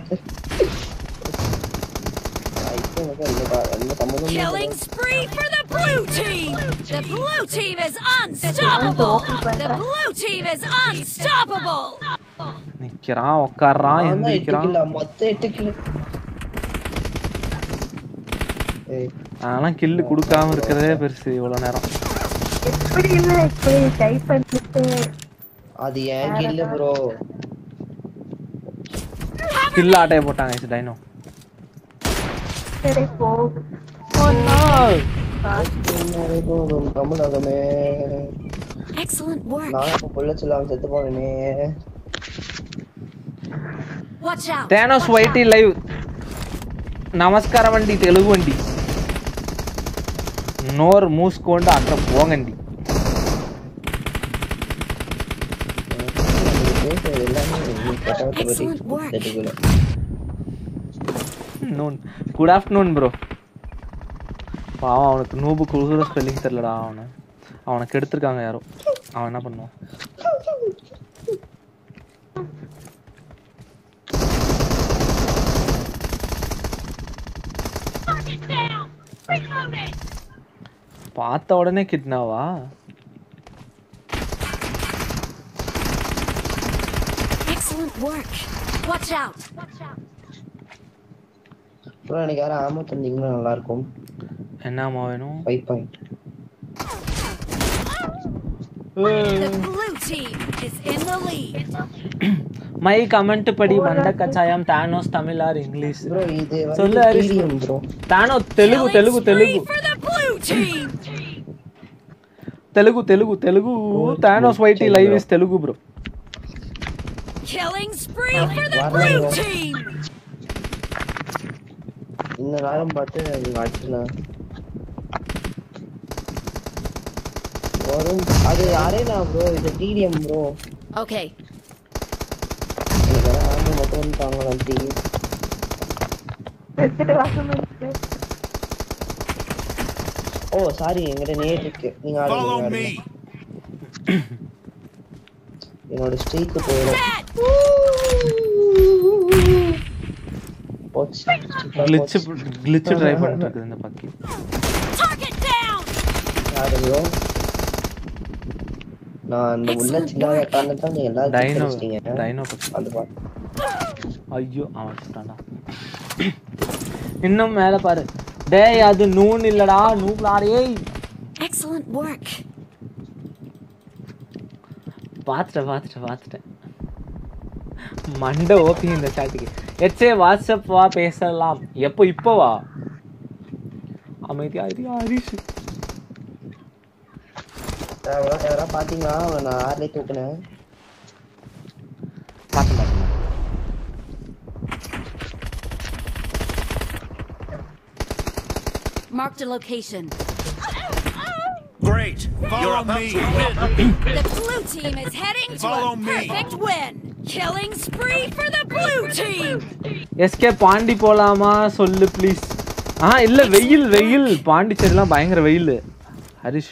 நான் இப்போ எனக்கு எந்த பா- எந்த சம்மந்தமும் இல்லை. Killing spree for the blue team. The blue team is unstoppable. The blue team is unstoppable. நிக்கிறான் உட்காடுறான் நான் தான் எட்டு எந்திரிக்கிறான் கிலோ, மொத்தம் எட்டு கிலோ. ஏய், அதெல்லாம் கில்லு கொடுக்காம இருக்கிறதே பெருசு இவ்வளவு நேரம் அது ஏன் கில்லு ப்ரோ கில் ஆட்டைய போட்டாங்க டைனோ தமிழகமே Excellent work. நான் இப்ப புல்லட் சொல்லாம செத்து போனேனே Watch out. Thanos YT live నమస్కారం అండి తెలుగు అండి నోరు మూసుకోండి అక్కడ పోగండి பேசுறது எல்லாமே நீ கட்டாயத்தை பத்தி Excellent work. செத்துக்குள்ள ஆஃப்டர்நூன் குட் ஆஃப்டர்நூன் ப்ரோ பாவம் அவனுக்கு நூபு குழுகுற ஸ்பெல்லிங் தெரிலடா அவனை அவனுக்கு எடுத்திருக்காங்க யாரோ அவன் என்ன பண்ணுவான் பார்த்த உடனே கிட்னாவா Excellent work. Watch out. Bro எனக்கு யாரும் ஆமா தந்தீங்கன்னா நல்லா இருக்கும் என்னம்மா வேணும் five point The blue team is in the lead. My comment படி வந்த கச்சாயம் Thanos Tamil or English bro இது சொல்லு வந்து Harish TDM bro Thanos Telugu Telugu Telugu For the blue team. Telugu Telugu Telugu Thanos YT live is Telugu bro Killing spree for the blue team. இந்த நேரம் பார்த்து நீங்க அடிச்சலாம் வரும் அது அரேனா ப்ரோ இது டிடிஎம் ப்ரோ Okay. எனக்கு ஆமா மட்டும் வந்து தாங்கலாம் டிவி ஓ சாரி எங்கிட்ட நேட் இருக்கு நீங்க ஆடுங்க Follow நீங்க me. ஆடுங்க. என்னோட ஸ்ட்ரீக்கு போயிடும் போச்சு கிளிச் கிளிச் ட்ரை பண்ணிட்டு இருக்குது இந்த பக்கி Target down. யாரு ப்ரோ நான் அந்த உள்ள சின்ன காரணத்தான் நீங்க எல்லாரும் டைனோ தெரிச்சிட்டீங்க டைனோ பக்கி அது பா ஐயோ அவன் வச்சுட்டான்டா இன்னும் மேல பாரு டேய் அது நூன் இல்லடா நூப்லார் ஏய் Excellent work. பார்த்துட்டேன் பார்த்துட்டேன் பார்த்துட்டேன் மண்டை ஓப்பி இந்த சாட்டுக்கு எச்சே வாட்ஸ்அப் வா பேசலாம் எப்போ இப்போ வா அமைதியா இரு ஹரிஷ் தேவரா தேவரா பாத்தீங்களா அவனை நான் ஆர்லே தூக்குனேன் பார்த்து பார்த்து Marked a location. Great. You're about to win. The blue team is heading to Follow a me. perfect win. Killing spree for the blue team. SK Pondy போலாமா சொல்லு ப்ளீஸ் ஆ இல்ல வெயில் வெயில் பாண்டிச்சேரிலாம் பயங்கர வெயில் ஹரிஷ்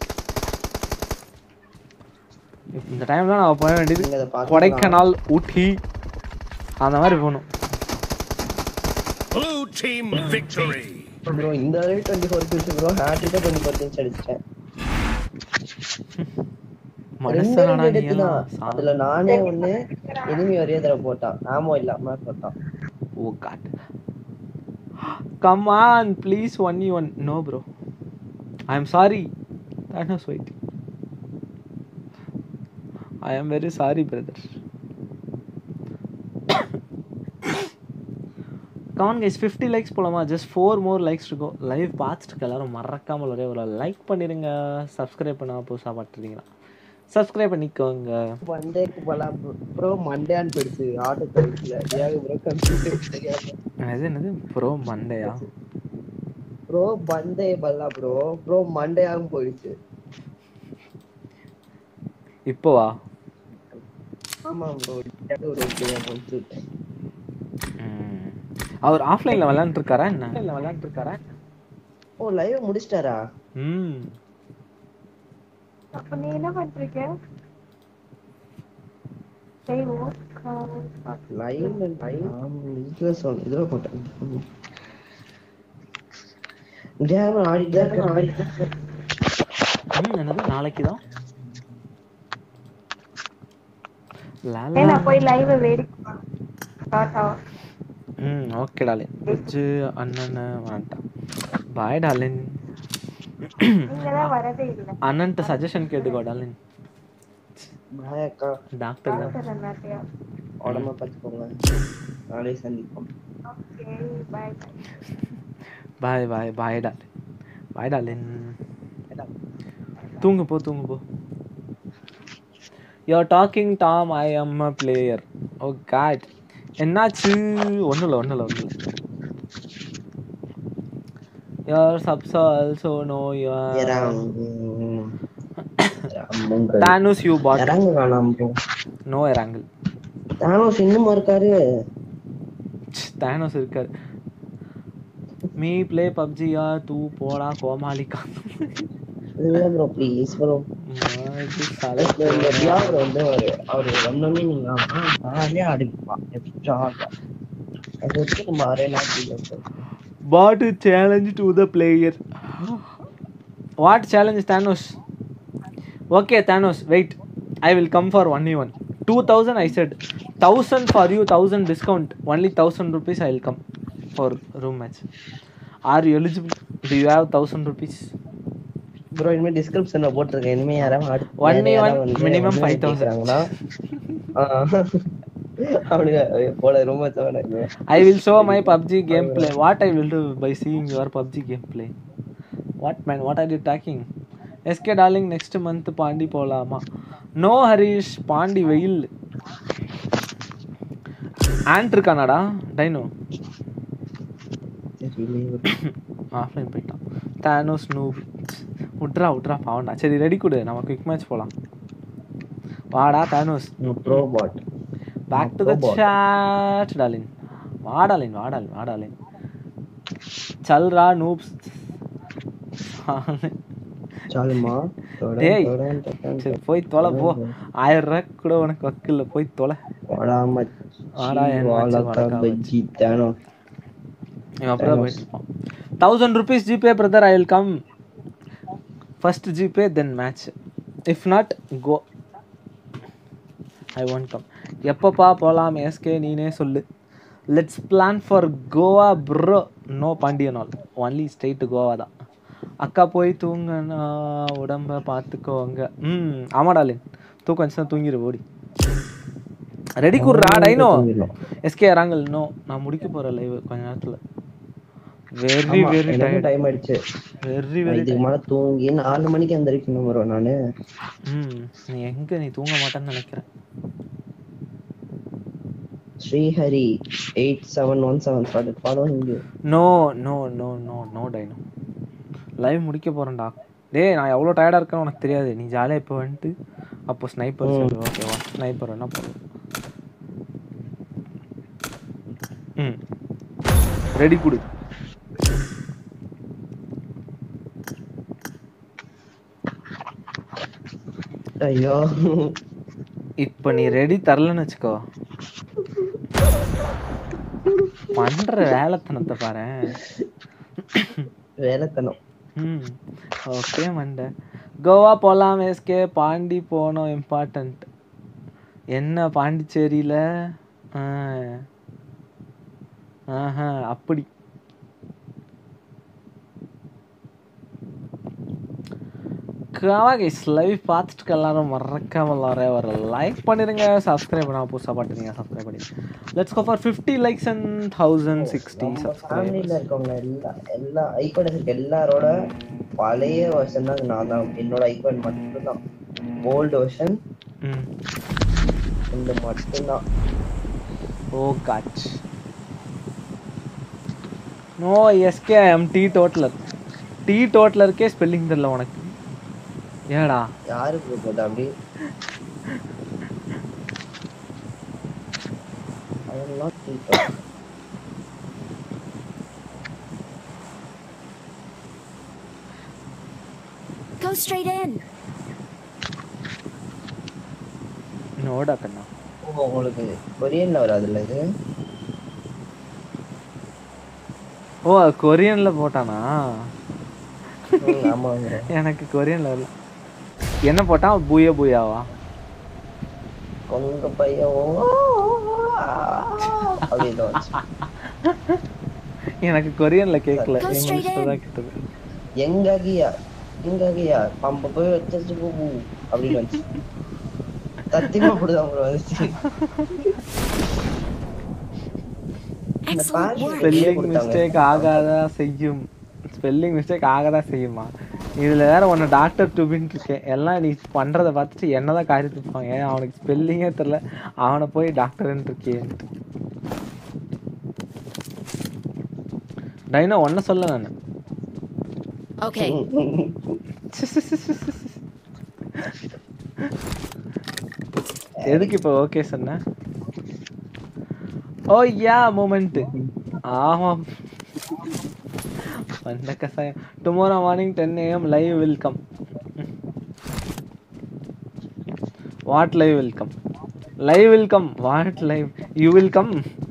இந்த டைம்ல நான் போக வேண்டியது நீங்க அதை பார்க்கலாம். கொடைக்கானல் ஊட்டி அந்த மாதிரி போகணும் Blue team victory. ப்ரோ இந்த அளவு டுவெண்ட்டி ஃபோர் கில்ஸ் ப்ரோ ஹேட்ரிக்கா டுவெண்ட்டி ஃபோர் கில்ஸ் அடிச்சிட்டேன் ரெண்டு மனுஷனாடா ரெண்டு நீ எடுத்து எல்லாம் தான் சாமி. அதுல நானே ஒண்ணு எனிமி ஒரே தடவை போட்டான் ஆமோ இல்லாம போட்டான் oh God come on please one you one no bro I am sorry that was wait I am very sorry brother come on guys fifty likes போலாமா ஜஸ்ட் ஃபோர் மோர் லைக்ஸ் இருக்கும் லைவ் பார்த்துட்டு எல்லாரும் மறக்காமல் ஒரே ஒரு லைக் பண்ணிடுங்க subscribe பண்ணா புதுசாக பார்த்துருக்கீங்களா சப்ஸ்கிரைப் பண்ணிக்கோங்க மண்டேக்கு போலாம் ப்ரோ மண்டேன்னு போயிடுச்சு ஆட்டோ சர்வீஸ்ல ஏன் ப்ரோ கம்ப்யூட்டர் தெரியாது என்னது என்னது ப்ரோ மண்டையா ப்ரோ பந்தே பல்லா ப்ரோ ப்ரோ மண்டேயாவும் போயிடுச்சு இப்போவா ஆமா ப்ரோ ஒரு கேம் முடிச்சுட்டேன் ம். அவர் ஆஃப்லைனில் விளையாண்டுருக்காரா என்ன விளையாண்டுருக்காரா ஓ லைவ் முடிச்சிட்டாரா ம் அப்ப நீ என்ன பண்றீங்க லைவ் இதுல சொல் இதுல போட்டேன் கேம் ஆடிட்டு தான் இருக்கேன், ஆடிட்டு தான் இருக்கேன். ம் என்னது நாளைக்கு தான் ஏன்னா போய் லைவ் வேடிக்கை ஸ்டார்ட் ஆகும் ம் ஓகே டாலின் விஜு அண்ணன் வேண்டாம் பாய் டாலின் நீங்க தான் வரதே இல்ல அண்ணன்ட்ட சஜஷன் கேட்டுக்கோ டாலின் பாய் அக்கா டாக்டர் தான் டாக்டர் அண்ணாட்டியா உடம்ப பார்த்துக்கோங்க நாளை சந்திப்போம் ஓகே பை பாய் பாய் பாய் டாலின் பாய் டாலின் தூங்கு போ தூங்கு போ you are Talking Tom I am a player oh God என்னாச்சு ஒன்றும் இல்லை ஒன்றும் இல்லை ஒன்றும் இல்லை your subs also no your Thanos you bot இறங்க வேணாம் ப்ரோ நோ எராங்கிள் தானோஸ் இன்னும் இருக்காரு தானோஸ் இருக்காரு மீ ப்ளே பப்ஜியா தூ போடா கோமாளிக்கா இல்ல ப்ரோ ப்ளீஸ் ப்ரோ இந்த தியாகர் வந்து ஒரு அவர் வந்தோடனே நீங்க ஜாலியா ஆடிப்பா ஜாலியா அது வச்சு நம்ம arena What a challenge to the player. What challenge, Thanos? Okay, Thanos, wait. I will come for 1v1. 2000 I said. 1000 for you, 1000 discount. Only 1000 rupees I will come for room match. Are you eligible? Do you have 1000 rupees? Bro இனிமே டிஸ்கிரிப்ஷன்ல போட்டிருக்கேன் இனிமே யாராவது ஆடு One வேற யாராவது one, வந்து minimum வந்து 5000. கேக்குறாங்கன்னா, ஆ, அவனுங்க போல ரொம்ப தவணை I will show my PUBG gameplay. What I will do by seeing your PUBG gameplay? What man? What are you talking? SK darling next month Pandi போலாமா நோ ஹரிஷ் பாண்டி வெயில் ஆண்ட் இருக்கானாடா டைனோ ஆஃப்லைன் போயிட்டான் தானோஸ் நூப் விட்றா விட்றா பாவண்டா சரி ரெடி கொடு நம்ம குவிக் மேட்ச் போலாம் வாடா Thanos bro bot back to the Robot. chat டாலின் வாடாலின் வாடாலின் வாடாலின் சல்ரா நூப்ஸ் சாலுமா டேய் சரி போய் தொலை போ ஆயிரம் ரூபாய் கூட உனக்கு வக்கில்ல போய் தொலை வாடாம வாடா, என் மச்சி, வடக்கா பஜ்ஜி தானோ இவன் அப்படிதான் போயிட்டு இருப்பான் thousand rupees GPay brother I will come first GPay then match if not go I won't come எப்பப்பா போகலாம் எஸ்கே நீனே சொல்லு let's plan for Goa bro no Pandian all only straight Goa தான் அக்கா போய் தூங்கண்ணா உடம்ப பார்த்துக்கோங்க ம் ஆமாடாலின் தூக்கம் வந்துச்சுன்னா தூங்கிடு ஓடி ரெடி குர்ரா டைனோ எஸ்கே ராங்கல் நோ நான் முடிக்க போகிறேன் லைவ் கொஞ்ச நேரத்தில் வெரி வெரி டயர்ட் டைம் ஆயிடுச்சு வெரி நான் வெரி இதுக்கு மேல தூங்கி நாலு மணிக்கு எந்திரிக்கணும் ப்ரோ நானு ம் நீ எங்க நீ தூங்க மாட்டேன்னு நினைக்கிறேன் Srihari eight seven one seven started following you no no no no no Dino live முடிக்க போறேன்டா டேய் நான் எவ்வளோ டயர்டாக இருக்கேன்னு உனக்கு தெரியாது நீ ஜாலியாக இப்போ வந்துட்டு அப்போ ஸ்னைப்பர் சொல்லு ஓகேவா ஸ்னைப்பர் என்ன பண்ணும் ம் ரெடி கொடு ஐயோ இப்போ நீ ரெடி தரலன்னு வச்சுக்கோ பண்ற வேலைத்தனத்தை பாரு வேலைத்தனம் ம் ஓகே மண்டை கோவா போகலாம் எஸ்கே பாண்டி போனோம் இம்பார்ட்டண்ட் என்ன பாண்டிச்சேரியில் ஆஹா அப்படி கைஸ் லைவ் பார்த்துட்டு எல்லாரும் மறக்காம எல்லாரும் ஒரு லைக் பண்ணிடுங்க சப்ஸ்கிரைப் பண்ணாம புதுசாக பார்த்துருங்க சப்ஸ்கிரைப் பண்ணிடுங்க let's go for fifty likes and thousand sixty subscribe ஃபேமிலியில இருக்கவங்க எல்லா எல்லா ஐகான் இருக்க எல்லாரோட பழைய வெர்ஷன் தான் நான் தான் என்னோட ஐகான் மட்டும்தான் ஓல்டு வெர்ஷன் ம் இந்த மட்டும்தான் ஓ காச் நோ எஸ்கே எம் டி டோட்டலர் டி டோட்டலருக்கே ஸ்பெல்லிங் தெரியல உனக்கு ஏடா யாருக்கு போகுது அப்படி அதெல்லாம் தீட்டோம் Go straight in. நோடா கண்ணா ஓ உங்களுக்கு கொரியன்ல வராதுல்ல இது ஓ கொரியன்ல போட்டானா ம், ஆமாங்க எனக்கு கொரியன்ல வரல என்ன போட்டான் பூயா பூயாவா கொங்க பையன் அப்படின்னு வந்துச்சு. எனக்கு கொரியன்ல கேட்கல Go straight இங்கிலீஷ்ல in. தான் கேட்டது எங்க அகியா எங்க அகியா பம்ப போய் வச்சு போ அப்படின்னு வந்துச்சு சத்தியமா அப்படிதான் bro வந்துச்சு இந்த Excellent parachute work. வெளியே ஸ்பெல்லிங் கொடுத்தாங்க. மிஸ்டேக் ஆகாதா செய்யும் ஸ்பெல்லிங் மிஸ்டேக் ஆகாதா செய்யுமா இதுல வேற உன்னை டாக்டர் டுபின் இருக்கேன் எல்லாம் நீ பண்றத பார்த்துட்டு என்னதான் காரியத்து இருப்பாங்க ஏன் அவனுக்கு ஸ்பெல்லிங்கே தெரியல அவனை போய் டாக்டர்ன்னு இருக்கேன்ட்டு டைனோ ஒன்ன சொல்ல நான் Okay. எதுக்கு இப்போ ஓகே சொன்ன ஓ யா மூமெண்ட் ஆமாம் வந்த கசாயம் tomorrow morning ten AM live will come what live will come live will come what live you will come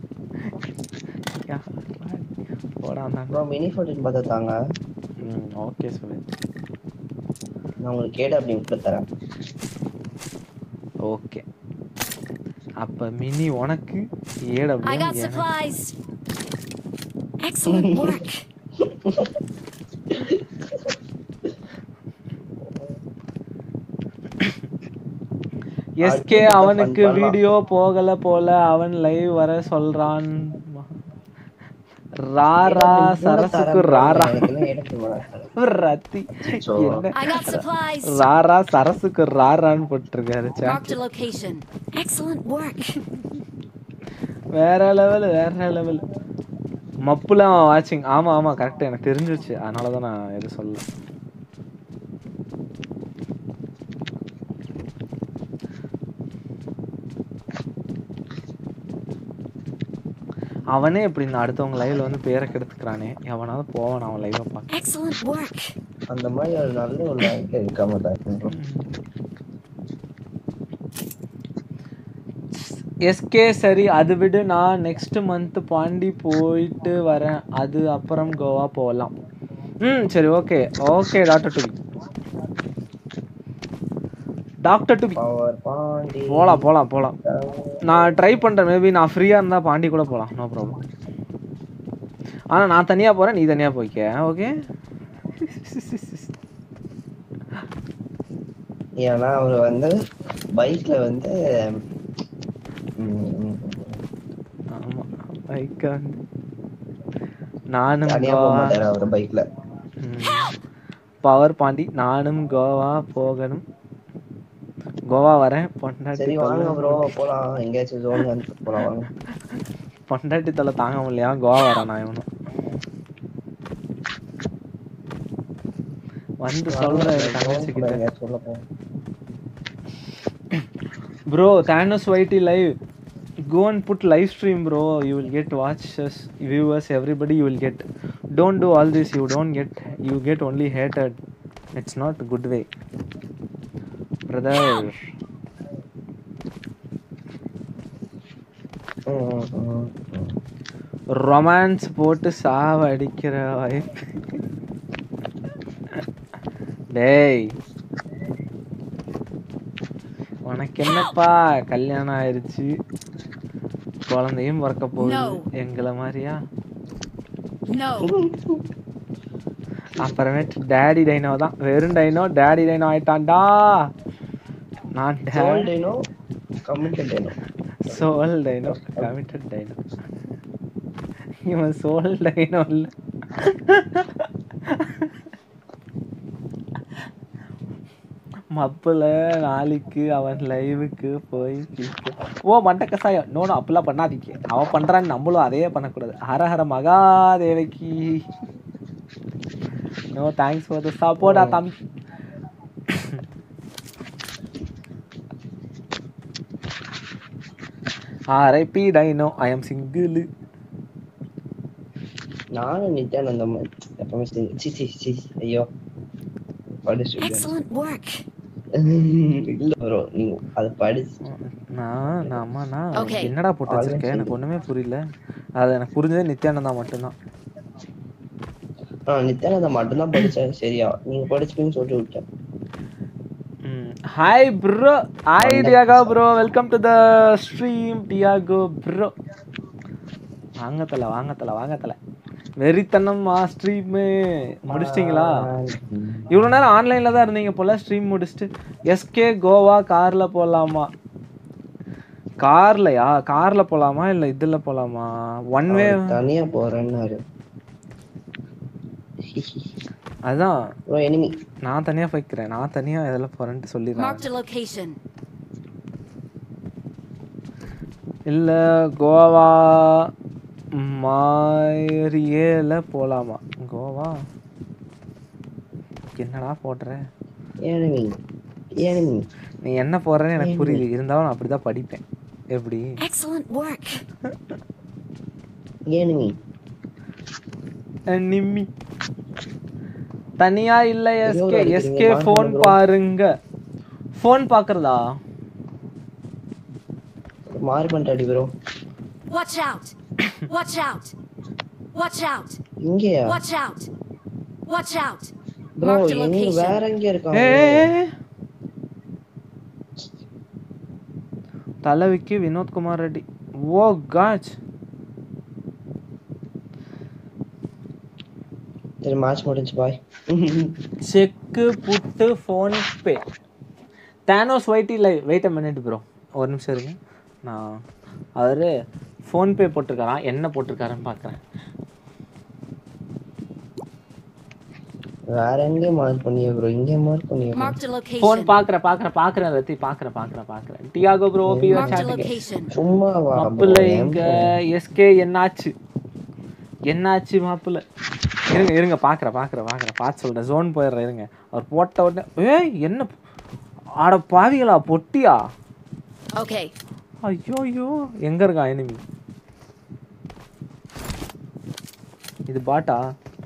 போடாம ப்ரோ மினி ஃபோர்டின் பார்த்து தாங்க ம் ஓகே சுமித் நான் உங்களுக்கு கேடு அப்படி விட்டு தரேன் ஓகே அப்ப மினி உனக்கு I AW got supplies. Excellent work. SK அடுத்து அவனுக்கு fun பண்ணலாம். வீடியோ போகல போல அவன் லைவ் வர சொல்றான் ராரா சரசுக்கு ராரா ரத்தி என்ன I got supplies. ராரா சரசுக்கு ராரான்னு போட்டிருக்காரு chat. Marked a location. Excellent work. வேற லெவல் வேற லெவல் மப்புல வாட்சிங் ஆமா ஆமா கரெக்ட் எனக்கு தெரிஞ்சிருச்சு அதனால தான் நான் எதுவும் சொல்ல அவனே இப்படி இந்த அடுத்தவங்க லைவ்ல வந்து பேரை கெடுத்துக்கிறானே எவனாவது போவான் அவன் லைவ பார்க்க Excellent work. அந்த மாதிரி ஒரு நல்ல ஒரு லைஃப் இருக்காம தான் இருக்கு எஸ்கே சரி அது விடு நான் நெக்ஸ்ட் மந்த் பாண்டி போயிட்டு வரேன் அது அப்புறம் கோவா போகலாம் ம் சரி okay okay doctor to be doctor to be power Pandi போகலாம் போகலாம் போகலாம் நான் ட்ரை பண்ணுறேன் மேபி நான் ஃப்ரீயாக இருந்தால் பாண்டி கூட போகலாம் நோ ப்ராப்ளம் ஆனால் நான் தனியாக போகிறேன் நீ தனியாக போய்க்க ஓகே ஏன்னா அவர் வந்து பைக்ல வந்து ம், ம், ஆமாம் பைக்கை வந்து நானும் தனியா போக கோவா மாட்டாரு அவர் பைக்ல பவர் பாண்டி நானும் கோவா போகணும் கோவா வரேன் பொண்டாட்டி சரி வாங்க தொல்லை ப்ரோ போலாம் எங்கேயாச்சும் ஜோன் வந்து போலாம் வாங்க பொண்டாட்டி தொல்லை தாங்க முடியலையா கோவா வரேன் நான் இவனும் வந்து சொல்றேன் என் தங்கச்சி கிட்ட எங்கேயாச்சும் உள்ள போலாம் bro Thanos YT live go and put live stream bro you will get watchers viewers everybody you will get don't do all this you don't get you get only hated it's not a good way brother ம், ம், ம். Romance போட்டு சாவ அடிக்கிற வாய்ப்பு டேய் உனக்கு என்னப்பா கல்யாணம் ஆயிருச்சு குழந்தையும் பிறக்க போகுது No. எங்களை மாதிரியா No. அப்புறமேட்டு டேடி டைனோ தான் வெறும் டைனோ டேடி டைனோ ஆயிட்டான்டா நான் Soul Dino, committed Dino. Soul Dino committed Dino இவன் சோல் டைனோ இல்ல மப்புல நாளைக்கு அவன் லைவுக்கு போய் கேட்க- ஓ மண்ட கசாயம் நோ நோ அப்படிலாம் பண்ணாதீங்க அவன் பண்றான்னு நம்மளும் அதே பண்ணக்கூடாது ஹர ஹர மகாதேவகி no thanks for the support தம்பி RIP Dino I am single நானும் நித்யானந்தம் எப்பவுமே சரி சி சி சி ஐயோ படிச்சு Excellent work. இல்ல ப்ரோ நீங்க அதை படிச்சு நான் நான் அம்மா நான் Okay. என்னடா போட்டு வச்சிருக்கேன் எனக்கு ஒண்ணுமே புரியல அது எனக்கு புரிஞ்சதே நித்யானந்தா மட்டும்தான் ஆ நித்யானந்தம் மட்டும்தான் படிச்சேன் சரியா நீங்க படிச்சுப்பீங்கன்னு சொல்லிட்டு விட்டேன் hi bro hi Tiago bro welcome to the stream Tiago bro வாங்க தல வாங்க தல வாங்க தல வெறித்தனமா ஸ்ட்ரீமு முடிச்சிட்டிங்களா இவ்வளோ நேரம் ஆன்லைன்ல தான் இருந்தீங்க போல ஸ்ட்ரீம் முடிச்சுட்டு எஸ்கே கோவா கார்ல போலாமா கார்லயா கார்ல போலாமா இல்ல இதுல போலாமா ஒன் வே அவர் தனியா போறேன்னாரு அதான் ப்ரோ எனிமி நான் தனியா போய்க்கிறேன் நான் தனியா இதில் போறேன்ட்டு சொல்லிடுறேன் Marked a location. இல்ல கோவா மாரியேல போலாமா கோவா என்னடா போடுற எனிமி எனிமி நீ என்ன போடுறேன்னு எனக்கு புரியுது இருந்தாலும் நான் அப்படிதான் படிப்பேன் எப்படி Excellent work. எனிமி நிம்மி தனியா இல்ல எஸ்கே அடிக்கிறீங்க, எஸ்கே வாங்க ஃபோன் bro. பாருங்க ஃபோன் பாக்குறதா மாறி பண்ணிட்டாடி bro Watch out! Watch out! Watch out! இங்கேயா Watch out! Watch out! Bro Marked a எங்க location. வேற எங்க இருக்காங்க ஏ தலைவிக்கு வினோத்குமார் ரெட்டி ஓ காஜ் சரி மேட்ச் முடிஞ்சு பாய் செக்கு புட்டு PhonePe Thanos ஒயிட்டி live wait a minute bro ஒரு நிமிஷம் இருங்க நான் அவர் ஃபோன்பே போட்டிருக்காராம் என்ன போட்டிருக்காருன்னு பார்க்குறேன் வேற எங்க மார்க் பண்ணிய ப்ரோ இங்க மார்க் பண்ணிய Marked a ஃபோன் location. பார்க்குறேன் பார்க்குறேன் பார்க்குறேன் ரத்தி பார்க்குறேன் பார்க்குறேன் பார்க்குறேன் டியாகோ ப்ரோ பியூ Marked a சாட்டுங்க location. சும்மா வா மாப்பிள்ள bro, இங்க ஏன் எஸ்கே என்னாச்சு என்னாச்சு மாப்பிள்ள இருங்க இருங்க பார்க்குறேன் பார்க்குறேன் பார்க்குறேன் பார்த்து சொல்கிறேன் ஜோன் போயிடுறேன் இருங்க அவர் போட்ட உடனே ஏய் என்ன ஆட பாவிகளா பொட்டியா Okay. ஐயோ ஐயோ எங்க இருக்கா எனிமி இது பாட்டா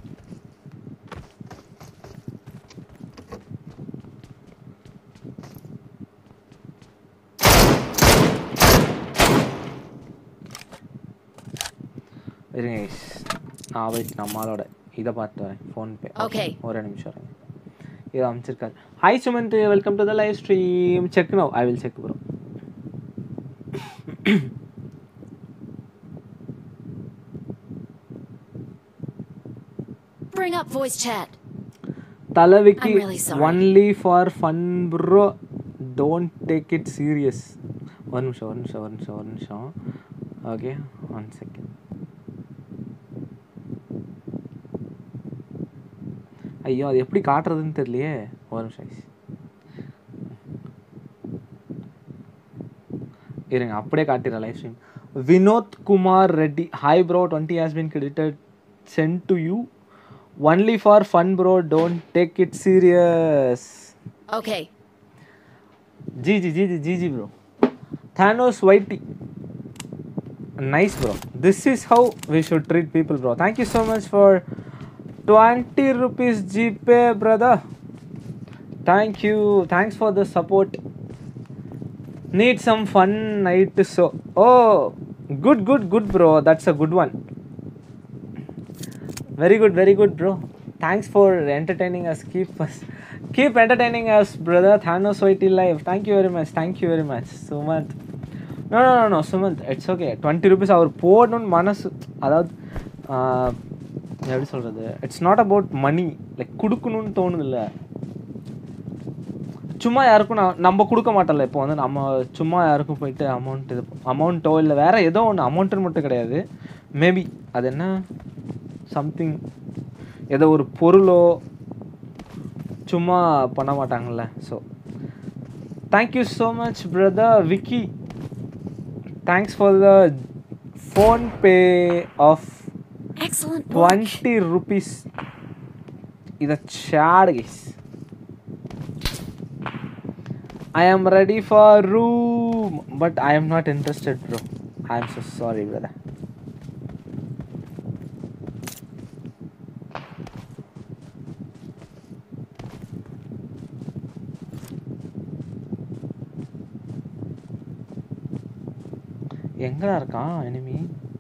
இருங்க guys. நான் வெயிட் நம்மளோட இதை பார்த்து வரேன் ஃபோன்பே Okay. ஒரு நிமிஷம் இருங்க இது அமைச்சிருக்காரு hi Sumanth welcome to the live stream check no I will check bro Bring up voice chat. தலைவிக்கு I'm really sorry. Only for fun bro don't take it serious ஒரு நிமிஷம் ஒரு நிமிஷம் ஒரு நிமிஷம் ஒரு நிமிஷம் ஓகே ஒன் செகண்ட் ஐயோ அது எப்படி காட்டுறதுன்னு தெரியலையே ஒரு நிமிஷம் guys. இருங்க அப்படியே காட்டிடுறேன் live stream Vinod Kumar Reddy hi bro twenty has been credited sent to you only for fun bro don't take it serious Okay. gg gg gg bro thanos whitey nice bro this is how we should treat people bro thank you so much for 20 rupees gpay brother thank you thanks for the support need some fun night so oh good good good bro that's a good one very good very good bro thanks for entertaining us keep us keep entertaining us brother thanos YT live thank you very much thank you very much Sumanth no no no no Sumanth it's okay twenty rupees அவர் போடணும்னு மனசு அதாவது ஆஹ், எப்படி சொல்கிறது it's not about money like கொடுக்கணும்னு தோணுதில்ல சும்மா யாருக்கும் நான் நம்ம கொடுக்க மாட்டோம்ல இப்போ வந்து நம்ம சும்மா யாருக்கும் போயிட்டு அமௌண்ட் இது அமௌண்ட்டோ இல்லை வேற ஏதோ ஒன்று அமௌண்ட்டுன்னு மட்டும் கிடையாது மேபி அது என்ன சம்திங் ஏதோ ஒரு பொருளோ சும்மா பண்ண மாட்டாங்கல்ல so thank you so much brother Vicky thanks for the PhonePe ஆஃப் Excellent work. டுவெண்ட்டி ருபீஸ் இதை சேடு guys I am ready for room, but I am not interested, bro. I am so sorry, brother. எங்கடா இருக்கான் enemy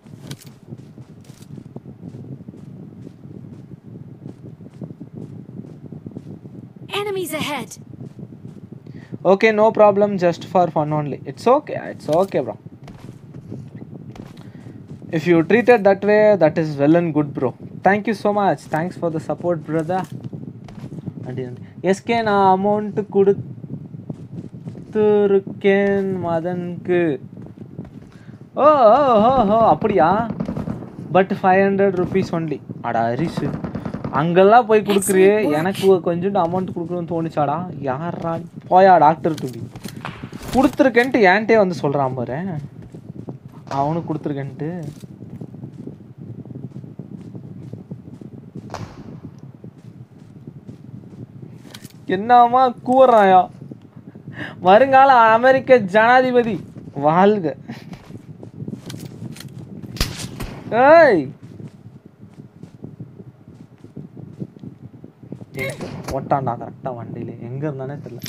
Enemies ahead. Okay, no problem, just for fun only. It's okay, it's okay, bro. If you treat it that way, that is well and good, bro. Thank you so much. Thanks for the support, brother. SK நான் amount கொடுத்துருக்கேன் மதனுக்கு ஓ ஓ ஓ ஓ அப்படியா but five hundred rupees only அடா ஹரிஷு அங்கெல்லாம் போய் கொடுக்குறியே எனக்கு கொஞ்சோண்டு அமௌண்ட் கொடுக்கணும்னு தோணுச்சாடா யாரா போயா டாக்டர் துபி கொடுத்துருக்கேன்ட்டு ஏன்ட்டே வந்து சொல்கிறான் பாரு அவனுக்கு கொடுத்துருக்கேன்ட்டு என்னமா கூறாயா வருங்கால அமெரிக்க ஜனாதிபதி வாழ்க ஏய் போட்டான்டா கரெக்டாக வண்டியில எங்கே இருந்தானே தெரியல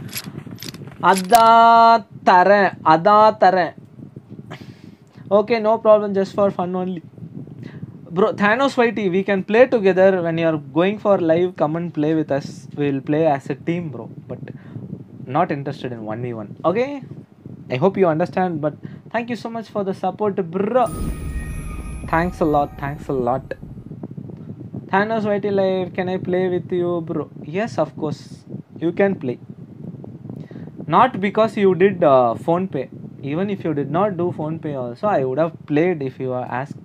அதான் தரேன் அதான் தரேன் okay no problem just for fun only bro thanos whitey we can play together when you are going for live come and play with us we'll play as a team bro but not interested in 1v1 okay i hope you understand but thank you so much for the support bro thanks a lot thanks a lot thanos whitey live can i play with you bro yes of course you can play not because you did uh, phone pay even if you did not do phone pay also i would have played if you were asked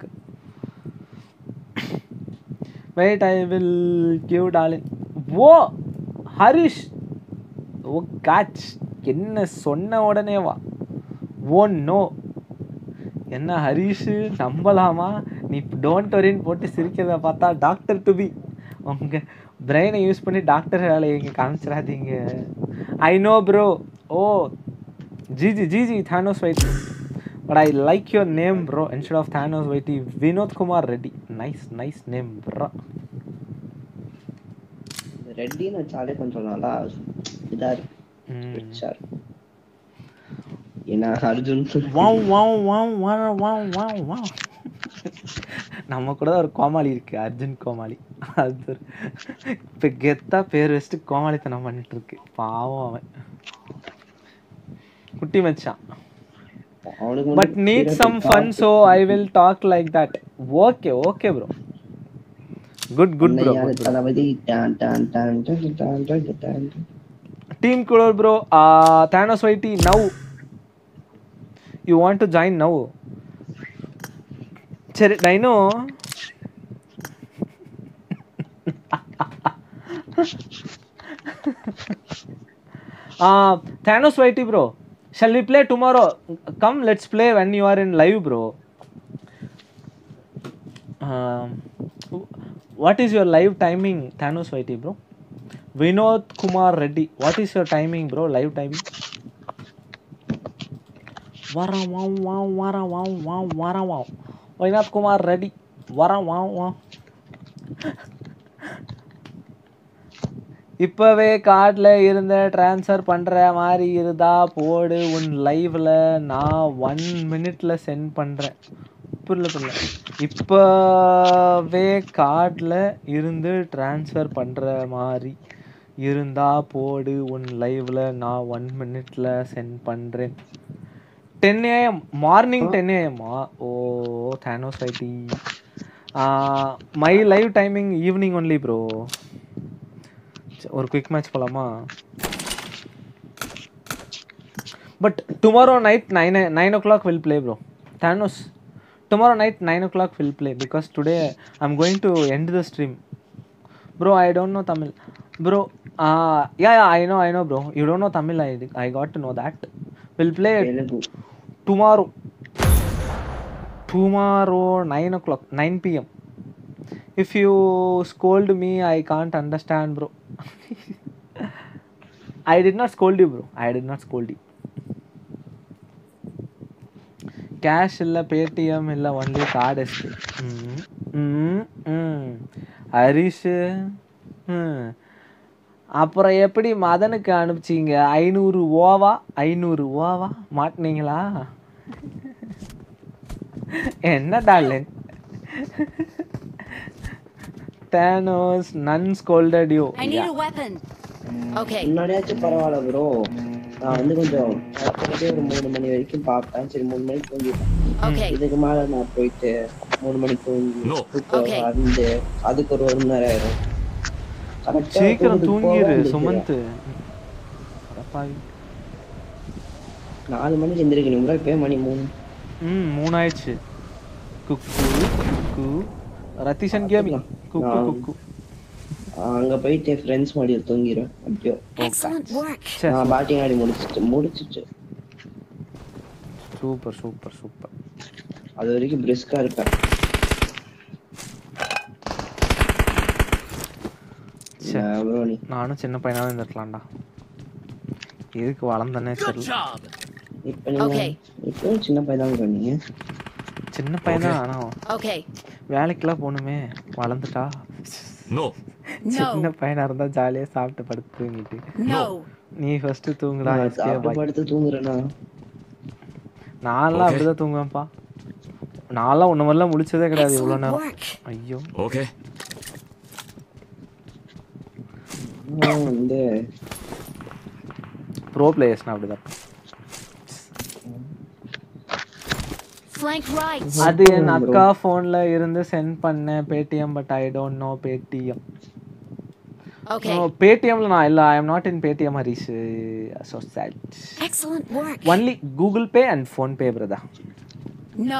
wait i will give darling whoa Harish ஓ காச் என்ன சொன்ன உடனே வா oh no என்ன ஹரிஷ் நம்பலாமா நீ don't வரின்னு போட்டு சிரிக்கிறத பார்த்தா டாக்டர் டு பி உங்க பிரெயினை யூஸ் பண்ணி டாக்டர் வேலையை இங்கே காமிச்சிடாதீங்க ஐ நோ ப்ரோ ஓ GG GG Thanos whitey but I like your name bro instead of Thanos whitey Vinod Kumar Reddy nice nice name bro ரெட்டின்னு வச்சாலே கொஞ்சம் நல்லா இதா இருக்கு ரிச்சா இருக்கு ஏன்னா Arjun wow wow wow wow wow wow wow நம்ம கூட தான் ஒரு கோமாளி இருக்கு அர்ஜுன் கோமாளி அது ஒரு- இப்ப கெத்தா பேர் வச்சுட்டு கோமாளித்தனம் பண்ணிட்டு இருக்கு பாவம் அவன் குட்டி மச்சான் அவனுக்கு but need some fun so I will talk like that okay okay bro good good bro யாரு தளபதி don don don don don don don don. Team குளோர் bro Thanos whitey now you want to join now சரி Dino Thanos whitey bro shall we play tomorrow come let's play when you are in live bro what is your live timing Thanos whitey bro Vinod Kumar Reddy what is your timing bro live timing வரேன் வா வா வரேன் வா வா வரேன் வா வினோத் குமார் ரெட்டி வரேன் வா வா இப்போவே கார்டில் இருந்த ட்ரான்ஸ்ஃபர் பண்ணுற மாதிரி இருந்தா போடு உன் லைவில் நான் ஒன் மினிட்ல சென்ட் பண்ணுறேன் புரியல புரியல இப்போவே கார்டில் இருந்து ட்ரான்ஸ்ஃபர் பண்ணுற மாதிரி இருந்தா போடு உன் லைவில் நான் ஒன் மினிட்ல சென்ட் பண்ணுறேன் டென் ஏஎம் மார்னிங் டென் ஏஎம்மா ஓ Thanos ID my live timing evening only bro ஒரு குவிக் மேட்ச் போலாமா but tomorrow night nine nine o'clock will play bro Thanos tomorrow night nine o'clock will play because today I am going to end the stream bro I don't know Tamil bro yeah yeah I know I know bro you don't know Tamil I I got to know that will play tomorrow tomorrow nine o'clock nine PM if you scold me i can't understand bro i did not scold you bro i did not scold you cash இல்லை Paytm இல்லை only card எஸ்டி ஹரிஷு ம். அப்புறம் எப்படி மதனுக்கு அனுப்பிச்சிங்க ஐநூறு ஓவா ஐநூறு ஓவா மாட்டினீங்களா என்ன darling Thanos none scolded you I need a weapon. Okay. முன்னாடியாச்சும் பரவாயில்ல ப்ரோ நான் வந்து கொஞ்சம் கஷ்டப்பட்டு ஒரு மூணு மணி வரைக்கும் பார்ப்பேன் சரி மூணு மணிக்கு தூங்கிட்டேன் Okay. இதுக்கு மேல நான் போயிட்டு மூணு மணிக்கு தூங்கி தூக்கம் Okay. வந்து அதுக்கு ஒரு ஒரு மணி நேரம் ஆயிரும் Correct ஆ சீக்கிரம் தூக்கத்துக்கு போக தூங்கிரு வந்துருச்சு. சுமந்த் அடப்பாவி. நாலு மணிக்கு எந்திரிக்கணும் bro. இப்பயே மணி மூணு ம் மூணாயிடுச்சு குக்கு குக்கு ரத்திஷன் கேமி குக்கு நான் குக்கு அங்க போயிட்டு ஃப்ரெண்ட்ஸ் மடியில் தூங்கிடுவேன் அப்படியோ Excellent work. சரி நான் பேட்டிங் ஆடி முடிச்சிட்டு முடிச்சிட்டு சூப்பர் சூப்பர் சூப்பர் அது வரைக்கும் பிரிஸ்கா இருப்பேன் சரி நான் bro நீ நானும் சின்ன பையனாக இருந்திருக்கலாம்டா எதுக்கு வளர்ந்தனே தெரியல இப்ப நீங்க Okay. இப்பவும் சின்ன பையன் தான் bro நீங்க சின்ன பையன் தான் ஆனால் Okay. வேலைக்கெல்லாம் போகணுமே வளர்ந்துட்டா No. சின்ன பையனா இருந்தா ஜாலியா சாப்பிட்டு படுத்து தூங்கிட்டு No. நீ ஃபர்ஸ்ட் தூங்குடா நான் SK சாப்பிட்டு bye. படுத்து தூங்குறேனா நான்லாம் அப்படிதான் தூங்குவேன்ப்பா நான்லாம் உன்ன மாதிரிலாம் முழிச்சதே கிடையாது இவ்வளோ Excellent நேரம் work. ஐயோ Okay. நான் வந்து ப்ரோ பிளேயர்ஸ்னா அப்படிதான் Flank right. அது என் அக்கா ஃபோன்ல இருந்து சென்ட் பண்ணேன் Paytm but I don't know Paytm Okay. பேடிஎம்ல நான் இல்ல I am not in Paytm Harish so sad Excellent work. Only Google Pay and PhonePe brother No.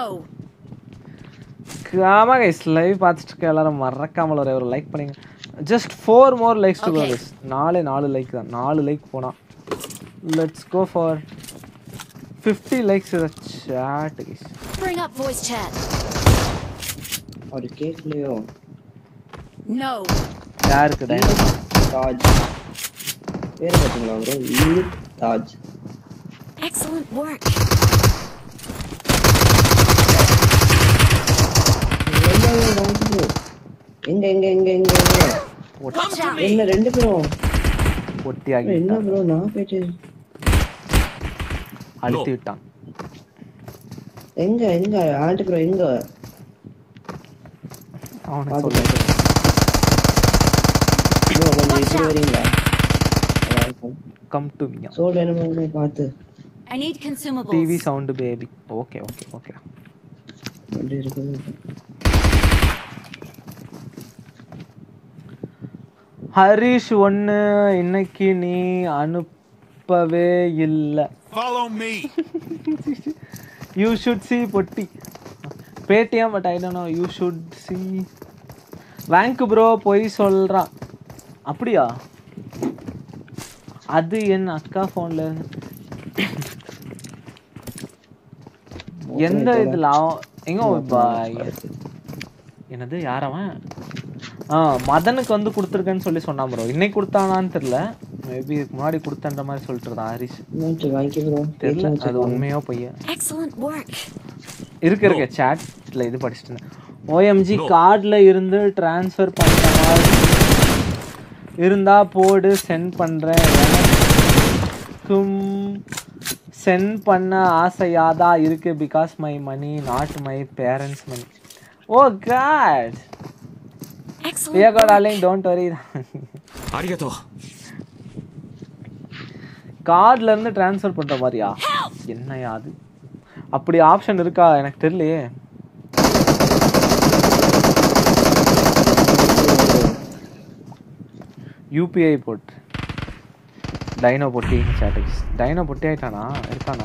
ஆமா கைஸ் லைவ் பார்த்துட்டு இருக்க எல்லாரும் மறக்காமல் ஒரே ஒரு லைக் பண்ணுங்க just four more likes to Okay. Guys நாலே நாலு லைக் தான் நாலு லைக் போனா let's go for fifty likes chat guys Bring up voice chat. அவர் கேட்கலையோ No. யாருக்கு டைனோ தாஜ் பேர் பார்த்தீங்களா ப்ரோ ஈத் தாஜ் Excellent work. எங்க எங்க எங்க எங்க எங்க Watch out. என்ன ரெண்டு பேரும் ஒட்டி ஆகி என்ன ப்ரோ நான் போயிட்டு அழுத்தி விட்டான் எங்க எங்க ஆண்டி ப்ரோ எங்க அவனுக்கு பாத்து சொல்ல ப்ரோ கொஞ்சம் இப்படி வரீங்களா நல்லா இருக்கும். கம் டு மியா சோல் என்ன பார்த்து I need consumables. TV sound baby okay okay okay அப்படி இருக்குது ஹரிஷ் ஒன்று இன்னைக்கு நீ அனுப்பவே இல்லை Follow me. You should see பொட்டி Paytm but I don't know you should see வேங்க் ப்ரோ பொய் சொல்கிறான் அப்படியா அது என் அக்கா ஃபோனில் எந்த இதில் அவன் எங்க பா- என்னது யாரவன் ஆ மதனுக்கு வந்து கொடுத்துருக்கேன்னு சொல்லி சொன்னான் ப்ரோ இன்னைக்கு கொடுத்தானான்னு தெரில மேபி இதுக்கு முன்னாடி கொடுத்தன்ற மாதிரி சொல்லிட்டு இருந்தான் ஹரிஷ் என்னாச்சு வாங்கி ப்ரோ தெரியல அது உண்மையோ பொய்யா Excellent work. இருக்கு இருக்கு சாட்ல இது படிச்சுட்டு இருந்தேன் ஓஎம்ஜி கார்டில் இருந்து ட்ரான்ஸ்ஃபர் பண்ணுற மாதிரி இருந்தா போடு சென்ட் பண்ணுறேன் எனக்கும் சென்ட் பண்ண ஆசையாதா இருக்கு because my money not my parents money oh God Excellent பியாகோ work. டார்லிங் டோன்ட் வரி ありがとう。 கார்ட்ல இருந்து ட்ரான்ஸ்ஃபர் பண்ற மாதிரியா என்னையா அது அப்படி ஆப்ஷன் இருக்கா எனக்கு தெரியலையே யூபிஐ போட்டு டைனோ பொட்டி சாட்டிக்ஸ் டைனோ பொட்டி ஆயிட்டானா இருக்கானா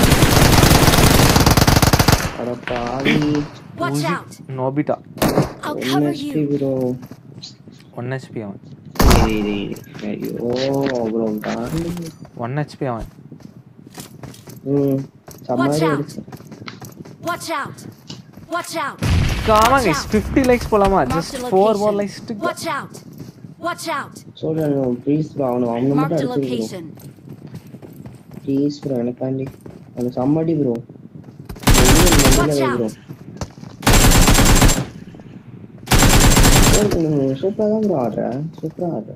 அட பாவி Watch out. Nobita I'll one cover HP you. Bro one HP அவன் ஐயோ ப்ரோ தாண்டி ஒன் ஹெச்பி அவன் ம் Watch சமாளி out. அடிச்சு Watch out. Watch out. ஆமாங்க Watch out. ஃபிஃப்டி லைக்ஸ் போலாமா Mark just the four more location. Likes Watch out. Watch out. சொல்றேன் ப்ளீஸ் ப்ரோ அவனை அவனை Mark மட்டும் the அடிச்சு ப்ரோ location. ப்ளீஸ் ப்ரோ எனக்காண்டி அவனை சம்மடி ப்ரோ Watch out. சூப்பரா தான் ப்ரோ ஆடுறேன் சூப்பரா ஆடுறேன்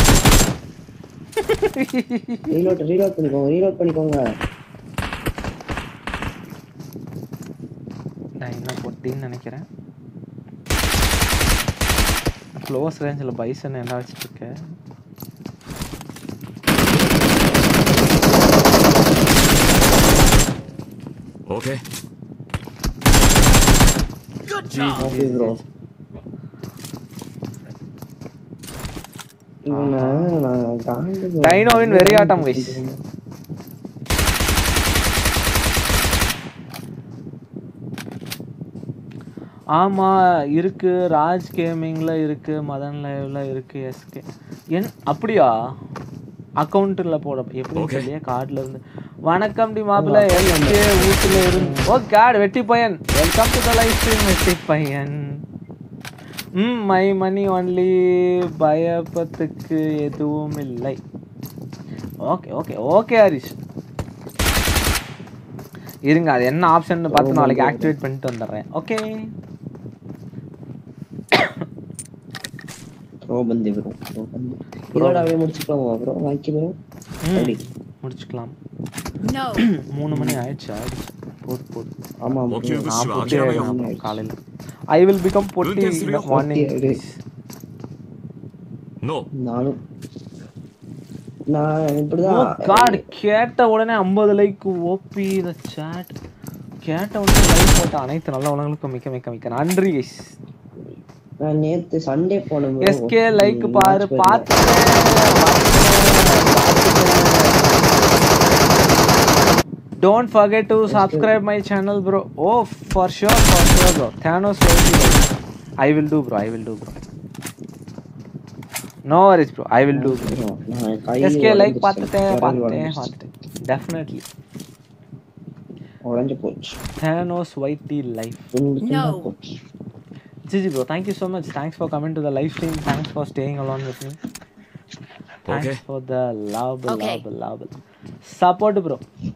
ரீலோட் ரீலோட் பண்ணிக்கோங்க ரீலோட் பண்ணிக்கோங்க டைனோ பொட்டின்னு நினைக்கிறேன் க்ளோஸ் ரேஞ்சில் பைசன் என்ன வச்சுட்டு இருக்க Okay. ஓகே ப்ரோ இவனை நான் தாண்டி bro. டைனோவின் வெறியாட்டம் guys. ஆமா இருக்கு ராஜ் கேமிங்ல இருக்கு மதன் லைவ்ல இருக்கு எஸ்கே என் அப்படியா அக்கௌண்ட்ல போட எப்படி Okay. தெரியல கார்டுல இருந்து வணக்கம் டி மாப்பிள்ள எஸ்கே வீட்டுல இருந்து ஓ காட் வெட்டி பையன் welcome to the live stream வெட்டி பையன் ம் மை மணி ஒன்லி பயப்பத்துக்கு எதுவும் இல்லை ஓகே ஓகே ஓகே ஹரிஷ் இருங்க அது என்ன ஆப்ஷன் பார்த்து நாளைக்கு ஆக்டிவேட் பண்ணிட்டு வந்துடுறேன் ஓகே ஓ ப்ரோ பந்தி ப்ரோ ப்ரோ பந்தி இதோட அப்படியே முடிச்சுக்கலாமா ப்ரோ வாங்கி ப்ரோ எப்படி முடிச்சுக்கலாம் No. மூணு மணி ஆயிடுச்சு ஆயிடுச்சு போது போது ஆமா bro. நான் பொட்டி ஆயிடும் அப்புறம் காலையில் ஐ வில் பிகம் பொட்டி மார்னிங் பொட்டி No. நானும் நான் ஓ இப்படிதான் காட் கேட்ட உடனே ஐம்பது லைக் ஓபி த சாட் கேட்ட உடனே லைக் போட்ட அனைத்து நல்ல உலகங்களுக்கும் மிக்க மிக்க மிக்க நன்றி கைஸ் நான் நேத்து சண்டே போனேன் bro. எஸ்கே லைக் ம், பாரு match போயிருந்தேன். Don't forget to subscribe my channel bro oh for sure for sure bro Thanos I will do bro I will do bro no worries bro I will do bro நான் கை SK like உடைஞ்சிருச்சு. பார்த்துட்டேன் விரல் பார்த்துட்டேன் உடைஞ்சிருச்சு. பார்த்துட்டேன் definitely உடைஞ்சு போச்சு Thanos white D life துண்டு துண்டா No. போச்சு Gigi bro, thank you so much. Thanks for coming to the live stream. Thanks for staying along with me. Thanks Okay. for the love, Okay. love, love. Support bro.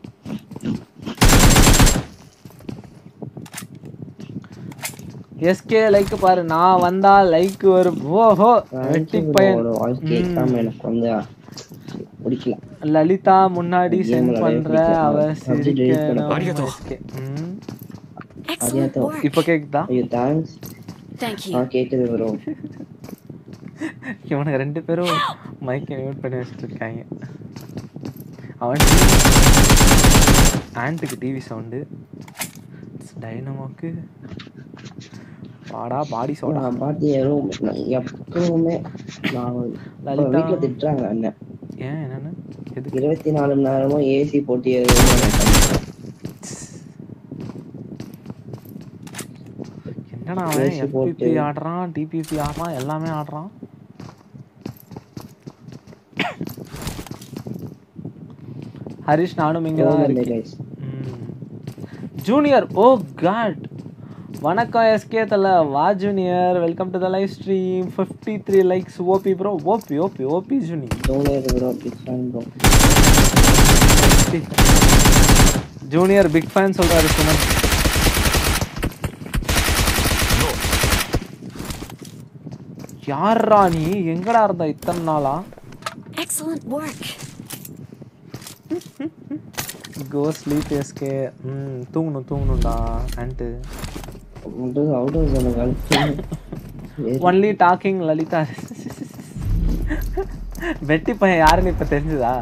SK like பாரு நான் வந்தா like வரும் ஓஹோ வெட்டி பையன் ஒரு voice கேட்காம எனக்கு வந்து பிடிக்கல லலிதா முன்னாடி Game சென்ட் விளையாட பண்ற பிடிக்கல. அவ PUBG delete பண்ண சிரிக்கணும் Arigato. எஸ்கே ம் Excellent Arigato. work. இப்போ கேக்குதா ஐயோ தேங்க்ஸ் Thank ஆ you. கேக்குது ப்ரோ இவனுக்கு ரெண்டு பேரும் மைக்கை மியூட் பண்ணி வச்சுட்டு இருக்காங்க அவன் ஆண்ட்டுக்கு டிவி சவுண்டு டைனமோக்கு வாடா பாடி சோடா நான் பாட்டி எதுவும் நான் எப்பவுமே நான் லலிதா. வீட்டுல திட்டுறாங்க அண்ணன் ஏன் என்னன்னு எதுக்கு இருபத்தி நாலு மணி நேரமும் ஏசி போட்டு எதுவும் நான் பண்ணல. என்னடா அவன் AC போட்டு. எஃபிபி ஆடுறான் டிபிபி ஆடுறான் எல்லாமே ஆடுறான் ஹரிஷ் நானும் இங்க தான் போதும் இருக்கேன் guys. ஜூனியர் ஓ காட் வணக்கம் எஸ்கே தல வா junior welcome to the live stream fifty three likes OP bro OP OP OP junior junior bro, big fan bro. Junior big fan சொல்றாரு சுமன் யார்ரா நீ எங்கடா இருந்த இத்தனை நாளா Excellent work. Go sleep SK ம் தூங்கணும் தூங்கணும்டா அண்ட் மட்டும் out of zone கழிச்சு. ஒன்லி டாக்கிங் லலிதா வெட்டி பையன் யாருன்னு இப்ப தெரிஞ்சுதா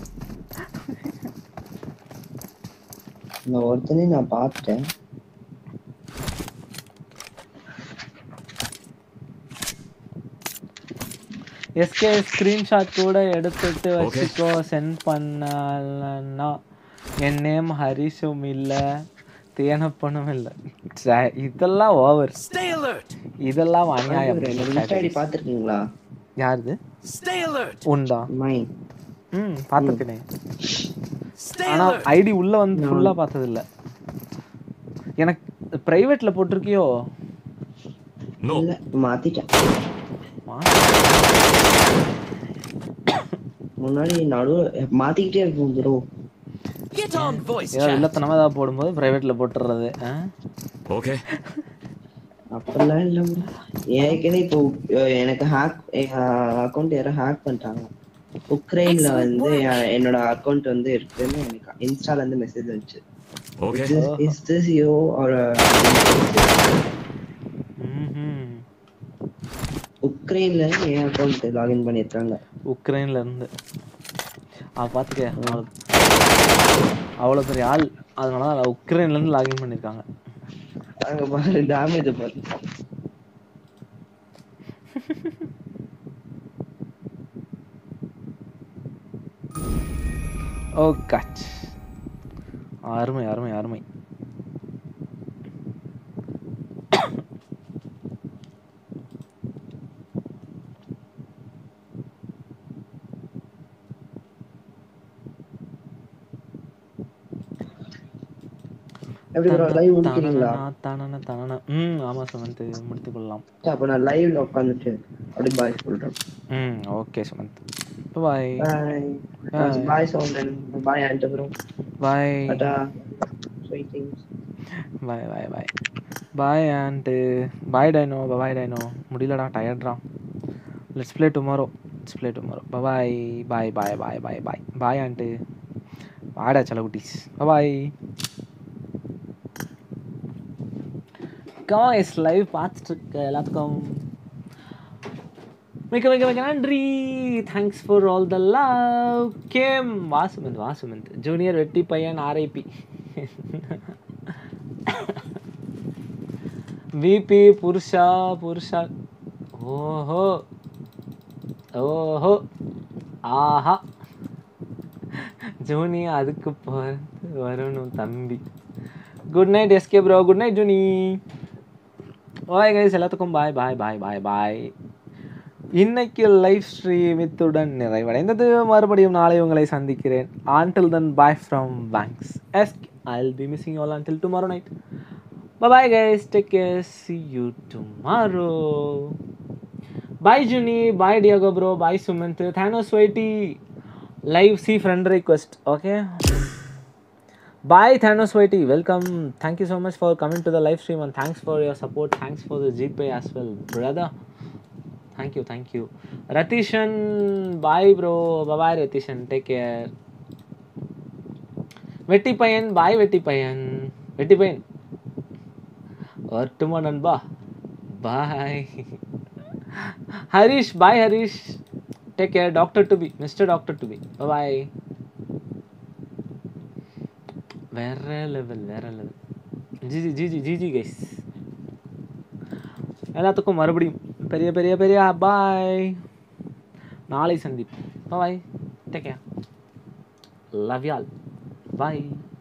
இந்த ஒருத்தனையும் நான் பார்த்துட்டேன் எஸ்கே ஸ்கிரீன்ஷாட் கூட எடுத்துட்டு வச்சுக்கோ சென்ட் பண்ணலன்னா என் நேம் ஹரிஷும் இல்ல தேனப்பனும் இல்ல ச்சே, இதெல்லாம் ஓவர் Stay alert. இதெல்லாம் அநியாயம் என்னோட இன்ஸ்டா ஐடி பார்த்துருக்கீங்களா யாருது Stay alert. உண்டா மைன் ம் பார்த்துருக்கேனே Stay ஆனா alert. ஐடி உள்ள வந்து ஃபுல்லா பார்த்தது இல்ல எனக்கு பிரைவேட்ல போட்டிருக்கியோ No. இல்ல மாத்திட்டேன் முன்னாடி நடு மாத்திக்கிட்டே இருக்கும் ப்ரோ Get on voice ஏதாவது chat. இல்லத்தனமா ஏதாவது போடும்போது பிரைவேட்ல போட்டுறது ஆ? Okay. அப்படிலாம் இல்ல bro. ஏற்கனவே இப்போ அஹ், எனக்கு ஹேக் அக்கௌண்ட் யாரோ ஹேக் பண்ணிட்டாங்க உக்ரைன்ல வந்து என்- என்னோட அக்கௌண்ட் வந்து இருக்குன்னு எனக்கு இன்ஸ்டால இருந்து மெசேஜ் வந்துச்சு Okay. Is this your ம்ஹும். உக்ரைன்ல என் அக்கௌண்ட் லாகின் பண்ணிருக்காங்க உக்ரைன்ல இருந்து அவ பாத்துக்க அவள- அவ்வளவு பெரிய ஆள் அதனால அவ உக்ரைன்ல இருந்து லாகின் பண்ணிருக்காங்க அங்க பாரு டேமேஜ் பாரு ஓ கச் அருமை அருமை அருமை எப்படி ப்ரோ லைவ் முடிக்கிறீங்களா தனன தனன ம் ஆமா சுமந்த் முடித்துக் கொள்ளலாம் அப்ப நான் லைவ்ல உட்காந்துட்டு அப்படியே பாய் சொல்றேன் ம் okay Sumanth bye bye Bye. Bye Soman bye ஆண்ட bro bye tata sweet things bye bye bye bye and bye Dino bye Dino முடியலடா டயர்ட்ரா let's play tomorrow let's play tomorrow bye bye bye bye bye bye bye and வாடா செலகுட்டிஸ் bye guys live பார்த்துட்டு இருக்க எல்லாத்துக்கும் மிக மிக மிக நன்றி thanks for all the love game வாசுமந்த் வாசுமந்த் ஜூனியர் வெட்டி பையன் ஆர்ஐபி விபி புருஷா புருஷா ஓஹோ ஓஹோ ஆஹா ஜூனி அதுக்கு பிறந்து வரணும் தம்பி good night SK bro good night ஜூனி ஓய் கைஸ் எல்லாத்துக்கும் பாய் பாய் பாய் பாய் பாய் இன்னைக்கு லைவ் ஸ்ட்ரீம் இத்துடன் நிறைவடைந்தது மறுபடியும் நாளை உங்களை சந்திக்கிறேன் ஆன்டில் தன் பாய் ஃப்ரம் பேங்க்ஸ் yes I will be missing all until tomorrow night bye bye guys take care see you tomorrow bye Juni bye Diego bro bye Sumant Thanos Whitey live see friend request okay bye Thanos Whitey welcome thank you so much for coming to the live stream and thanks for your support thanks for the gpay as well brother thank you thank you Ratishan bye bro bye bye Ratishan take care வெட்டி பையன் பாய் வெட்டி பையன் வெட்டி பையன் வரட்டுமா நண்பா bye Harish bye Harish take care doctor to be mister doctor to be bye வேற level வேற level GG GG GG guys எல்லாத்துக்கும் மறுபடியும் பெரிய பெரிய பெரிய பாய் நாளை சந்திப்போம் பாய் டேக் கேர் லவ் யால் பாய்